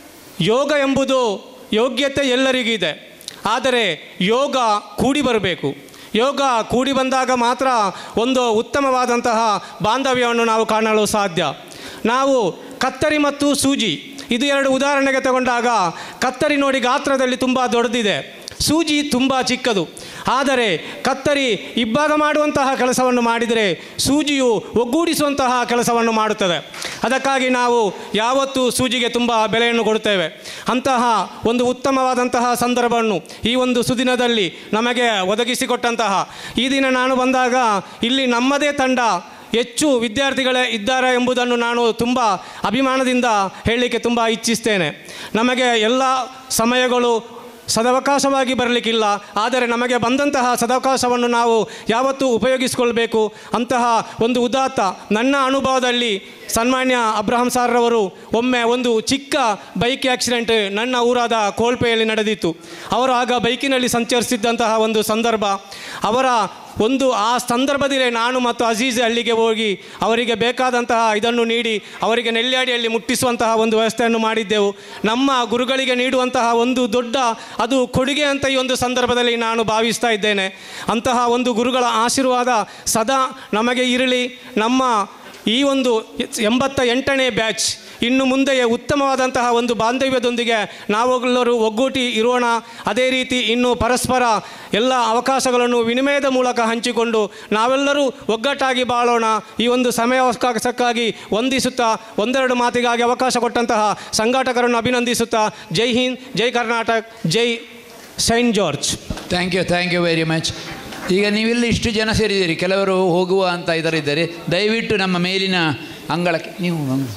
ಯೋಗ ಎಂಬುದು ಯೋಗ್ಯತೆ ಎಲ್ಲರಿಗಿದೆ ಆದರೆ ಯೋಗ ಕೂಡಿ ಬರಬೇಕು ಯೋಗ ಕೂಡಿ ಬಂದಾಗ ಮಾತ್ರ ಒಂದು ಉತ್ತಮವಾದಂತಹ ಬಾಂಧವ್ಯವನ್ನು ನಾವು ಕಾಣಲು ಸಾಧ್ಯ ನಾವು ಕತ್ತರಿ ಮತ್ತು ಸೂಜಿ ಇದು ಎರಡು ಉದಾಹರಣೆಗೆ ತಗೊಂಡಾಗ ಕತ್ತರಿ ನೋಡಿ ಗಾತ್ರದಲ್ಲಿ ತುಂಬ ದೊಡ್ಡದಿದೆ ಸೂಜಿ ತುಂಬ ಚಿಕ್ಕದು ಆದರೆ ಕತ್ತರಿ ಇಬ್ಬಾಗ ಮಾಡುವಂತಹ ಕೆಲಸವನ್ನು ಮಾಡಿದರೆ ಸೂಜಿಯು ಒಗ್ಗೂಡಿಸುವಂತಹ ಕೆಲಸವನ್ನು ಮಾಡುತ್ತದೆ ಅದಕ್ಕಾಗಿ ನಾವು ಯಾವತ್ತೂ ಸೂಜಿಗೆ ತುಂಬ ಬೆಲೆಯನ್ನು ಕೊಡುತ್ತೇವೆ ಅಂತಹ ಒಂದು ಉತ್ತಮವಾದಂತಹ ಸಂದರ್ಭವನ್ನು ಈ ಒಂದು ಸುದಿನದಲ್ಲಿ ನಮಗೆ ಒದಗಿಸಿಕೊಟ್ಟಂತಹ ಈ ದಿನ ನಾನು ಬಂದಾಗ ಇಲ್ಲಿ ನಮ್ಮದೇ ತಂಡ ಹೆಚ್ಚು ವಿದ್ಯಾರ್ಥಿಗಳೇ ಇದ್ದಾರೆ ಎಂಬುದನ್ನು ನಾನು ತುಂಬ ಅಭಿಮಾನದಿಂದ ಹೇಳಲಿಕ್ಕೆ ತುಂಬ ಇಚ್ಛಿಸ್ತೇನೆ ನಮಗೆ ಎಲ್ಲ ಸಮಯಗಳು ಸದವಕಾಶವಾಗಿ ಬರಲಿಕ್ಕಿಲ್ಲ ಆದರೆ ನಮಗೆ ಬಂದಂತಹ ಸದವಕಾಶವನ್ನು ನಾವು ಯಾವತ್ತೂ ಉಪಯೋಗಿಸಿಕೊಳ್ಬೇಕು ಅಂತಹ ಒಂದು ಉದಾತ್ತ ನನ್ನ ಅನುಭವದಲ್ಲಿ ಸನ್ಮಾನ್ಯ ಅಬ್ರಹಾಂ ಸಾರ್ರವರು ಒಮ್ಮೆ ಒಂದು ಚಿಕ್ಕ ಬೈಕ್ ಆಕ್ಸಿಡೆಂಟ್ ನನ್ನ ಊರಾದ ಕೋಲ್ಪೆಯಲ್ಲಿ ನಡೆದಿತ್ತು ಅವರು ಆಗ ಬೈಕಿನಲ್ಲಿ ಸಂಚರಿಸಿದ್ದಂತಹ ಒಂದು ಸಂದರ್ಭ ಅವರ ಒಂದು ಆ ಸಂದರ್ಭದಲ್ಲಿ ನಾನು ಮತ್ತು ಅಜೀಜ್ ಅಲ್ಲಿಗೆ ಹೋಗಿ ಅವರಿಗೆ ಬೇಕಾದಂತಹ ಇದನ್ನು ನೀಡಿ ಅವರಿಗೆ ನೆಲ್ಯಾಡಿಯಲ್ಲಿ ಮುಟ್ಟಿಸುವಂತಹ ಒಂದು ವ್ಯವಸ್ಥೆಯನ್ನು ಮಾಡಿದ್ದೆವು ನಮ್ಮ ಗುರುಗಳಿಗೆ ನೀಡುವಂತಹ ಒಂದು ದೊಡ್ಡ ಅದು ಕೊಡುಗೆ ಅಂತ ಈ ಒಂದು ಸಂದರ್ಭದಲ್ಲಿ ನಾನು ಭಾವಿಸ್ತಾ ಇದ್ದೇನೆ ಅಂತಹ ಒಂದು ಗುರುಗಳ ಆಶೀರ್ವಾದ ಸದಾ ನಮಗೆ ಇರಲಿ ನಮ್ಮ ಈ ಒಂದು ಎಂಬತ್ತ ಎಂಟನೇ ಬ್ಯಾಚ್ ಇನ್ನು ಮುಂದೆಯೇ ಉತ್ತಮವಾದಂತಹ ಒಂದು ಬಾಂಧವ್ಯದೊಂದಿಗೆ ನಾವೆಲ್ಲರೂ ಒಗ್ಗೂಟಿ ಇರೋಣ ಅದೇ ರೀತಿ ಇನ್ನು ಪರಸ್ಪರ ಎಲ್ಲ ಅವಕಾಶಗಳನ್ನು ವಿನಿಮಯದ ಮೂಲಕ ಹಂಚಿಕೊಂಡು ನಾವೆಲ್ಲರೂ ಒಗ್ಗಟ್ಟಾಗಿ ಬಾಳೋಣ ಈ ಒಂದು ಸಮಯಾವಕಾಶಕ್ಕಾಗಿ ವಂದಿಸುತ್ತಾ ಒಂದೆರಡು ಮಾತಿಗಾಗಿ ಅವಕಾಶ ಕೊಟ್ಟಂತಹ ಸಂಘಟಕರನ್ನು ಅಭಿನಂದಿಸುತ್ತಾ ಜೈ ಹಿಂದ್ ಜೈ ಕರ್ನಾಟಕ ಜೈ Saint George thank you thank you very much ಈಗ ನೀವೆಲ್ಲ ಇಷ್ಟು ಜನ ಸೇರಿದ್ದೀರಿ ಕೆಲವರು ಹೋಗುವ ಅಂತ ಇದರಿದ್ದಾರೆ ದಯವಿಟ್ಟು ನಮ್ಮ ಮೇಲಿನ ಅಂಗಳಕ್ಕೆ ನೀವು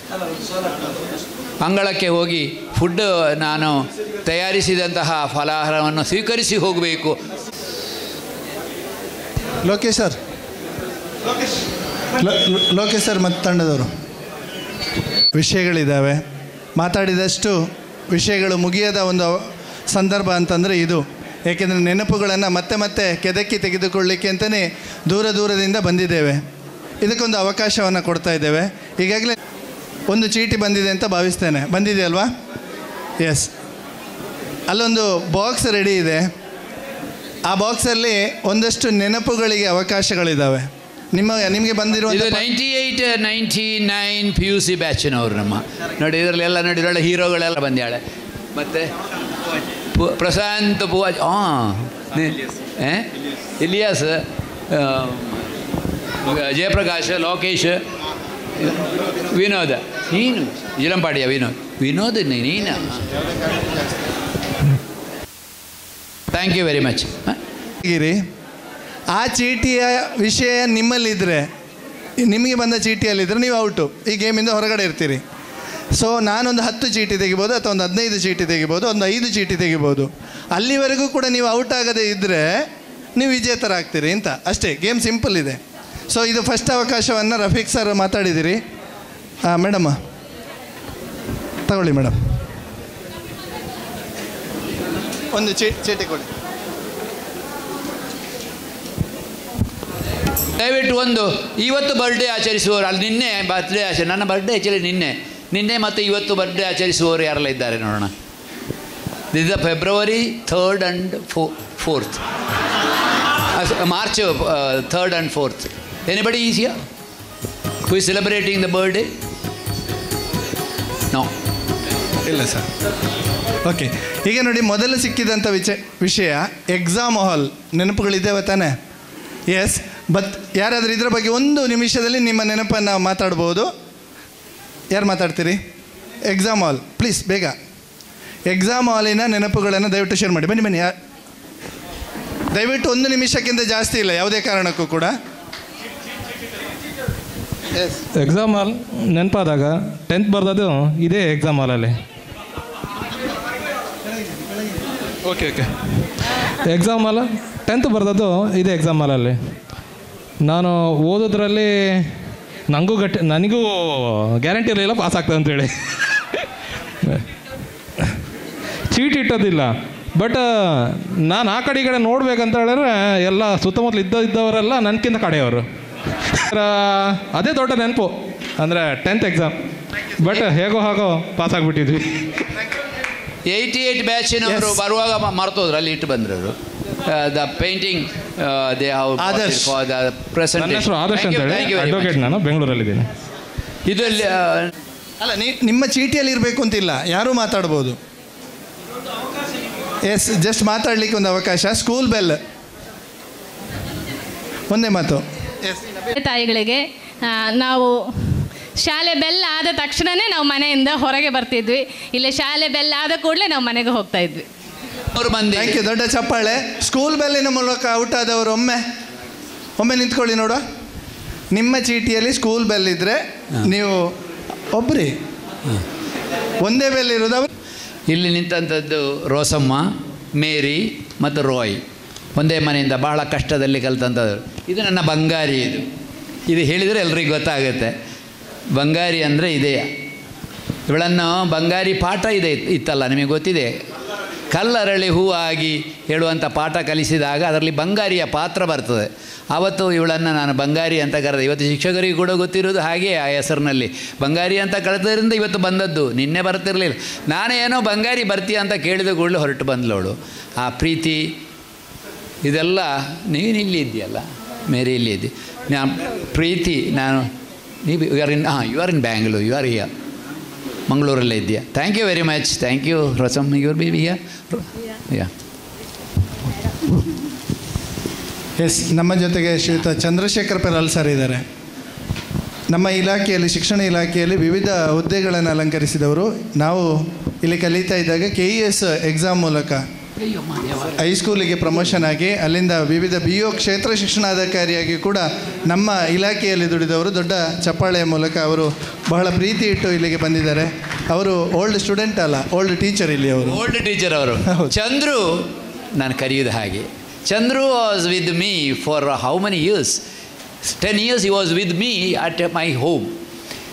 ಅಂಗಳಕ್ಕೆ ಹೋಗಿ ಫುಡ್ ನಾನು ತಯಾರಿಸಿದಂತಹ ಫಲಾಹಾರವನ್ನು ಸ್ವೀಕರಿಸಿ ಹೋಗಬೇಕು ಲೋಕೇಶ್ ಸರ್ ಲೋ- ಲೋಕೇಶ್ ಸರ್ ಮತ್ತು ತಂಡದವರು ವಿಷಯಗಳಿದ್ದಾವೆ ಮಾತಾಡಿದಷ್ಟು ವಿಷಯಗಳು ಮುಗಿಯದ ಒಂದು ಸಂದರ್ಭ ಅಂತಂದರೆ ಇದು ಏಕೆಂದರೆ ನೆನಪುಗಳನ್ನು ಮತ್ತೆ ಮತ್ತೆ ಕೆದಕಿ ತೆಗೆದುಕೊಳ್ಳಿಕ್ಕೆ ಅಂತಲೇ ದೂರ ದೂರದಿಂದ ಬಂದಿದ್ದೇವೆ ಇದಕ್ಕೊಂದು ಅವಕಾಶವನ್ನು ಕೊಡ್ತಾ ಇದ್ದೇವೆ ಈಗಾಗಲೇ ಒಂದು ಚೀಟಿ ಬಂದಿದೆ ಅಂತ ಭಾವಿಸ್ತೇನೆ ಬಂದಿದೆಯಲ್ವಾ ಎಸ್ ಅಲ್ಲೊಂದು ಬಾಕ್ಸ್ ರೆಡಿ ಇದೆ ಆ ಬಾಕ್ಸಲ್ಲಿ ಒಂದಷ್ಟು ನೆನಪುಗಳಿಗೆ ಅವಕಾಶಗಳಿದ್ದಾವೆ ನಿಮ್ಮ ನಿಮಗೆ ಬಂದಿರುವಂಥ ಇದು ninety eight ninety nine P U C ಬ್ಯಾಚಿನವರು ನಮ್ಮ ನೋಡಿ ಇದರಲ್ಲಿ ಎಲ್ಲ ನೋಡಿ ಒಳ್ಳೆ ಹೀರೋಗಳೆಲ್ಲ ಬಂದ್ಯಾಳೆ ಮತ್ತೆ ಪು- ಪ್ರಶಾಂತ್ ಪೂವಾಜ್ ಹಾಂ ಇಲಿಯಾಸ್ ಆ, ಜಯಪ್ರಕಾಶ್ ಲೋಕೇಶ್ ವಿನೋದ ನೀನು ಇಳಂಪಾಡಿಯ ವಿನೋದ್ ವಿನೋದ್ ನೀ- ನೀನ thank you very much Giri ಆ ಚೀಟಿಯ ವಿಷಯ ನಿಮ್ಮಲ್ಲಿದ್ದರೆ ನಿಮಗೆ ಬಂದ ಚೀಟಿಯಲ್ಲಿದ್ದರೆ ನೀವು ಔಟು ಈ ಗೇಮಿಂದ ಹೊರಗಡೆ ಇರ್ತೀರಿ ಸೊ ನಾನೊಂದು ಹತ್ತು ಚೀಟಿ ತೆಗಿಬೋದು ಅಥವಾ ಒಂದು ಹದಿನೈದು ಚೀಟಿ ತೆಗಿಬೋದು ಒಂದು ಐದು ಚೀಟಿ ತೆಗಿಬೋದು ಅಲ್ಲಿವರೆಗೂ ಕೂಡ ನೀವು ಔಟ್ ಆಗದೇ ಇದ್ದರೆ ನೀವು ವಿಜೇತರಾಗ್ತೀರಿ ಅಂತ ಅಷ್ಟೇ ಗೇಮ್ ಸಿಂಪಲ್ ಇದೆ ಸೊ ಇದು ಫಸ್ಟ್ ಅವಕಾಶವನ್ನು ರಫೀಕ್ ಸರ್ ಮಾತಾಡಿದ್ದೀರಿ ಮೇಡಮ್ ತಗೊಳ್ಳಿ ಮೇಡಮ್ ಒಂದು ಚೀ ಚೀಟಿ ಕೊಡಿ ದಯವಿಟ್ಟು ಒಂದು ಇವತ್ತು ಬರ್ಡೇ ಆಚರಿಸುವವರು ಅಲ್ಲಿ ನಿನ್ನೆ ಬರ್ತ್ಡೇ ಆಚರಿ ನನ್ನ ಬರ್ಡೇ ಆ್ಯಕ್ಚುಲಿ ನಿನ್ನೆ ನಿನ್ನೆ ಮತ್ತು ಇವತ್ತು ಬರ್ಡೇ ಆಚರಿಸುವವರು ಯಾರೆಲ್ಲ ಇದ್ದಾರೆ ನೋಡೋಣ this the February third and ಫೋ fourth March third and fourth anybody ಈಸಿಯಾ who is celebrating the birthday no ಇಲ್ಲ ಸರ್ ಓಕೆ ಈಗ ನೋಡಿ ಮೊದಲು ಸಿಕ್ಕಿದಂಥ ವಿಚ ವಿಷಯ ಎಕ್ಸಾಮ್ ಹಾಲ್ ನೆನಪುಗಳಿದ್ದೇವೆ ತಾನೇ ಎಸ್ ಬಟ್ ಯಾರಾದರೂ ಇದರ ಬಗ್ಗೆ ಒಂದು ನಿಮಿಷದಲ್ಲಿ ನಿಮ್ಮ ನೆನಪನ್ನು ಮಾತಾಡ್ಬೋದು ಯಾರು ಮಾತಾಡ್ತೀರಿ ಎಕ್ಸಾಮ್ ಹಾಲ್ ಪ್ಲೀಸ್ ಬೇಗ ಎಕ್ಸಾಮ್ ಹಾಲಿನ ನೆನಪುಗಳನ್ನು ದಯವಿಟ್ಟು ಶೇರ್ ಮಾಡಿ ಬನ್ನಿ ಬನ್ನಿ ಯಾ- ದಯವಿಟ್ಟು ಒಂದು ನಿಮಿಷಕ್ಕಿಂತ ಜಾಸ್ತಿ ಇಲ್ಲ ಯಾವುದೇ ಕಾರಣಕ್ಕೂ ಕೂಡ ಎಕ್ಸಾಮ್ ಹಾಲ್ ನೆನಪಾದಾಗ ಟೆಂತ್ ಬರ್ದದ್ದು ಇದೇ ಎಕ್ಸಾಮ್ ಹಾಲಲ್ಲಿ okay okay exam hall tenth ಬರ್ದದ್ದು ಇದೇ ಎಕ್ಸಾಮ್ ಹಾಲಲ್ಲಿ ನಾನು ಓದೋದ್ರಲ್ಲಿ ನನಗೂ ಗಟ್ಟಿ ನನಗೂ ಗ್ಯಾರಂಟಿ ಇರಲಿಲ್ಲ ಪಾಸ್ ಆಗ್ತದೆ ಅಂತೇಳಿ ಚೀಟ್ ಇಟ್ಟೋದಿಲ್ಲ ಬಟ್ ನಾನು ಆ ಕಡೆ ಈ ಕಡೆ ನೋಡ್ಬೇಕಂತ ಹೇಳಿದ್ರೆ ಎಲ್ಲ ಸುತ್ತಮುತ್ತಲು ಇದ್ದ ಇದ್ದವರೆಲ್ಲ ನನಗಿಂತ ಕಡೆಯವರು ಆ, ಅದೇ ದೊಡ್ಡ ನೆನಪು ಅಂದರೆ ಟೆಂತ್ ಎಕ್ಸಾಮ್ ಬಟ್ ಹೇಗೋ ಹಾಗೋ ಪಾಸ್ ಆಗಿಬಿಟ್ಟಿದ್ವಿ ಏಯ್ಟಿ ಏಯ್ಟ್ ಬ್ಯಾಚಿನವರು ಬರುವಾಗ ಮ- ಮರ್ತೋದ್ರು ಅಲ್ಲಿ ಇಟ್ಟು ಬಂದ್ರು ಅವರು the painting they have Adarsh. For the ನನ್ನ ಹೆಸರು ಆದರ್ಶ್ ಅಂತ ಹೇಳಿ ಅಡ್ವೊಕೇಟ್ ನಾನು ಬೆಂಗಳೂರಲ್ಲಿದ್ದೀನಿ ಇದು ಅಲ್ಲಿ, ಆ, ಅಲ್ಲ ನೀ ನಿಮ್ಮ ಚೀಟಿಯಲ್ಲಿ ಇರಬೇಕು ಅಂತಿಲ್ಲ ಯಾರೂ ಮಾತಾಡ್ಬೋದು ಎಸ್ ಜಸ್ಟ್ ಮಾತಾಡ್ಲಿಕ್ಕೆ ಒಂದು ಅವಕಾಶ ಸ್ಕೂಲ್ ಬೆಲ್ ಒಂದೇ ಮಾತು ತಾಯಿಗಳಿಗೆ ಆ, ನಾವು ಶಾಲೆ ಬೆಲ್ಲ ಆದ ತಕ್ಷಣವೇ ನಾವು ಮನೆಯಿಂದ ಹೊರಗೆ ಬರ್ತಿದ್ವಿ ಇಲ್ಲ ಶಾಲೆ ಬೆಲ್ಲ ಆದ ಕೂಡಲೇ ನಾವು ಮನೆಗೆ ಹೋಗ್ತಾ ಇದ್ವಿ ಥ್ಯಾಂಕ್ ಯು ದೊಡ್ಡ ಚಪ್ಪಾಳೆ ಸ್ಕೂಲ್ ಬೆಲ್ಲಿನ ಮೂಲಕ ಔಟ್ ಆದವರು ಒಮ್ಮೆ ಒಮ್ಮೆ ನಿಂತ್ಕೊಳ್ಳಿ ನೋಡುವ ನಿಮ್ಮ ಚೀಟಿಯಲ್ಲಿ ಸ್ಕೂಲ್ ಬೆಲ್ ಇದ್ದರೆ ನೀವು ಒಬ್ಬರಿ ಒಂದೇ ಬೆಲ್ ಇರೋದು ಅವ್ರು ಇಲ್ಲಿ ನಿಂತಂಥದ್ದು ರೋಸಮ್ಮ ಮೇರಿ ಮತ್ತು ರೋಯ್ ಒಂದೇ ಮನೆಯಿಂದ ಬಹಳ ಕಷ್ಟದಲ್ಲಿ ಕಲಿತಂಥದ್ದು ಇದು ನನ್ನ ಬಂಗಾರಿ ಇದು ಇದು ಹೇಳಿದರೆ ಎಲ್ರಿಗೂ ಗೊತ್ತಾಗುತ್ತೆ ಬಂಗಾರಿ ಅಂದರೆ ಇದೆ ಇವಳನ್ನು ಬಂಗಾರಿ ಪಾಠ ಇದೆ ಇತ್ತಲ್ಲ ನಿಮಗೆ ಗೊತ್ತಿದೆ ಕಲ್ಲರಳಿ ಹೂವಾಗಿ ಹೇಳುವಂಥ ಪಾಠ ಕಲಿಸಿದಾಗ ಅದರಲ್ಲಿ ಬಂಗಾರಿಯ ಪಾತ್ರ ಬರ್ತದೆ ಆವತ್ತು ಇವಳನ್ನು ನಾನು ಬಂಗಾರಿ ಅಂತ ಕರೆದೆ ಇವತ್ತು ಶಿಕ್ಷಕರಿಗೂ ಕೂಡ ಗೊತ್ತಿರೋದು ಹಾಗೆ ಆ ಹೆಸರಿನಲ್ಲಿ ಬಂಗಾರಿ ಅಂತ ಕಳೆದ್ರಿಂದ ಇವತ್ತು ಬಂದದ್ದು ನಿನ್ನೆ ಬರ್ತಿರಲಿಲ್ಲ ನಾನೇನೋ ಬಂಗಾರಿ ಬರ್ತೀಯ ಅಂತ ಕೇಳಿದ ಕೂಡಲೇ ಹೊರಟು ಬಂದ್ಲವಳು ಆ ಪ್ರೀತಿ ಇದೆಲ್ಲ ನೀನು ಇಲ್ಲಿ ಇದೆಯಲ್ಲ ಮೇರಿ ಇಲ್ಲಿ ಇದ್ದಿ ನಾ ಪ್ರೀತಿ ನಾನು ನೀವು ಯು ಆರ್ ಇನ್ ಹಾಂ you are in Bangalore you are here ಮಂಗಳೂರಲ್ಲೇ ಇದೆಯಾ thank you very much thank you ರಸಮ್ your baby here yeah yes ನಮ್ಮ ಜೊತೆಗೆ ಶ್ರೀಯುತ ಚಂದ್ರಶೇಖರ್ ಪೆರಾಲ್ ಸರ್ ಇದ್ದಾರೆ ನಮ್ಮ ಇಲಾಖೆಯಲ್ಲಿ ಶಿಕ್ಷಣ ಇಲಾಖೆಯಲ್ಲಿ ವಿವಿಧ ಹುದ್ದೆಗಳನ್ನು ಅಲಂಕರಿಸಿದವರು ನಾವು ಇಲ್ಲಿ ಕಲಿತಾ ಇದ್ದಾಗ ಕೆ ಇ ಎಸ್ ಎಕ್ಸಾಮ್ ಮೂಲಕ ಹೈಸ್ಕೂಲಿಗೆ ಪ್ರಮೋಷನ್ ಆಗಿ ಅಲ್ಲಿಂದ ವಿವಿಧ ಬಿ ಒ ಕ್ಷೇತ್ರ ಶಿಕ್ಷಣಾಧಿಕಾರಿಯಾಗಿ ಕೂಡ ನಮ್ಮ ಇಲಾಖೆಯಲ್ಲಿ ದುಡಿದವರು ದೊಡ್ಡ ಚಪ್ಪಾಳೆಯ ಮೂಲಕ ಅವರು ಬಹಳ ಪ್ರೀತಿ ಇಟ್ಟು ಇಲ್ಲಿಗೆ ಬಂದಿದ್ದಾರೆ ಅವರು ಓಲ್ಡ್ ಸ್ಟೂಡೆಂಟ್ ಅಲ್ಲ ಓಲ್ಡ್ ಟೀಚರ್ ಇಲ್ಲಿ ಅವರು ಓಲ್ಡ್ ಟೀಚರ್ ಅವರು ಚಂದ್ರು ನಾನು ಕರೆಯೋದು ಹಾಗೆ Chandru was with me for how many years ten years he was with me at my home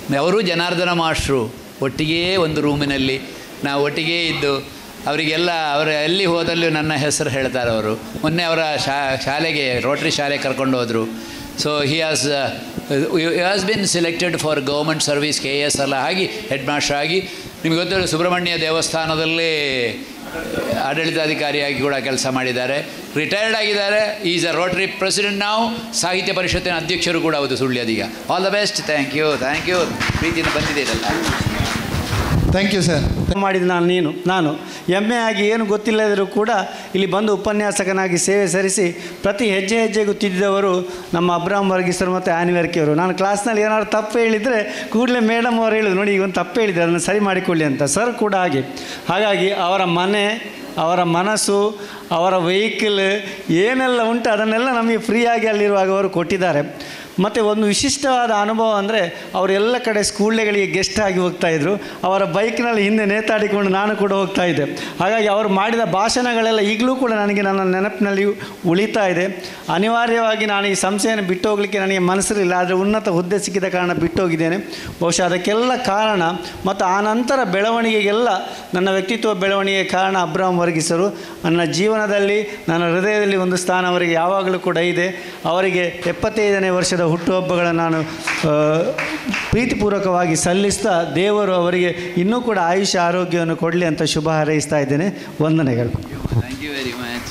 ಅವರು ಜನಾರ್ದನ ಮಾಸ್ಟ್ರು ಒಟ್ಟಿಗೇ ಒಂದು ರೂಮಿನಲ್ಲಿ ನಾವು ಒಟ್ಟಿಗೇ ಇದ್ದು ಅವರಿಗೆಲ್ಲ ಅವರು ಎಲ್ಲಿ ಹೋದಲ್ಲೂ ನನ್ನ ಹೆಸರು ಹೇಳ್ತಾರೆ ಅವರು ಮೊನ್ನೆ ಅವರ ಶಾ ಶಾಲೆಗೆ ರೋಟ್ರಿ ಶಾಲೆ ಕರ್ಕೊಂಡು ಹೋದರು so he has has been selected for government service K S ಎಲ್ಲ ಆಗಿ ಹೆಡ್ ಮಾಸ್ಟರ್ ಆಗಿ ನಿಮಗೆ ಗೊತ್ತಿರೋ ಸುಬ್ರಹ್ಮಣ್ಯ ದೇವಸ್ಥಾನದಲ್ಲಿ ಆಡಳಿತಾಧಿಕಾರಿಯಾಗಿ ಕೂಡ ಕೆಲಸ ಮಾಡಿದ್ದಾರೆ ರಿಟೈರ್ಡ್ ಆಗಿದ್ದಾರೆ ಈಸ್ ಅ ರೋಟರಿ ಪ್ರೆಸಿಡೆಂಟ್ ನಾವು ಸಾಹಿತ್ಯ ಪರಿಷತ್ತಿನ ಅಧ್ಯಕ್ಷರು ಕೂಡ ಹೌದು ಸುಳ್ಯದೀಗ all the best thank you thank you ಪ್ರೀತಿಯಿಂದ ಬಂದಿದ್ದೀರಲ್ಲ ಥ್ಯಾಂಕ್ ಯು ಸರ್ ಮಾಡಿದ ನಾನು ನೀನು ನಾನು ಎಮ್ಮೆ ಆಗಿ ಏನು ಗೊತ್ತಿಲ್ಲದರೂ ಕೂಡ ಇಲ್ಲಿ ಬಂದು ಉಪನ್ಯಾಸಕನಾಗಿ ಸೇವೆ ಸಲ್ಲಿಸಿ ಪ್ರತಿ ಹೆಜ್ಜೆ ಹೆಜ್ಜೆಗೂ ತಿದ್ದಿದವರು ನಮ್ಮ ಅಬ್ರಾಮ್ ವರ್ಗೀಸರು ಮತ್ತು ಆನಿವರ್ಕಿಯವರು ನಾನು ಕ್ಲಾಸ್ನಲ್ಲಿ ಏನಾದ್ರು ತಪ್ಪು ಹೇಳಿದರೆ ಕೂಡಲೇ ಮೇಡಮ್ ಅವರು ಹೇಳಿದ್ರು ನೋಡಿ ಈಗ ಒಂದು ತಪ್ಪು ಹೇಳಿದೆ ಅದನ್ನು ಸರಿ ಮಾಡಿಕೊಳ್ಳಿ ಅಂತ ಸರ್ ಕೂಡ ಹಾಗೆ ಹಾಗಾಗಿ ಅವರ ಮನೆ ಅವರ ಮನಸ್ಸು ಅವರ ವೆಹಿಕಲ್ ಏನೆಲ್ಲ ಉಂಟು ಅದನ್ನೆಲ್ಲ ನಮಗೆ ಫ್ರೀಯಾಗಿ ಅಲ್ಲಿರುವಾಗ ಅವರು ಕೊಟ್ಟಿದ್ದಾರೆ ಮತ್ತು ಒಂದು ವಿಶಿಷ್ಟವಾದ ಅನುಭವ ಅಂದರೆ ಅವರೆಲ್ಲ ಕಡೆ ಸ್ಕೂಲ್ಗಳಿಗೆ ಗೆಸ್ಟ್ ಆಗಿ ಹೋಗ್ತಾಯಿದ್ರು ಅವರ ಬೈಕ್ನಲ್ಲಿ ಹಿಂದೆ ನೇತಾಡಿಕೊಂಡು ನಾನು ಕೂಡ ಹೋಗ್ತಾ ಇದ್ದೆ ಹಾಗಾಗಿ ಅವರು ಮಾಡಿದ ಭಾಷಣಗಳೆಲ್ಲ ಈಗಲೂ ಕೂಡ ನನಗೆ ನನ್ನ ನೆನಪಿನಲ್ಲಿ ಉಳಿತಾ ಇದೆ ಅನಿವಾರ್ಯವಾಗಿ ನಾನು ಈ ಸಂಸ್ಥೆಯನ್ನು ಬಿಟ್ಟು ಹೋಗಲಿಕ್ಕೆ ನನಗೆ ಮನಸ್ಸಿರಲಿಲ್ಲ ಆದರೆ ಉನ್ನತ ಹುದ್ದೆ ಸಿಕ್ಕಿದ ಕಾರಣ ಬಿಟ್ಟು ಹೋಗಿದ್ದೇನೆ ಬಹುಶಃ ಅದಕ್ಕೆಲ್ಲ ಕಾರಣ ಮತ್ತು ಆ ನಂತರ ಬೆಳವಣಿಗೆಗೆಲ್ಲ ನನ್ನ ವ್ಯಕ್ತಿತ್ವ ಬೆಳವಣಿಗೆ ಕಾರಣ ಅಬ್ರಾಮ್ ವರ್ಗಿಸರು ನನ್ನ ಜೀವನದಲ್ಲಿ ನನ್ನ ಹೃದಯದಲ್ಲಿ ಒಂದು ಸ್ಥಾನ ಅವರಿಗೆ ಯಾವಾಗಲೂ ಕೂಡ ಇದೆ ಅವರಿಗೆ ಎಪ್ಪತ್ತೈದನೇ ವರ್ಷದ ಹುಟ್ಟುಹಬ್ಬಗಳನ್ನು ನಾನು ಆ, ಪ್ರೀತಿಪೂರ್ವಕವಾಗಿ ಸಲ್ಲಿಸ್ತಾ ದೇವರು ಅವರಿಗೆ ಇನ್ನೂ ಕೂಡ ಆಯುಷ್ಯ ಆರೋಗ್ಯವನ್ನು ಕೊಡಲಿ ಅಂತ ಶುಭ ಹಾರೈಸ್ತಾ ಇದ್ದೇನೆ ವಂದನೆಗಳು ಥ್ಯಾಂಕ್ ಯು ವೆರಿ ಮಚ್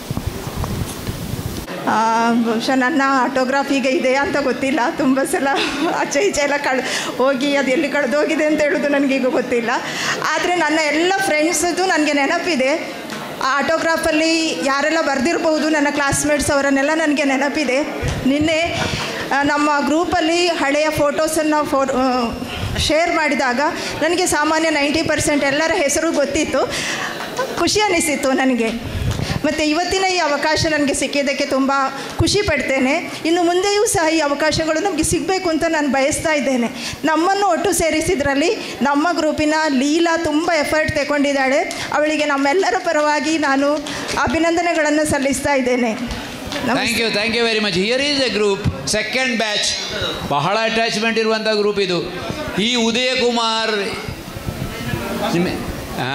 ಆ, ಬಹುಶಃ ನನ್ನ ಆಟೋಗ್ರಾಫ್ ಈಗ ಇದೆಯಾ ಅಂತ ಗೊತ್ತಿಲ್ಲ ತುಂಬ ಸಲ ಆಚೆ ಈಚೆ ಎಲ್ಲ ಕಳ್ ಹೋಗಿ ಅದು ಎಲ್ಲಿ ಕಳೆದೋಗಿದೆ ಅಂತ ಹೇಳೋದು ನನಗೀಗ ಗೊತ್ತಿಲ್ಲ ಆದರೆ ನನ್ನ ಎಲ್ಲ ಫ್ರೆಂಡ್ಸದ್ದು ನನಗೆ ನೆನಪಿದೆ ಆ ಆಟೋಗ್ರಾಫಲ್ಲಿ ಯಾರೆಲ್ಲ ಬರೆದಿರ್ಬೋದು ನನ್ನ ಕ್ಲಾಸ್ಮೇಟ್ಸ್ ಅವರನ್ನೆಲ್ಲ ನನಗೆ ನೆನಪಿದೆ ನಿನ್ನೆ ಆ, ನಮ್ಮ ಗ್ರೂಪಲ್ಲಿ ಹಳೆಯ ಫೋಟೋಸನ್ನು ಫೋ ಶೇರ್ ಮಾಡಿದಾಗ ನನಗೆ ಸಾಮಾನ್ಯ ನೈಂಟಿ ಪರ್ಸೆಂಟ್ ಎಲ್ಲರ ಹೆಸರು ಗೊತ್ತಿತ್ತು ಖುಷಿ ಅನಿಸಿತ್ತು ನನಗೆ ಮತ್ತು ಇವತ್ತಿನ ಈ ಅವಕಾಶ ನನಗೆ ಸಿಕ್ಕಿದ್ದಕ್ಕೆ ತುಂಬ ಖುಷಿ ಪಡ್ತೇನೆ ಇನ್ನು ಮುಂದೆಯೂ ಸಹ ಈ ಅವಕಾಶಗಳು ನಮಗೆ ಸಿಗಬೇಕು ಅಂತ ನಾನು ಬಯಸ್ತಾ ಇದ್ದೇನೆ ನಮ್ಮನ್ನು ಒಟ್ಟು ಸೇರಿಸಿದ್ರಲ್ಲಿ ನಮ್ಮ ಗ್ರೂಪಿನ ಲೀಲಾ ತುಂಬ ಎಫರ್ಟ್ ತಗೊಂಡಿದ್ದಾಳೆ ಅವಳಿಗೆ ನಮ್ಮೆಲ್ಲರ ಪರವಾಗಿ ನಾನು ಅಭಿನಂದನೆಗಳನ್ನು ಸಲ್ಲಿಸ್ತಾ ಇದ್ದೇನೆ thank you thank you very much here is a group second batch ಬಹಳ ಅಟ್ಯಾಚ್ಮೆಂಟ್ ಇರುವಂಥ ಗ್ರೂಪ್ ಇದು ಈ ಉದಯ ಕುಮಾರ್ ನಿಮ್ಮ ಆ,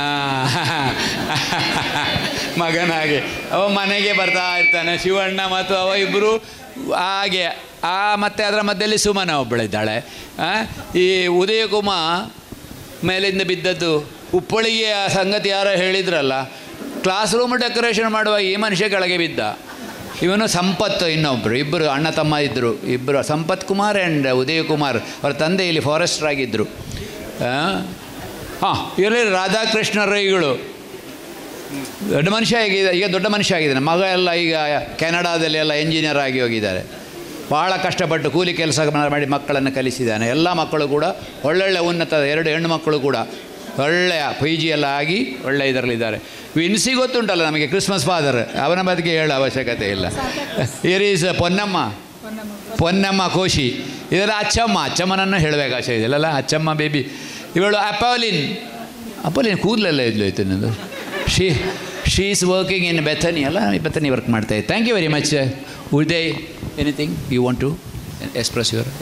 ಮಗನಾಗೆ ಅವ ಮನೆಗೆ ಬರ್ತಾ ಇರ್ತಾನೆ ಶಿವಣ್ಣ ಮತ್ತು ಅವ ಇಬ್ಬರು ಹಾಗೆ ಆ ಮತ್ತು ಅದರ ಮಧ್ಯದಲ್ಲಿ ಸುಮನ ಒಬ್ಬಳಿದ್ದಾಳೆ ಆ, ಈ ಉದಯ ಕುಮಾರ್ ಮೇಲಿಂದ ಬಿದ್ದದ್ದು ಉಪ್ಪಳಿಗೆ ಆ ಸಂಗತಿ ಯಾರೋ ಹೇಳಿದ್ರಲ್ಲ ಕ್ಲಾಸ್ ರೂಮ್ ಡೆಕೋರೇಷನ್ ಮಾಡುವಾಗ ಈ ಮನುಷ್ಯ ಕೆಳಗೆ ಬಿದ್ದ ಇವನು ಸಂಪತ್ ಇನ್ನೊಬ್ಬರು ಇಬ್ಬರು ಅಣ್ಣ ತಮ್ಮ ಇದ್ದರು ಇಬ್ಬರು ಸಂಪತ್ ಕುಮಾರ್ ಆ್ಯಂಡ್ ಉದಯ್ ಕುಮಾರ್ ಅವರ ತಂದೆ ಇಲ್ಲಿ ಫಾರೆಸ್ಟರ್ ಆಗಿದ್ದರು ಹಾಂ ಇಲ್ಲಿ ರಾಧಾಕೃಷ್ಣ ರೈಗಳು ದೊಡ್ಡ ಮನುಷ್ಯ ಆಗಿದೆ ಈಗ ದೊಡ್ಡ ಮನುಷ್ಯ ಆಗಿದ್ದಾನೆ ಮಗ ಎಲ್ಲ ಈಗ ಕೆನಡಾದಲ್ಲಿ ಎಲ್ಲ ಎಂಜಿನಿಯರ್ ಆಗಿ ಹೋಗಿದ್ದಾರೆ ಭಾಳ ಕಷ್ಟಪಟ್ಟು ಕೂಲಿ ಕೆಲಸ ಮಾಡಿ ಮಕ್ಕಳನ್ನು ಕಲಿಸಿದ್ದಾನೆ ಎಲ್ಲ ಮಕ್ಕಳು ಕೂಡ ಒಳ್ಳೊಳ್ಳೆ ಉನ್ನತ ಎರಡು ಹೆಣ್ಣು ಮಕ್ಕಳು ಕೂಡ ಒಳ್ಳೆಯ ಪಿ ಜಿ ಎಲ್ಲ ಆಗಿ ಒಳ್ಳೆ ಇದರಲ್ಲಿದ್ದಾರೆ ವಿನ್ಸಿ ಗೊತ್ತುಂಟಲ್ಲ ನಮಗೆ ಕ್ರಿಸ್ಮಸ್ ಫಾದರ್ ಅವನ ಬದುಕಿಗೆ ಹೇಳೋ ಅವಶ್ಯಕತೆ ಇಲ್ಲ ಇಯರ್ ಈಸ್ ಪೊನ್ನಮ್ಮ ಪೊನ್ನಮ್ಮ ಕೋಶಿ ಇದೆಲ್ಲ ಅಚ್ಚಮ್ಮ ಅಚ್ಚಮ್ಮನನ್ನು ಹೇಳಬೇಕು ಆಶೆ ಇದೆಲ್ಲ ಅಚ್ಚಮ್ಮ ಬೇಬಿ ಇವಳು ಅಪಾಲಿನ್ ಅಪಾಲಿನ್ ಕೂದಲೆಲ್ಲ ಇದ್ಲು ಆಯ್ತು ನನ್ನದು she she is working in Bethany ಅಲ್ಲ ಬೆಥನಿ ವರ್ಕ್ ಮಾಡ್ತಾ ಇದ್ದೆ thank you very much Uday anything you want to express your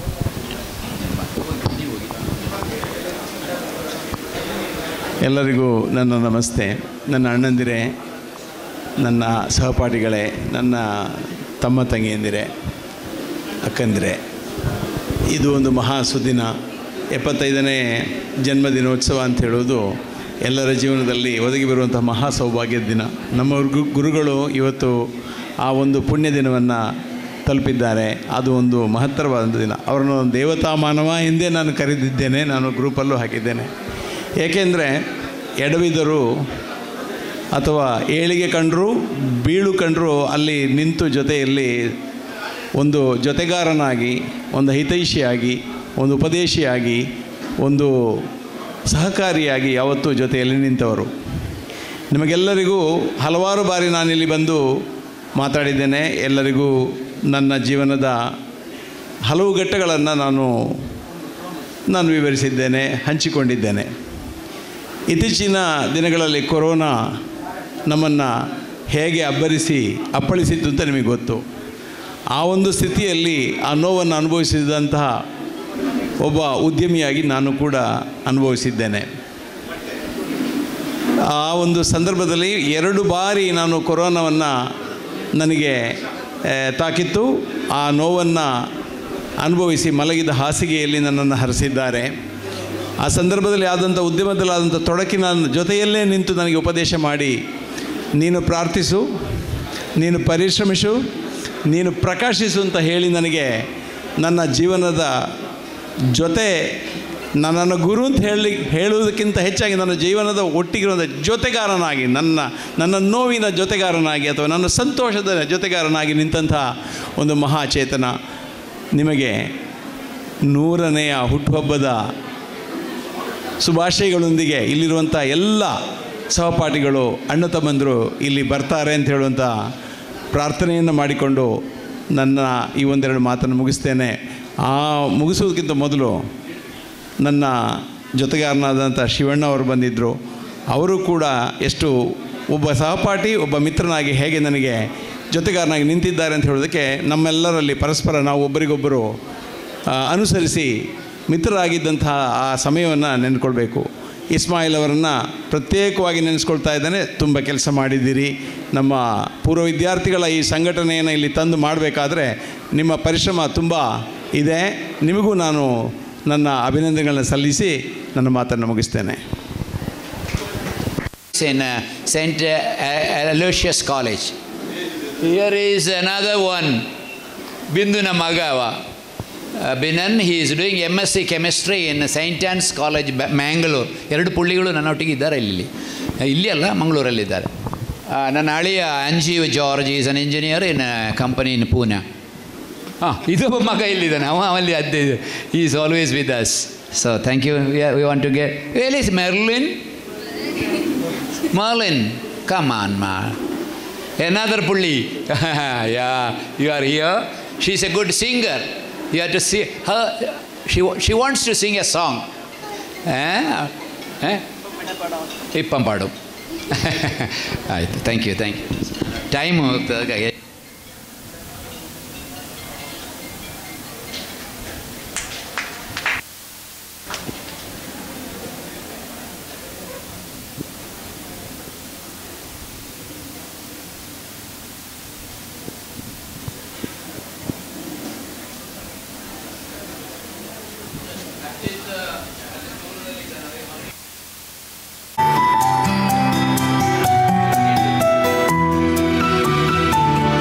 ಎಲ್ಲರಿಗೂ ನನ್ನ ನಮಸ್ತೆ ನನ್ನ ಅಣ್ಣಂದಿರೇ ನನ್ನ ಸಹಪಾಠಿಗಳೇ ನನ್ನ ತಮ್ಮ ತಂಗಿಯಂದಿರೇ ಅಕ್ಕಂದಿರೇ ಇದು ಒಂದು ಮಹಾ ಸುದಿನ ಎಪ್ಪತ್ತೈದನೇ ಜನ್ಮದಿನೋತ್ಸವ ಅಂತ ಹೇಳೋದು ಎಲ್ಲರ ಜೀವನದಲ್ಲಿ ಒದಗಿ ಬರುವಂಥ ಮಹಾ ಸೌಭಾಗ್ಯದ ದಿನ ನಮ್ಮ ಗುರು ಗುರುಗಳು ಇವತ್ತು ಆ ಒಂದು ಪುಣ್ಯ ದಿನವನ್ನು ತಲುಪಿದ್ದಾರೆ ಅದು ಒಂದು ಮಹತ್ತರವಾದ ದಿನ ಅವರನ್ನು ದೇವತಾ ಮಾನವ ಎಂದೇ ನಾನು ಕರೆದಿದ್ದೇನೆ ನಾನು ಗ್ರೂಪಲ್ಲೂ ಹಾಕಿದ್ದೇನೆ ಏಕೆಂದರೆ ಎಡವಿದರು ಅಥವಾ ಏಳಿಗೆ ಕಂಡರೂ ಬೀಳು ಕಂಡರೂ ಅಲ್ಲಿ ನಿಂತು ಜೊತೆಯಲ್ಲಿ ಒಂದು ಜೊತೆಗಾರನಾಗಿ ಒಂದು ಹಿತೈಷಿಯಾಗಿ ಒಂದು ಉಪದೇಶಿಯಾಗಿ ಒಂದು ಸಹಕಾರಿಯಾಗಿ ಯಾವತ್ತೂ ಜೊತೆಯಲ್ಲಿ ನಿಂತವರು ನಿಮಗೆಲ್ಲರಿಗೂ ಹಲವಾರು ಬಾರಿ ನಾನಿಲ್ಲಿ ಬಂದು ಮಾತಾಡಿದ್ದೇನೆ ಎಲ್ಲರಿಗೂ ನನ್ನ ಜೀವನದ ಹಲವು ಘಟ್ಟಗಳನ್ನು ನಾನು ನಾನು ವಿವರಿಸಿದ್ದೇನೆ ಹಂಚಿಕೊಂಡಿದ್ದೇನೆ ಇತ್ತೀಚಿನ ದಿನಗಳಲ್ಲಿ ಕೊರೋನಾ ನಮ್ಮನ್ನು ಹೇಗೆ ಅಬ್ಬರಿಸಿ ಅಪ್ಪಳಿಸಿತ್ತು ಅಂತ ನಿಮಗೆ ಗೊತ್ತು ಆ ಒಂದು ಸ್ಥಿತಿಯಲ್ಲಿ ಆ ನೋವನ್ನು ಅನುಭವಿಸಿದಂತಹ ಒಬ್ಬ ಉದ್ಯಮಿಯಾಗಿ ನಾನು ಕೂಡ ಅನುಭವಿಸಿದ್ದೇನೆ ಆ ಒಂದು ಸಂದರ್ಭದಲ್ಲಿ ಎರಡು ಬಾರಿ ನಾನು ಕೊರೋನಾವನ್ನು ನನಗೆ ಆ, ತಾಕಿತ್ತು ಆ ನೋವನ್ನು ಅನುಭವಿಸಿ ಮಲಗಿದ ಹಾಸಿಗೆಯಲ್ಲಿ ನನ್ನನ್ನು ಹರಿಸಿದ್ದಾರೆ ಆ ಸಂದರ್ಭದಲ್ಲಿ ಆದಂಥ ಉದ್ಯಮದಲ್ಲಾದಂಥ ತೊಡಕಿನ ಜೊತೆಯಲ್ಲೇ ನಿಂತು ನನಗೆ ಉಪದೇಶ ಮಾಡಿ ನೀನು ಪ್ರಾರ್ಥಿಸು ನೀನು ಪರಿಶ್ರಮಿಸು ನೀನು ಪ್ರಕಾಶಿಸು ಅಂತ ಹೇಳಿ ನನಗೆ ನನ್ನ ಜೀವನದ ಜೊತೆ ನನ್ನನ್ನು ಗುರು ಅಂತ ಹೇಳಿ ಹೇಳುವುದಕ್ಕಿಂತ ಹೆಚ್ಚಾಗಿ ನನ್ನ ಜೀವನದ ಒಟ್ಟಿಗಿರುವಂಥ ಜೊತೆಗಾರನಾಗಿ ನನ್ನ ನನ್ನ ನೋವಿನ ಜೊತೆಗಾರನಾಗಿ ಅಥವಾ ನನ್ನ ಸಂತೋಷದ ಜೊತೆಗಾರನಾಗಿ ನಿಂತಹ ಒಂದು ಮಹಾಚೇತನ ನಿಮಗೆ ನೂರನೆಯ ಹುಟ್ಟುಹಬ್ಬದ ಶುಭಾಶಯಗಳೊಂದಿಗೆ ಇಲ್ಲಿರುವಂಥ ಎಲ್ಲ ಸಹಪಾಠಿಗಳು ಅಣ್ಣ ತಮ್ಮಂದರು ಇಲ್ಲಿ ಬರ್ತಾರೆ ಅಂತ ಹೇಳುವಂಥ ಪ್ರಾರ್ಥನೆಯನ್ನು ಮಾಡಿಕೊಂಡು ನನ್ನ ಈ ಒಂದೆರಡು ಮಾತನ್ನು ಮುಗಿಸ್ತೇನೆ ಆ ಮುಗಿಸೋದಕ್ಕಿಂತ ಮೊದಲು ನನ್ನ ಜೊತೆಗಾರನಾದಂಥ ಶಿವಣ್ಣ ಅವರು ಬಂದಿದ್ದರು ಅವರು ಕೂಡ ಎಷ್ಟು ಒಬ್ಬ ಸಹಪಾಠಿ ಒಬ್ಬ ಮಿತ್ರನಾಗಿ ಹೇಗೆ ನನಗೆ ಜೊತೆಗಾರನಾಗಿ ನಿಂತಿದ್ದಾರೆ ಅಂತ ಹೇಳೋದಕ್ಕೆ ನಮ್ಮೆಲ್ಲರಲ್ಲಿ ಪರಸ್ಪರ ನಾವು ಒಬ್ಬರಿಗೊಬ್ಬರು ಆ, ಅನುಸರಿಸಿ ಮಿತ್ರರಾಗಿದ್ದಂತಹ ಆ ಸಮಯವನ್ನು ನೆನ್ಕೊಳ್ಬೇಕು ಇಸ್ಮಾಯಿಲ್ ಅವರನ್ನು ಪ್ರತ್ಯೇಕವಾಗಿ ನೆನೆಸ್ಕೊಳ್ತಾ ಇದ್ದಾನೆ ತುಂಬ ಕೆಲಸ ಮಾಡಿದ್ದೀರಿ ನಮ್ಮ ಪೂರ್ವ ವಿದ್ಯಾರ್ಥಿಗಳ ಈ ಸಂಘಟನೆಯನ್ನು ಇಲ್ಲಿ ತಂದು ಮಾಡಬೇಕಾದ್ರೆ ನಿಮ್ಮ ಪರಿಶ್ರಮ ತುಂಬ ಇದೆ ನಿಮಗೂ ನಾನು ನನ್ನ ಅಭಿನಂದನೆಗಳನ್ನ ಸಲ್ಲಿಸಿ ನನ್ನ ಮಾತನ್ನು ಮುಗಿಸ್ತೇನೆ in uh, St. Uh, Aloysius College. Here is another one, Bindu Namagawa. Uh, Binan, he is doing MSc Chemistry in St. Anne's College, Ba- Mangalore. ಎರಡು ಪುಳ್ಳಿಗಳು ನನ್ನೊಟ್ಟಿಗೆ ಇದ್ದಾರೆ ಇಲ್ಲಿ ಇಲ್ಲಿ ಅಲ್ಲ ಮಂಗಳೂರಲ್ಲಿದ್ದಾರೆ ಆ, ನನ್ನ ಅಳಿಯ Anjeev George is an engineer in company in Poona ಹಾಂ ಇದೊಬ್ಬ ಮಗ ಇಲ್ಲಿದ್ದಾನೆ ಅವ ಅಲ್ಲಿ ಅದೇ is always with us so thank you we want to get well is Merlin Merlin, come on, ma. Another pulli. yeah, you are here. She's a good singer. You have to see her. She, wa- she wants to sing a song. Eh? Eh? ಇಪ್ಪಂ ಪಾಡು ಆಯಿತು thank you thank you time Thank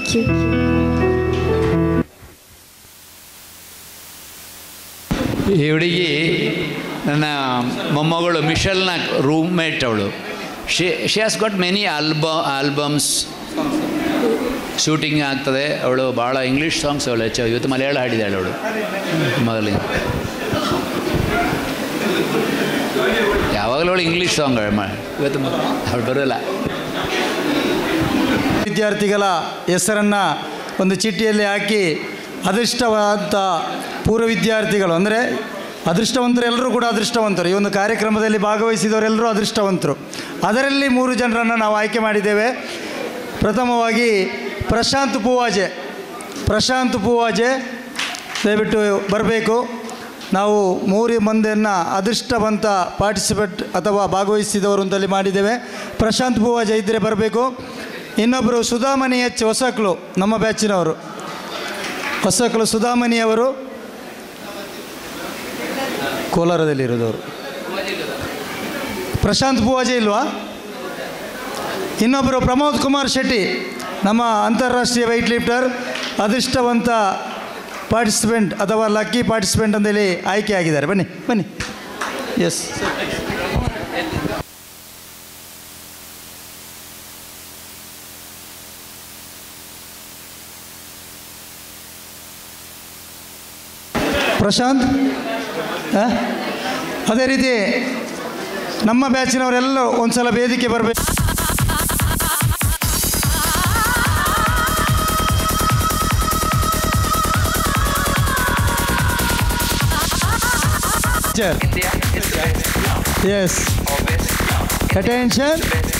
thank you ಈ ಹುಡುಗಿ ನನ್ನ ಮೊಮ್ಮಗಳು ಮಿಶಲ್ನ roommate ಅವಳು she she has got many ಆಲ್ಬ ಆಲ್ಬಮ್ಸ್ ಶೂಟಿಂಗ್ ಆಗ್ತದೆ ಅವಳು ಭಾಳ ಇಂಗ್ಲೀಷ್ ಸಾಂಗ್ಸ್ ಅವಳು ಹೆಚ್ಚು ಇವತ್ತು ಮಲಯಾಳ ಹಾಡಿದಾಳೆ ಅವಳು ಮೊದಲಿನ ಯಾವಾಗಲೂ ಅವಳು ಇಂಗ್ಲೀಷ್ ಸಾಂಗ್ ಇವತ್ತು ಅವಳು ಬರೋಲ್ಲ ವಿದ್ಯಾರ್ಥಿಗಳ ಹೆಸರನ್ನು ಒಂದು ಚೀಟಿಯಲ್ಲಿ ಹಾಕಿ ಅದೃಷ್ಟವಂತ ಪೂರ್ವ ವಿದ್ಯಾರ್ಥಿಗಳು ಅಂದರೆ ಅದೃಷ್ಟವಂತರು ಎಲ್ಲರೂ ಕೂಡ ಅದೃಷ್ಟವಂತರು ಈ ಒಂದು ಕಾರ್ಯಕ್ರಮದಲ್ಲಿ ಭಾಗವಹಿಸಿದವರೆಲ್ಲರೂ ಅದೃಷ್ಟವಂತರು ಅದರಲ್ಲಿ ಮೂರು ಜನರನ್ನು ನಾವು ಆಯ್ಕೆ ಮಾಡಿದ್ದೇವೆ ಪ್ರಥಮವಾಗಿ ಪ್ರಶಾಂತ್ ಪೂವಾಜೆ ಪ್ರಶಾಂತ್ ಪೂವಾಜೆ ದಯವಿಟ್ಟು ಬರಬೇಕು ನಾವು ಮೂರು ಮಂದಿಯನ್ನು ಅದೃಷ್ಟವಂತ ಪಾರ್ಟಿಸಿಪೇಟ್ ಅಥವಾ ಭಾಗವಹಿಸಿದವರು ಅಂತಲ್ಲಿ ಮಾಡಿದ್ದೇವೆ ಪ್ರಶಾಂತ್ ಪೂವಾಜೆ ಇದ್ದರೆ ಬರಬೇಕು ಇನ್ನೊಬ್ಬರು ಸುಧಾಮಣಿ ಎಚ್ ಹೊಸಕ್ಲು ನಮ್ಮ ಬ್ಯಾಚಿನವರು ಹೊಸಕ್ಲು ಸುಧಾಮಣಿಯವರು ಕೋಲಾರದಲ್ಲಿರೋದವರು ಪ್ರಶಾಂತ್ ಪೂವಾಜೆ ಇಲ್ವಾ ಇನ್ನೊಬ್ಬರು ಪ್ರಮೋದ್ ಕುಮಾರ್ ಶೆಟ್ಟಿ ನಮ್ಮ ಅಂತಾರಾಷ್ಟ್ರೀಯ ವೆಯ್ಟ್ ಲಿಫ್ಟರ್ ಅದೃಷ್ಟವಂತ ಪಾರ್ಟಿಸಿಪೆಂಟ್ ಅಥವಾ ಲಕ್ಕಿ ಪಾರ್ಟಿಸಿಪೆಂಟ್ ಅಂತೇಳಿ ಆಯ್ಕೆ ಆಗಿದ್ದಾರೆ ಬನ್ನಿ ಬನ್ನಿ ಎಸ್ ಪ್ರಶಾಂತ್ ಆ? ಅದೇ ರೀತಿ ನಮ್ಮ ಬ್ಯಾಚಿನವರೆಲ್ಲ ಒಂದ್ಸಲ ವೇದಿಕೆ ಬರಬೇಕು Yes. Attention.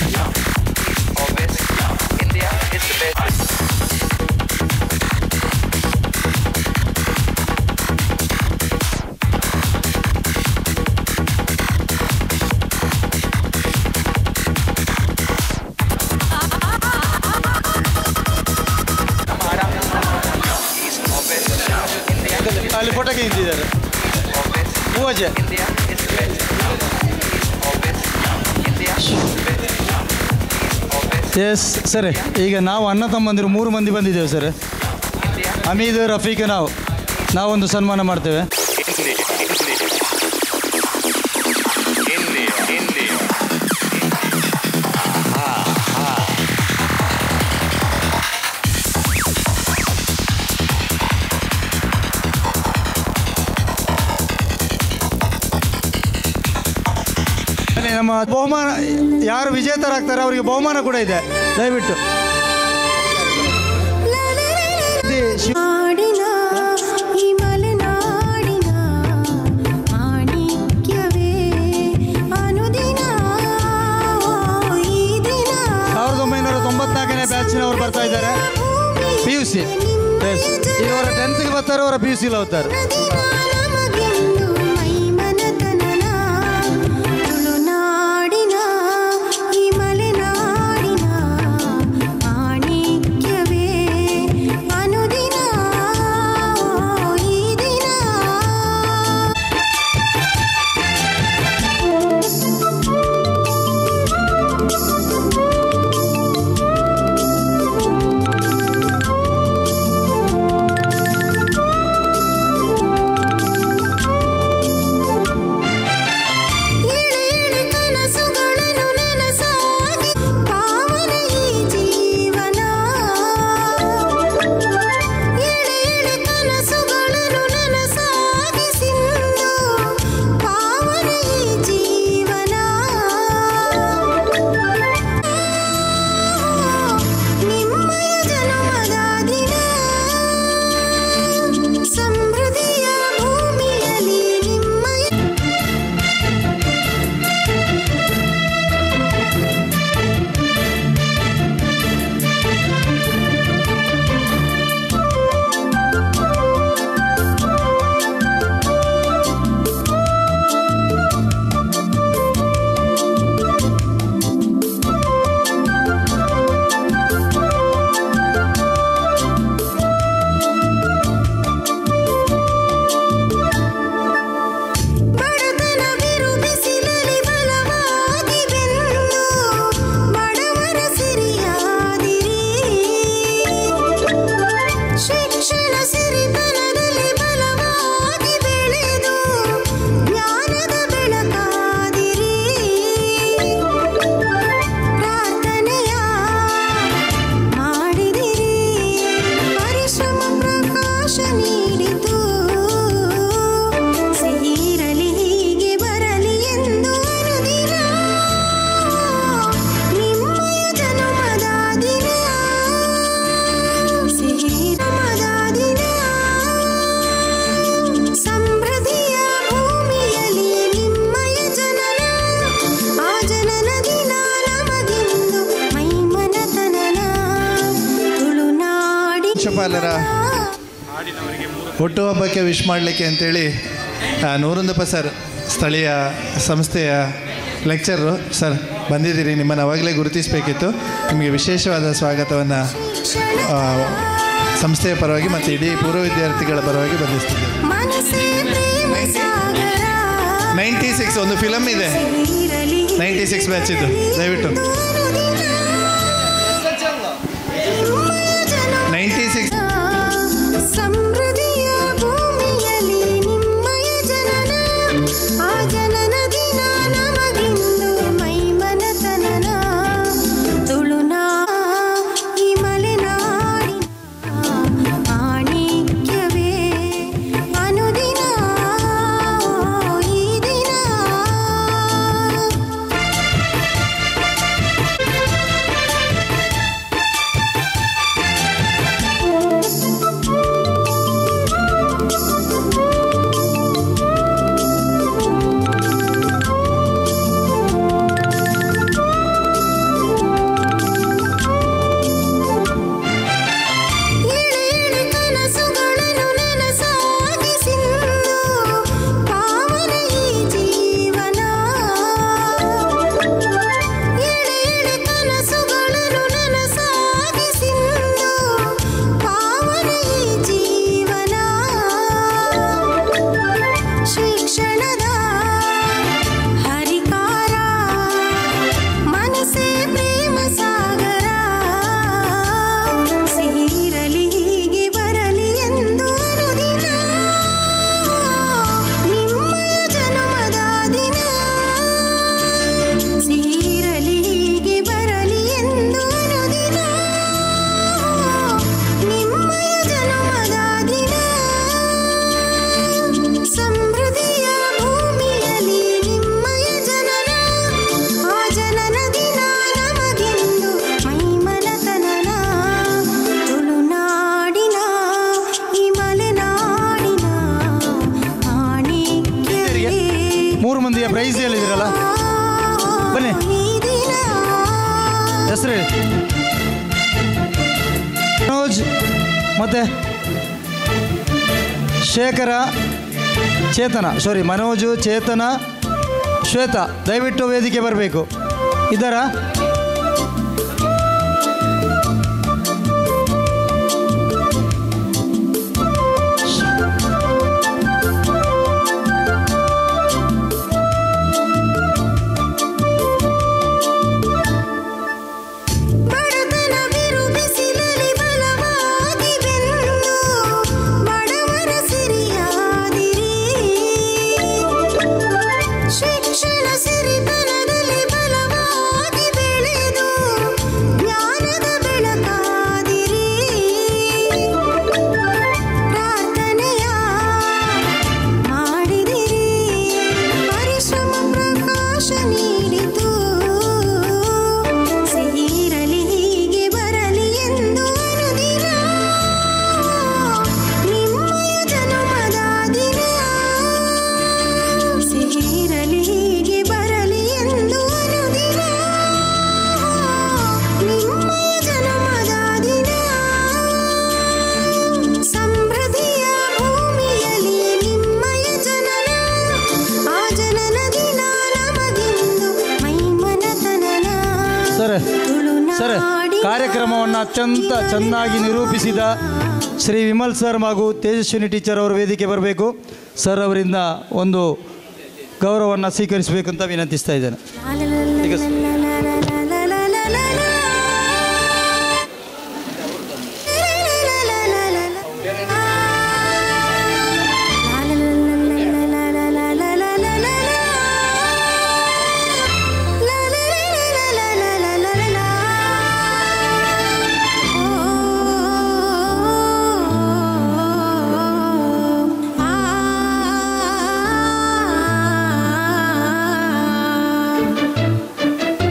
ಅಲ್ಲಿ ಫೋಟೋಗೆ ನಿಂತಿದ್ದಾರೆ ಹೂವಜೆ ಎಸ್ ಸರಿ ಈಗ ನಾವು ಅಣ್ಣ ತಮ್ಮಂದಿರು ಮೂರು ಮಂದಿ ಬಂದಿದ್ದೇವೆ ಸರ್ ಹಮೀದ್ ರಫೀಕ್ ನಾವು ನಾವೊಂದು ಸನ್ಮಾನ ಮಾಡ್ತೇವೆ ಬನ್ನಿ, ನಮ್ಮ ಬಹುಮಾನ ಯಾರು ವಿಜೇತರಾಗ್ತಾರೆ ಅವರಿಗೆ ಬಹುಮಾನ ಕೂಡ ಇದೆ ದಯವಿಟ್ಟು ಇದು ಶಿವ- ನಾಡಿನ ಈ ಮಲೆನಾಡಿನ ಮಾಣಿಕ್ಯವೇ ಅನುದಿನ ಈ ದಿನ ಸಾವಿರದ ಒಂಬೈನೂರ ತೊಂಬತ್ನಾಲ್ಕನೇ ಬ್ಯಾಚಿನವರು ಬರ್ತಾ ಇದ್ದಾರೆ ಪಿ ಯು ಸಿ ಎಸ್ ಈಗ ಅವರ ಟೆಂತ್ಗೆ ಬರ್ತಾರೆ ಅವರ ಪಿ ಯು ಸಿಲಿ ಓದ್ತಾರೆ ನಮಗೆಂದು ಮೈಮನತನನ ತುಳುನಾಡಿನ ಈ ಮಲೆನಾಡಿನ ಮಾಣಿಕ್ಯವೇ ಅನುದಿನ ಈ ದಿನ ಪ್ರಾಂಶುಪಾಲರ ಹುಟ್ಟುಹಬ್ಬಕ್ಕೆ ವಿಶ್ ಮಾಡಲಿಕ್ಕೆ ಅಂತೇಳಿ ಆ, ನೂರೊಂದಪ್ಪ ಸರ್ ಸ್ಥಳೀಯ ಸಂಸ್ಥೆಯ ಲೆಕ್ಚರು ಸರ್ ಬಂದಿದ್ದೀರಿ ನಿಮ್ಮನ್ನು ಅವಾಗಲೇ ಗುರುತಿಸಬೇಕಿತ್ತು ನಿಮಗೆ ವಿಶೇಷವಾದ ಸ್ವಾಗತವನ್ನು ಸಂಸ್ಥೆಯ ಪರವಾಗಿ ಮತ್ತು ಇಡೀ ಪೂರ್ವ ವಿದ್ಯಾರ್ಥಿಗಳ ಪರವಾಗಿ ಬಂಧಿಸ್ತಿದ್ದೇವೆ ಮನಸ್ಸೇ ಪ್ರೇಮ ಸಾಗರ ನೈಂಟಿ ಸಿಕ್ಸ್ ಒಂದು ಫಿಲಮ್ ಇದೆ ನೈಂಟಿ ಸಿಕ್ಸ್ ಬ್ಯಾಚ್ ಇದು ದಯವಿಟ್ಟು ನೈಂಟಿ ಸಿಕ್ಸ್ ಸಮೃದ್ಧಿಯ ಭೂಮಿಯಲ್ಲಿ ನಿಮ್ಮಯ ಜನನ ಆ ಜನನ ದಿನ ನಮಗಿಂದು ಮೈಮನತನನ ತುಳುನಾ ಈ ಮಲೆನಾಡಿನ ಮಾಣಿಕ್ಯವೇ ಅನುದಿನ ಈ ದಿನ ಎಳೆ ಎಳೆ ಕನಸುಗಳನ್ನು ನನಸಾಗಿಸಿಂದು ಪಾವನ ಈ ಜೀವನ ಎಳೆ ಎಳೆ ಕನಸುಗಳನ್ನು ನನಸಾಗಿಸಿಂದು ಪಾವನ ಈ ಜೀವನ ಶಿಕ್ಷಣದ ಹರಿಕಾರ ಮನಸ್ಸೇ ಪ್ರೇಮ ಸಾಗರ ಸಿಹಿರಲಿ ಹೀಗೆ ಬರಲಿ ಎಂದು ಅನುದಿನ ನಿಮ್ಮಯ ಜನ್ಮದ ದಿನ ಸಿಹಿರಲಿ ಹೀಗೆ ಬರಲಿ ಎಂದು ಅನುದಿನ ನಿಮ್ಮಯ ಜನ್ಮದ ದಿನ ಸಮೃದ್ಧಿಯ ಭೂಮಿಯಲ್ಲಿ ನಿಮ್ಮಯ ಜನನ ಆ ಜನನ ದಿನ ನಮಗಿಂದು ಮೈಮನತನನ ತುಳುನಾಡಿನ ಈ ಮಲೆನಾಡಿನ ಮಾಣಿಕ್ಯವೇ ಮೂರು ಮಂದಿಯ ಪ್ರೈಸ್ ಹೇಳಿದಿರಲ್ಲ ಬನ್ನಿ ಹೆಸರು ಹೇಳಿ ಮನೋಜ್ ಮತ್ತೆ ಶೇಖರ ಚೇತನ ಸಾರಿ ಮನೋಜು ಚೇತನ ಶ್ವೇತಾ ದಯವಿಟ್ಟು ವೇದಿಕೆ ಬರಬೇಕು ಇದ್ದಾರಾ ಬಡತನ ಬಿರು ಬಿಸಿಲಲ್ಲಿ ಬಲವಾಗಿ ಬೆಂದು ಬಡವರ ಸಿರಿಯಾದಿರಿ ಶಿಕ್ಷಣ ಸಿರಿತನದಲ್ಲಿ ಬಲವಾಗಿ ಬೆಳೆದು ಜ್ಞಾನದ ಬೆಳಕಾದಿರಿ ಪ್ರಾರ್ಥನೆಯ ಮಾಡಿದಿರಿ ಪರಿಶ್ರಮ ಪ್ರಕಾಶ ನೀಡಿತು ಸಿಹಿರಲಿ ಹೀಗೆ ಬರಲಿ ಎಂದು ಅನುದಿನ ನಿಮ್ಮಯ ಜನ್ಮದ ದಿನ ಸಿಹಿರಲಿ ಹೀಗೆ ಬರಲಿ ಎಂದು ಅನುದಿನ ನಿಮ್ಮಯ ಜನ್ಮದ ದಿನ ಸಮೃದ್ಧಿಯ ಭೂಮಿಯಲ್ಲಿ ನಿಮ್ಮಯ ಜನನ ಆ ಜನನ ದಿನ ನಮಗಿಂದು ಮೈಮನತನನ ಸರ್ ಸರ್ ಕಾರ್ಯಕ್ರಮವನ್ನು ಅತ್ಯಂತ ಚೆನ್ನಾಗಿ ನಿರೂಪಿಸಿದ ಶ್ರೀ ವಿಮಲ್ ಸರ್ ಹಾಗೂ ತೇಜಸ್ವಿನಿ ಟೀಚರ್ ಅವರು ವೇದಿಕೆ ಬರಬೇಕು ಸರ್ ಅವರಿಂದ ಒಂದು ಗೌರವವನ್ನು ಸ್ವೀಕರಿಸಬೇಕಂತ ವಿನಂತಿಸ್ತಾ ಇದ್ದೇನೆ ಈಗ ಸ- ಆ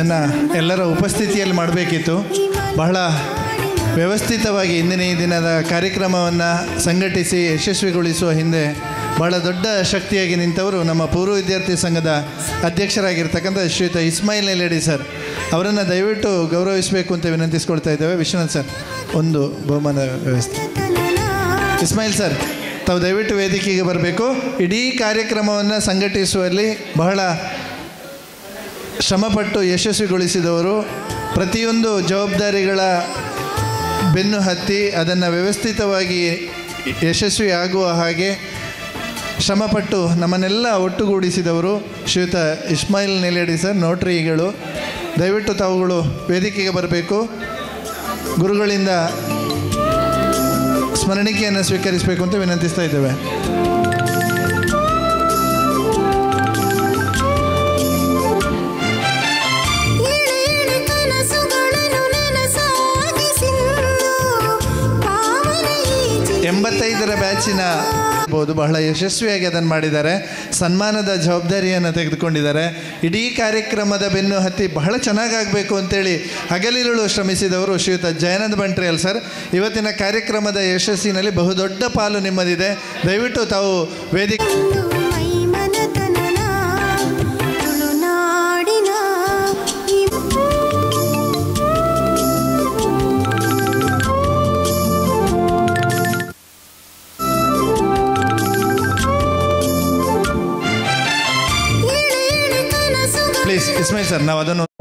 ಇದನ್ನು ಎಲ್ಲರ ಉಪಸ್ಥಿತಿಯಲ್ಲಿ ಮಾಡಬೇಕಿತ್ತು ಬಹಳ ವ್ಯವಸ್ಥಿತವಾಗಿ ಇಂದಿನ ಈ ದಿನದ ಕಾರ್ಯಕ್ರಮವನ್ನು ಸಂಘಟಿಸಿ ಯಶಸ್ವಿಗೊಳಿಸುವ ಹಿಂದೆ ಬಹಳ ದೊಡ್ಡ ಶಕ್ತಿಯಾಗಿ ನಿಂತವರು ನಮ್ಮ ಪೂರ್ವ ವಿದ್ಯಾರ್ಥಿ ಸಂಘದ ಅಧ್ಯಕ್ಷರಾಗಿರ್ತಕ್ಕಂಥ ಶ್ರೀಯುತ ಇಸ್ಮಾಯಿಲ್ ನೆಲೆಡಿ ಸರ್ ಅವರನ್ನು ದಯವಿಟ್ಟು ಗೌರವಿಸಬೇಕು ಅಂತ ವಿನಂತಿಸ್ಕೊಳ್ತಾ ಇದ್ದೇವೆ ವಿಶ್ವನಾಥ್ ಸರ್ ಒಂದು ಬಹುಮಾನ ವ್ಯವಸ್ಥೆ ಇಸ್ಮಾಯಿಲ್ ಸರ್ ತಾವು ದಯವಿಟ್ಟು ವೇದಿಕೆಗೆ ಬರಬೇಕು ಇಡೀ ಕಾರ್ಯಕ್ರಮವನ್ನು ಸಂಘಟಿಸುವಲ್ಲಿ ಬಹಳ ಶ್ರಮಪಟ್ಟು ಯಶಸ್ವಿಗೊಳಿಸಿದವರು ಪ್ರತಿಯೊಂದು ಜವಾಬ್ದಾರಿಗಳ ಬೆನ್ನು ಹತ್ತಿ ಅದನ್ನು ವ್ಯವಸ್ಥಿತವಾಗಿ ಯಶಸ್ವಿ ಆಗುವ ಹಾಗೆ ಶ್ರಮಪಟ್ಟು ನಮ್ಮನ್ನೆಲ್ಲ ಒಟ್ಟುಗೂಡಿಸಿದವರು ಶ್ರೀಯುತ ಇಸ್ಮಾಯಿಲ್ ನೆಲೆಡಿ ಸರ್ ನೋಟ್ರಿಗಳು ದಯವಿಟ್ಟು ತಾವುಗಳು ವೇದಿಕೆಗೆ ಬರಬೇಕು ಗುರುಗಳಿಂದ ಸ್ಮರಣಿಕೆಯನ್ನು ಸ್ವೀಕರಿಸಬೇಕು ಅಂತ ವಿನಂತಿಸ್ತಾ ಇದ್ದೇವೆ ಕನಸುಗಳನ್ನು ನನಸಾಗಿಸಿಂದು ಪಾವನ ಈ ಜೀವ ಎಂಬತ್ತೈದರ ಬ್ಯಾಚಿನ ಬಹುದು ಬಹಳ ಯಶಸ್ವಿಯಾಗಿ ಅದನ್ನು ಮಾಡಿದ್ದಾರೆ ಸನ್ಮಾನದ ಜವಾಬ್ದಾರಿಯನ್ನು ತೆಗೆದುಕೊಂಡಿದ್ದಾರೆ ಇಡೀ ಕಾರ್ಯಕ್ರಮದ ಬೆನ್ನು ಹತ್ತಿ ಬಹಳ ಚೆನ್ನಾಗಾಗಬೇಕು ಅಂತೇಳಿ ಹಗಲಿರುಳು ಶ್ರಮಿಸಿದವರು ಶ್ರೀಯುತ ಜಯನಂದ್ ಬಂಟ್ರಿಯಲ್ ಸರ್ ಇವತ್ತಿನ ಕಾರ್ಯಕ್ರಮದ ಯಶಸ್ಸಿನಲ್ಲಿ ಬಹುದೊಡ್ಡ ಪಾಲು ನಿಮ್ಮದಿದೆ ದಯವಿಟ್ಟು ತಾವು ವೇದಿಕೆ ಮೈಮನತನನ ತುಳುನಾಡಿನ ಈ ಪ್ಲೀಸ್ ಇಸ್ಮಾಯಿಲ್ ಸರ್ ನಾವು ಅದನ್ನು